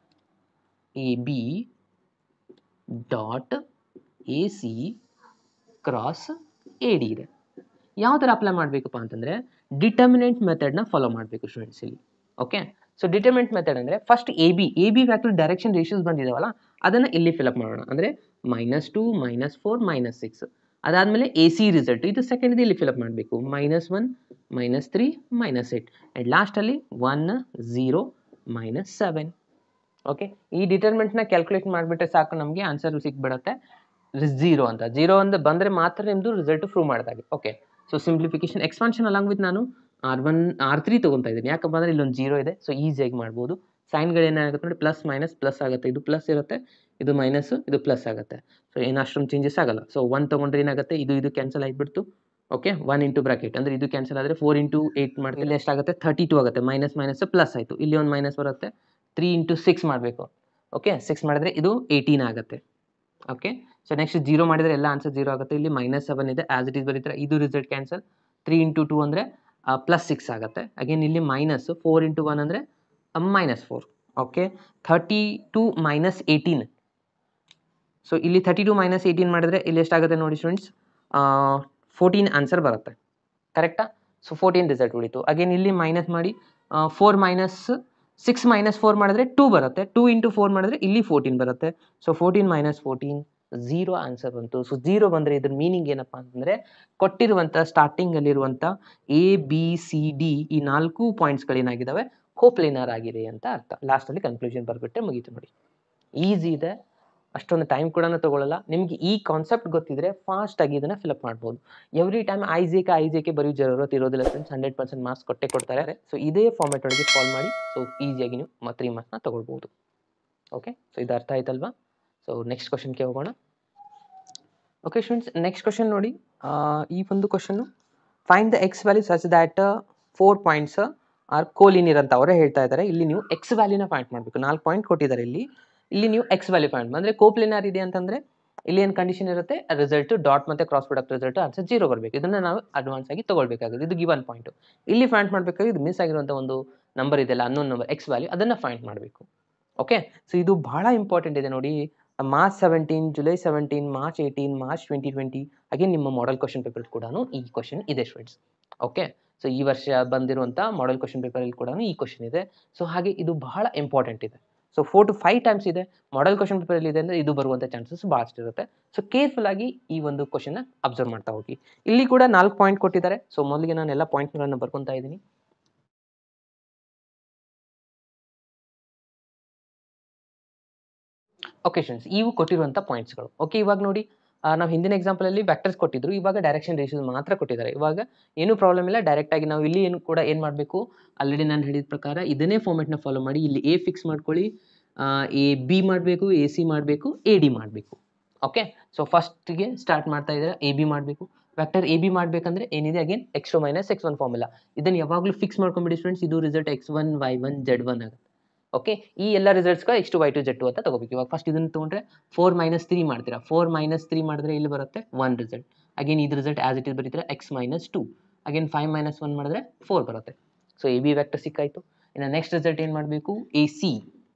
A B dot A C cross A D ಇದೆ ಯಾವ ಥರ ಅಪ್ಲೈ ಮಾಡಬೇಕಪ್ಪ ಅಂತಂದರೆ ಡಿಟರ್ಮಿನೆಂಟ್ ಮೆಥಡ್ನ ಫಾಲೋ ಮಾಡಬೇಕು ಸ್ಟೂಡೆಂಟ್ಸ್ ಇಲ್ಲಿ ಓಕೆ ಸೊ ಡಿಟರ್ಮಿನೆಂಟ್ ಮೆಥಡ್ ಅಂದರೆ first A B A B vector direction ratios ಬಂದಿದಾವಲ್ಲ ಅದನ್ನು ಇಲ್ಲಿ ಫಿಲಪ್ ಮಾಡೋಣ ಅಂದರೆ minus two minus four minus six ಅದಾದಮೇಲೆ ಎ ಸಿ ರಿಸಲ್ಟ್ ಇದು ಸೆಕೆಂಡ್ ಇಲ್ಲಿ ಫಿಲಪ್ ಮಾಡಬೇಕು minus one minus three minus eight and ಲಾಸ್ಟಲ್ಲಿ one zero minus seven okay ಈ ಡಿಟರ್ಮೆಂಟ್ನ ಕ್ಯಾಲ್ಕುಲೇಟ್ ಮಾಡಿಬಿಟ್ರೆ ಸಾಕು ನಮಗೆ ಆನ್ಸರ್ ಸಿಕ್ಬಿಡುತ್ತೆ ಝೀರೋ ಅಂತ ಜೀರೋ ಅಂತ ಬಂದರೆ ಮಾತ್ರ ನಿಮ್ಮದು ರಿಸಲ್ಟ್ ಪ್ರೂವ್ ಮಾಡಿದಾಗೆ okay so simplification expansion along with ನಾನು ಆರ್ ಒನ್ ಆರ್ ತ್ರೀ ತೊಗೊತಾ ಇದ್ದೀನಿ ಯಾಕಪ್ಪ ಅಂದರೆ ಇಲ್ಲೊಂದು ಜೀರೋ ಇದೆ ಸೊ ಈಸಿಯಾಗಿ ಮಾಡ್ಬೋದು ಸೈನ್ಗಳು ಏನಾಗುತ್ತೆ ನೋಡಿ ಪ್ಲಸ್ ಮೈನಸ್ ಪ್ಲಸ್ ಆಗುತ್ತೆ ಇದು ಪ್ಲಸ್ ಇರುತ್ತೆ ಇದು ಮೈನಸ್ ಇದು ಪ್ಲಸ್ ಆಗುತ್ತೆ ಸೊ ಏನು ಅಷ್ಟೊಂದು ಚೇಂಜಸ್ ಆಗಲ್ಲ ಸೊ ಒನ್ ತೊಗೊಂಡ್ರೆ ಏನಾಗುತ್ತೆ ಇದು ಇದು ಕ್ಯಾನ್ಸಲ್ ಆಗಿಬಿಡ್ತು ಓಕೆ ಒನ್ ಇಂಟು ಬ್ರಾಕೆಟ್ ಅಂದರೆ ಇದು ಕ್ಯಾನ್ಸಲ್ ಆದರೆ ಫೋರ್ ಇಂಟು ಏಯ್ಟ್ ಮಾಡಿ ಇಲ್ಲಿ ಎಷ್ಟಾಗುತ್ತೆ ಥರ್ಟಿ ಟು ಆಗುತ್ತೆ ಮೈನಸ್ ಮೈನಸ್ ಪ್ಲಸ್ ಆಯಿತು ಇಲ್ಲಿ ಒಂದು ಮೈನಸ್ ಬರುತ್ತೆ ತ್ರೀ ಇಂಟು ಸಿಕ್ಸ್ ಮಾಡಬೇಕು ಓಕೆ ಸಿಕ್ಸ್ ಮಾಡಿದ್ರೆ ಇದು ಏಯ್ಟೀನ್ ಆಗುತ್ತೆ ಓಕೆ ಸೊ ನೆಕ್ಸ್ಟ್ ಜೀರೋ ಮಾಡಿದರೆ ಎಲ್ಲ ಆನ್ಸರ್ ಜೀರೋ ಆಗುತ್ತೆ ಇಲ್ಲಿ ಮೈನಸ್ ಸೆವೆನ್ ಇದೆ ಆಸ್ ಇಟ್ ಈಸ್ ಬರೀತಾರೆ ಇದು result cancel three into two ಅಂದರೆ ಪ್ಲಸ್ ಸಿಕ್ಸ್ ಆಗುತ್ತೆ ಅಗೇನ್ ಇಲ್ಲಿ ಮೈನಸ್ ಫೋರ್ ಇಂಟು ಒನ್ ಅಂದರೆ minus four okay thirty two minus eighteen so ಇಲ್ಲಿ ಥರ್ಟಿ ಟು ಮೈನಸ್ ಏಯ್ಟೀನ್ ಮಾಡಿದ್ರೆ ಇಲ್ಲಿ ಎಷ್ಟಾಗುತ್ತೆ ನೋಡಿ ಸ್ಟೂಡೆಂಟ್ಸ್ ಫೋರ್ಟೀನ್ ಆನ್ಸರ್ ಬರುತ್ತೆ ಕರೆಕ್ಟಾ ಸೊ ಫೋರ್ಟೀನ್ ರಿಸಲ್ಟ್ ಉಳಿತು ಅಗೇನ್ ಇಲ್ಲಿ ಮೈನಸ್ ಮಾಡಿ four minus six minus four ಮಾಡಿದ್ರೆ ಟೂ ಬರುತ್ತೆ ಟೂ ಇಂಟು ಫೋರ್ ಮಾಡಿದ್ರೆ ಇಲ್ಲಿ ಫೋರ್ಟೀನ್ ಬರುತ್ತೆ so fourteen minus fourteen zero answer ಬಂತು ಸೊ ಝೀರೋ ಬಂದರೆ ಇದ್ರ ಮೀನಿಂಗ್ ಏನಪ್ಪ ಅಂತಂದರೆ ಕೊಟ್ಟಿರುವಂಥ ಸ್ಟಾರ್ಟಿಂಗಲ್ಲಿರುವಂಥ ಎ ಬಿ ಸಿ ಡಿ ಈ ನಾಲ್ಕು ಪಾಯಿಂಟ್ಸ್ಗಳೇನಾಗಿದ್ದಾವೆ ಕೋಪ್ಲೇನರ್ ಆಗಿದೆ ಅಂತ ಅರ್ಥ ಲಾಸ್ಟಲ್ಲಿ ಕನ್ಕ್ಲೂಷನ್ ಬರ್ಬಿಟ್ಟೆ ಮುಗೀತು ನೋಡಿ ಈಸಿ ಇದೆ ಅಷ್ಟೊಂದು ಟೈಮ್ ಕೂಡ ತಗೊಳ್ಳಲ್ಲ ನಿಮಗೆ ಈ ಕಾನ್ಸೆಪ್ಟ್ ಗೊತ್ತಿದ್ರೆ ಫಾಸ್ಟ್ ಆಗಿ ಇದನ್ನ ಫಿಲಪ್ ಮಾಡ್ಬೋದು ಎವ್ರಿ ಟೈಮ್ ಐಜಿಕೆ ಐಜಿಕೆ ಬರೆಯೋ ಜರೂರತ್ ಇರೋದಿಲ್ಲ ಫ್ರೆಂಡ್ಸ್ ಹಂಡ್ರೆಡ್ ಪರ್ಸೆಂಟ್ ಮಾರ್ಕ್ಸ್ ಕೊಟ್ಟೆ ಕೊಡ್ತಾರೆ ಸೊ ಇದೇ ಫಾರ್ಮೆಟ್ ಒಳಗೆ ಸಾಲ್ವ್ ಮಾಡಿ ಸೊ ಈಸಿಯಾಗಿ ನೀವು ತ್ರೀ ಮಾರ್ಕ್ಸ್ನ ತಗೊಳ್ಬೋದು ಓಕೆ ಸೊ ಇದು ಅರ್ಥ ಆಯ್ತಲ್ವಾ ಸೊ ನೆಕ್ಸ್ಟ್ ಕ್ವಶನ್ಗೆ ಹೋಗೋಣ ಓಕೆ ಸ್ಟೂಡೆಂಟ್ಸ್ ನೆಕ್ಸ್ಟ್ ಕ್ವಶನ್ ನೋಡಿ ಆ, ಈ ಒಂದು question find the X value such that four points are collinear ಅಂತ ಅವರೇ ಹೇಳ್ತಾ ಇದ್ದಾರೆ ಇಲ್ಲಿ ನೀವು ಎಕ್ಸ್ ವ್ಯಾಲ್ಯೂನ ಪಾಯಿಂಟ್ ಮಾಡಬೇಕು ನಾಲ್ಕು ಪಾಯಿಂಟ್ ಕೊಟ್ಟಿದ್ದಾರೆ ಇಲ್ಲಿ ಇಲ್ಲಿ ನೀವು ಎಕ್ಸ್ ವ್ಯಾಲ್ಯೂ ಪಾಯಿಂಟ್ ಅಂದರೆ ಕೋಪ್ಲಿನಾರ್ ಇದೆ ಅಂತಂದ್ರೆ ಇಲ್ಲಿ ಏನು ಕಂಡೀಷನ್ ಇರುತ್ತೆ ರಿಸಲ್ಟ್ ಡಾಟ್ ಮತ್ತೆ cross product result answer zero ಬರಬೇಕು ಇದನ್ನ ನಾವು ಅಡ್ವಾನ್ಸ್ ಆಗಿ ತಗೊಳ್ಬೇಕಾಗುತ್ತೆ ಇದು ಗಿವನ್ ಪಾಯಿಂಟ್ ಇಲ್ಲಿ ಫೈಂಡ್ ಮಾಡಬೇಕಾದ್ರೆ ಇದು ಮಿಸ್ ಆಗಿರುವಂಥ ಒಂದು ನಂಬರ್ ಇದೆಯಲ್ಲ ಅನ್ನೊಂದು ನಂಬರ್ ಎಕ್ಸ್ ವ್ಯಾಲ್ಯೂ ಅದನ್ನ ಫೈಂಡ್ ಮಾಡಬೇಕು ಓಕೆ ಸೊ ಇದು ಬಹಳ ಇಂಪಾರ್ಟೆಂಟ್ ಇದೆ ನೋಡಿ March seventeen July seventeen March eighteen March twenty twenty ಹಾಗೆ ನಿಮ್ಮ ಮಾಡೆಲ್ ಕ್ವಶನ್ ಪೇಪರ್ ಕೂಡ ಈ ಕ್ವಶನ್ ಇದೆ ಸ್ಟೂಡೆಂಟ್ಸ್ ಓಕೆ ಸೊ ಈ ವರ್ಷ ಬಂದಿರುವಂಥ ಮಾಡೆಲ್ ಕ್ವಶನ್ ಪೇಪರಲ್ಲಿ ಕೂಡ ಈ ಕ್ವಶನ್ ಇದೆ ಸೊ ಹಾಗೆ ಇದು ಬಹಳ ಇಂಪಾರ್ಟೆಂಟ್ ಇದೆ so four to five times ಇದೆ ಮಾಡೆಲ್ ಕ್ವಶನ್ ಪೇಪರಲ್ಲಿ ಇದೆ ಅಂದರೆ ಇದು ಬರುವಂಥ ಚಾನ್ಸಸ್ ಭಾಳಷ್ಟು ಇರುತ್ತೆ ಸೊ ಕೇರ್ಫುಲ್ ಆಗಿ ಈ ಒಂದು ಕ್ವಶನ್ನ ಅಬ್ಸರ್ವ್ ಮಾಡ್ತಾ ಹೋಗಿ ಇಲ್ಲಿ ಕೂಡ ನಾಲ್ಕು ಪಾಯಿಂಟ್ ಕೊಟ್ಟಿದ್ದಾರೆ ಸೊ ಮೊದಲಿಗೆ ನಾನು ಎಲ್ಲ ಪಾಯಿಂಟ್ಗಳನ್ನು ಬರ್ಕೊತಾ ಇದ್ದೀನಿ ಓಕೆ ಸ್ಟೂಡೆಂಟ್ಸ್ ಇವು ಕೊಟ್ಟಿರುವಂಥ ಪಾಯಿಂಟ್ಸ್ಗಳು ಓಕೆ ಇವಾಗ ನೋಡಿ ನಾವು ಹಿಂದಿನ ಎಕ್ಸಾಂಪಲಲ್ಲಿ ವ್ಯಾಕ್ಟರ್ಸ್ ಕೊಟ್ಟಿದ್ರು ಇವಾಗ ಡೈರೆಕ್ಷನ್ ರೇಷಿಯೋಸ್ ಮಾತ್ರ ಕೊಟ್ಟಿದ್ದಾರೆ ಇವಾಗ ಏನು ಪ್ರಾಬ್ಲಮ್ ಇಲ್ಲ ಡೈರೆಕ್ಟ್ ಆಗಿ ನಾವು ಇಲ್ಲಿ ಏನು ಕೂಡ ಏನು ಮಾಡಬೇಕು ಆಲ್ರೆಡಿ ನಾನು ಹೇಳಿದ ಪ್ರಕಾರ ಇದನ್ನೇ ಫಾರ್ಮೆಟ್ನ ಫಾಲೋ ಮಾಡಿ ಇಲ್ಲಿ ಎ ಫಿಕ್ಸ್ ಮಾಡ್ಕೊಳ್ಳಿ ಎ ಬಿ ಮಾಡಬೇಕು ಎ ಸಿ ಮಾಡಬೇಕು ಎ ಡಿ ಮಾಡಬೇಕು ಓಕೆ ಸೊ ಫಸ್ಟ್ಗೆ ಸ್ಟಾರ್ಟ್ ಮಾಡ್ತಾ ಇದ್ದಾರೆ ಎ ಬಿ ಮಾಡಬೇಕು ವ್ಯಾಕ್ಟರ್ ಎ ಬಿ ಮಾಡಬೇಕಂದ್ರೆ ಏನಿದೆ again X two minus X one formula ಇದನ್ನು ಯಾವಾಗಲೂ ಫಿಕ್ಸ್ ಮಾಡ್ಕೊಂಬಿಡಿ ಸ್ಟೂಡೆಂಟ್ಸ್ ಇದು result X one Y one Z one ಆಗುತ್ತೆ ಓಕೆ ಈ ಎಲ್ಲ ರಿಸಲ್ಟ್ಸ್ಗೆ X two Y two Z two ಅಂತ ತಗೋಬೇಕು ಇವಾಗ ಫಸ್ಟ್ ಇದನ್ನು ತೊಗೊಂಡ್ರೆ ಫೋರ್ ಮೈನಸ್ ತ್ರೀ ಮಾಡ್ತೀರಾ ಫೋರ್ ಮೈನಸ್ ತ್ರೀ ಮಾಡಿದ್ರೆ ಇಲ್ಲಿ ಬರುತ್ತೆ ಒನ್ ರಿಸಲ್ಟ್ ಅಗೇನ್ ಇದು ರಿಸಲ್ಟ್ ಆಸ್ ಇಟ್ ಇಸ್ ಬರೀತೀರಾ X minus two again five minus one ಮಾಡಿದ್ರೆ ಫೋರ್ ಬರುತ್ತೆ ಸೊ ಎ ಬಿ ವ್ಯಾಕ್ಟರ್ ಸಿಕ್ಕಾಯಿತು ಇನ್ನು ನೆಕ್ಸ್ಟ್ ರಿಸಲ್ಟ್ ಏನು ಮಾಡಬೇಕು ಎ ಸಿ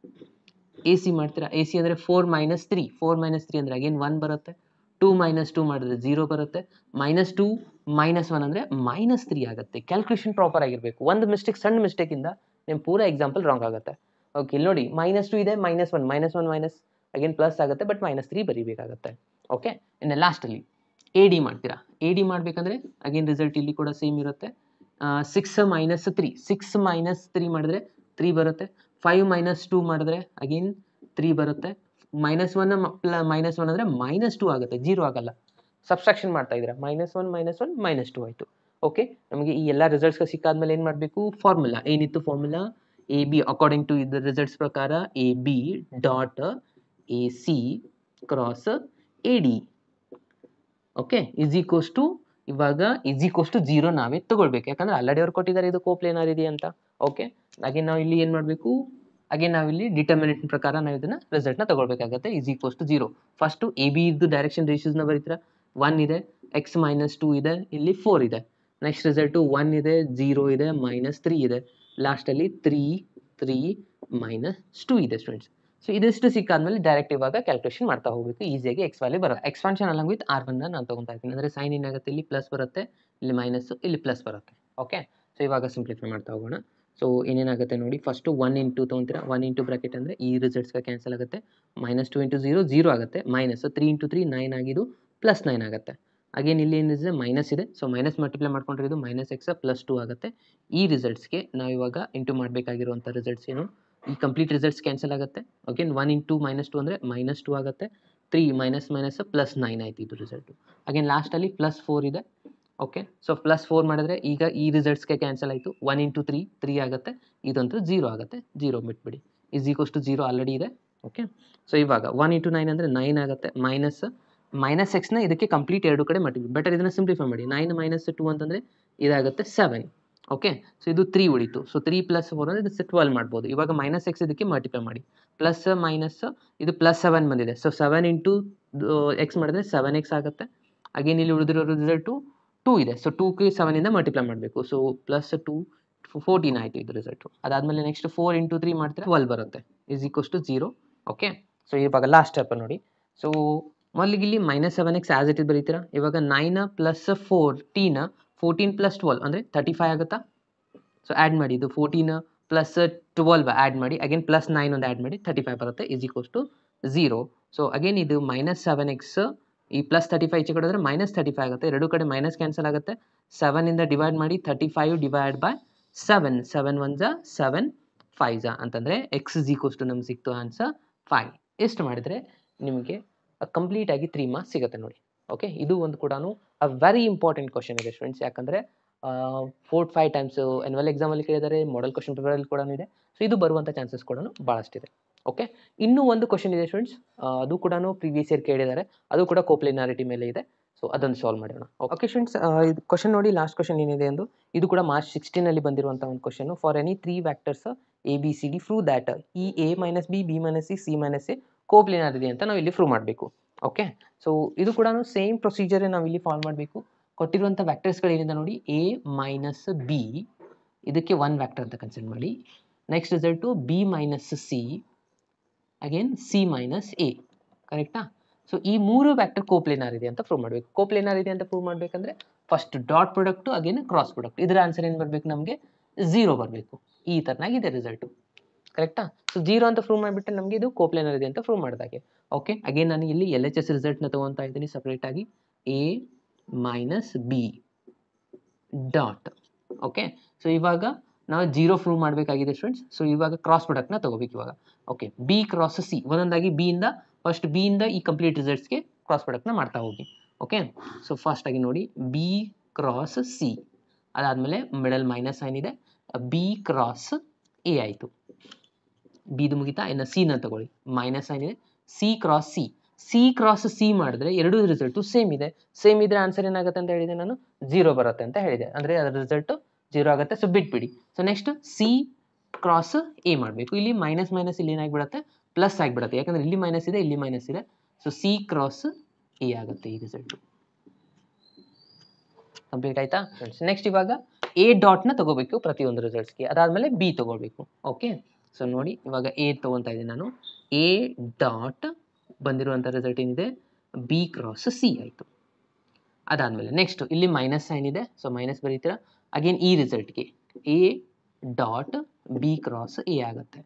ಎ ಸಿ ಮಾಡ್ತೀರಾ ಎ ಸಿ ಅಂದರೆ four minus three four minus three ಅಂದರೆ ಅಗೇನ್ ಒನ್ ಬರುತ್ತೆ ಟೂ ಮೈನಸ್ ಟೂ ಮಾಡಿದ್ರೆ ಜೀರೋ ಬರುತ್ತೆ ಮೈನಸ್ ಟೂ ಮೈನಸ್ ಒನ್ ಅಂದರೆ ಮೈನಸ್ ತ್ರೀ ಆಗುತ್ತೆ ಕ್ಯಾಲ್ಕುಲೇಷನ್ ಪ್ರಾಪರ್ ಆಗಿರಬೇಕು ಒಂದು ಮಿಸ್ಟೇಕ್ ಸಣ್ಣ ಮಿಸ್ಟೇಕಿಂದ ನಿಮ್ಮ ಪೂರ ಎಕ್ಸಾಂಪಲ್ ರಾಂಗ್ ಆಗುತ್ತೆ ಓಕೆ ಇಲ್ಲಿ ನೋಡಿ ಮೈನಸ್ ಟು ಇದೆ minus one minus one minus again plus ಆಗುತ್ತೆ ಬಟ್ ಮೈನಸ್ ತ್ರೀ ಬರೀಬೇಕಾಗತ್ತೆ ಓಕೆ ಇನ್ನು ಲಾಸ್ಟಲ್ಲಿ ಎ ಡಿ ಮಾಡ್ತೀರಾ ಎ ಡಿ ಮಾಡಬೇಕಂದ್ರೆ ಅಗೇನ್ ರಿಸಲ್ಟ್ ಇಲ್ಲಿ ಕೂಡ ಸೇಮ್ ಇರುತ್ತೆ six minus three six minus three ಮಾಡಿದ್ರೆ ತ್ರೀ ಬರುತ್ತೆ ಫೈವ್ ಮೈನಸ್ ಟೂ ಮಾಡಿದ್ರೆ ಅಗೇನ್ ತ್ರೀ ಬರುತ್ತೆ ಮೈನಸ್ ಒನ್ ಪ್ಲ ಮೈನಸ್ ಒನ್ ಅಂದರೆ ಮೈನಸ್ ಟೂ ಆಗುತ್ತೆ ಜೀರೋ ಆಗಲ್ಲ ಸಬ್ಸ್ಟ್ರಾಕ್ಷನ್ ಮಾಡ್ತಾ ಇದ್ದೀರಾ minus one minus one minus two ಆಯಿತು ಓಕೆ ನಮಗೆ ಈ ಎಲ್ಲ ರಿಸಲ್ಟ್ಸ್ಗೆ ಸಿಕ್ಕಾದ್ಮೇಲೆ ಏನು ಮಾಡಬೇಕು ಫಾರ್ಮುಲಾ ಏನಿತ್ತು formula A B according to ಇದು ರಿಸಲ್ಟ್ಸ್ ಪ್ರಕಾರ A B dot A C cross A D okay is equals to ಇವಾಗ ಇಸ್ ಈಕ್ವಸ್ ಟು ಜೀರೋ ನಾವೇ ತಗೊಳ್ಬೇಕು ಯಾಕಂದ್ರೆ ಆಲ್ರೆಡಿ ಅವ್ರು ಕೊಟ್ಟಿದ್ದಾರೆ ಇದು ಕೋಪ್ಲೇನರ್ ಇದೆ ಅಂತ ಓಕೆ ಹಾಗೆ ನಾವು ಇಲ್ಲಿ ಏನು ಮಾಡಬೇಕು ಹಾಗೆ ನಾವಿಲ್ಲಿ ಡಿಟರ್ಮಿನೆಂಟ್ ಪ್ರಕಾರ ನಾವು ಇದನ್ನ ರಿಸಲ್ಟ್ನ ತಗೊಳ್ಬೇಕಾಗತ್ತೆ is equals to zero first A B ಇದ್ದು ಡೈರೆಕ್ಷನ್ ರೇಷಿಯೋಸ್ನ ಬರೀತೀರಾ ಒನ್ ಇದೆ ಎಕ್ಸ್ ಮೈನಸ್ ಟೂ ಇದೆ ಇಲ್ಲಿ ಫೋರ್ ಇದೆ ನೆಕ್ಸ್ಟ್ ರಿಸಲ್ಟು ಒನ್ ಇದೆ ಜೀರೋ ಇದೆ ಮೈನಸ್ ತ್ರೀ ಇದೆ ಲಾಸ್ಟಲ್ಲಿ ತ್ರೀ ತ್ರೀ ಮೈನಸ್ ಟೂ ಇದೆ ಸ್ಟೂಡೆಂಟ್ಸ್ ಸೊ ಇದಿಷ್ಟು ಸಿಕ್ಕಾದ್ಮೇಲೆ ಡೈರೆಕ್ಟ್ ಇವಾಗ ಕ್ಯಾಲ್ಕುಲೇಷನ್ ಮಾಡ್ತಾ ಹೋಗಬೇಕು ಈಸಿಯಾಗಿ ಎಕ್ಸ್ ವ್ಯಾಲ್ಯೂ ಬರುತ್ತೆ ಎಕ್ಸ್ಪಾನ್ಷನ್ ಅಲಾಂಗ್ ವಿತ್ ಆರ್ ಒನ್ನ ನಾನು ತೊಗೊತಾ ಇದ್ದೀನಿ ಅಂದರೆ ಸೈನ್ ಏನಾಗುತ್ತೆ ಇಲ್ಲಿ ಪ್ಲಸ್ ಬರುತ್ತೆ ಇಲ್ಲಿ ಮೈನಸ್ ಇಲ್ಲಿ ಪ್ಲಸ್ ಬರುತ್ತೆ ಓಕೆ ಸೊ ಇವಾಗ ಸಿಂಪ್ಲಿಫೈ ಮಾಡ್ತಾ ಹೋಗೋಣ ಸೊ ಏನೇನಾಗುತ್ತೆ ನೋಡಿ ಫಸ್ಟು ಒನ್ ಇಂಟು ತೊಗೊತೀರಾ ಒನ್ ಇಂಟು ಬ್ರಾಕೆಟ್ ಅಂದರೆ ಈ ರಿಸಲ್ಟ್ಸ್ಗೆ ಕ್ಯಾನ್ಸಲ್ ಆಗುತ್ತೆ minus two into zero zero ಆಗುತ್ತೆ minus three into three nine ಆಗಿದ್ದು ಪ್ಲಸ್ ನೈನ್ ಆಗುತ್ತೆ ಅಗೇನ್ ಇಲ್ಲಿ ಏನಿದೆ ಮೈನಸ್ ಇದೆ ಸೊ ಮೈನಸ್ ಮಲ್ಟಿಪ್ಲೈ ಮಾಡ್ಕೊಂಡ್ರೆ ಇದು ಮೈನಸ್ ಎಕ್ಸ್ ಪ್ಲಸ್ ಟು ಆಗುತ್ತೆ ಈ ರಿಸಲ್ಟ್ಸ್ಗೆ ನಾವು ಇವಾಗ ಇಂಟು ಮಾಡಬೇಕಾಗಿರುವಂಥ ರಿಸಲ್ಟ್ಸ್ ಏನು ಈ ಕಂಪ್ಲೀಟ್ ರಿಸಲ್ಟ್ಸ್ ಕ್ಯಾನ್ಸಲ್ ಆಗುತ್ತೆ again one into minus two ಅಂದರೆ ಮೈನಸ್ ಟು ಆಗುತ್ತೆ three minus minus plus nine ಆಯ್ತು ಇದು ರಿಸಲ್ಟು ಅಗೇನ್ ಲಾಸ್ಟಲ್ಲಿ ಪ್ಲಸ್ ಫೋರ್ ಇದೆ ಓಕೆ ಸೊ ಪ್ಲಸ್ ಫೋರ್ ಮಾಡಿದ್ರೆ ಈಗ ಈ ರಿಸಲ್ಟ್ಸ್ಗೆ ಕ್ಯಾನ್ಸಲ್ ಆಯಿತು ಒನ್ ಇಂಟು ತ್ರೀ ತ್ರೀ ಆಗುತ್ತೆ ಇದಂತೂ ಜೀರೋ ಆಗುತ್ತೆ ಜೀರೋ ಬಿಟ್ಬಿಡಿ is equals to zero already ಇದೆ ಓಕೆ ಸೊ ಇವಾಗ ಒನ್ ಇಂಟು ನೈನ್ ಅಂದರೆ ನೈನ್ ಆಗುತ್ತೆ ಮೈನಸ್ ಮೈನಸ್ ಎಕ್ಸ್ನ ಇದಕ್ಕೆ ಕಂಪ್ಲೀಟ್ ಎರಡು ಕಡೆ ಮಟ್ಟಿವಿ ಬೆಟರ್ ಇದನ್ನು ಸಿಂಪ್ಲಿಫೈ ಮಾಡಿ ನೈನ್ ಮೈನಸ್ ಟು ಅಂತಂದರೆ ಇದಾಗುತ್ತೆ ಸೆವೆನ್ ಓಕೆ ಸೊ ಇದು ತ್ರೀ ಉಳಿತು ಸೊ ತ್ರೀ ಪ್ಲಸ್ ಫೋರ್ ಅಂದರೆ ಇದು ಟ್ವೆಲ್ ಮಾಡ್ಬೋದು ಇವಾಗ ಮೈನಸ್ ಎಕ್ಸ್ ಇದಕ್ಕೆ ಮಲ್ಟಿಪ್ಲೈ ಮಾಡಿ ಪ್ಲಸ್ ಮೈನಸ್ ಇದು ಪ್ಲಸ್ ಸೆವೆನ್ ಬಂದಿದೆ ಸೊ ಸೆವೆನ್ ಇಂಟು ಎಕ್ಸ್ ಮಾಡಿದ್ರೆ ಸೆವೆನ್ ಎಕ್ಸ್ ಆಗುತ್ತೆ ಅಗೇನ್ ಇಲ್ಲಿ ಉಳಿದಿರೋ ರಿಸಲ್ಟು ಟೂ ಇದೆ ಸೊ ಟೂಗೆ ಸೆವೆನಿಂದ ಮಲ್ಟಿಪ್ಲೈ ಮಾಡಬೇಕು ಸೊ ಪ್ಲಸ್ ಟು ಫೋರ್ಟೀನ್ ಆಯಿತು ಇದು ರಿಸಲ್ಟು ಅದಾದಮೇಲೆ ನೆಕ್ಸ್ಟ್ ಫೋರ್ ಇಂಟು ತ್ರೀ ಮಾಡ್ತಾರೆ ಟ್ವೆಲ್ ಬರುತ್ತೆ is equals to zero okay so ಇವಾಗ ಲಾಸ್ಟ್ ಸ್ಟೆಪ್ ನೋಡಿ ಸೊ ಮೊದಲಿಗೆ ಇಲ್ಲಿ minus seven X as it is ಬರೀತೀರಾ ಇವಾಗ nine plus fourteen fourteen plus twelve ಅಂದರೆ ತರ್ಟಿ ಫೈವ್ ಆಗುತ್ತಾ ಸೊ ಆ್ಯಡ್ ಮಾಡಿ ಇದು ಫೋರ್ಟೀನ್ ಪ್ಲಸ್ ಟ್ವೆಲ್ವ್ ಆ್ಯಡ್ ಮಾಡಿ ಅಗೇನ್ ಪ್ಲಸ್ ನೈನ್ ಒಂದು ಆ್ಯಡ್ ಮಾಡಿ ತರ್ಟಿ ಫೈವ್ ಬರುತ್ತೆ is equals to zero so again ಇದು ಮೈನಸ್ ಸೆವೆನ್ ಎಕ್ಸ್ ಈ ಪ್ಲಸ್ ತರ್ಟಿ ಫೈವ್ ಈಚೆ ಕಡೆ ಮೈನಸ್ ತರ್ಟಿ ಫೈವ್ ಆಗುತ್ತೆ ಎರಡು ಕಡೆ ಮೈನಸ್ ಕ್ಯಾನ್ಸಲ್ ಆಗುತ್ತೆ ಸೆವೆನಿಂದ ಡಿವೈಡ್ ಮಾಡಿ thirty five divide by seven seven one ಜಾ ಸೆವೆನ್ ಫೈವ್ ಜಾ ಅಂತಂದರೆ ಎಕ್ಸ್ ಇಸ್ ಈಕ್ವಲ್ಸ್ ಟು ನಮ್ಗೆ ಸಿಕ್ತು ಆನ್ಸರ್ ಫೈವ್ ಎಷ್ಟು ಮಾಡಿದರೆ ನಿಮಗೆ ಕಂಪ್ಲೀಟ್ ಆಗಿ ತ್ರೀ ಮಾರ್ಕ್ಸ್ ಸಿಗುತ್ತೆ ನೋಡಿ ಓಕೆ ಇದು ಒಂದು ಕೂಡ ಅ ವೆರಿ ಇಂಪಾರ್ಟೆಂಟ್ ಕ್ವಶನ್ ಇದೆ ಸ್ಟೂಡೆಂಟ್ಸ್ ಯಾಕಂದರೆ ಫೋರ್ ಫೈವ್ ಟೈಮ್ಸು ಎನ್ಯುವಲ್ ಎಕ್ಸಾಮಲ್ಲಿ ಕೇಳಿದ್ದಾರೆ ಮಾಡಲ್ ಕ್ವಶನ್ ಪೇಪರಲ್ಲಿ ಕೂಡ ಇದೆ ಸೊ ಇದು ಬರುವಂಥ ಚಾನ್ಸಸ್ ಕೂಡ ಭಾಳಷ್ಟಿದೆ ಓಕೆ ಇನ್ನೂ ಒಂದು ಕ್ವಶನ್ ಇದೆ ಸ್ಟೂಡೆಂಟ್ಸ್ ಅದು ಕೂಡ ಪ್ರೀವಿಯಸ್ ಇಯರ್ ಕೇಳಿದ್ದಾರೆ ಅದು ಕೂಡ ಕೋಪ್ಲಿನಾರಿಟಿ ಮೇಲೆ ಇದೆ ಸೊ ಅದನ್ನು ಸಾಲ್ವ್ ಮಾಡೋಣ ಓಕೆ ಸ್ಟೂಡೆಂಟ್ಸ್ ಇದು ಕ್ವಶನ್ ನೋಡಿ ಲಾಸ್ಟ್ ಕ್ವಶನ್ ಏನಿದೆ ಎಂದು ಇದು ಕೂಡ ಮಾರ್ಚ್ ಸಿಕ್ಸ್ಟೀನಲ್ಲಿ ಬಂದಿರುವಂಥ ಒಂದು question for any three vectors A B C D prove that ಈ A minus B B minus C C minus A coplanarity ಅಂತ ನಾವು ಇಲ್ಲಿ ಪ್ರೂವ್ ಮಾಡಬೇಕು ಓಕೆ ಸೊ ಇದು ಕೂಡ ಸೇಮ್ ಪ್ರೊಸೀಜರ್ ನಾವು ಇಲ್ಲಿ ಫಾಲೋ ಮಾಡಬೇಕು ಕೊಟ್ಟಿರುವಂಥ ವ್ಯಾಕ್ಟರ್ಸ್ಗಳೇನಿದೆ ನೋಡಿ ಎ ಮೈನಸ್ ಬಿ ಇದಕ್ಕೆ ಒನ್ ವ್ಯಾಕ್ಟರ್ ಅಂತ ಕನ್ಸಿಡರ್ ಮಾಡಿ next result B minus C again C minus A ಕರೆಕ್ಟಾ ಸೊ ಈ ಮೂರು ವ್ಯಾಕ್ಟರ್ ಕೋಪ್ಲೇನಾರ್ ಇದೆ ಅಂತ ಪ್ರೂವ್ ಮಾಡಬೇಕು ಕೋಪ್ಲೇನಾರ್ ಇದೆ ಅಂತ ಪ್ರೂವ್ ಮಾಡಬೇಕಂದ್ರೆ first dot product again cross product ಇದರ ಆನ್ಸರ್ ಏನು ಬರಬೇಕು ನಮಗೆ ಝೀರೋ ಬರಬೇಕು ಈ ಥರನಾಗಿದೆ ರಿಸಲ್ಟು ಕರೆಕ್ಟಾ ಸೊ ಜೀರೋ ಅಂತ ಪ್ರೂವ್ ಮಾಡಿಬಿಟ್ರೆ ನಮಗೆ ಇದು ಕೋಪ್ಲೇನರ್ ಇದೆ ಅಂತ ಪ್ರೂವ್ ಮಾಡಿದಾಗೆ ಓಕೆ ಅಗೇನ್ ನಾನು ಇಲ್ಲಿ ಎಲ್ ಎಚ್ ಎಸ್ ರಿಸಲ್ಟ್ನ ತೊಗೊತಾ ಇದ್ದೀನಿ ಸಪ್ರೇಟಾಗಿ A minus B dot okay so ಇವಾಗ ನಾವು ಜೀರೋ ಪ್ರೂವ್ ಮಾಡಬೇಕಾಗಿದೆ ಸ್ಟೂಡೆಂಟ್ಸ್ ಸೊ ಇವಾಗ ಕ್ರಾಸ್ ಪ್ರಾಡಕ್ಟ್ನ ತೊಗೋಬೇಕು ಇವಾಗ ಓಕೆ ಬಿ ಕ್ರಾಸ್ ಸಿ ಒಂದೊಂದಾಗಿ ಬಿಯಿಂದ ಫಸ್ಟ್ ಬಿಯಿಂದ ಈ ಕಂಪ್ಲೀಟ್ ರಿಸಲ್ಟ್ಸ್ಗೆ ಕ್ರಾಸ್ ಪ್ರಾಡಕ್ಟ್ನ ಮಾಡ್ತಾ ಹೋಗಿ ಓಕೆ ಸೊ ಫಸ್ಟಾಗಿ ನೋಡಿ ಬಿ ಕ್ರಾಸ್ ಸಿ ಅದಾದಮೇಲೆ ಮಿಡಲ್ ಮೈನಸ್ ಸೈನ್ ಇದೆ ಬಿ ಕ್ರಾಸ್ ಎ ಆಯಿತು ಬಿದು ಮುಗಿತಾ ಇನ್ನು ಸಿನ ತಗೊಳ್ಳಿ ಮೈನಸ್ ಸೈನ್ ಇದೆ C cross C C cross C ಮಾಡಿದ್ರೆ ಎರಡು ರಿಸಲ್ಟು ಸೇಮ್ ಇದೆ ಸೇಮ್ ಇದ್ರೆ ಆನ್ಸರ್ ಏನಾಗುತ್ತೆ ಅಂತ ಹೇಳಿದೆ ನಾನು ಜೀರೋ ಬರುತ್ತೆ ಅಂತ ಹೇಳಿದೆ ಅಂದರೆ ಅದರ ರಿಸಲ್ಟು ಜೀರೋ ಆಗುತ್ತೆ ಸೊ ಬಿಟ್ಬಿಡಿ so next C cross A ಮಾಡಬೇಕು ಇಲ್ಲಿ ಮೈನಸ್ ಮೈನಸ್ ಇಲ್ಲಿ ಏನಾಗ್ಬಿಡುತ್ತೆ ಪ್ಲಸ್ ಆಗಿಬಿಡುತ್ತೆ ಯಾಕಂದರೆ ಇಲ್ಲಿ ಮೈನಸ್ ಇದೆ ಇಲ್ಲಿ ಮೈನಸ್ ಇದೆ ಸೊ ಸಿ ಕ್ರಾಸ್ ಎ ಆಗುತ್ತೆ ಈ ರಿಸಲ್ಟು ಕಂಪ್ಲೀಟ್ ಆಯ್ತಾ ನೆಕ್ಸ್ಟ್ ಇವಾಗ ಎ ಡಾಟ್ನ ತಗೋಬೇಕು ಪ್ರತಿಯೊಂದು ರಿಸಲ್ಟ್ಸ್ಗೆ ಅದಾದಮೇಲೆ ಬಿ ತಗೋಬೇಕು ಓಕೆ ಸೊ ನೋಡಿ ಇವಾಗ ಎ ತೊಗೊತಾ ಇದ್ದೀನಿ ನಾನು ಎ ಡಾಟ್ ಬಂದಿರುವಂಥ ರಿಸಲ್ಟ್ ಏನಿದೆ ಬಿ ಕ್ರಾಸ್ ಸಿ ಆಯಿತು ಅದಾದಮೇಲೆ ನೆಕ್ಸ್ಟ್ ಇಲ್ಲಿ ಮೈನಸ್ ಸೈನ್ ಇದೆ ಸೊ ಮೈನಸ್ ಬರೀತೀರಾ ಅಗೇನ್ ಈ ರಿಸಲ್ಟ್ಗೆ A dot B cross A ಆಗುತ್ತೆ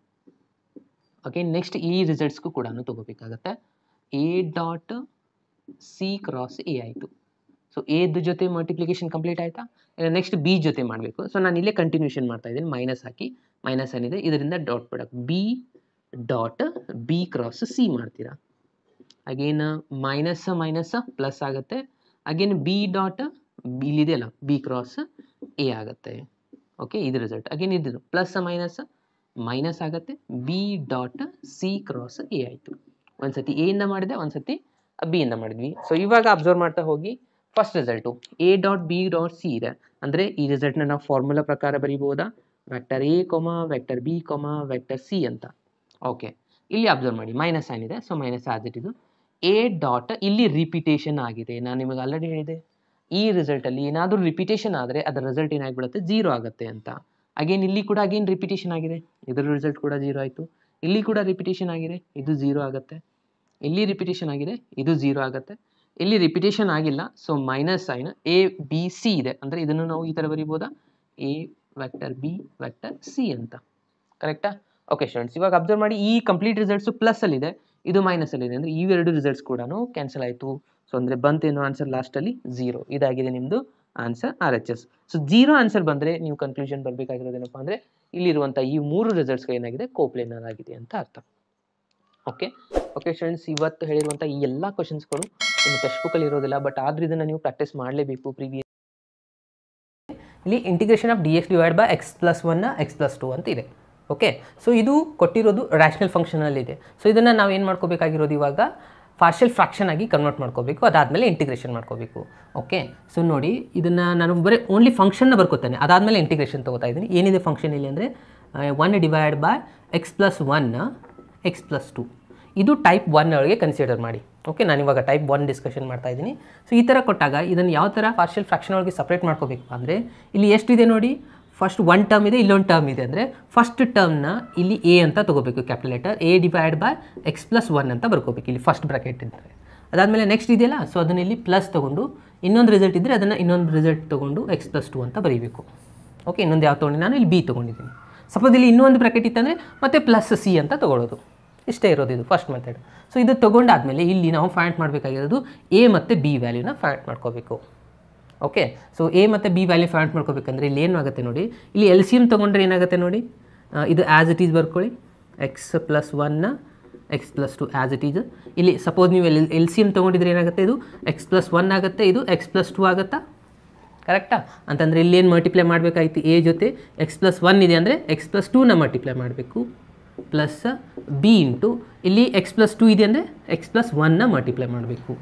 ಓಕೆ ನೆಕ್ಸ್ಟ್ ಈ ರಿಸಲ್ಟ್ಸ್ಗೂ ಕೂಡ ತಗೋಬೇಕಾಗತ್ತೆ A dot C cross A ಆಯಿತು ಸೊ ಎದ್ ಜೊತೆ ಮಲ್ಟಿಪ್ಲಿಕೇಶನ್ ಕಂಪ್ಲೀಟ್ ಆಯಿತಾ ನೆಕ್ಸ್ಟ್ ಬಿ ಜೊತೆ ಮಾಡಬೇಕು ಸೊ ನಾನು ಇಲ್ಲೇ ಕಂಟಿನ್ಯೂಷನ್ ಮಾಡ್ತಾ ಇದ್ದೀನಿ ಮೈನಸ್ ಹಾಕಿ ಮೈನಸ್ ಏನಿದೆ ಇದರಿಂದ dot product B dot B cross C ಮಾಡ್ತೀರಾ ಅಗೇನ್ ಮೈನಸ್ ಮೈನಸ್ ಪ್ಲಸ್ ಆಗುತ್ತೆ ಅಗೇನ್ ಬಿ ಡಾಟ್ ಇಲ್ಲಿದೆಯಲ್ಲ ಬಿ ಕ್ರಾಸ್ ಎ ಆಗುತ್ತೆ ಓಕೆ ಇದು ರಿಸಲ್ಟ್ ಅಗೇನ್ ಇದು ಪ್ಲಸ್ ಮೈನಸ್ ಮೈನಸ್ ಆಗುತ್ತೆ B dot C cross A ಆಯಿತು ಒಂದು ಸತಿ ಎ ಇಂದ ಮಾಡಿದೆ ಒಂದು ಸತಿ ಬಿ ಇಂದ ಮಾಡಿದ್ವಿ ಸೊ ಇವಾಗ ಅಬ್ಸರ್ವ್ ಮಾಡ್ತಾ ಹೋಗಿ first result A dot B dot C ಇದೆ ಅಂದರೆ ಈ ರಿಸಲ್ಟ್ನ ನಾವು ಫಾರ್ಮುಲಾ ಪ್ರಕಾರ ಬರೀಬೋದಾ vector A comma vector B comma vector C ಅಂತ ಓಕೆ ಇಲ್ಲಿ ಅಬ್ಸರ್ವ್ ಮಾಡಿ ಮೈನಸ್ ಏನಿದೆ ಸೊ ಮೈನಸ್ ಆಸ್ ಇಟ್ ಇದು ಎ ಡಾಟ್ ಇಲ್ಲಿ ರಿಪಿಟೇಷನ್ ಆಗಿದೆ ನಾನು ನಿಮಗೆ ಆಲ್ರೆಡಿ ಹೇಳಿದೆ ಈ ರಿಸಲ್ಟಲ್ಲಿ ಏನಾದರೂ ರಿಪಿಟೇಷನ್ ಆದರೆ ಅದರ ರಿಸಲ್ಟ್ ಏನಾಗ್ಬಿಡುತ್ತೆ ಜೀರೋ ಆಗುತ್ತೆ ಅಂತ ಅಗೇನ್ ಇಲ್ಲಿ ಕೂಡ ಅಗೇನ್ ರಿಪಿಟೇಷನ್ ಆಗಿದೆ ಇದರ ರಿಸಲ್ಟ್ ಕೂಡ ಜೀರೋ ಆಯಿತು ಇಲ್ಲಿ ಕೂಡ ರಿಪಿಟೇಷನ್ ಆಗಿದೆ ಇದು ಜೀರೋ ಆಗುತ್ತೆ ಇಲ್ಲಿ ರಿಪಿಟೇಷನ್ ಆಗಿದೆ ಇದು ಜೀರೋ ಆಗುತ್ತೆ ಇಲ್ಲಿ ರಿಪಿಟೇಷನ್ ಆಗಿಲ್ಲ so minus sign A B C ಇದೆ ಅಂದರೆ ಇದನ್ನು ನಾವು ಈ ಥರ ಬರಿಬೋದಾ A vector B vector C ಅಂತ ಕರೆಕ್ಟಾ ಓಕೆ ಸ್ಟೂಡೆಂಟ್ಸ್ ಇವಾಗ ಅಬ್ಸರ್ವ್ ಮಾಡಿ ಈ ಕಂಪ್ಲೀಟ್ ರಿಸಲ್ಟ್ಸು ಪ್ಲಸ್ಸಲ್ಲಿದೆ ಇದು ಮೈನಸಲ್ಲಿದೆ ಅಂದರೆ ಇವೆರಡು ರಿಸಲ್ಟ್ಸ್ ಕೂಡ ಕ್ಯಾನ್ಸಲ್ ಆಯಿತು ಸೊ ಅಂದರೆ ಬಂತೇನು ಆನ್ಸರ್ ಲಾಸ್ಟಲ್ಲಿ ಝೀರೋ ಇದಾಗಿದೆ ನಿಮ್ಮದು answer R H S so zero answer ಬಂದರೆ ನೀವು ಕನ್ಕ್ಲೂಷನ್ ಬರಬೇಕಾಗಿರೋದೇನಪ್ಪ ಅಂದರೆ ಇಲ್ಲಿರುವಂಥ ಈ ಮೂರು ರಿಸಲ್ಟ್ಸ್ಗಳು ಏನಾಗಿದೆ ಕೋಪ್ಲೇನರ್ ಆಗಿದೆ ಅಂತ ಅರ್ಥ ಓಕೆ ಓಕೆ ಸ್ಟೂಡೆಂಟ್ಸ್ ಇವತ್ತು ಹೇಳಿರುವಂಥ ಈ ಎಲ್ಲ ಕ್ವಶನ್ಸ್ಗಳು ನಿಮ್ಮ ಟೆಕ್ಸ್ಟ್ ಬುಕ್ಕಲ್ಲಿ ಇರೋದಿಲ್ಲ ಬಟ್ ಆದ್ರೂ ಇದನ್ನು ನೀವು ಪ್ರಾಕ್ಟೀಸ್ ಮಾಡಲೇಬೇಕು ಪ್ರೀವಿಯಸ್ ಇಲ್ಲಿ integration of D X divide by X plus ಒನ್ನ ಎಕ್ಸ್ ಪ್ಲಸ್ ಟು ಅಂತ ಇದೆ ಓಕೆ ಸೊ ಇದು ಕೊಟ್ಟಿರೋದು ರ್ಯಾಷನಲ್ ಫಂಕ್ಷನಲ್ಲಿದೆ ಸೊ ಇದನ್ನು ನಾವು ಏನು ಮಾಡ್ಕೋಬೇಕಾಗಿರೋದು ಇವಾಗ ಪಾರ್ಷಿಯಲ್ ಫ್ರಾಕ್ಷನ್ ಆಗಿ ಕನ್ವರ್ಟ್ ಮಾಡ್ಕೋಬೇಕು ಅದಾದಮೇಲೆ ಇಂಟಿಗ್ರೇಷನ್ ಮಾಡ್ಕೋಬೇಕು ಓಕೆ ಸೊ ನೋಡಿ ಇದನ್ನು ನಾನು ಬರೀ ಓನ್ಲಿ ಫಂಕ್ಷನ್ನ ಬರ್ಕೋತಾನೆ ಅದಾದಮೇಲೆ ಇಂಟಿಗ್ರೇಷನ್ ತೊಗೋತಾ ಇದ್ದೀನಿ ಏನಿದೆ ಫಂಕ್ಷನ್ ಇಲ್ಲಿ ಅಂದರೆ one divide by X plus one X plus two ಇದು ಟೈಪ್ ಒನ್ ಒಳಗೆ ಕನ್ಸಿಡರ್ ಮಾಡಿ ಓಕೆ ನಾನು ಇವಾಗ ಟೈಪ್ ಒನ್ ಡಿಸ್ಕಷನ್ ಮಾಡ್ತಾ ಇದ್ದೀನಿ ಸೊ ಈ ಥರ ಕೊಟ್ಟಾಗ ಇದನ್ನು ಯಾವ ಥರ ಪಾರ್ಷಿಯಲ್ ಫ್ರಾಕ್ಷನ್ ಒಳಗೆ ಸಪ್ರೇಟ್ ಮಾಡ್ಕೋಬೇಕು ಅಂದರೆ ಇಲ್ಲಿ ಎಷ್ಟಿದೆ ನೋಡಿ ಫಸ್ಟ್ ಒನ್ ಟರ್ಮ್ ಇದೆ ಇಲ್ಲೊಂದು ಟರ್ಮ್ ಇದೆ ಅಂದರೆ ಫಸ್ಟ್ ಟರ್ಮ್ನ ಇಲ್ಲಿ ಎ ಅಂತ ತೊಗೋಬೇಕು capital letter A divide by X plus one ಅಂತ ಬರ್ಕೋಬೇಕು ಇಲ್ಲಿ ಫಸ್ಟ್ ಬ್ರಾಕೆಟ್ ಇದ್ದರೆ ಅದಾದಮೇಲೆ ನೆಕ್ಸ್ಟ್ ಇದೆಯಲ್ಲ ಸೊ ಅದನ್ನು ಇಲ್ಲಿ ಪ್ಲಸ್ ತೊಗೊಂಡು ಇನ್ನೊಂದು ರಿಸಲ್ಟ್ ಇದ್ದರೆ ಅದನ್ನು ಇನ್ನೊಂದು ರಿಸಲ್ಟ್ ತೊಗೊಂಡು ಎಕ್ಸ್ ಪ್ಲಸ್ ಟು ಅಂತ ಬರೀಬೇಕು ಓಕೆ ಇನ್ನೊಂದು ಯಾವ ತೊಗೊಂಡು ನಾನು ಇಲ್ಲಿ ಬಿ ತೊಗೊಂಡಿದ್ದೀನಿ ಸಪೋಸ್ ಇಲ್ಲಿ ಇನ್ನೊಂದು ಬ್ರಾಕೆಟ್ ಇತ್ತಂದರೆ ಮತ್ತೆ ಪ್ಲಸ್ ಸಿ ಅಂತ ತೊಗೊಳ್ಳೋದು ಇಷ್ಟೇ ಇರೋದು ಇದು ಫಸ್ಟ್ ಮೆಥಡ್ ಸೊ ಇದು ತೊಗೊಂಡಾದ್ಮೇಲೆ ಇಲ್ಲಿ ನಾವು ಫೈಂಡ್ ಮಾಡಬೇಕಾಗಿರೋದು ಎ ಮತ್ತು ಬಿ ವ್ಯಾಲ್ಯೂನ ಫೈಂಡ್ ಮಾಡ್ಕೋಬೇಕು ಓಕೆ ಸೊ ಎ ಮತ್ತು ಬಿ ವ್ಯಾಲ್ಯೂ ಫೈಂಡ್ ಮಾಡ್ಕೋಬೇಕಂದ್ರೆ ಇಲ್ಲಿ ಏನಾಗುತ್ತೆ ನೋಡಿ ಇಲ್ಲಿ ಎಲ್ ಸಿ ಎಮ್ ತೊಗೊಂಡ್ರೆ ಏನಾಗುತ್ತೆ ನೋಡಿ ಆ, ಇದು ಆ್ಯಸ್ ಇಟ್ ಈಸ್ ಬರ್ಕೊಳ್ಳಿ ಎಕ್ಸ್ ಪ್ಲಸ್ ಒನ್ನ X plus two as it is ಇಲ್ಲಿ ಸಪೋಸ್ ನೀವು ಎಲ್ ಎಲ್ ಸಿ ಎಮ್ ತೊಗೊಂಡಿದ್ರೆ ಏನಾಗುತ್ತೆ ಇದು ಎಕ್ಸ್ ಪ್ಲಸ್ ಒನ್ ಆಗುತ್ತೆ ಇದು ಎಕ್ಸ್ ಪ್ಲಸ್ ಟು ಆಗುತ್ತಾ ಕರೆಕ್ಟಾ ಅಂತಂದರೆ ಇಲ್ಲೇನು ಮಲ್ಟಿಪ್ಲೈ ಮಾಡಬೇಕಾಯ್ತು ಎ ಜೊತೆ ಎಕ್ಸ್ ಪ್ಲಸ್ ಒನ್ ಇದೆ ಅಂದರೆ ಎಕ್ಸ್ ಪ್ಲಸ್ ಟೂನ ಮಲ್ಟಿಪ್ಲೈ ಮಾಡಬೇಕು ಪ್ಲಸ್ ಬಿ ಇಂಟು ಇಲ್ಲಿ ಎಕ್ಸ್ ಪ್ಲಸ್ ಟೂ ಇದೆ ಅಂದರೆ ಎಕ್ಸ್ ಪ್ಲಸ್ ಒನ್ನ ಮಲ್ಟಿಪ್ಲೈ ಮಾಡಬೇಕು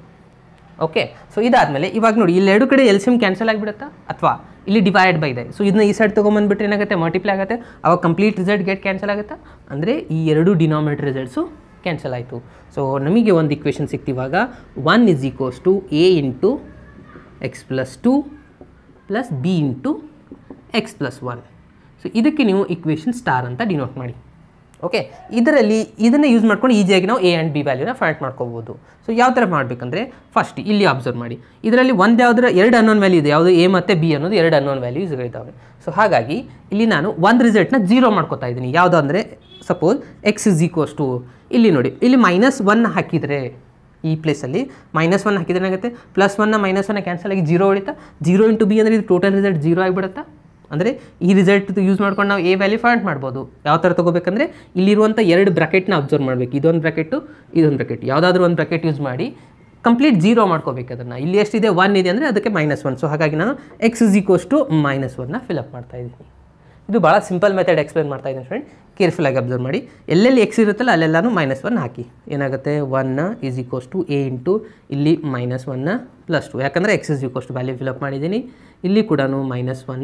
ಓಕೆ ಸೊ ಇದಾದಮೇಲೆ ಇವಾಗ ನೋಡಿ ಇಲ್ಲಿ ಎರಡು ಕಡೆ ಎಲ್ ಸಿ ಎಮ್ ಕ್ಯಾನ್ಸಲ್ ಆಗಿಬಿಡುತ್ತಾ ಅಥವಾ ಇಲ್ಲಿ ಡಿವೈಡ್ ಬೈ ಇದೆ ಸೊ ಇದನ್ನ ಈ ಸೈಡ್ ತೊಗೊಂಬಂದ್ಬಿಟ್ರೆ ಏನಾಗುತ್ತೆ ಮಲ್ಟಿಪ್ಲೈ ಆಗುತ್ತೆ ಅವಾಗ ಕಂಪ್ಲೀಟ್ ರಿಸಲ್ಟ್ ಗೆಟ್ ಕ್ಯಾನ್ಸಲ್ ಆಗುತ್ತಾ ಅಂದರೆ ಈ ಎರಡು ಡಿನಾಮಿನೇಟರ್ ರಿಸಲ್ಟ್ಸು ಕ್ಯಾನ್ಸಲ್ ಆಯಿತು ಸೊ ನಮಗೆ ಒಂದು ಇಕ್ವೇಷನ್ ಸಿಕ್ತಿವಾಗ one is equals to A into X plus two plus B into X plus one so ಇದಕ್ಕೆ ನೀವು ಇಕ್ವೇಷನ್ ಸ್ಟಾರ್ ಅಂತ ಡಿನೋಟ್ ಮಾಡಿ ಓಕೆ ಇದರಲ್ಲಿ ಇದನ್ನು ಯೂಸ್ ಮಾಡ್ಕೊಂಡು ಈಸಿಯಾಗಿ ನಾವು ಎ ಆ್ಯಂಡ್ ಬಿ ವ್ಯಾಲ್ಯೂನ ಫೈಂಡ್ ಮಾಡ್ಕೋಬೋದು ಸೊ ಯಾವ ಥರ ಮಾಡಬೇಕಂದ್ರೆ ಫಸ್ಟ್ ಇಲ್ಲಿ ಅಬ್ಸರ್ವ್ ಮಾಡಿ ಇದರಲ್ಲಿ ಒಂದು ಯಾವುದರ ಎರಡು ಅನ್ನೋನ್ ವ್ಯಾಲ್ಯೂ ಇದೆ ಯಾವುದು ಎ ಮತ್ತು ಬಿ ಅನ್ನೋದು ಎರಡು ಅನ್ನೋನ್ ವ್ಯಾಲ್ಯೂಸ್ ಇದ್ದಾವೆ ಸೊ ಹಾಗಾಗಿ ಇಲ್ಲಿ ನಾನು ಒಂದು ರಿಸಲ್ಟ್ನ ಜೀರೋ ಮಾಡ್ಕೋತಾ ಇದ್ದೀನಿ ಯಾವುದು ಅಂದರೆ suppose X is equals to ಇಲ್ಲಿ ನೋಡಿ ಇಲ್ಲಿ ಮೈನಸ್ ಒನ್ ಹಾಕಿದರೆ ಈ ಪ್ಲೇಸಲ್ಲಿ ಮೈನಸ್ ಒನ್ ಹಾಕಿದ್ರೆ ಏನಾಗುತ್ತೆ ಪ್ಲಸ್ ಒನ್ನ ಮೈನಸ್ ಒನ್ನ ಕ್ಯಾನ್ಸಲ್ ಆಗಿ ಜೀರೋ ಹೊಡಿತಾ ಜೀರೋ ಇಂಟು ಬಿ ಅಂದರೆ ಇದು ಟೋಟಲ್ ರಿಸಲ್ಟ್ ಜೀರೋ ಆಗಿಬಿಡುತ್ತಾ ಅಂದರೆ ಈ ರಿಸಲ್ಟ್ ಯೂಸ್ ಮಾಡ್ಕೊಂಡು ನಾವು ಎ ವ್ಯಾಲ್ಯೂ ಫೈಂಡ್ ಮಾಡ್ಬೋದು ಯಾವ ಥರ ತೊಗೋಬೇಕಂದ್ರೆ ಇಲ್ಲಿರುವಂಥ ಎರಡು ಬ್ರಾಕೆಟ್ನ ಅಬ್ಸರ್ವ್ ಮಾಡಬೇಕು ಇದೊಂದು ಬ್ರಾಕೆಟು ಇದೊಂದು ಬ್ರಾಕೆಟ್ ಯಾವುದಾದ್ರೂ ಒಂದು ಬ್ರಾಕೆಟ್ ಯೂಸ್ ಮಾಡಿ ಕಂಪ್ಲೀಟ್ ಜೀರೋ ಮಾಡ್ಕೋಬೇಕು ಅದನ್ನು ಇಲ್ಲಿ ಎಷ್ಟಿದೆ ಒನ್ ಇದೆ ಅಂದರೆ ಅದಕ್ಕೆ ಮೈನಸ್ ಒನ್ ಸೊ ಹಾಗಾಗಿ ನಾನು X is equals to minus ಒನ್ನ ಫಿಲಪ್ ಮಾಡ್ತಾ ಇದ್ದೀನಿ ಇದು ಭಾಳ ಸಿಂಪಲ್ ಮೆಥಡ್ ಎಕ್ಸ್ಪ್ಲೇನ್ ಮಾಡ್ತಾ ಇದ್ದೀನಿ ಫ್ರೆಂಡ್ ಕೇರ್ಫುಲ್ಲಾಗಿ ಅಬ್ಸರ್ವ್ ಮಾಡಿ ಎಲ್ಲೆಲ್ಲಿ ಎಕ್ಸ್ ಇರುತ್ತಲ್ಲ ಅಲ್ಲೆಲ್ಲನೂ ಮೈನಸ್ ಒನ್ ಹಾಕಿ ಏನಾಗುತ್ತೆ one is equals to A into ಇಲ್ಲಿ ಮೈನಸ್ ಒನ್ನ ಪ್ಲಸ್ ಟು ಯಾಕಂದರೆ X is equals to value fill up ಮಾಡಿದ್ದೀನಿ ಇಲ್ಲಿ ಕೂಡ ಮೈನಸ್ ಒನ್ನ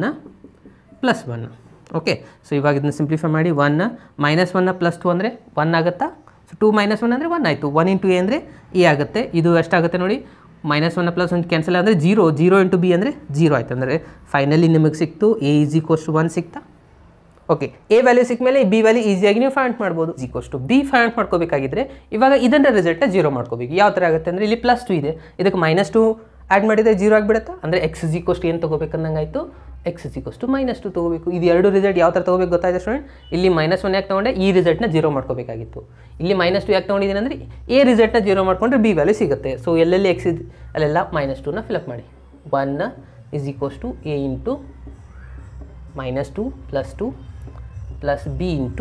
ಪ್ಲಸ್ ಒನ್ ಓಕೆ ಸೊ ಇವಾಗ ಇದನ್ನ ಸಿಂಪ್ಲಿಫೈ ಮಾಡಿ ಒನ್ ಮೈನಸ್ ಒನ್ನ ಪ್ಲಸ್ ಟು ಅಂದರೆ ಒನ್ ಆಗುತ್ತಾ ಸೊ ಟು ಮೈನಸ್ ಒನ್ ಅಂದರೆ ಒನ್ ಆಯಿತು ಒನ್ ಇಂಟು ಎ ಅಂದರೆ ಎ ಆಗುತ್ತೆ ಇದು ಎಷ್ಟಾಗುತ್ತೆ ನೋಡಿ minus one plus one cancel ಅಂದರೆ ಜೀರೋ ಜೀರೋ ಇಂಟು ಬಿ ಅಂದರೆ ಜೀರೋ ಆಯ್ತು ಅಂದರೆ ಫೈನಲಿ ನಿಮಗೆ ಸಿಕ್ತು A is equals to one ಸಿಕ್ತಾ ಓಕೆ ಎ ವ್ಯಾಲ್ಯೂ ಸಿಕ್ಕ ಮೇಲೆ ಬಿ ವ್ಯಾಲ್ಯೂ ಈಸಿಯಾಗಿ ನೀವು ಫೈಂಡ್ ಮಾಡ್ಬೋದು ಈಕ್ವಸ್ ಟು ಬಿ ಫೈಂಡ್ ಮಾಡ್ಕೋಬೇಕಾಗಿದ್ರೆ ಇವಾಗ ಇದನ್ನ ರಿಸಲ್ಟ್ನ ಜೀರೋ ಮಾಡ್ಕೋಬೇಕು ಯಾವ ಥರ ಆಗುತ್ತೆ ಅಂದರೆ ಇಲ್ಲಿ ಪ್ಲಸ್ ಟು ಇದೆ ಇದಕ್ಕೆ ಮೈನಸ್ ಟು ಆ್ಯಡ್ ಮಾಡಿದರೆ ಜೀರೋ ಆಗಿಬಿಡುತ್ತಾ ಅಂದರೆ ಎಕ್ಸ್ ಇಸ್ ಈಕ್ವಸ್ ಟು ಏನು ತೊಗೋಬೇಕಂದಂಗೆ ಆಯಿತು X is equals to minus two ತೊಗೋಬೇಕು ಇದು ಎರಡು ರಿಸಲ್ಟ್ ಯಾವ ಥರ ತೊಗೋಬೇಕು ಗೊತ್ತಾಯ್ತು ಸ್ಟೂಡೆಂಟ್ ಇಲ್ಲಿ ಮೈನಸ್ ಒನ್ ಯಾಕೆ ತೊಗೊಂಡೆ ಈ ರಿಸಲ್ಟ್ನ ಜೀರೋ ಮಾಡ್ಕೋಬೇಕಾಗಿತ್ತು ಇಲ್ಲಿ ಮೈನಸ್ ಟು ಯಾಕೆ ತೊಗೊಂಡಿದ್ದೀನಿ ಅಂದರೆ ಎ ರಿಸಲ್ಟ್ನ ಜೀರೋ ಮಾಡ್ಕೊಂಡ್ರೆ ಬಿ ವ್ಯಾಲ್ಯೂ ಸಿಗುತ್ತೆ ಸೊ ಎಲ್ಲೆಲ್ಲಿ ಎಕ್ಸ್ ಇದೆ ಅಲ್ಲೆಲ್ಲ ಮೈನಸ್ ಟೂನ ಫಿಲಪ್ ಮಾಡಿ one is equals to A into minus two plus two plus B into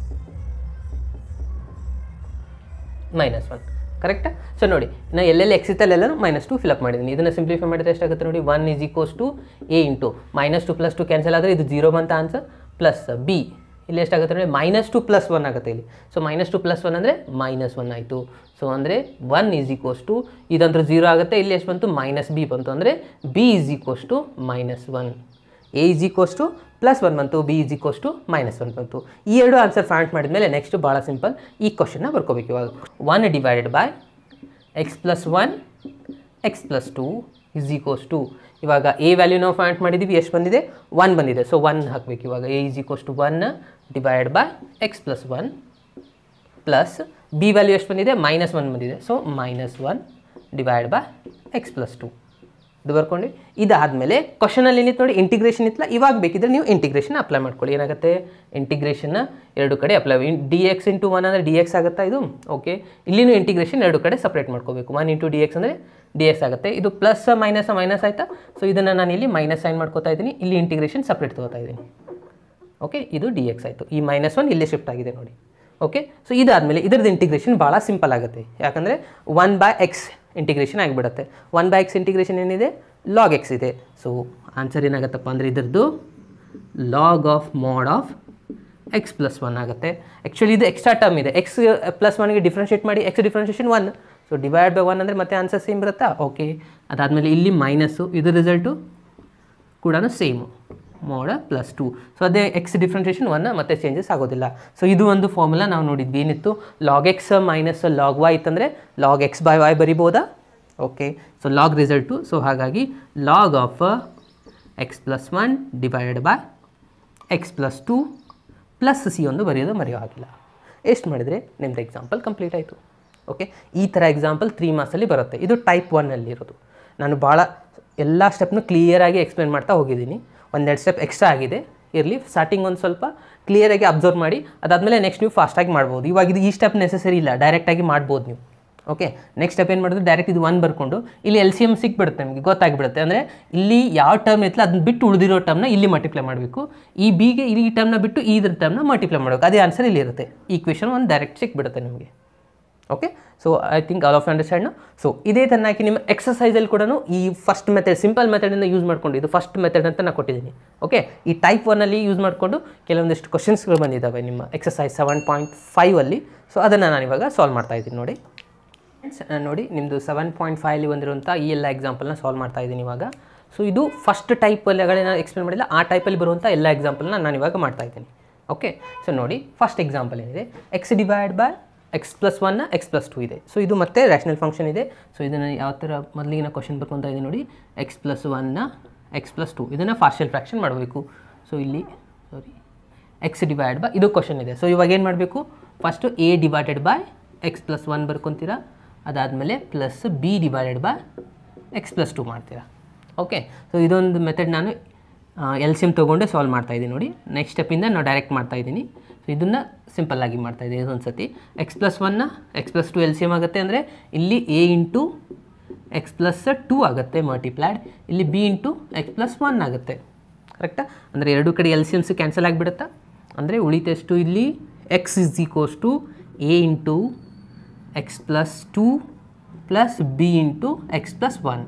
minus one ಕರೆಕ್ಟಾ ಸೊ ನೋಡಿ ನಾನು ಎಲ್ಲೆಲ್ಲಿ ಎಕ್ಸ್ ಇತ್ತಲ್ಲೆಲ್ಲನೂ ಮೈನಸ್ ಟು ಫಿಲಪ್ ಮಾಡಿದ್ದೀನಿ ಇದನ್ನು ಸಿಂಪ್ಲಿಫೈ ಮಾಡಿದ್ರೆ ಎಷ್ಟಾಗುತ್ತೆ ನೋಡಿ one is equals to A into minus two plus two cancel ಆದರೆ ಇದು ಜೀರೋ ಬಂತ ಆನ್ಸರ್ ಪ್ಲಸ್ ಬಿ ಇಲ್ಲಿ ಎಷ್ಟಾಗುತ್ತೆ ನೋಡಿ ಮೈನಸ್ ಟು ಪ್ಲಸ್ ಒನ್ ಆಗುತ್ತೆ ಇಲ್ಲಿ so minus two plus one ಅಂದರೆ ಮೈನಸ್ ಒನ್ ಆಯಿತು ಸೊ ಅಂದರೆ ಒನ್ ಈಸ್ ಈಕ್ವಸ್ ಟು ಇದಂದ್ರೆ ಜೀರೋ ಆಗುತ್ತೆ ಇಲ್ಲಿ ಎಷ್ಟು ಬಂತು ಮೈನಸ್ ಬಿ ಬಂತು ಅಂದರೆ B is equals to minus one A is equals to plus one ಬಂತು B is equals to minus one ಬಂತು ಈ ಎರಡು ಆನ್ಸರ್ ಫೈಂಡ್ ಮಾಡಿದ್ಮೇಲೆ ನೆಕ್ಸ್ಟ್ ಭಾಳ ಸಿಂಪಲ್ ಈ ಕ್ವಶನ್ನ ಬರ್ಕೋಬೇಕು ಇವಾಗ one divided by X plus one X plus two is equals to ಇವಾಗ ಎ ವ್ಯಾಲ್ಯೂ ನಾವು ಫೈಂಡ್ ಮಾಡಿದ್ದೀವಿ ಎಷ್ಟು ಬಂದಿದೆ ಒನ್ ಬಂದಿದೆ ಸೊ ಒನ್ ಹಾಕಬೇಕು ಇವಾಗ A is equals to one divide by X plus one plus B value ಎಷ್ಟು ಬಂದಿದೆ ಮೈನಸ್ ಒನ್ ಬಂದಿದೆ so minus one divide by X plus two ಇದು ಬರ್ಕೊಂಡು ಇದಾದಮೇಲೆ ಕ್ವಶನಲ್ಲಿ ಏನಿತ್ತು ನೋಡಿ ಇಂಟಿಗ್ರೇಷನ್ ಇತ್ತಲ್ಲ ಇವಾಗ ಬೇಕಿದ್ರೆ ನೀವು ಇಂಟಿಗ್ರೇಷನ್ ಅಪ್ಲೈ ಮಾಡ್ಕೊಳ್ಳಿ ಏನಾಗುತ್ತೆ ಇಂಟಿಗ್ರೇಷನ್ನ ಎರಡು ಕಡೆ apply D X into one ಅಂದರೆ ಡಿ ಎಕ್ಸ್ ಆಗುತ್ತಾ ಇದು ಓಕೆ ಇಲ್ಲಿನೂ ಇಂಟಿಗ್ರೇಷನ್ ಎರಡು ಕಡೆ ಸಪ್ರೇಟ್ ಮಾಡ್ಕೋಬೇಕು ಒನ್ ಇಂಟು ಡಿ ಎಕ್ಸ್ ಅಂದರೆ ಡಿ ಎಕ್ಸ್ ಆಗುತ್ತೆ ಇದು ಪ್ಲಸ್ ಮೈನಸ್ ಮೈನಸ್ ಆಯಿತಾ ಸೊ ಇದನ್ನು ನಾನು ಇಲ್ಲಿ ಮೈನಸ್ ಸೈನ್ ಮಾಡ್ಕೋತಾ ಇದ್ದೀನಿ ಇಲ್ಲಿ ಇಂಟಿಗ್ರೇಷನ್ ಸಪ್ರೇಟ್ ತೊಗೋತಾ ಇದ್ದೀನಿ ಓಕೆ ಇದು ಡಿ ಎಕ್ಸ್ ಆಯಿತು ಈ ಮೈನಸ್ ಒನ್ ಇಲ್ಲೇ ಶಿಫ್ಟ್ ಆಗಿದೆ ನೋಡಿ ಓಕೆ ಸೊ ಇದಾದಮೇಲೆ ಇದ್ರದ್ದು ಇಂಟಿಗ್ರೇಷನ್ ಭಾಳ ಸಿಂಪಲ್ ಆಗುತ್ತೆ ಯಾಕಂದರೆ ಒನ್ ಬೈ ಎಕ್ಸ್ ಇಂಟಿಗ್ರೇಷನ್ ಆಗಿಬಿಡುತ್ತೆ ಒನ್ ಬೈ ಎಕ್ಸ್ ಇಂಟಿಗ್ರೇಷನ್ ಏನಿದೆ ಲಾಗ್ ಎಕ್ಸ್ ಇದೆ ಸೊ ಆನ್ಸರ್ ಏನಾಗುತ್ತಪ್ಪ ಅಂದರೆ ಇದ್ರದ್ದು log of mod of X plus one ಆಗುತ್ತೆ ಆ್ಯಕ್ಚುಲಿ ಇದು ಎಕ್ಸ್ಟ್ರಾ ಟರ್ಮ್ ಇದೆ ಎಕ್ಸ್ ಪ್ಲಸ್ ಒನ್ಗೆ ಡಿಫ್ರೆನ್ಷಿಯೇಟ್ ಮಾಡಿ X differentiation one so divide by one ಅಂದರೆ ಮತ್ತೆ ಆನ್ಸರ್ ಸೇಮ್ ಬರುತ್ತಾ ಓಕೆ ಅದಾದಮೇಲೆ ಇಲ್ಲಿ ಮೈನಸ್ಸು ಇದು ರಿಸಲ್ಟು ಕೂಡ ಸೇಮು ಮೋಡ ಪ್ಲಸ್ ಟು ಸೊ ಅದೇ ಎಕ್ಸ್ ಡಿಫ್ರೆನ್ಷಿಯೇಷನ್ ಒನ್ ಮತ್ತೆ ಚೇಂಜಸ್ ಆಗೋದಿಲ್ಲ ಸೊ ಇದು ಒಂದು ಫಾರ್ಮುಲಾ ನಾವು ನೋಡಿದ್ವಿ ಏನಿತ್ತು log X minus log Y ಇತ್ತಂದರೆ ಲಾಗ್ ಎಕ್ಸ್ ಬೈ ವೈ ಬರಿಬೋದಾ okay so log result so ಹಾಗಾಗಿ log of X plus one divided by X plus two plus C ಒಂದು ಬರೆಯೋದು ಮರೆಯೋ ಹಾಗಿಲ್ಲ ಎಷ್ಟು ಮಾಡಿದರೆ ನಿಮ್ಮದು ಎಕ್ಸಾಂಪಲ್ ಕಂಪ್ಲೀಟ್ ಆಯಿತು ಓಕೆ ಈ ಥರ ಎಕ್ಸಾಂಪಲ್ ತ್ರೀ ಮಾರ್ಕ್ಸಲ್ಲಿ ಬರುತ್ತೆ ಇದು ಟೈಪ್ ಒನ್ನಲ್ಲಿ ಇರೋದು ನಾನು ಭಾಳ ಎಲ್ಲ ಸ್ಟೆಪ್ನು ಕ್ಲಿಯರಾಗಿ ಎಕ್ಸ್ಪ್ಲೇನ್ ಮಾಡ್ತಾ ಹೋಗಿದ್ದೀನಿ ಒಂದೆರಡು ಸ್ಟೆಪ್ ಎಕ್ಸ್ಟ್ರಾ ಆಗಿದೆ ಇರಲಿ ಸ್ಟಾರ್ಟಿಂಗ್ ಒಂದು ಸ್ವಲ್ಪ ಕ್ಲಿಯರಾಗಿ ಅಬ್ಸರ್ವ್ ಮಾಡಿ ಅದಾದಮೇಲೆ ನೆಕ್ಸ್ಟ್ ನೀವು ಫಾಸ್ಟಾಗಿ ಮಾಡ್ಬೋದು ಇವಾಗ ಇದು ಈ ಸ್ಟೆಪ್ ನೆಸೆಸರಿ ಇಲ್ಲ ಡೈರೆಕ್ಟಾಗಿ ಮಾಡ್ಬೋದು ನೀವು ಓಕೆ ನೆಕ್ಸ್ಟ್ ಸ್ಟೆಪ್ ಏನು ಮಾಡಿದ್ರೆ ಡೈರೆಕ್ಟ್ ಇದು ಒನ್ ಬರ್ಕೊಂಡು ಇಲ್ಲಿ ಎಲ್ ಸಿ ಎಮ್ ಸಿಕ್ಬಿಡುತ್ತೆ ನಿಮಗೆ ಗೊತ್ತಾಗ್ಬಿಡುತ್ತೆ ಅಂದರೆ ಇಲ್ಲಿ ಯಾವ ಟರ್ಮ್ ಇರ್ತಲ್ಲ ಅದನ್ನ ಬಿಟ್ಟು ಉಳಿದಿರೋ ಟರ್ಮ್ನ ಇಲ್ಲಿ ಮಲ್ಟಿಪ್ಲೈ ಮಾಡಬೇಕು ಈ ಬಿಗೆ ಈ ಟರ್ಮ್ನ ಬಿಟ್ಟು ಇದ್ರ ಟರ್ಮ್ನ ಮಲ್ಟಿಪ್ಲೈ ಮಾಡಬೇಕು ಅದೇ ಆನ್ಸರ್ ಇಲ್ಲಿ ಇರುತ್ತೆ ಈಕ್ವೇಷನ್ ಒಂದು ಡೈರೆಕ್ಟ್ ಸಿಕ್ಬಿಡುತ್ತೆ ನಿಮಗೆ okay so I think all of understand so ಇದೇ ತನ್ನಾಗಿ ನಿಮ್ಮ ಎಕ್ಸಸೈಸಲ್ಲಿ ಕೂಡ ಈ ಫಸ್ಟ್ ಮೆಥಡ್ ಸಿಂಪಲ್ ಮೆಥಡಿಂದ ಯೂಸ್ ಮಾಡ್ಕೊಂಡು ಇದು ಫಸ್ಟ್ ಮೆಥಡ್ ಅಂತ ನಾನು ಕೊಟ್ಟಿದ್ದೀನಿ ಓಕೆ ಈ ಟೈಪ್ ಒನ್ನಲ್ಲಿ ಯೂಸ್ ಮಾಡಿಕೊಂಡು ಕೆಲವೊಂದಿಷ್ಟು ಕ್ವಶನ್ಸ್ಗಳು ಬಂದಿದ್ದಾವೆ ನಿಮ್ಮ ಎಕ್ಸಸೈಸ್ ಸೆವೆನ್ ಪಾಯಿಂಟ್ ಫೈವಲ್ಲಿ ಸೊ ಅದನ್ನು ನಾನು ಇವಾಗ ಸಾಲ್ವ್ ಮಾಡ್ತಾ ಇದ್ದೀನಿ ನೋಡಿ Friends, ಆ, ನೋಡಿ ನಿಮ್ಮದು ಸೆವೆನ್ ಪಾಯಿಂಟ್ ಫೈವಲ್ಲಿ ಬಂದಿರುವಂಥ ಈ ಎಲ್ಲ ಎಕ್ಸಾಂಪಲ್ನ ಸಾಲ್ವ್ ಮಾಡ್ತಾ ಇದ್ದೀನಿ ಇವಾಗ ಸೊ ಇದು ಫಸ್ಟ್ ಟೈಪಲ್ಲಿ ಆಗಲೇ ನಾನು ಎಕ್ಸ್ಪ್ಲೇನ್ ಮಾಡಿಲ್ಲ ಆ ಟೈಪಲ್ಲಿ ಬರುವಂಥ ಎಲ್ಲ ಎಕ್ಸಾಂಪಲ್ನ ನಾನು ಇವಾಗ ಮಾಡ್ತಾ ಇದ್ದೀನಿ ಓಕೆ ಸೊ ನೋಡಿ ಫಸ್ಟ್ ಎಕ್ಸಾಂಪಲ್ ಏನಿದೆ X divide by X plus ಒನ್ನ ಎಕ್ಸ್ ಪ್ಲಸ್ ಟು ಇದೆ ಸೊ ಇದು ಮತ್ತೆ ರ್ಯಾಷನಲ್ ಫಂಕ್ಷನ್ ಇದೆ ಸೊ ಇದನ್ನು ಯಾವ ಥರ ಮೊದಲಿಗಿನ ಕ್ವಶನ್ ಬರ್ಕೊತಾ ಇದೆ ನೋಡಿ ಎಕ್ಸ್ ಪ್ಲಸ್ ಒನ್ನ ಎಕ್ಸ್ ಪ್ಲಸ್ ಟು ಇದನ್ನು ಪಾರ್ಷಿಯಲ್ ಫ್ರ್ಯಾಕ್ಷನ್ ಮಾಡಬೇಕು ಸೊ ಇಲ್ಲಿ ಸಾರಿ ಎಕ್ಸ್ ಡಿವೈಡ್ ಬೈ ಇದು ಕ್ವಶನ್ ಇದೆ ಸೊ ಇವಾಗ ಏನು ಮಾಡಬೇಕು first A divided by X plus one ಬರ್ಕೊತೀರಾ ಅದಾದಮೇಲೆ plus B divided by X plus two ಮಾಡ್ತೀರಾ ಓಕೆ ಸೊ ಇದೊಂದು ಮೆಥಡ್ ನಾನು ಎಲ್ ಸಿ ಎಮ್ ತೊಗೊಂಡೆ ಸಾಲ್ವ್ ಮಾಡ್ತಾ ಇದ್ದೀನಿ ನೋಡಿ ನೆಕ್ಸ್ಟ್ ಸ್ಟೆಪ್ಪಿಂದ ನಾವು ಡೈರೆಕ್ಟ್ ಮಾಡ್ತಾ ಇದ್ದೀನಿ ಸೊ ಇದನ್ನು ಸಿಂಪಲ್ಲಾಗಿ ಮಾಡ್ತಾ ಇದ್ದೀನಿ ಇದೊಂದು ಸತಿ ಎಕ್ಸ್ ಪ್ಲಸ್ ಒನ್ನ X plus two L C M ಆಗುತ್ತೆ ಅಂದರೆ ಇಲ್ಲಿ A into X plus two ಆಗುತ್ತೆ ಮಲ್ಟಿಪ್ಲೈಡ್ ಇಲ್ಲಿ B into X plus one ಆಗುತ್ತೆ ಕರೆಕ್ಟಾ ಅಂದರೆ ಎರಡು ಕಡೆ ಎಲ್ ಸಿ ಎಮ್ಸ್ ಕ್ಯಾನ್ಸಲ್ ಆಗಿಬಿಡುತ್ತಾ ಅಂದರೆ ಉಳಿತೆಷ್ಟು ಇಲ್ಲಿ x is equals to A into X plus two plus B into X plus one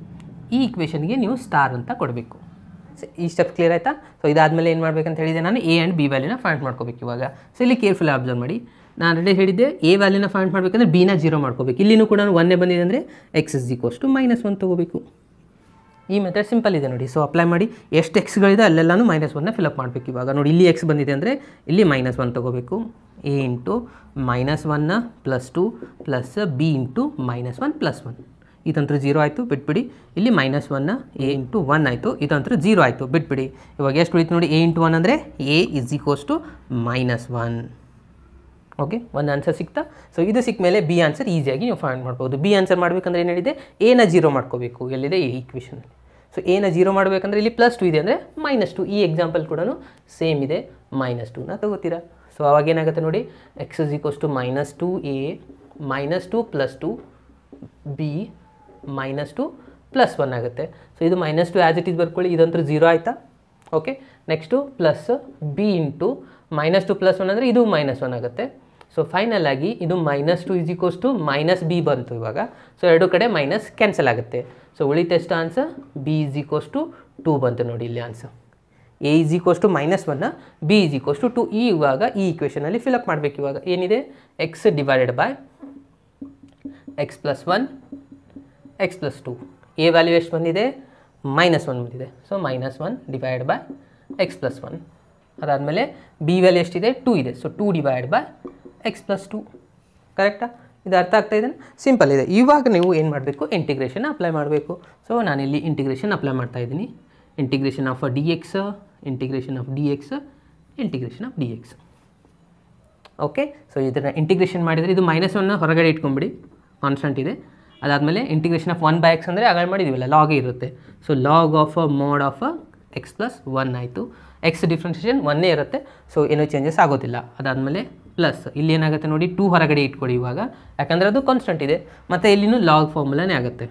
ಈ ಇಕ್ವೇಷನ್ಗೆ ನೀವು ಸ್ಟಾರ್ ಅಂತ ಕೊಡಬೇಕು ಈ ಸ್ಟೆಪ್ ಕ್ಲಿಯರ್ ಆಯಿತಾ ಸೊ ಇದಾದಮೇಲೆ ಏನು ಮಾಡಬೇಕಂತ ಹೇಳಿದೆ ನಾನು ಎ ಆ್ಯಂಡ್ ಬಿ ವ್ಯಾಲ್ಯೂನ ಫೈಂಡ್ ಮಾಡ್ಕೋಬೇಕು ಇವಾಗ ಸೊ ಇಲ್ಲಿ ಕೇರ್ಫುಲ್ ಅಬ್ಸರ್ವ್ ಮಾಡಿ ನಾನು ಆಲ್ರೆಡಿ ಹೇಳಿದ್ದೆ ಎ ವ್ಯಾಲ್ಯೂನ ಫೈಂಡ್ ಮಾಡಬೇಕಂದ್ರೆ ಬಿನ ಜೀರೋ ಮಾಡ್ಕೋಬೇಕು ಇಲ್ಲಿನೂ ಕೂಡ ಒನ್ನೇ ಬಂದಿದೆ ಅಂದರೆ X is equals to minus one ತೊಗೋಬೇಕು ಈ ಮೆಥಡ್ ಸಿಂಪಲ್ ಇದೆ ನೋಡಿ ಸೊ ಅಪ್ಲೈ ಮಾಡಿ ಎಷ್ಟು ಎಕ್ಸ್ಗಳಿದೆ ಅಲ್ಲೆಲ್ಲನೂ ಮೈನಸ್ ಒನ್ನ ಫಿಲಪ್ ಮಾಡಬೇಕು ಇವಾಗ ನೋಡಿ ಇಲ್ಲಿ ಎಕ್ಸ್ ಬಂದಿದೆ ಅಂದರೆ ಇಲ್ಲಿ ಮೈನಸ್ ಒನ್ ತೊಗೋಬೇಕು ಎ ಇಂಟು ಮೈನಸ್ ಒನ್ನ plus two plus B into minus one plus one ಇದಂತೂ ಜೀರೋ ಆಯಿತು ಬಿಟ್ಬಿಡಿ ಇಲ್ಲಿ ಮೈನಸ್ ಒನ್ನ ಎ ಇಂಟು ಒನ್ ಆಯಿತು ಇದಂತೂ ಜೀರೋ ಆಯಿತು ಬಿಟ್ಬಿಡಿ ಇವಾಗ ಎಷ್ಟು ಉಳಿತು ನೋಡಿ ಎ ಇಂಟು ಒನ್ ಅಂದರೆ A is equals to minus one okay ಒಂದು ಆನ್ಸರ್ ಸಿಗ್ತಾ ಸೊ ಇದು ಸಿಕ್ಕ ಮೇಲೆ ಬಿ ಆನ್ಸರ್ ಈಸಿಯಾಗಿ ನೀವು ಫೈಂಡ್ ಮಾಡ್ಬೋದು ಬಿ ಆನ್ಸರ್ ಮಾಡಬೇಕಂದ್ರೆ ಏನು ಹೇಳಿದೆ ಎನ ಜೀರೋ ಮಾಡ್ಕೋಬೇಕು ಎಲ್ಲಿದೆ ಈ ಈಕ್ವೇಷನಲ್ಲಿ ಸೊ ಎನ ಜೀರೋ ಮಾಡಬೇಕಂದ್ರೆ ಇಲ್ಲಿ ಪ್ಲಸ್ ಟು ಇದೆ ಅಂದರೆ ಮೈನಸ್ ಟು ಈ ಎಕ್ಸಾಂಪಲ್ ಕೂಡ ಸೇಮ್ ಇದೆ ಮೈನಸ್ ಟೂನ ತಗೋತೀರಾ ಸೊ ಅವಾಗ ಏನಾಗುತ್ತೆ ನೋಡಿ x is equals to minus two A minus two plus two B minus two plus one ಆಗುತ್ತೆ ಸೊ ಇದು minus two as it is ಬರ್ಕೊಳ್ಳಿ ಇದಂತೂ ಜೀರೋ ಆಯಿತಾ okay next plus B into minus two plus one ಅಂದರೆ ಇದು minus one ಆಗುತ್ತೆ so final ಆಗಿ ಇದು minus two is equals to minus B ಬಂತು ಇವಾಗ ಸೊ ಎರಡು ಕಡೆ ಮೈನಸ್ ಕ್ಯಾನ್ಸಲ್ ಆಗುತ್ತೆ ಸೊ ಉಳಿತೆಷ್ಟು answer B is equals to two ಬಂತು ನೋಡಿ ಇಲ್ಲಿ answer A is equals to minus ಒನ್ನ B is equals to two ಈ ಇವಾಗ ಈ ಇಕ್ವೇಷನಲ್ಲಿ ಫಿಲಪ್ ಮಾಡಬೇಕು ಇವಾಗ ಏನಿದೆ x divided by X plus one X plus two A value ಎಷ್ಟು ಬಂದಿದೆ ಮೈನಸ್ ಒನ್ ಬಂದಿದೆ so minus one divide by X plus one ಅದಾದಮೇಲೆ ಬಿ ವ್ಯಾಲ್ಯೂ ಎಷ್ಟಿದೆ ಟೂ ಇದೆ so two divide by X plus two ಕರೆಕ್ಟಾ ಇದು ಅರ್ಥ ಆಗ್ತಾ ಇದೆ ಸಿಂಪಲ್ ಇದೆ ಇವಾಗ ನೀವು ಏನು ಮಾಡಬೇಕು ಇಂಟಿಗ್ರೇಷನ್ ಅಪ್ಲೈ ಮಾಡಬೇಕು ಸೊ ನಾನಿಲ್ಲಿ ಇಂಟಿಗ್ರೇಷನ್ ಅಪ್ಲೈ ಮಾಡ್ತಾ ಇದ್ದೀನಿ integration of D x integration of D x integration of D x okay so ಇದನ್ನು ಇಂಟಿಗ್ರೇಷನ್ ಮಾಡಿದರೆ ಇದು ಮೈನಸ್ ಒನ್ನ ಹೊರಗಡೆ ಇಟ್ಕೊಂಬಿಡಿ ಕಾನ್ಸ್ಟೆಂಟ್ ಇದೆ ಅದಾದಮೇಲೆ integration of one by x ಅಂದರೆ ಆಗ ಮಾಡಿದ್ದೀವಲ್ಲ ಲಾಗೇ ಇರುತ್ತೆ so log of a mod of a x plus one ಆಯಿತು ಎಕ್ಸ್ ಡಿಫ್ರೆನ್ಷಿಯೇಷನ್ ಒನ್ನೇ ಇರುತ್ತೆ ಸೊ ಏನೂ ಚೇಂಜಸ್ ಆಗೋದಿಲ್ಲ ಅದಾದಮೇಲೆ ಪ್ಲಸ್ ಇಲ್ಲಿ ಏನಾಗುತ್ತೆ ನೋಡಿ ಟೂ ಹೊರಗಡೆ ಇಟ್ಕೊಡಿ ಇವಾಗ ಯಾಕಂದರೆ ಅದು ಕಾನ್ಸ್ಟೆಂಟ್ ಇದೆ ಮತ್ತು ಇಲ್ಲಿನೂ ಲಾಗ್ ಫಾರ್ಮುಲಾನೇ ಆಗುತ್ತೆ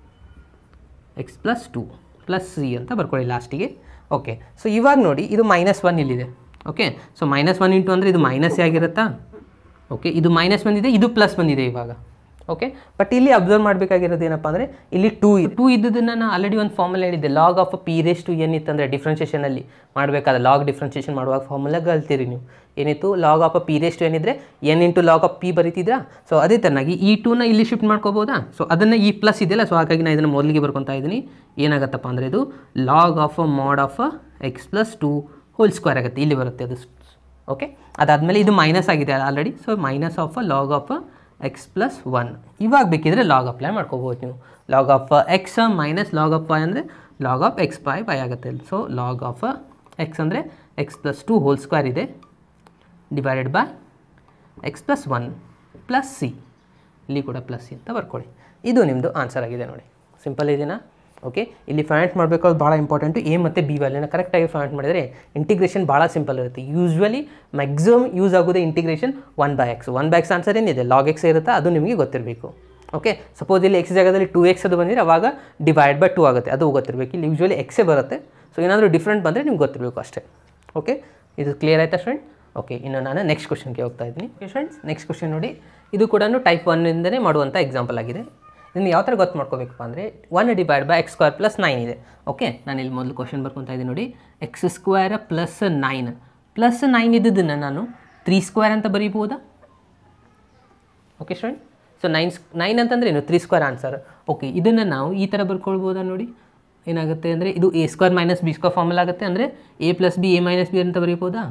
x plus two plus C ಅಂತ ಬರ್ಕೊಳ್ಳಿ ಲಾಸ್ಟಿಗೆ ಓಕೆ ಸೊ ಇವಾಗ ನೋಡಿ ಇದು ಮೈನಸ್ ಒನ್ ಇಲ್ಲಿದೆ okay so minus one into ಅಂದರೆ ಇದು ಮೈನಸ್ ಆಗಿರುತ್ತಾ ಓಕೆ ಇದು ಮೈನಸ್ ಬಂದಿದೆ ಇದು ಪ್ಲಸ್ ಬಂದಿದೆ ಇವಾಗ ಓಕೆ ಬಟ್ ಇಲ್ಲಿ ಅಬ್ಸರ್ವ್ ಮಾಡಬೇಕಾಗಿರೋದು ಏನಪ್ಪ ಅಂದರೆ ಇಲ್ಲಿ ಟೂ ಟೂ ಇದ್ದದನ್ನು ನಾನು ಆಲ್ರೆಡಿ ಒಂದು ಫಾರ್ಮುಲಾ ಹೇಳಿದ್ದೆ log of p raise to ಏನಿತ್ತಂದರೆ ಡಿಫ್ರೆನ್ಷಿಯೇಷನಲ್ಲಿ ಮಾಡಬೇಕಾದ ಲಾಗ್ ಡಿಫ್ರೆನ್ಷಿಯೇಷನ್ ಮಾಡುವಾಗ ಫಾರ್ಮುಲಾ ಕಲ್ತೀರಿ ನೀವು ಏನಿತ್ತು log of p raise to ಏನಿದ್ರೆ n into log of p ಬರೀತಿದ್ರಾ ಸೊ ಅದೇ ತನ್ನಾಗಿ ಈ ಟೂನ ಇಲ್ಲಿ ಶಿಫ್ಟ್ ಮಾಡ್ಕೋಬೋದಾ ಸೊ ಅದನ್ನು ಈ ಪ್ಲಸ್ ಇದೆಯಲ್ಲ ಸೊ ಹಾಗಾಗಿ ನಾನು ಇದನ್ನು ಮೊದಲಿಗೆ ಬರ್ಕೊತಾ ಇದ್ದೀನಿ ಏನಾಗುತ್ತಪ್ಪ ಅಂದರೆ ಇದು log of a mod of X plus two whole square ಆಗುತ್ತೆ ಇಲ್ಲಿ ಬರುತ್ತೆ ಅದು ಓಕೆ ಅದಾದಮೇಲೆ ಇದು ಮೈನಸ್ ಆಗಿದೆ already so minus of a log of X plus one ಇವಾಗ ಬೇಕಿದ್ರೆ ಲಾಗ್ ಅಪ್ಲೈ ಮಾಡ್ಕೋಬೋದು ನೀವು log of x minus log of y ಅಂದರೆ log of x by y ಆಗುತ್ತೆ ಸೊ ಲಾಗ್ ಆಫ್ ಎಕ್ಸ್ ಅಂದರೆ X plus two whole square ಇದೆ divided by X plus one plus C ಇಲ್ಲಿ ಕೂಡ ಪ್ಲಸ್ ಸಿ ಅಂತ ಬರ್ಕೊಳ್ಳಿ ಇದು ನಿಮ್ಮದು ಆನ್ಸರ್ ಆಗಿದೆ ನೋಡಿ ಸಿಂಪಲ್ ಇದೆಯಾ ಓಕೆ ಇಲ್ಲಿ ಫೈಂಡ್ ಮಾಡಬೇಕು ಅದು ಭಾಳ ಇಂಪಾರ್ಟೆಂಟು ಎ ಮತ್ತು ಬಿ ವ್ಯಾಲ್ಯೂನ ಕರೆಕ್ಟಾಗಿ ಫೈಂಡ್ ಮಾಡಿದರೆ ಇಂಟಿಗ್ರೇಷನ್ ಭಾಳ ಸಿಂಪಲ್ ಇರುತ್ತೆ ಯೂಶ್ವಲಿ ಮ್ಯಾಕ್ಸಿಮಮ್ ಯೂಸ್ ಆಗೋದೇ integration one by x one by x answer ಏನಿದೆ ಲಾಗ್ ಎಕ್ಸ್ ಇರುತ್ತೆ ಅದು ನಿಮಗೆ ಗೊತ್ತಿರಬೇಕು ಓಕೆ ಸಪೋಸ್ ಇಲ್ಲಿ ಎಕ್ಸ್ ಜಾಗದಲ್ಲಿ ಟೂ ಎಕ್ಸ್ ಅದು ಬಂದಿದ್ರೆ ಅವಾಗ ಡಿವೈಡ್ ಬೈ ಟೂ ಆಗುತ್ತೆ ಅದು ಗೊತ್ತಿರಬೇಕು ಇಲ್ಲಿ ಯೂಶ್ವಲಿ ಎಕ್ಸೇ ಬರುತ್ತೆ ಸೊ ಏನಾದರೂ ಡಿಫ್ರೆಂಟ್ ಬಂದರೆ ನಿಮ್ಗೆ ಗೊತ್ತಿರಬೇಕು ಅಷ್ಟೇ ಓಕೆ ಇದು ಕ್ಲಿಯರ್ ಆಯ್ತಾ ಸ್ಟೂಡೆಂಟ್ ಓಕೆ ಇನ್ನು ನಾನು ನೆಕ್ಸ್ಟ್ ಕ್ವಶನ್ಗೆ ಹೋಗ್ತಾ ಇದ್ದೀನಿ ಓಕೆ ಫ್ರೆಂಡ್ಸ್ ನೆಕ್ಸ್ಟ್ ಕ್ವಶನ್ ನೋಡಿ ಇದು ಕೂಡ ಟೈಪ್ ಒನ್ನಿಂದನೇ ಮಾಡುವಂಥ ಎಕ್ಸಾಂಪಲ್ ಆಗಿದೆ ಇದನ್ನು ಯಾವ ಥರ ಗೊತ್ತು ಮಾಡ್ಕೋಬೇಕಪ್ಪ ಅಂದರೆ one divide by x square plus nine ಇದೆ ಓಕೆ ನಾನು ಇಲ್ಲಿ ಮೊದಲು ಕ್ವಶನ್ ಬರ್ಕೊತಾ ಇದ್ದೀನಿ ನೋಡಿ x square plus nine plus nine ಇದ್ದದನ್ನು ನಾನು ತ್ರೀ ಸ್ಕ್ವೇರ್ ಅಂತ ಬರೀಬೋದಾ okay student so nine nine ಅಂತಂದ್ರೆ ಏನು ತ್ರೀ ಸ್ಕ್ವೇರ್ ಆನ್ಸರ್ ಓಕೆ ಇದನ್ನು ನಾವು ಈ ಥರ ಬರ್ಕೊಳ್ಬೋದಾ ನೋಡಿ ಏನಾಗುತ್ತೆ ಅಂದರೆ ಇದು A square minus B square formal ಆಗುತ್ತೆ ಅಂದರೆ A plus B A minus B ಅಂತ ಬರೀಬೋದಾ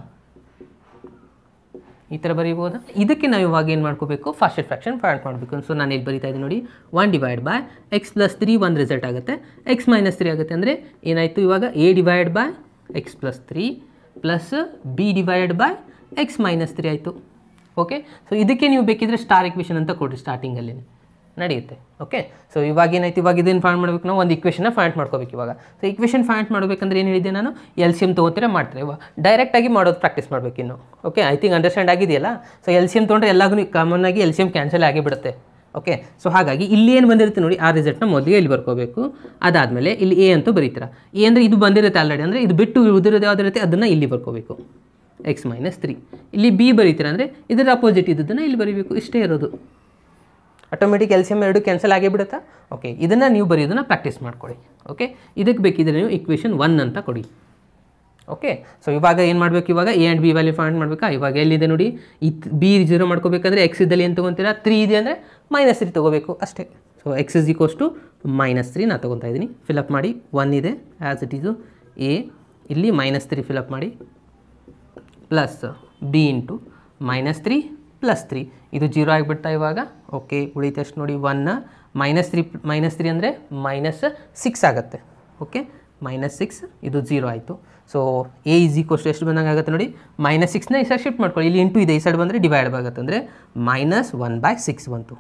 ಈ ಥರ ಬರೀಬೋದಾ ಇದಕ್ಕೆ ನಾವು ಇವಾಗ ಏನು ಮಾಡ್ಕೋಬೇಕು ಫಾಸ್ಟ್ ಫ್ರಾಕ್ಷನ್ ಫೈಂಡ್ ಮಾಡಬೇಕು ಸೊ ನಾನು ಇಲ್ಲಿ ಬರೀತಾ ಇದ್ದೀನಿ ನೋಡಿ one divide by X plus three ಒಂದು ರಿಸಲ್ಟ್ ಆಗುತ್ತೆ ಎಕ್ಸ್ ಮೈನಸ್ ತ್ರೀ ಆಗುತ್ತೆ ಅಂದರೆ ಏನಾಯಿತು ಇವಾಗ A divide by X plus three plus B divide by x minus three ಆಯಿತು ಓಕೆ ಸೊ ಇದಕ್ಕೆ ನೀವು ಬೇಕಿದ್ರೆ ಸ್ಟಾರ್ ಇಕ್ವೇಷನ್ ಅಂತ ಕೊಡ್ರಿ ಸ್ಟಾರ್ಟಿಂಗಲ್ಲಿ ನಡೆಯುತ್ತೆ ಓಕೆ ಸೊ ಇವಾಗ ಏನಾಯ್ತು ಇವಾಗ ಇದನ್ನು ಫೈಂಡ್ ಮಾಡಬೇಕು ನಾವು ಒಂದು ಇಕ್ವೇಷನ್ನ ಫೈಂಡ್ ಮಾಡ್ಕೋಬೇಕು ಇವಾಗ ಸೊ ಇಕ್ವೇಷನ್ ಫೈಂಡ್ ಮಾಡಬೇಕಂದ್ರೆ ಏನು ಹೇಳಿದ್ದೆ ನಾನು ಎಲ್ ಸಿ ಎಮ್ ತೊಗೋತೀರ ಮಾಡ್ತಾರೆ ಇವಾಗ ಡೈರೆಕ್ಟಾಗಿ ಮಾಡೋದು ಪ್ರಾಕ್ಟೀಸ್ ಮಾಡಬೇಕು ಇನ್ನು ಓಕೆ ಐ ಥಿಂಕ್ ಅಂಡರ್ಸ್ಟ್ಯಾಂಡ್ ಆಗಿದೆಯಲ್ಲ ಸೊ ಎಲ್ ಸಿ ಎಮ್ ತೊಗೊಂಡ್ರೆ ಎಲ್ಲಾಗೂ ಕಾಮನ್ ಆಗಿ ಎಲ್ ಸಿ ಎಮ್ ಕ್ಯಾನ್ಸಲ್ ಆಗಿಬಿಡುತ್ತೆ ಓಕೆ ಸೊ ಹಾಗಾಗಿ ಇಲ್ಲಿ ಏನು ಬಂದಿರುತ್ತೆ ನೋಡಿ ಆ ರಿಸಲ್ಟ್ನ ಮೊದಲಿಗೆ ಇಲ್ಲಿ ಬರ್ಕೋಬೇಕು ಅದಾದಮೇಲೆ ಇಲ್ಲಿ ಎ ಅಂತೂ ಬರೀತೀರ ಎ ಅಂದರೆ ಇದು ಬಂದಿರುತ್ತೆ ಆಲ್ರೆಡಿ ಅಂದರೆ ಇದು ಬಿಟ್ಟು ಉದಿರೋದು ಯಾವುದಿರುತ್ತೆ ಅದನ್ನು ಇಲ್ಲಿ ಬರ್ಕೋಬೇಕು ಎಕ್ಸ್ ಮೈನಸ್ ತ್ರೀ ಇಲ್ಲಿ ಬಿ ಬರೀತೀರ ಅಂದರೆ ಇದರ ಅಪೋಸಿಟ್ ಇದ್ದದನ್ನು ಇಲ್ಲಿ ಬರೀಬೇಕು ಇಷ್ಟೇ ಇರೋದು ಆಟೋಮೆಟಿಕ್ ಎಲ್ ಸಿ ಎಮ್ ಎರಡು ಕ್ಯಾನ್ಸಲ್ ಆಗೇ ಬಿಡುತ್ತಾ ಓಕೆ ಇದನ್ನು ನೀವು ಬರೆಯೋದನ್ನ ಪ್ರಾಕ್ಟೀಸ್ ಮಾಡ್ಕೊಳ್ಳಿ ಓಕೆ ಇದಕ್ಕೆ ಬೇಕಿದ್ರೆ ನೀವು ಇಕ್ವೇಷನ್ ಒನ್ ಅಂತ ಕೊಡಿ ಓಕೆ ಸೊ ಇವಾಗ ಏನು ಮಾಡಬೇಕು ಇವಾಗ A and B value find ಮಾಡಬೇಕಾ ಇವಾಗ ಎಲ್ಲಿದೆ ನೋಡಿ ಈ ಬಿ ಜೀರೋ ಮಾಡ್ಕೋಬೇಕಾದ್ರೆ ಎಕ್ಸ್ ಇದ್ದಲ್ಲಿ ಏನು ತೊಗೊತೀರಾ ತ್ರೀ ಇದೆ ಅಂದರೆ ಮೈನಸ್ ತ್ರೀ ತೊಗೋಬೇಕು ಅಷ್ಟೇ so X is equals to minus three ನಾನು ತೊಗೊತಾ ಇದ್ದೀನಿ ಫಿಲಪ್ ಮಾಡಿ ಒನ್ ಇದೆ ಆ್ಯಸ್ ಇಟ್ ಈಸು ಎ ಇಲ್ಲಿ ಮೈನಸ್ ತ್ರೀ ಫಿಲಪ್ ಮಾಡಿ plus B into minus three plus three ಇದು ಜೀರೋ ಆಗಿಬಿಡ್ತಾ ಇವಾಗ ಓಕೆ ಉಳಿತಷ್ಟು ನೋಡಿ one minus three minus three ಅಂದರೆ ಮೈನಸ್ ಸಿಕ್ಸ್ ಆಗುತ್ತೆ ಓಕೆ ಮೈನಸ್ ಸಿಕ್ಸ್ ಇದು ಜೀರೋ ಆಯಿತು ಸೊ ಎ ಇಸ್ ಈಕ್ವಸ್ ಎಷ್ಟು ಬಂದಂಗೆ ಆಗುತ್ತೆ ನೋಡಿ ಮೈನಸ್ ಸಿಕ್ಸ್ನ ಈ ಸೈಡ್ ಶಿಫ್ಟ್ ಮಾಡ್ಕೊಳ್ಳಿ ಇಲ್ಲಿ ಇಂಟು ಇದೆ ಈ ಸೈಡ್ ಬಂದರೆ ಡಿವೈಡ್ ಆಗುತ್ತೆ ಅಂದರೆ ಮೈನಸ್ ಒನ್ ಬೈ ಸಿಕ್ಸ್ ಬಂತು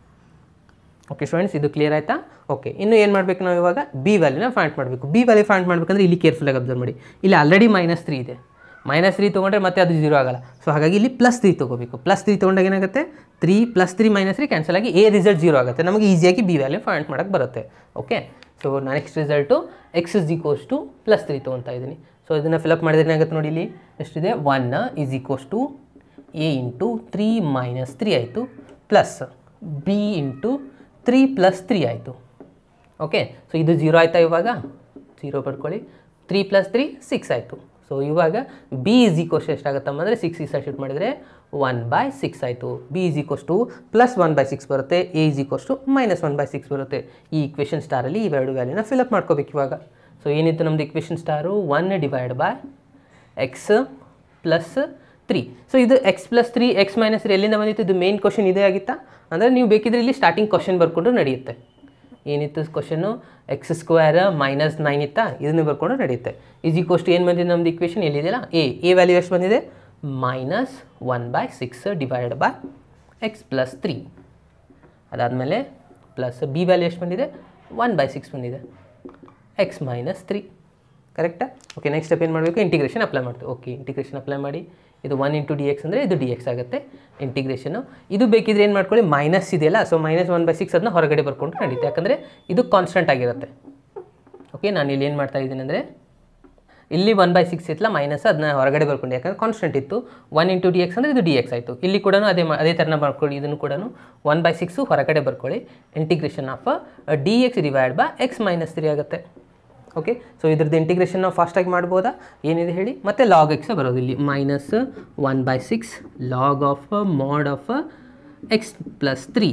ಓಕೆ ಸ್ಟೂಡೆಂಟ್ಸ್ ಇದು ಕ್ಲಿಯರ್ ಆಯಿತಾ ಓಕೆ ಇನ್ನು ಏನು ಮಾಡಬೇಕು ನಾವು ಇವಾಗ ಬಿ ವ್ಯಾಲ್ಯೂನ ಫೈಂಡ್ ಮಾಡಬೇಕು ಬಿ ವ್ಯಾಲ್ಯೂ ಫೈಂಡ್ ಮಾಡಬೇಕಂದ್ರೆ ಇಲ್ಲಿ ಕೇರ್ಫುಲ್ಲಾಗಿ ಅಬ್ಸರ್ವ್ ಮಾಡಿ ಇಲ್ಲಿ ಆಲ್ರೆಡಿ ಮೈನಸ್ ತ್ರೀ ಇದೆ ಮೈನಸ್ ತ್ರೀ ತೊಗೊಂಡ್ರೆ ಮತ್ತೆ ಅದು ಜೀರೋ ಆಗಲ್ಲ ಸೊ ಹಾಗಾಗಿ ಇಲ್ಲಿ ಪ್ಲಸ್ ತ್ರೀ ತೊಗೋಬೇಕು ಪ್ಲಸ್ ತ್ರೀ ತೊಗೊಂಡಾಗ ಏನಾಗುತ್ತೆ three plus three minus three cancel ಆಗಿ ಎ ರಿಸಲ್ಟ್ ಜೀರೋ ಆಗುತ್ತೆ ನಮಗೆ ಈಸಿಯಾಗಿ ಬಿ ವ್ಯಾಲ್ಯೂ ಫೈಂಡ್ ಮಾಡೋಕ್ಕೆ ಬರುತ್ತೆ okay so next result x is equals to plus three ತೊಗೊತಾ ಇದ್ದೀನಿ ಸೊ ಇದನ್ನು ಫಿಲಪ್ ಮಾಡಿದ್ರೆ ಏನಾಗುತ್ತೆ ನೋಡಿ ಇಲ್ಲಿ ಎಷ್ಟಿದೆ one is equals to A into three minus three ಆಯಿತು plus B into three plus three ಆಯಿತು ಓಕೆ ಸೊ ಇದು ಜೀರೋ ಆಯಿತಾ ಇವಾಗ ಜೀರೋ ಬರ್ಕೊಳ್ಳಿ ತ್ರೀ ಪ್ಲಸ್ ತ್ರೀ ಸಿಕ್ಸ್ ಆಯಿತು ಸೊ ಇವಾಗ ಬಿ ಇಸ್ ಈಕ್ವಸ್ ಎಷ್ಟಾಗುತ್ತಮ್ಮ ಅಂದರೆ ಸಿಕ್ಸ್ ಈ ಸೈಡ್ ಶಿಫ್ಟ್ ಮಾಡಿದರೆ ಒನ್ ಬೈ ಸಿಕ್ಸ್ ಆಯಿತು B is equals to plus one by six ಬರುತ್ತೆ A is equals to minus one by six ಬರುತ್ತೆ ಈ ಇಕ್ವೇಷನ್ ಸ್ಟಾರಲ್ಲಿ ಇವೆರಡು ವ್ಯಾಲ್ಯೂನ ಫಿಲಪ್ ಮಾಡ್ಕೋಬೇಕು ಇವಾಗ ಸೊ ಏನಿತ್ತು ನಮ್ಮದು equation star one divide by X plus three so ಇದು x plus three X minus three ಎಲ್ಲಿಂದ ಬಂದಿತ್ತು ಇದು ಮೇನ್ ಕ್ವಶನ್ ಇದೇ ಆಗಿತ್ತಾ ಅಂದರೆ ನೀವು ಬೇಕಿದ್ರೆ ಇಲ್ಲಿ ಸ್ಟಾರ್ಟಿಂಗ್ ಕ್ವಶನ್ ಬರ್ಕೊಂಡು ನಡೆಯುತ್ತೆ ಏನಿತ್ತು question x square minus nine ಇತ್ತಾ ಇದನ್ನು ಬರ್ಕೊಂಡು ನಡೆಯುತ್ತೆ ಈಸ್ ಈಕ್ವಸ್ಟ್ ಏನು ಬಂದಿದೆ ನಮ್ಮದು ಇಕ್ವೇಷನ್ ಎಲ್ಲಿದೆಯಲ್ಲ ಎ ಎ ವ್ಯಾಲ್ಯೂ ಎಷ್ಟು ಬಂದಿದೆ minus one by six divide by X plus three ಅದಾದಮೇಲೆ ಪ್ಲಸ್ ಬಿ ವ್ಯಾಲ್ಯೂ ಎಷ್ಟು ಬಂದಿದೆ ಒನ್ ಬೈ ಸಿಕ್ಸ್ ಬಂದಿದೆ ಎಕ್ಸ್ ಮೈನಸ್ ತ್ರೀ ಕರೆಕ್ಟಾ ಓಕೆ ನೆಕ್ಸ್ಟ್ ಸ್ಟೆಪ್ ಏನು ಮಾಡಬೇಕು ಇಂಟಿಗ್ರೇಷನ್ ಅಪ್ಲೈ ಮಾಡ್ತೀವಿ ಓಕೆ ಇಂಟಿಗ್ರೇಷನ್ ಅಪ್ಲೈ ಮಾಡಿ ಇದು ಒನ್ ಇಂಟು ಡಿ ಎಕ್ಸ್ ಅಂದರೆ ಇದು ಡಿ ಎಕ್ಸ್ ಆಗುತ್ತೆ ಇಂಟಿಗ್ರೇಷನು ಇದು ಬೇಕಿದ್ರೆ ಏನು ಮಾಡ್ಕೊಳ್ಳಿ ಮೈನಸ್ ಇದೆಯಲ್ಲ so minus one by six ಅದನ್ನ ಹೊರಗಡೆ ಬರ್ಕೊಂಡು ನಡೀತೆ ಯಾಕಂದರೆ ಇದು ಕಾನ್ಸ್ಟೆಂಟ್ ಆಗಿರುತ್ತೆ ಓಕೆ ನಾನು ಇಲ್ಲಿ ಏನು ಮಾಡ್ತಾ ಇದ್ದೀನಿ ಅಂದರೆ ಇಲ್ಲಿ ಒನ್ ಬೈ ಸಿಕ್ಸ್ ಇತ್ತಲ್ಲ ಮೈನಸ್ ಅದನ್ನ ಹೊರಗಡೆ ಬರ್ಕೊಂಡು ಯಾಕಂದ್ರೆ ಕಾನ್ಸ್ಟೆಂಟ್ ಇತ್ತು ಒನ್ ಇಂಟು ಡಿ ಎಕ್ಸ್ ಅಂದರೆ ಇದು ಡಿ ಎಕ್ಸ್ ಆಯಿತು ಇಲ್ಲಿ ಕೂಡ ಅದೇ ಮಾ- ಅದೇ ಥರನ ಬರ್ಕೊಳ್ಳಿ ಇದನ್ನು ಕೂಡ ಒನ್ ಬೈ ಸಿಕ್ಸು ಹೊರಗಡೆ ಬರ್ಕೊಳ್ಳಿ integration of D X divide by x minus three ಆಗುತ್ತೆ ಓಕೆ ಸೊ ಇದ್ರದ್ದು ಇಂಟಿಗ್ರೇಷನ್ ನಾವು ಫಾಸ್ಟಾಗಿ ಮಾಡ್ಬೋದಾ ಏನಿದೆ ಹೇಳಿ ಮತ್ತು ಲಾಗ್ ಎಕ್ಸ್ ಬರೋದು ಇಲ್ಲಿ minus one by six log of mod of X plus three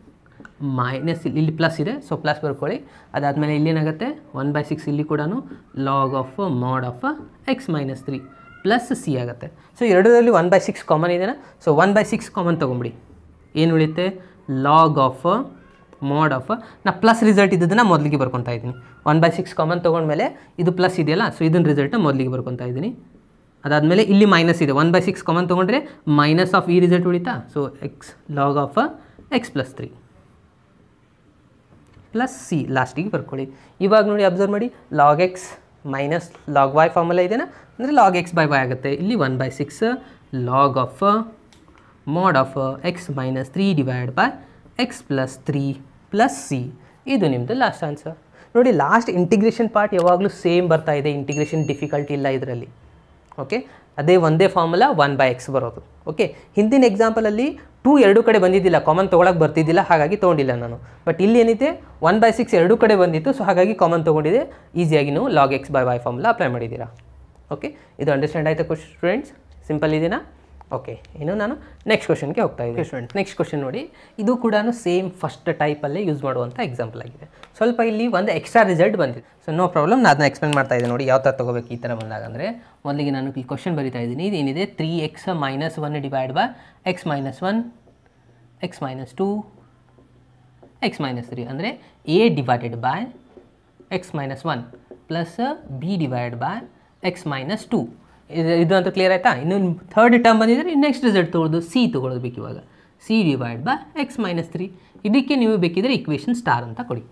minus ಇಲ್ಲಿ ಇಲ್ಲಿ ಪ್ಲಸ್ ಇದೆ ಸೊ ಪ್ಲಸ್ ಬರ್ಕೊಳ್ಳಿ ಅದಾದಮೇಲೆ ಇಲ್ಲೇನಾಗುತ್ತೆ ಒನ್ ಬೈ ಸಿಕ್ಸ್ ಇಲ್ಲಿ ಕೂಡ log of mod of x minus three plus C ಆಗುತ್ತೆ ಸೊ ಎರಡರಲ್ಲಿ ಒನ್ ಬೈ ಸಿಕ್ಸ್ ಕಾಮನ್ ಇದೆಯಾ so one by six common ತೊಗೊಂಬಿಡಿ ಏನು ಉಳಿಯುತ್ತೆ ಲಾಗ್ ಆಫ್ ಮಾಡ್ ಆಫ್ ನಾ ಪ್ಲಸ್ ರಿಸಲ್ಟ್ ಇದ್ದದನ್ನು ಮೊದಲಿಗೆ ಬರ್ಕೊತಾ ಇದ್ದೀನಿ ಒನ್ ಬೈ ಸಿಕ್ಸ್ ಕಾಮನ್ ತೊಗೊಂಡ್ಮೇಲೆ ಇದು ಪ್ಲಸ್ ಇದೆಯಲ್ಲ ಸೊ ಇದನ್ನ ರಿಸಲ್ಟ್ನ ಮೊದಲಿಗೆ ಬರ್ಕೊತಾ ಇದ್ದೀನಿ ಅದಾದಮೇಲೆ ಇಲ್ಲಿ ಮೈನಸ್ ಇದೆ ಒನ್ ಬೈ ಸಿಕ್ಸ್ ಕಾಮನ್ ತೊಗೊಂಡ್ರೆ ಮೈನಸ್ ಆಫ್ ಈ ರಿಸಲ್ಟ್ ಉಳಿತಾ so x log of X plus three plus c ಲಾಸ್ಟಿಗೆ ಬರ್ಕೊಳ್ಳಿ ಇವಾಗ ನೋಡಿ ಅಬ್ಸರ್ವ್ ಮಾಡಿ log X minus log y formula ಇದೆನಾ ಅಂದರೆ ಲಾಗ್ ಎಕ್ಸ್ ಬೈ ವೈ ಆಗುತ್ತೆ ಇಲ್ಲಿ one by six log of mod of x minus three divide by X plus three plus c ಇದು ನಿಮ್ಮದು ಲಾಸ್ಟ್ ಆನ್ಸರ್ ನೋಡಿ ಲಾಸ್ಟ್ ಇಂಟಿಗ್ರೇಷನ್ ಪಾರ್ಟ್ ಯಾವಾಗಲೂ same ಬರ್ತಾ ಇದೆ ಇಂಟಿಗ್ರೇಷನ್ ಡಿಫಿಕಲ್ಟಿ ಇಲ್ಲ ಇದರಲ್ಲಿ ಓಕೆ ಅದೇ ಒಂದೇ ಫಾರ್ಮುಲಾ ಒನ್ ಬೈ ಎಕ್ಸ್ ಬರೋದು ಓಕೆ ಹಿಂದಿನ ಎಕ್ಸಾಂಪಲಲ್ಲಿ ಟೂ ಎರಡು ಕಡೆ ಬಂದಿದ್ದಿಲ್ಲ ಕಾಮನ್ ತೊಗೊಳಕ್ಕೆ ಬರ್ತಿದ್ದಿಲ್ಲ ಹಾಗಾಗಿ ತೊಗೊಂಡಿಲ್ಲ ನಾನು ಬಟ್ ಇಲ್ಲಿ ಏನಿದೆ ಒನ್ ಬೈ ಸಿಕ್ಸ್ ಎರಡು ಕಡೆ ಬಂದಿತ್ತು ಸೊ ಹಾಗಾಗಿ ಕಾಮನ್ ತೊಗೊಂಡಿದೆ ಈಸಿಯಾಗಿ ನೀವು log X by y formula apply ಮಾಡಿದ್ದೀರಾ ಓಕೆ ಇದು ಅಂಡರ್ಸ್ಟ್ಯಾಂಡ್ ಆಯ್ತಾ ಕ್ವಶನ್ ಸ್ಟೂಡೆಂಟ್ಸ್ ಸಿಂಪಲ್ ಇದೆನಾ ಓಕೆ ಇನ್ನು ನಾನು ನೆಕ್ಸ್ಟ್ ಕ್ವಶನ್ಗೆ ಹೋಗ್ತಾ ಇದ್ದೀನಿ ಸ್ಟೂಡೆಂಟ್ ನೆಕ್ಸ್ಟ್ ಕ್ವಶನ್ ನೋಡಿ ಇದು ಕೂಡ ಸೇಮ್ ಫಸ್ಟ್ ಟೈಪಲ್ಲೇ ಯೂಸ್ ಮಾಡುವಂಥ ಎಕ್ಸಾಂಪಲ್ ಆಗಿದೆ ಸ್ವಲ್ಪ ಇಲ್ಲಿ ಒಂದು ಎಕ್ಸ್ಟ್ರಾ ರಿಸಲ್ಟ್ ಬಂದಿದೆ ಸೊ ನೋ ಪ್ರಾಬ್ಲಮ್ ನಾನು ಅದನ್ನ ಎಕ್ಸ್ಪ್ಲೇನ್ ಮಾಡ್ತಾ ಇದ್ದೀನಿ ನೋಡಿ ಯಾವ ಥರ ತೊಗೋಬೇಕು ಈ ಥರ ಬಂದಾಗ ಅಂದರೆ ಮೊದಲಿಗೆ ನಾನು ಇಲ್ಲಿ ಕ್ವಶನ್ ಬರಿತಾ ಇದ್ದೀನಿ ಇದೇನಿದೆ three X minus one divide by x minus one x minus two x minus three ಅಂದರೆ a divided by x minus one plus B divide by x minus two ಇದು ಇದು ಅಂತ ಕ್ಲಿಯರ್ ಆಯಿತಾ ಇನ್ನು ಥರ್ಡ್ ಟರ್ಮ್ ಬಂದಿದ್ರೆ next result ತೊಗೊಳ್ಳೋದು c ತೊಗೊಳ್ಳೋದು ಬೇಕು ಇವಾಗ c divide by x minus three ಇದಕ್ಕೆ ನೀವು ಬೇಕಿದ್ರೆ ಇಕ್ವೇಷನ್ ಸ್ಟಾರ್ ಅಂತ ಕೊಡಿ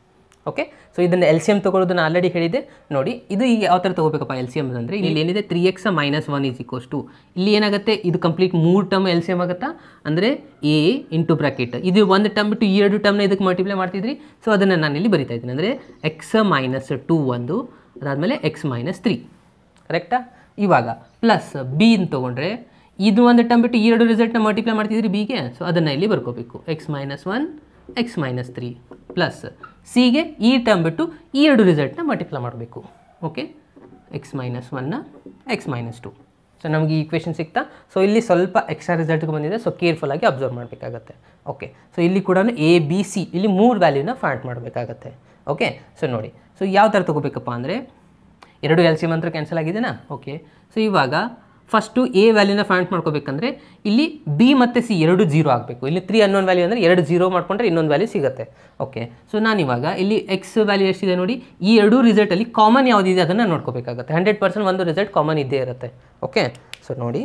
ಓಕೆ ಸೊ ಇದನ್ನು ಎಲ್ ಸಿ ಎಮ್ ತೊಗೊಳ್ಳೋದು ನಾನು ಆಲ್ರೆಡಿ ಹೇಳಿದೆ ನೋಡಿ ಇದು ಈಗ ಯಾವ ಥರ ತೊಗೋಬೇಕಪ್ಪ ಎಲ್ ಸಿ ಎಮ್ ಅಂದರೆ ಇಲ್ಲಿ ಏನಿದೆ three X minus one is equals to ಇಲ್ಲಿ ಏನಾಗುತ್ತೆ ಇದು ಕಂಪ್ಲೀಟ್ ಮೂರು ಟರ್ಮ್ ಎಲ್ ಸಿ ಎಮ್ ಆಗುತ್ತಾ ಅಂದರೆ ಎ ಇಂಟು ಬ್ರಾಕೆಟ್ ಇದು ಒಂದು ಟರ್ಮ್ ಬಿಟ್ಟು ಈ ಎರಡು ಟರ್ಮ್ನ ಇದಕ್ಕೆ ಮಲ್ಟಿಪ್ಲೈ ಮಾಡ್ತಿದ್ರಿ ಸೊ ಅದನ್ನು ನಾನು ಇಲ್ಲಿ ಬರಿತಾ ಇದ್ದೀನಿ ಅಂದರೆ ಎಕ್ಸ್ ಮೈನಸ್ ಟು ಒಂದು ಅದಾದಮೇಲೆ ಎಕ್ಸ್ ಮೈನಸ್ ತ್ರೀ ಕರೆಕ್ಟಾ ಇವಾಗ ಪ್ಲಸ್ ಬಿ ಅಂತ ತೊಗೊಂಡ್ರೆ ಇದು ಒಂದು ಟರ್ಮ್ ಬಿಟ್ಟು ಈ ಎರಡು ರಿಸಲ್ಟ್ನ ಮಲ್ಟಿಪ್ಲೈ ಮಾಡ್ತಿದ್ರಿ ಬಿಗೆ ಸೊ ಅದನ್ನು ಇಲ್ಲಿ ಬರ್ಕೋಬೇಕು x minus one x minus three plus ಸಿಗೆ ಈ ಟರ್ಮ್ ಬಿಟ್ಟು ಈ ಎರಡು ರಿಸಲ್ಟ್ನ ಮಲ್ಟಿಪ್ಲೈ ಮಾಡಬೇಕು ಓಕೆ ಎಕ್ಸ್ ಮೈನಸ್ ಒನ್ನ ಎಕ್ಸ್ ಮೈನಸ್ ಟು ಸೊ ನಮಗೆ ಈ ಇಕ್ವೇಷನ್ ಸಿಗ್ತಾ ಸೊ ಇಲ್ಲಿ ಸ್ವಲ್ಪ ಎಕ್ಸ್ಟ್ರಾ ರಿಸಲ್ಟ್ಗೆ ಬಂದಿದೆ ಸೊ ಕೇರ್ಫುಲ್ಲಾಗಿ ಅಬ್ಸರ್ವ್ ಮಾಡಬೇಕಾಗತ್ತೆ ಓಕೆ ಸೊ ಇಲ್ಲಿ ಕೂಡ ಎ ಬಿ ಸಿ ಇಲ್ಲಿ ಮೂರು ವ್ಯಾಲ್ಯೂನ ಫೈಂಡ್ ಮಾಡಬೇಕಾಗತ್ತೆ ಓಕೆ ಸೊ ನೋಡಿ ಸೊ ಯಾವ ಥರ ತೊಗೋಬೇಕಪ್ಪ ಅಂದರೆ ಎರಡು ಎಲ್ ಸಿ ಮಂತ್ರ ಕ್ಯಾನ್ಸಲ್ ಆಗಿದೆನಾ ಓಕೆ ಸೊ ಇವಾಗ ಫಸ್ಟು ಎ ವ್ಯಾಲ್ಯೂನ ಫೈಂಡ್ ಮಾಡ್ಕೋಬೇಕಂದ್ರೆ ಇಲ್ಲಿ ಬಿ ಮತ್ತು ಸಿ ಎರಡು ಜೀರೋ ಆಗಬೇಕು ಇಲ್ಲಿ ತ್ರೀ ಅನ್ನೊಂದು ವ್ಯಾಲ್ಯೂ ಅಂದರೆ ಎರಡು ಜೀರೋ ಮಾಡ್ಕೊಂಡ್ರೆ ಇನ್ನೊಂದು ವ್ಯಾಲ್ಯೂ ಸಿಗುತ್ತೆ ಓಕೆ ಸೊ ನಾನಿವಾಗ ಇಲ್ಲಿ ಎಕ್ಸ್ ವ್ಯಾಲ್ಯೂ ಎಷ್ಟಿದೆ ನೋಡಿ ಈ ಎರಡೂ ರಿಸಲ್ಟಲ್ಲಿ ಕಾಮನ್ ಯಾವುದಿದೆ ಅದನ್ನು ನೋಡ್ಕೋಬೇಕಾಗುತ್ತೆ ಹಂಡ್ರೆಡ್ ಪರ್ಸೆಂಟ್ ಒಂದು ರಿಸಲ್ಟ್ ಕಾಮನ್ ಇದ್ದೇ ಇರುತ್ತೆ ಓಕೆ ಸೊ ನೋಡಿ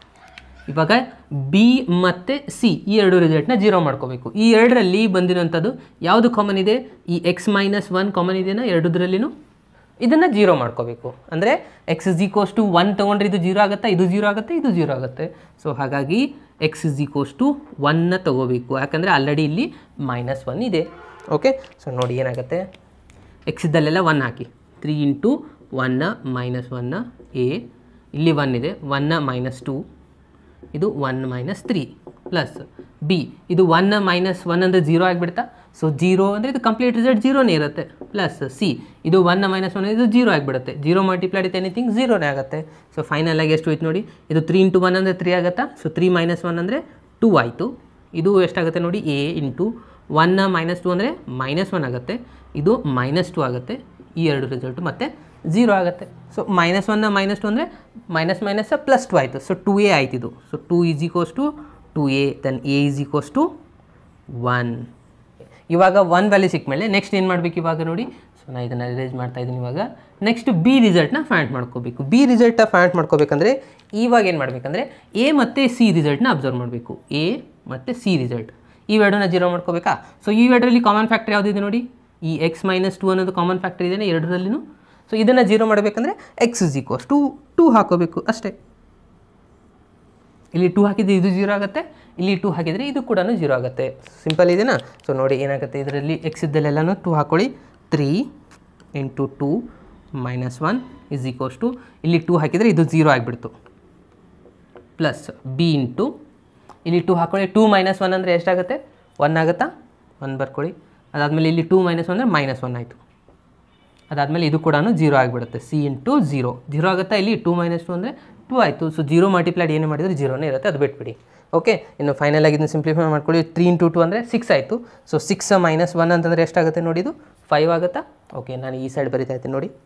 ಇವಾಗ ಬಿ ಮತ್ತು ಸಿ ಈ ಎರಡು ರಿಸಲ್ಟ್ನ ಜೀರೋ ಮಾಡ್ಕೋಬೇಕು ಈ ಎರಡರಲ್ಲಿ ಬಂದಿರೋಂಥದ್ದು ಯಾವುದು ಕಾಮನ್ ಇದೆ ಈ ಎಕ್ಸ್ ಮೈನಸ್ ಒನ್ ಕಾಮನ್ ಇದೆಯಾ ಎರಡದ್ರಲ್ಲಿನೂ ಇದನ್ನು ಜೀರೋ ಮಾಡ್ಕೋಬೇಕು ಅಂದರೆ X is equals to one ತೊಗೊಂಡ್ರೆ ಇದು ಜೀರೋ ಆಗುತ್ತೆ ಇದು ಜೀರೋ ಆಗುತ್ತೆ ಇದು ಜೀರೋ ಆಗುತ್ತೆ ಸೊ ಹಾಗಾಗಿ ಎಕ್ಸ್ ಇಸ್ ಈಕ್ವಸ್ ಟು ಒನ್ನ ತೊಗೋಬೇಕು ಯಾಕಂದರೆ ಆಲ್ರೆಡಿ ಇಲ್ಲಿ ಮೈನಸ್ ಒನ್ ಇದೆ ಓಕೆ ಸೊ ನೋಡಿ ಏನಾಗುತ್ತೆ ಎಕ್ಸ್ ಇದ್ದಲ್ಲೆಲ್ಲ ಒನ್ ಹಾಕಿ ತ್ರೀ ಇಂಟು ಒನ್ನ ಮೈನಸ್ ಒನ್ನ ಎ ಇಲ್ಲಿ ಒನ್ ಇದೆ ಒನ್ನ ಮೈನಸ್ ಟು ಇದು one minus three plus b ಇದು ಒನ್ ಮೈನಸ್ ಒನ್ ಅಂದರೆ ಜೀರೋ ಆಗಿಬಿಡ್ತಾ ಸೊ ಜೀರೋ ಅಂದರೆ ಇದು ಕಂಪ್ಲೀಟ್ ರಿಸಲ್ಟ್ ಜೀರೋನೇ ಇರುತ್ತೆ ಪ್ಲಸ್ ಸಿ ಇದು ಒನ್ ಮೈನಸ್ ಒನ್ ಇದು ಜೀರೋ ಆಗಿಬಿಡುತ್ತೆ ಜೀರೋ ಮಲ್ಟಿಪ್ಲೈಡ್ ವಿತ್ ಎನಿಥಿಂಗ್ ಜೀರೋನೇ ಆಗುತ್ತೆ ಸೊ ಫೈನಲ್ ಆಗಿ ಎಷ್ಟು ಹೋಯ್ತು ನೋಡಿ ಇದು ತ್ರೀ ಇಂಟು ಒನ್ ಅಂದರೆ ತ್ರೀ ಆಗುತ್ತಾ ಸೊ ತ್ರೀ ಮೈನಸ್ ಒನ್ ಅಂದರೆ ಟೂ ಆಯಿತು ಇದು ಎಷ್ಟಾಗುತ್ತೆ ನೋಡಿ A into one minus two ಅಂದರೆ ಮೈನಸ್ ಒನ್ ಆಗುತ್ತೆ ಇದು ಮೈನಸ್ ಟು ಆಗುತ್ತೆ ಈ ಎರಡು ರಿಸಲ್ಟು ಮತ್ತು ಝೀರೋ ಆಗುತ್ತೆ ಸೊ ಮೈನಸ್ ಒನ್ನ ಮೈನಸ್ ಟು ಅಂದರೆ ಮೈನಸ್ ಮೈನಸ್ ಪ್ಲಸ್ ಟು ಆಯಿತು ಸೊ ಟು ಎ ಆಯ್ತು ಇದು so two is equals to two a then A is equals to one ಇವಾಗ ಒನ್ ವ್ಯಾಲ್ಯೂ ಸಿಕ್ಕ ಮೇಲೆ ನೆಕ್ಸ್ಟ್ ಏನು ಮಾಡಬೇಕು ಇವಾಗ ನೋಡಿ ಸೊ ನಾನು ಇದನ್ನು ಅರೇಂಜ್ ಮಾಡ್ತಾ ಇದ್ದೀನಿ ಇವಾಗ ನೆಕ್ಸ್ಟ್ ಬಿ ರಿಸಲ್ಟ್ನ ಫೈಂಡ್ ಮಾಡ್ಕೋಬೇಕು ಬಿ ರಿಸಲ್ಟ್ನ ಫೈಂಡ್ ಮಾಡ್ಕೋಬೇಕಂದ್ರೆ ಇವಾಗ ಏನು ಮಾಡಬೇಕಂದ್ರೆ ಎ ಮತ್ತು ಸಿ ರಿಸಲ್ಟ್ನ ಅಬ್ಸರ್ವ್ ಮಾಡಬೇಕು ಎ ಮತ್ತು ಸಿ ರಿಸಲ್ಟ್ ಈ ಎರಡನ್ನ ಜೀರೋ ಮಾಡ್ಕೋಬೇಕಾ ಸೊ ಈ ಎರಡರಲ್ಲಿ ಕಾಮನ್ ಫ್ಯಾಕ್ಟರ್ ಯಾವುದಿದೆ ನೋಡಿ ಈ ಎಕ್ಸ್ ಮೈನಸ್ ಟು ಅನ್ನೋದು ಕಾಮನ್ ಫ್ಯಾಕ್ಟರ್ ಇದೆ ಎರಡರಲ್ಲಿನೂ ಸೊ ಇದನ್ನು ಜೀರೋ ಮಾಡಬೇಕಂದ್ರೆ x is equals to two ಹಾಕೋಬೇಕು ಅಷ್ಟೇ ಇಲ್ಲಿ ಟೂ ಹಾಕಿದ್ರೆ ಇದು ಜೀರೋ ಆಗುತ್ತೆ ಇಲ್ಲಿ ಟೂ ಹಾಕಿದರೆ ಇದು ಕೂಡ ಜೀರೋ ಆಗುತ್ತೆ ಸಿಂಪಲ್ ಇದೆನಾ ಸೊ ನೋಡಿ ಏನಾಗುತ್ತೆ ಇದರಲ್ಲಿ ಎಕ್ಸ್ ಇದ್ದಲ್ಲೆಲ್ಲನೂ ಟೂ ಹಾಕೊಳ್ಳಿ three into two minus one is equals to ಇಲ್ಲಿ ಟೂ ಹಾಕಿದರೆ ಇದು ಜೀರೋ ಆಗಿಬಿಡ್ತು ಪ್ಲಸ್ ಬಿ ಇಂಟು ಇಲ್ಲಿ ಟೂ ಹಾಕೊಳ್ಳಿ ಟೂ ಮೈನಸ್ ಒನ್ ಅಂದರೆ ಎಷ್ಟಾಗುತ್ತೆ ಒನ್ ಆಗುತ್ತಾ ಒನ್ ಬರ್ಕೊಳ್ಳಿ ಅದಾದಮೇಲೆ ಇಲ್ಲಿ ಟೂ ಮೈನಸ್ ಒನ್ ಅಂದರೆ ಮೈನಸ್ ಒನ್ ಆಯಿತು ಅದಾದಮೇಲೆ ಇದು ಕೂಡ ಜೀರೋ ಆಗಿಬಿಡುತ್ತೆ ಸಿ ಇಂಟು ಜೀರೋ ಜೀರೋ ಆಗುತ್ತಾ ಇಲ್ಲಿ ಟೂ ಮೈನಸ್ ಟು ಅಂದರೆ ಟೂ ಆಯಿತು ಸೊ ಜೀರೋ ಮಲ್ಟಿಪ್ಲೈಡ್ ಏನು ಮಾಡಿದರೆ ಜೀರೋನೇ ಇರುತ್ತೆ ಅದು ಬಿಟ್ಬಿಡಿ ಓಕೆ ಇನ್ನು ಫೈನಲ್ ಆಗಿ ಇದನ್ನು ಸಿಂಪ್ಲಿಫೈ ಮಾಡ್ಕೊಳ್ಳಿ ತ್ರೀ ಇಂಟು ಟು ಅಂದರೆ ಸಿಕ್ಸ್ ಆಯಿತು ಸೊ ಸಿಕ್ಸ್ ಮೈನಸ್ ಒನ್ ಅಂತಂದರೆ ಎಷ್ಟಾಗುತ್ತೆ ನೋಡಿ ಇದು ಫೈವ್ ಆಗುತ್ತಾ ಓಕೆ ನಾನು ಈ ಸೈಡ್ ಬರಿತಾ ಇದ್ದೀನಿ ನೋಡಿ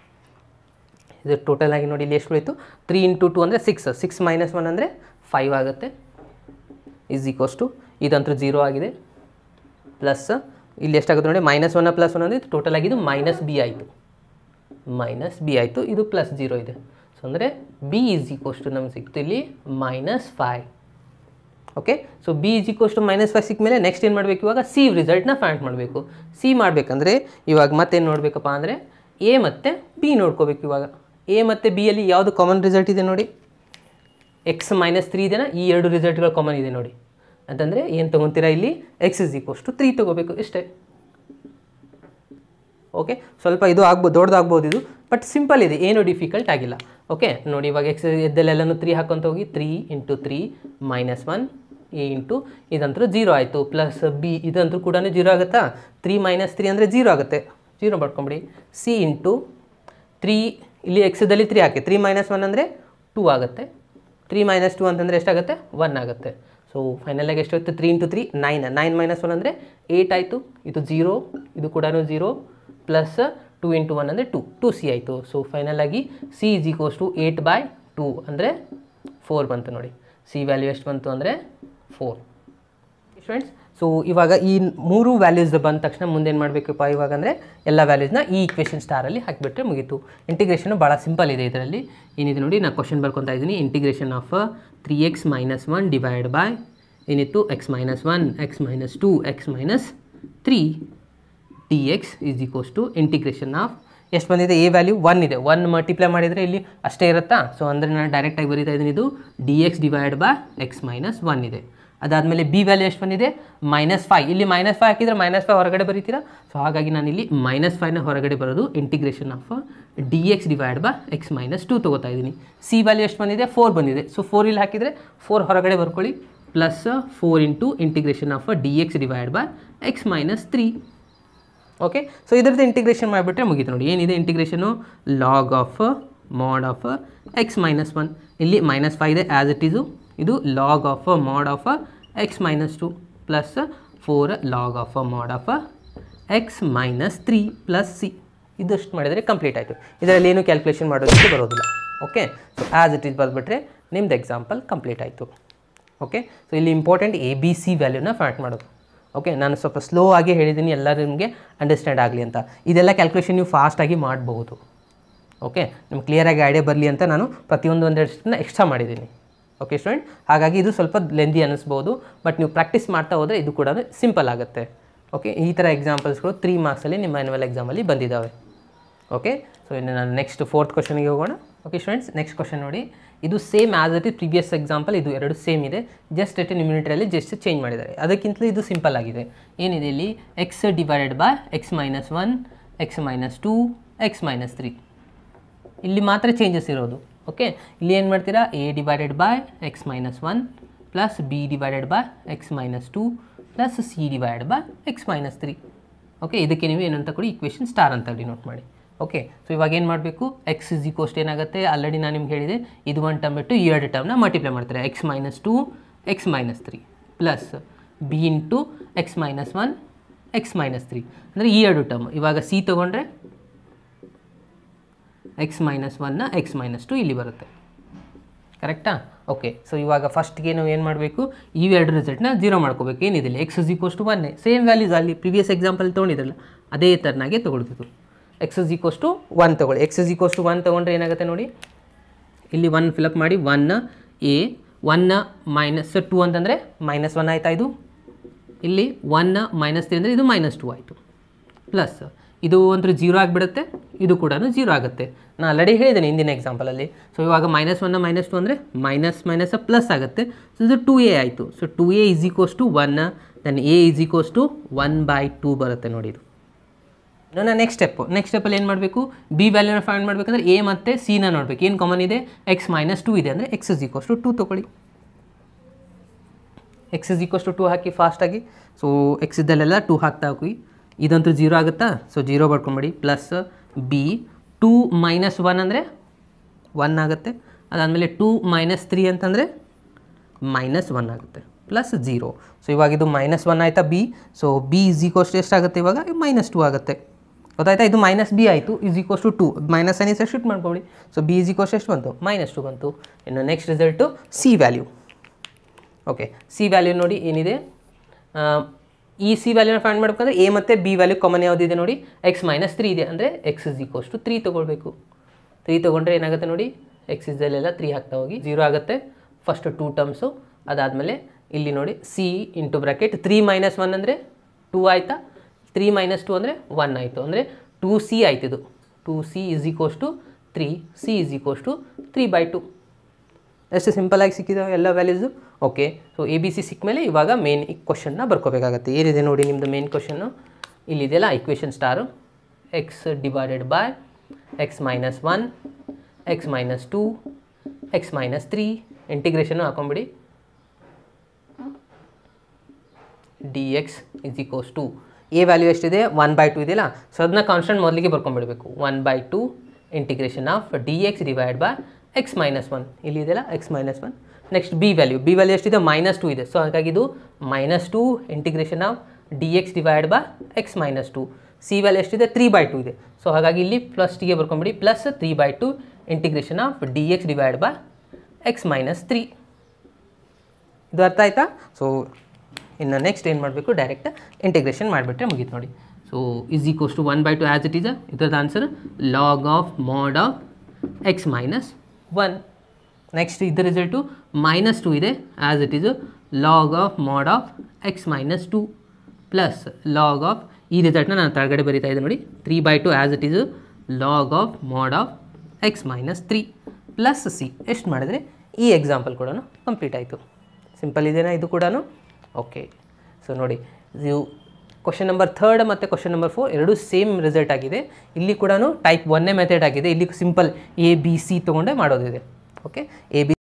ಇದು ಟೋಟಲ್ ಆಗಿ ನೋಡಿ ಇಲ್ಲಿ ಎಷ್ಟು ಉಳಿತು ತ್ರೀ ಇಂಟು ಟು ಅಂದರೆ ಸಿಕ್ಸ್ ಸಿಕ್ಸ್ ಮೈನಸ್ ಒನ್ ಅಂದರೆ ಫೈವ್ ಆಗುತ್ತೆ ಈಸ್ ಈಕ್ವಸ್ ಟು ಇದಂತೂ ಜೀರೋ ಆಗಿದೆ ಪ್ಲಸ್ ಇಲ್ಲಿ ಎಷ್ಟಾಗುತ್ತೆ ನೋಡಿ ಮೈನಸ್ ಒನ್ನ ಪ್ಲಸ್ ಒನ್ ಅಂದರೆ ಟೋಟಲ್ ಆಗಿದ್ದು ಮೈನಸ್ ಬಿ ಆಯಿತು ಮೈನಸ್ ಬಿ ಆಯಿತು ಇದು ಪ್ಲಸ್ ಜೀರೋ ಇದೆ ಸೊ ಅಂದರೆ ಬಿ ಈಸ್ ಈಕ್ವಸ್ ಟು ನಮ್ಗೆ ಸಿಕ್ತು ಇಲ್ಲಿ minus five okay so b is equals to minus five ಸಿಕ್ಕ ಮೇಲೆ ನೆಕ್ಸ್ಟ್ ಏನು ಮಾಡಬೇಕು ಇವಾಗ ಸಿ ರಿಸಲ್ಟ್ನ ಫೈಂಡ್ ಮಾಡಬೇಕು ಸಿ ಮಾಡಬೇಕಂದ್ರೆ ಇವಾಗ ಮತ್ತೇನು ನೋಡಬೇಕಪ್ಪ ಅಂದರೆ ಎ ಮತ್ತು ಬಿ ನೋಡ್ಕೋಬೇಕು ಇವಾಗ ಎ ಮತ್ತು ಬಿಯಲ್ಲಿ ಯಾವುದು ಕಾಮನ್ ರಿಸಲ್ಟ್ ಇದೆ ನೋಡಿ ಎಕ್ಸ್ ಮೈನಸ್ ತ್ರೀ ಇದೆನಾ ಈ ಎರಡು ರಿಸಲ್ಟ್ಗಳು ಕಾಮನ್ ಇದೆ ನೋಡಿ ಅಂತಂದರೆ ಏನು ತೊಗೊತೀರಾ ಇಲ್ಲಿ x is equals to three ತೊಗೋಬೇಕು ಇಷ್ಟೇ ಓಕೆ ಸ್ವಲ್ಪ ಇದು ಆಗ್ಬೋದು ದೊಡ್ಡದಾಗ್ಬೋದು ಇದು ಬಟ್ ಸಿಂಪಲ್ ಇದೆ ಏನು ಡಿಫಿಕಲ್ಟ್ ಆಗಿಲ್ಲ ಓಕೆ ನೋಡಿ ಇವಾಗ ಎಕ್ಸ್ ಎದ್ದಲ್ಲೆಲ್ಲನೂ ತ್ರೀ ಹಾಕೊಂತ ಹೋಗಿ three into three minus one a into ಇದಂತೂ ಜೀರೋ ಆಯಿತು ಪ್ಲಸ್ ಬಿ ಇದಂತೂ ಕೂಡ ಜೀರೋ ಆಗುತ್ತಾ ತ್ರೀ ಮೈನಸ್ ತ್ರೀ ಅಂದರೆ ಜೀರೋ ಆಗುತ್ತೆ ಜೀರೋ ಮಾಡ್ಕೊಂಬಿಡಿ ಸಿ ಇಂಟು ತ್ರೀ ಇಲ್ಲಿ ಎಕ್ಸದಲ್ಲಿ ತ್ರೀ ಹಾಕಿ ತ್ರೀ ಮೈನಸ್ ಒನ್ ಅಂದರೆ ಟೂ ಆಗುತ್ತೆ ತ್ರೀ ಮೈನಸ್ ಟು ಅಂತಂದರೆ ಎಷ್ಟಾಗುತ್ತೆ ಒನ್ ಆಗುತ್ತೆ ಸೊ ಫೈನಲಾಗಿ ಎಷ್ಟಾಗುತ್ತೆ three into three nine nine minus one ಅಂದರೆ ಏಯ್ಟ್ ಆಯಿತು ಇದು ಜೀರೋ ಇದು ಕೂಡ zero plus two into one ಅಂದರೆ ಟು ಟು ಸಿ ಆಯಿತು ಸೊ ಫೈನಲಾಗಿ c is equals to eight by two ಅಂದರೆ ಫೋರ್ ಬಂತು ನೋಡಿ ಸಿ ವ್ಯಾಲ್ಯೂ ಎಷ್ಟು ಬಂತು ಅಂದರೆ ಫೋರ್ ಸ್ಟೂಡೆಂಟ್ಸ್ ಸೊ ಇವಾಗ ಈ ಮೂರು ವ್ಯಾಲ್ಯೂಸ್ ಬಂದ ತಕ್ಷಣ ಮುಂದೇನು ಮಾಡಬೇಕಪ್ಪ ಇವಾಗ ಅಂದರೆ ಎಲ್ಲ ವ್ಯಾಲ್ಯೂಸ್ನ ಈ ಇಕ್ವೇಷನ್ ಸ್ಟಾರಲ್ಲಿ ಹಾಕಿಬಿಟ್ರೆ ಮುಗೀತು ಇಂಟಿಗ್ರೇಷನ್ ಭಾಳ ಸಿಂಪಲ್ ಇದೆ ಇದರಲ್ಲಿ ಏನಿದೆ ನೋಡಿ ನಾನು ಕ್ವಶನ್ ಬರ್ಕೊತಾ ಇದ್ದೀನಿ integration of three X minus one divide by ಏನಿತ್ತು x minus one x minus two x minus three d x is equals to integration of ಎಷ್ಟು ಬಂದಿದೆ ಎ ವ್ಯಾಲ್ಯೂ ಒನ್ ಇದೆ ಒನ್ ಮಲ್ಟಿಪ್ಲೈ ಮಾಡಿದರೆ ಇಲ್ಲಿ ಅಷ್ಟೇ ಇರುತ್ತಾ ಸೊ ಅಂದರೆ ನಾನು ಡೈರೆಕ್ಟಾಗಿ ಬರೀತಾ ಇದ್ದೀನಿ ಇದು d X divide by x minus one ಇದೆ ಅದಾದಮೇಲೆ ಬಿ ವ್ಯಾಲ್ಯೂ ಎಷ್ಟು ಬಂದಿದೆ ಮೈನಸ್ ಫೈವ್ ಇಲ್ಲಿ ಮೈನಸ್ ಫೈವ್ ಹಾಕಿದರೆ ಮೈನಸ್ ಫೈವ್ ಹೊರಗಡೆ ಬರೀತೀರಾ ಸೊ ಹಾಗಾಗಿ ನಾನು ಇಲ್ಲಿ ಮೈನಸ್ ಫೈವ್ನ ಹೊರಗಡೆ ಬರೋದು integration of D X divide by x minus two ತೊಗೋತಾ ಇದ್ದೀನಿ ಸಿ ವ್ಯಾಲ್ಯೂ ಎಷ್ಟು ಬಂದಿದೆ ಫೋರ್ ಬಂದಿದೆ ಸೊ ಫೋರ್ ಇಲ್ಲಿ ಹಾಕಿದರೆ ಫೋರ್ ಹೊರಗಡೆ ಬರ್ಕೊಳ್ಳಿ plus four into integration of D X divide by x minus three okay so ಇದರದ್ದು ಇಂಟಿಗ್ರೇಷನ್ ಮಾಡಿಬಿಟ್ರೆ ಮುಗೀತು ನೋಡಿ ಏನಿದೆ integration log of mod of x minus one ಇಲ್ಲಿ ಮೈನಸ್ ಫೈವ್ ಇದೆ ಆ್ಯಸ್ ಇಟ್ ಈಸು ಇದು log of mod of x minus two plus four log of mod of x minus three plus c ಇದಷ್ಟು ಮಾಡಿದರೆ complete ಆಯಿತು ಇದರಲ್ಲಿ ಏನು calculation ಮಾಡೋದಕ್ಕೆ ಬರೋದಿಲ್ಲ okay so as it is ಬರೆದ್ಬಿಟ್ರೆ ನಿಮ್ದು ಎಕ್ಸಾಂಪಲ್ ಕಂಪ್ಲೀಟ್ ಆಯಿತು ಓಕೆ ಸೊ ಇಲ್ಲಿ ಇಂಪಾರ್ಟೆಂಟ್ ಎ ಬಿ ಸಿ ವ್ಯಾಲ್ಯೂನ ಫೈಂಡ್ ಮಾಡೋದು ಓಕೆ ನಾನು ಸ್ವಲ್ಪ ಸ್ಲೋ ಆಗಿ ಹೇಳಿದ್ದೀನಿ ಎಲ್ಲರೂ ನಿಮಗೆ ಅಂಡರ್ಸ್ಟ್ಯಾಂಡ್ ಆಗಲಿ ಅಂತ ಇದೆಲ್ಲ ಕ್ಯಾಲ್ಕುಲೇಷನ್ ನೀವು ಫಾಸ್ಟಾಗಿ ಮಾಡಬಹುದು ಓಕೆ ನಿಮ್ಗೆ ಕ್ಲಿಯರಾಗಿ ಐಡಿಯಾ ಬರಲಿ ಅಂತ ನಾನು ಪ್ರತಿಯೊಂದು ಒಂದೆರಡನ್ನ ಎಕ್ಸ್ಟ್ರಾ ಮಾಡಿದ್ದೀನಿ ಓಕೆ ಸ್ಟೂಡೆಂಟ್ ಹಾಗಾಗಿ ಇದು ಸ್ವಲ್ಪ ಲೆಂದಿ ಅನ್ನಿಸ್ಬೋದು ಬಟ್ ನೀವು ಪ್ರಾಕ್ಟೀಸ್ ಮಾಡ್ತಾ ಹೋದರೆ ಇದು ಕೂಡ ಸಿಂಪಲ್ ಆಗುತ್ತೆ ಓಕೆ ಈ ಥರ ಎಕ್ಸಾಂಪಲ್ಸ್ಗಳು ತ್ರೀ ಮಾರ್ಕ್ಸಲ್ಲಿ ನಿಮ್ಮ ಆ್ಯನ್ಯುವಲ್ ಎಕ್ಸಾಮಲ್ಲಿ ಬಂದಿದ್ದಾವೆ ಓಕೆ ಸೊ ಇನ್ನು ನಾನು ನೆಕ್ಸ್ಟ್ ಫೋರ್ತ್ ಕ್ವಶನ್ಗೆ ಹೋಗೋಣ ಓಕೆ ಸ್ಟೂಡೆಂಟ್ಸ್ ನೆಕ್ಸ್ಟ್ ಕ್ವಶನ್ ನೋಡಿ ಇದು same as it is previous example ಇದು ಎರಡು ಸೇಮ್ ಇದೆ ಜಸ್ಟ್ ರಿಟನ್ ಇಮ್ಯುನಿಟರಲ್ಲಿ ಜಸ್ಟ್ ಚೇಂಜ್ ಮಾಡಿದ್ದಾರೆ ಅದಕ್ಕಿಂತಲೂ ಇದು ಸಿಂಪಲ್ ಆಗಿದೆ ಏನಿದೆ ಇಲ್ಲಿ x divided by x minus one x minus two x minus three ಇಲ್ಲಿ ಮಾತ್ರ ಚೇಂಜಸ್ ಇರೋದು ಓಕೆ ಇಲ್ಲಿ ಏನು ಮಾಡ್ತೀರಾ a divided by x minus one plus B divided by x minus two plus c divided by x minus three okay ಇದಕ್ಕೆ ನೀವು ಏನಂತ ಕೊಡಿ ಇಕ್ವೇಷನ್ ಸ್ಟಾರ್ ಅಂತ ನೋಟ್ ಮಾಡಿ ಓಕೆ ಸೊ ಇವಾಗ ಏನು ಮಾಡಬೇಕು ಎಕ್ಸ್ ಇಸ್ ಈಕ್ವಸ್ಟ್ ಏನಾಗುತ್ತೆ ಆಲ್ರೆಡಿ ನಾನು ನಿಮ್ಗೆ ಹೇಳಿದೆ ಇದು ಒಂದು ಟರ್ಮ್ ಬಿಟ್ಟು ಈ ಎರಡು ಟರ್ಮ್ನ ಮಲ್ಟಿಪ್ಲೈ ಮಾಡ್ತಾರೆ X minus two x minus three plus B into X minus one x minus three ಅಂದರೆ ಈ ಎರಡು ಟರ್ಮ್ ಇವಾಗ ಸಿ ತೊಗೊಂಡ್ರೆ ಎಕ್ಸ್ ಮೈನಸ್ ಒನ್ನ ಎಕ್ಸ್ ಮೈನಸ್ ಟು ಇಲ್ಲಿ ಬರುತ್ತೆ ಕರೆಕ್ಟಾ ಓಕೆ ಸೊ ಇವಾಗ ಫಸ್ಟ್ಗೆ ನಾವು ಏನು ಮಾಡಬೇಕು ಈ ಎರಡು ರಿಸಲ್ಟ್ನ ಜೀರೋ ಮಾಡ್ಕೋಬೇಕು ಏನಿದೆ ಎಕ್ಸ್ ಇಸ್ ಈಕ್ವಸ್ ಟು ಒನ್ನೇ ಸೇಮ್ ವ್ಯಾಲ್ಯೂಸ್ ಅಲ್ಲಿ ಪ್ರಿವಿಯಸ್ ಎಕ್ಸಾಂಪಲ್ ತೊಗೊಂಡಿದ್ರಲ್ಲ ಅದೇ ಥರನಾಗೆ ತೊಗೊಳ್ತಿದ್ರು x is equals to one ತೊಗೊಳ್ಳಿ x is equals to one ತೊಗೊಂಡ್ರೆ ಏನಾಗುತ್ತೆ ನೋಡಿ ಇಲ್ಲಿ ಒನ್ ಫಿಲಪ್ ಮಾಡಿ one a one minus two ಅಂತಂದರೆ ಮೈನಸ್ ಒನ್ ಆಯ್ತಾ ಇದು ಇಲ್ಲಿ ಒನ್ ಮೈನಸ್ ತ್ರೀ ಅಂದರೆ ಇದು ಮೈನಸ್ ಟು ಆಯಿತು ಪ್ಲಸ್ ಇದು ಒಂಥರ ಜೀರೋ ಆಗಿಬಿಡುತ್ತೆ ಇದು ಕೂಡ ಜೀರೋ ಆಗುತ್ತೆ ನಾನು ಆಲ್ರೆಡಿ ಹೇಳಿದ್ದೇನೆ ಹಿಂದಿನ ಎಕ್ಸಾಂಪಲಲ್ಲಿ ಸೊ ಇವಾಗ ಮೈನಸ್ ಒನ್ನ ಮೈನಸ್ ಟು ಅಂದರೆ ಮೈನಸ್ ಮೈನಸ್ ಪ್ಲಸ್ ಆಗುತ್ತೆ ಸೊ ಇದು ಟು ಎ ಆಯಿತು so two A is equals to one then a is equals to one by two ಬರುತ್ತೆ ನೋಡಿ ಇದು ಇನ್ನು ನೆಕ್ಸ್ಟ್ ಸ್ಟೆಪ್ ನೆಕ್ಸ್ಟ್ ಸ್ಟೆಪ್ಪಲ್ಲಿ ಏನು ಮಾಡಬೇಕು ಬಿ ವ್ಯಾಲ್ಯೂನ ಫೈಂಡ್ ಮಾಡಬೇಕಂದ್ರೆ ಎ ಮತ್ತು ಸಿನ ನೋಡಬೇಕು ಏನು ಕಾಮನ್ ಇದೆ ಎಕ್ಸ್ ಮೈನಸ್ ಟು ಇದೆ ಅಂದರೆ X is equals to two ತೊಗೊಳ್ಳಿ x is equals to two ಹಾಕಿ ಫಾಸ್ಟಾಗಿ ಸೊ ಎಕ್ಸ್ ಇದ್ದಲ್ಲೆಲ್ಲ ಟೂ ಹಾಕ್ತಾ ಹೋಗಿ ಇದಂತೂ ಜೀರೋ ಆಗುತ್ತಾ ಸೊ ಜೀರೋ ಬರ್ಕೊಂಬಿಡಿ plus b two minus one ಅಂದರೆ ಒನ್ ಆಗುತ್ತೆ ಅದಾದಮೇಲೆ ಟೂ ಮೈನಸ್ ತ್ರೀ ಅಂತಂದರೆ ಮೈನಸ್ ಒನ್ ಆಗುತ್ತೆ ಪ್ಲಸ್ ಜೀರೋ ಸೊ ಇವಾಗ ಇದು ಮೈನಸ್ ಒನ್ ಆಯಿತಾ b so b is equals to ಎಷ್ಟಾಗುತ್ತೆ ಇವಾಗ ಮೈನಸ್ ಟು ಆಗುತ್ತೆ ಗೊತ್ತಾಯ್ತಾ ಇದು ಮೈನಸ್ ಬಿ ಆಯಿತು is equals to two minus ಅನಿ ಶಿಫ್ಟ್ ಮಾಡ್ಕೊಳ್ಳಿ ಸೊ ಬಿ ಇಸ್ ಈಕ್ವಸ್ ಎಷ್ಟು ಬಂತು ಮೈನಸ್ ಟು ಬಂತು ಇನ್ನು next result c value okay C value ನೋಡಿ ಏನಿದೆ ಆ, ಈ ಸಿ ವ್ಯಾಲ್ಯೂನ ಫೈಂಡ್ ಮಾಡ್ಬೇಕಂದ್ರೆ ಎ ಮತ್ತು ಬಿ ವ್ಯಾಲ್ಯೂ ಕಾಮನ್ ಯಾವುದಿದೆ ನೋಡಿ ಎಕ್ಸ್ ಮೈನಸ್ ತ್ರೀ ಇದೆ ಅಂದರೆ X is equals to three ತೊಗೊಳ್ಬೇಕು ತ್ರೀ ತೊಗೊಂಡ್ರೆ ಏನಾಗುತ್ತೆ ನೋಡಿ ಎಕ್ಸ್ ಇಸ್ದಲ್ಲೆಲ್ಲ ತ್ರೀ ಹಾಕ್ತಾ ಹೋಗಿ ಜೀರೋ ಆಗುತ್ತೆ ಫಸ್ಟ್ ಟೂ ಟರ್ಮ್ಸು ಅದಾದಮೇಲೆ ಇಲ್ಲಿ ನೋಡಿ c into bracket three minus one ಅಂದರೆ ಟೂ ಆಯಿತಾ ತ್ರೀ ಮೈನಸ್ ಟು ಅಂದರೆ ಒನ್ ಆಯಿತು ಅಂದರೆ ಟೂ ಸಿ ಆಯ್ತು ಇದು two c is equals to three c is equals to three by two ಎಷ್ಟು ಸಿಂಪಲಾಗಿ ಸಿಕ್ಕಿದಾವೆ ಎಲ್ಲ values okay so A B c ಸಿಕ್ಕ ಮೇಲೆ ಇವಾಗ ಮೇನ್ ಕ್ವಶನ್ನ ಬರ್ಕೋಬೇಕಾಗತ್ತೆ ಏನಿದೆ ನೋಡಿ ನಿಮ್ಮದು ಮೇನ್ ಕ್ವಶನ್ನು ಇಲ್ಲಿದೆಯಲ್ಲ equation star x divided by x minus one x minus two x minus three integration ಹಾಕೊಂಬಿಡಿ d x is equals to A value ಎಷ್ಟಿದೆ ಒನ್ ಬೈ ಟು ಇದೆಯಲ್ಲ ಸೊ ಅದನ್ನ ಕಾನ್ಸ್ಟೆಂಟ್ ಮೊದಲಿಗೆ ಬರ್ಕೊಂಡ್ಬಿಡ್ಬೇಕು one by two integration of D X divide by x minus one ಇಲ್ಲಿ ಇದೆಯಲ್ಲ x minus one next b value b value ಎಷ್ಟಿದೆ minus two ಇದೆ so ಹಾಗಾಗಿ ಇದು minus two integration of D X divide by x minus two c value ಎಷ್ಟಿದೆ three by two ಇದೆ so ಹಾಗಾಗಿ ಇಲ್ಲಿ ಪ್ಲಸ್ ಟಿಗೆ ಬರ್ಕೊಂಬಿಡಿ plus three by two integration of D X divide by x minus three ಇದು ಅರ್ಥ ಆಯ್ತಾ so ಇನ್ನು ನೆಕ್ಸ್ಟ್ ಏನು ಮಾಡಬೇಕು ಡೈರೆಕ್ಟ್ ಇಂಟಿಗ್ರೇಷನ್ ಮಾಡಿಬಿಟ್ರೆ ಮುಗೀತು ನೋಡಿ so is equals to one by two as it is ಇದ್ರದ್ದು answer log of mod of x minus one next ಇದ್ರ ರಿಸಲ್ಟು ಮೈನಸ್ ಟು ಇದೆ as it is log of mod of x minus two plus log of ಈ ರಿಸಲ್ಟ್ನ ನಾನು ಕೆಳಗಡೆ ಬರೀತಾ ಇದ್ದೆ ನೋಡಿ three by two as it is log of mod of x minus three plus c ಎಷ್ಟು ಮಾಡಿದ್ರೆ ಈ ಎಕ್ಸಾಂಪಲ್ ಕೂಡ ಕಂಪ್ಲೀಟ್ ಆಯಿತು ಸಿಂಪಲ್ ಇದೆನಾ ಇದು ಕೂಡ ಓಕೆ ಸೊ ನೋಡಿ ಇದು ಕ್ವಶನ್ ನಂಬರ್ ಥರ್ಡ್ ಮತ್ತು ಕ್ವಶನ್ ನಂಬರ್ ಫೋರ್ ಎರಡೂ ಸೇಮ್ ರಿಸಲ್ಟ್ ಆಗಿದೆ ಇಲ್ಲಿ ಕೂಡ ಟೈಪ್ ಒನ್ನೇ ಮೆಥಡ್ ಆಗಿದೆ ಇಲ್ಲಿ ಸಿಂಪಲ್ ಎ ಬಿ ಸಿ ತೊಗೊಂಡೇ ಮಾಡೋದಿದೆ ಓಕೆ ಎ ಬಿ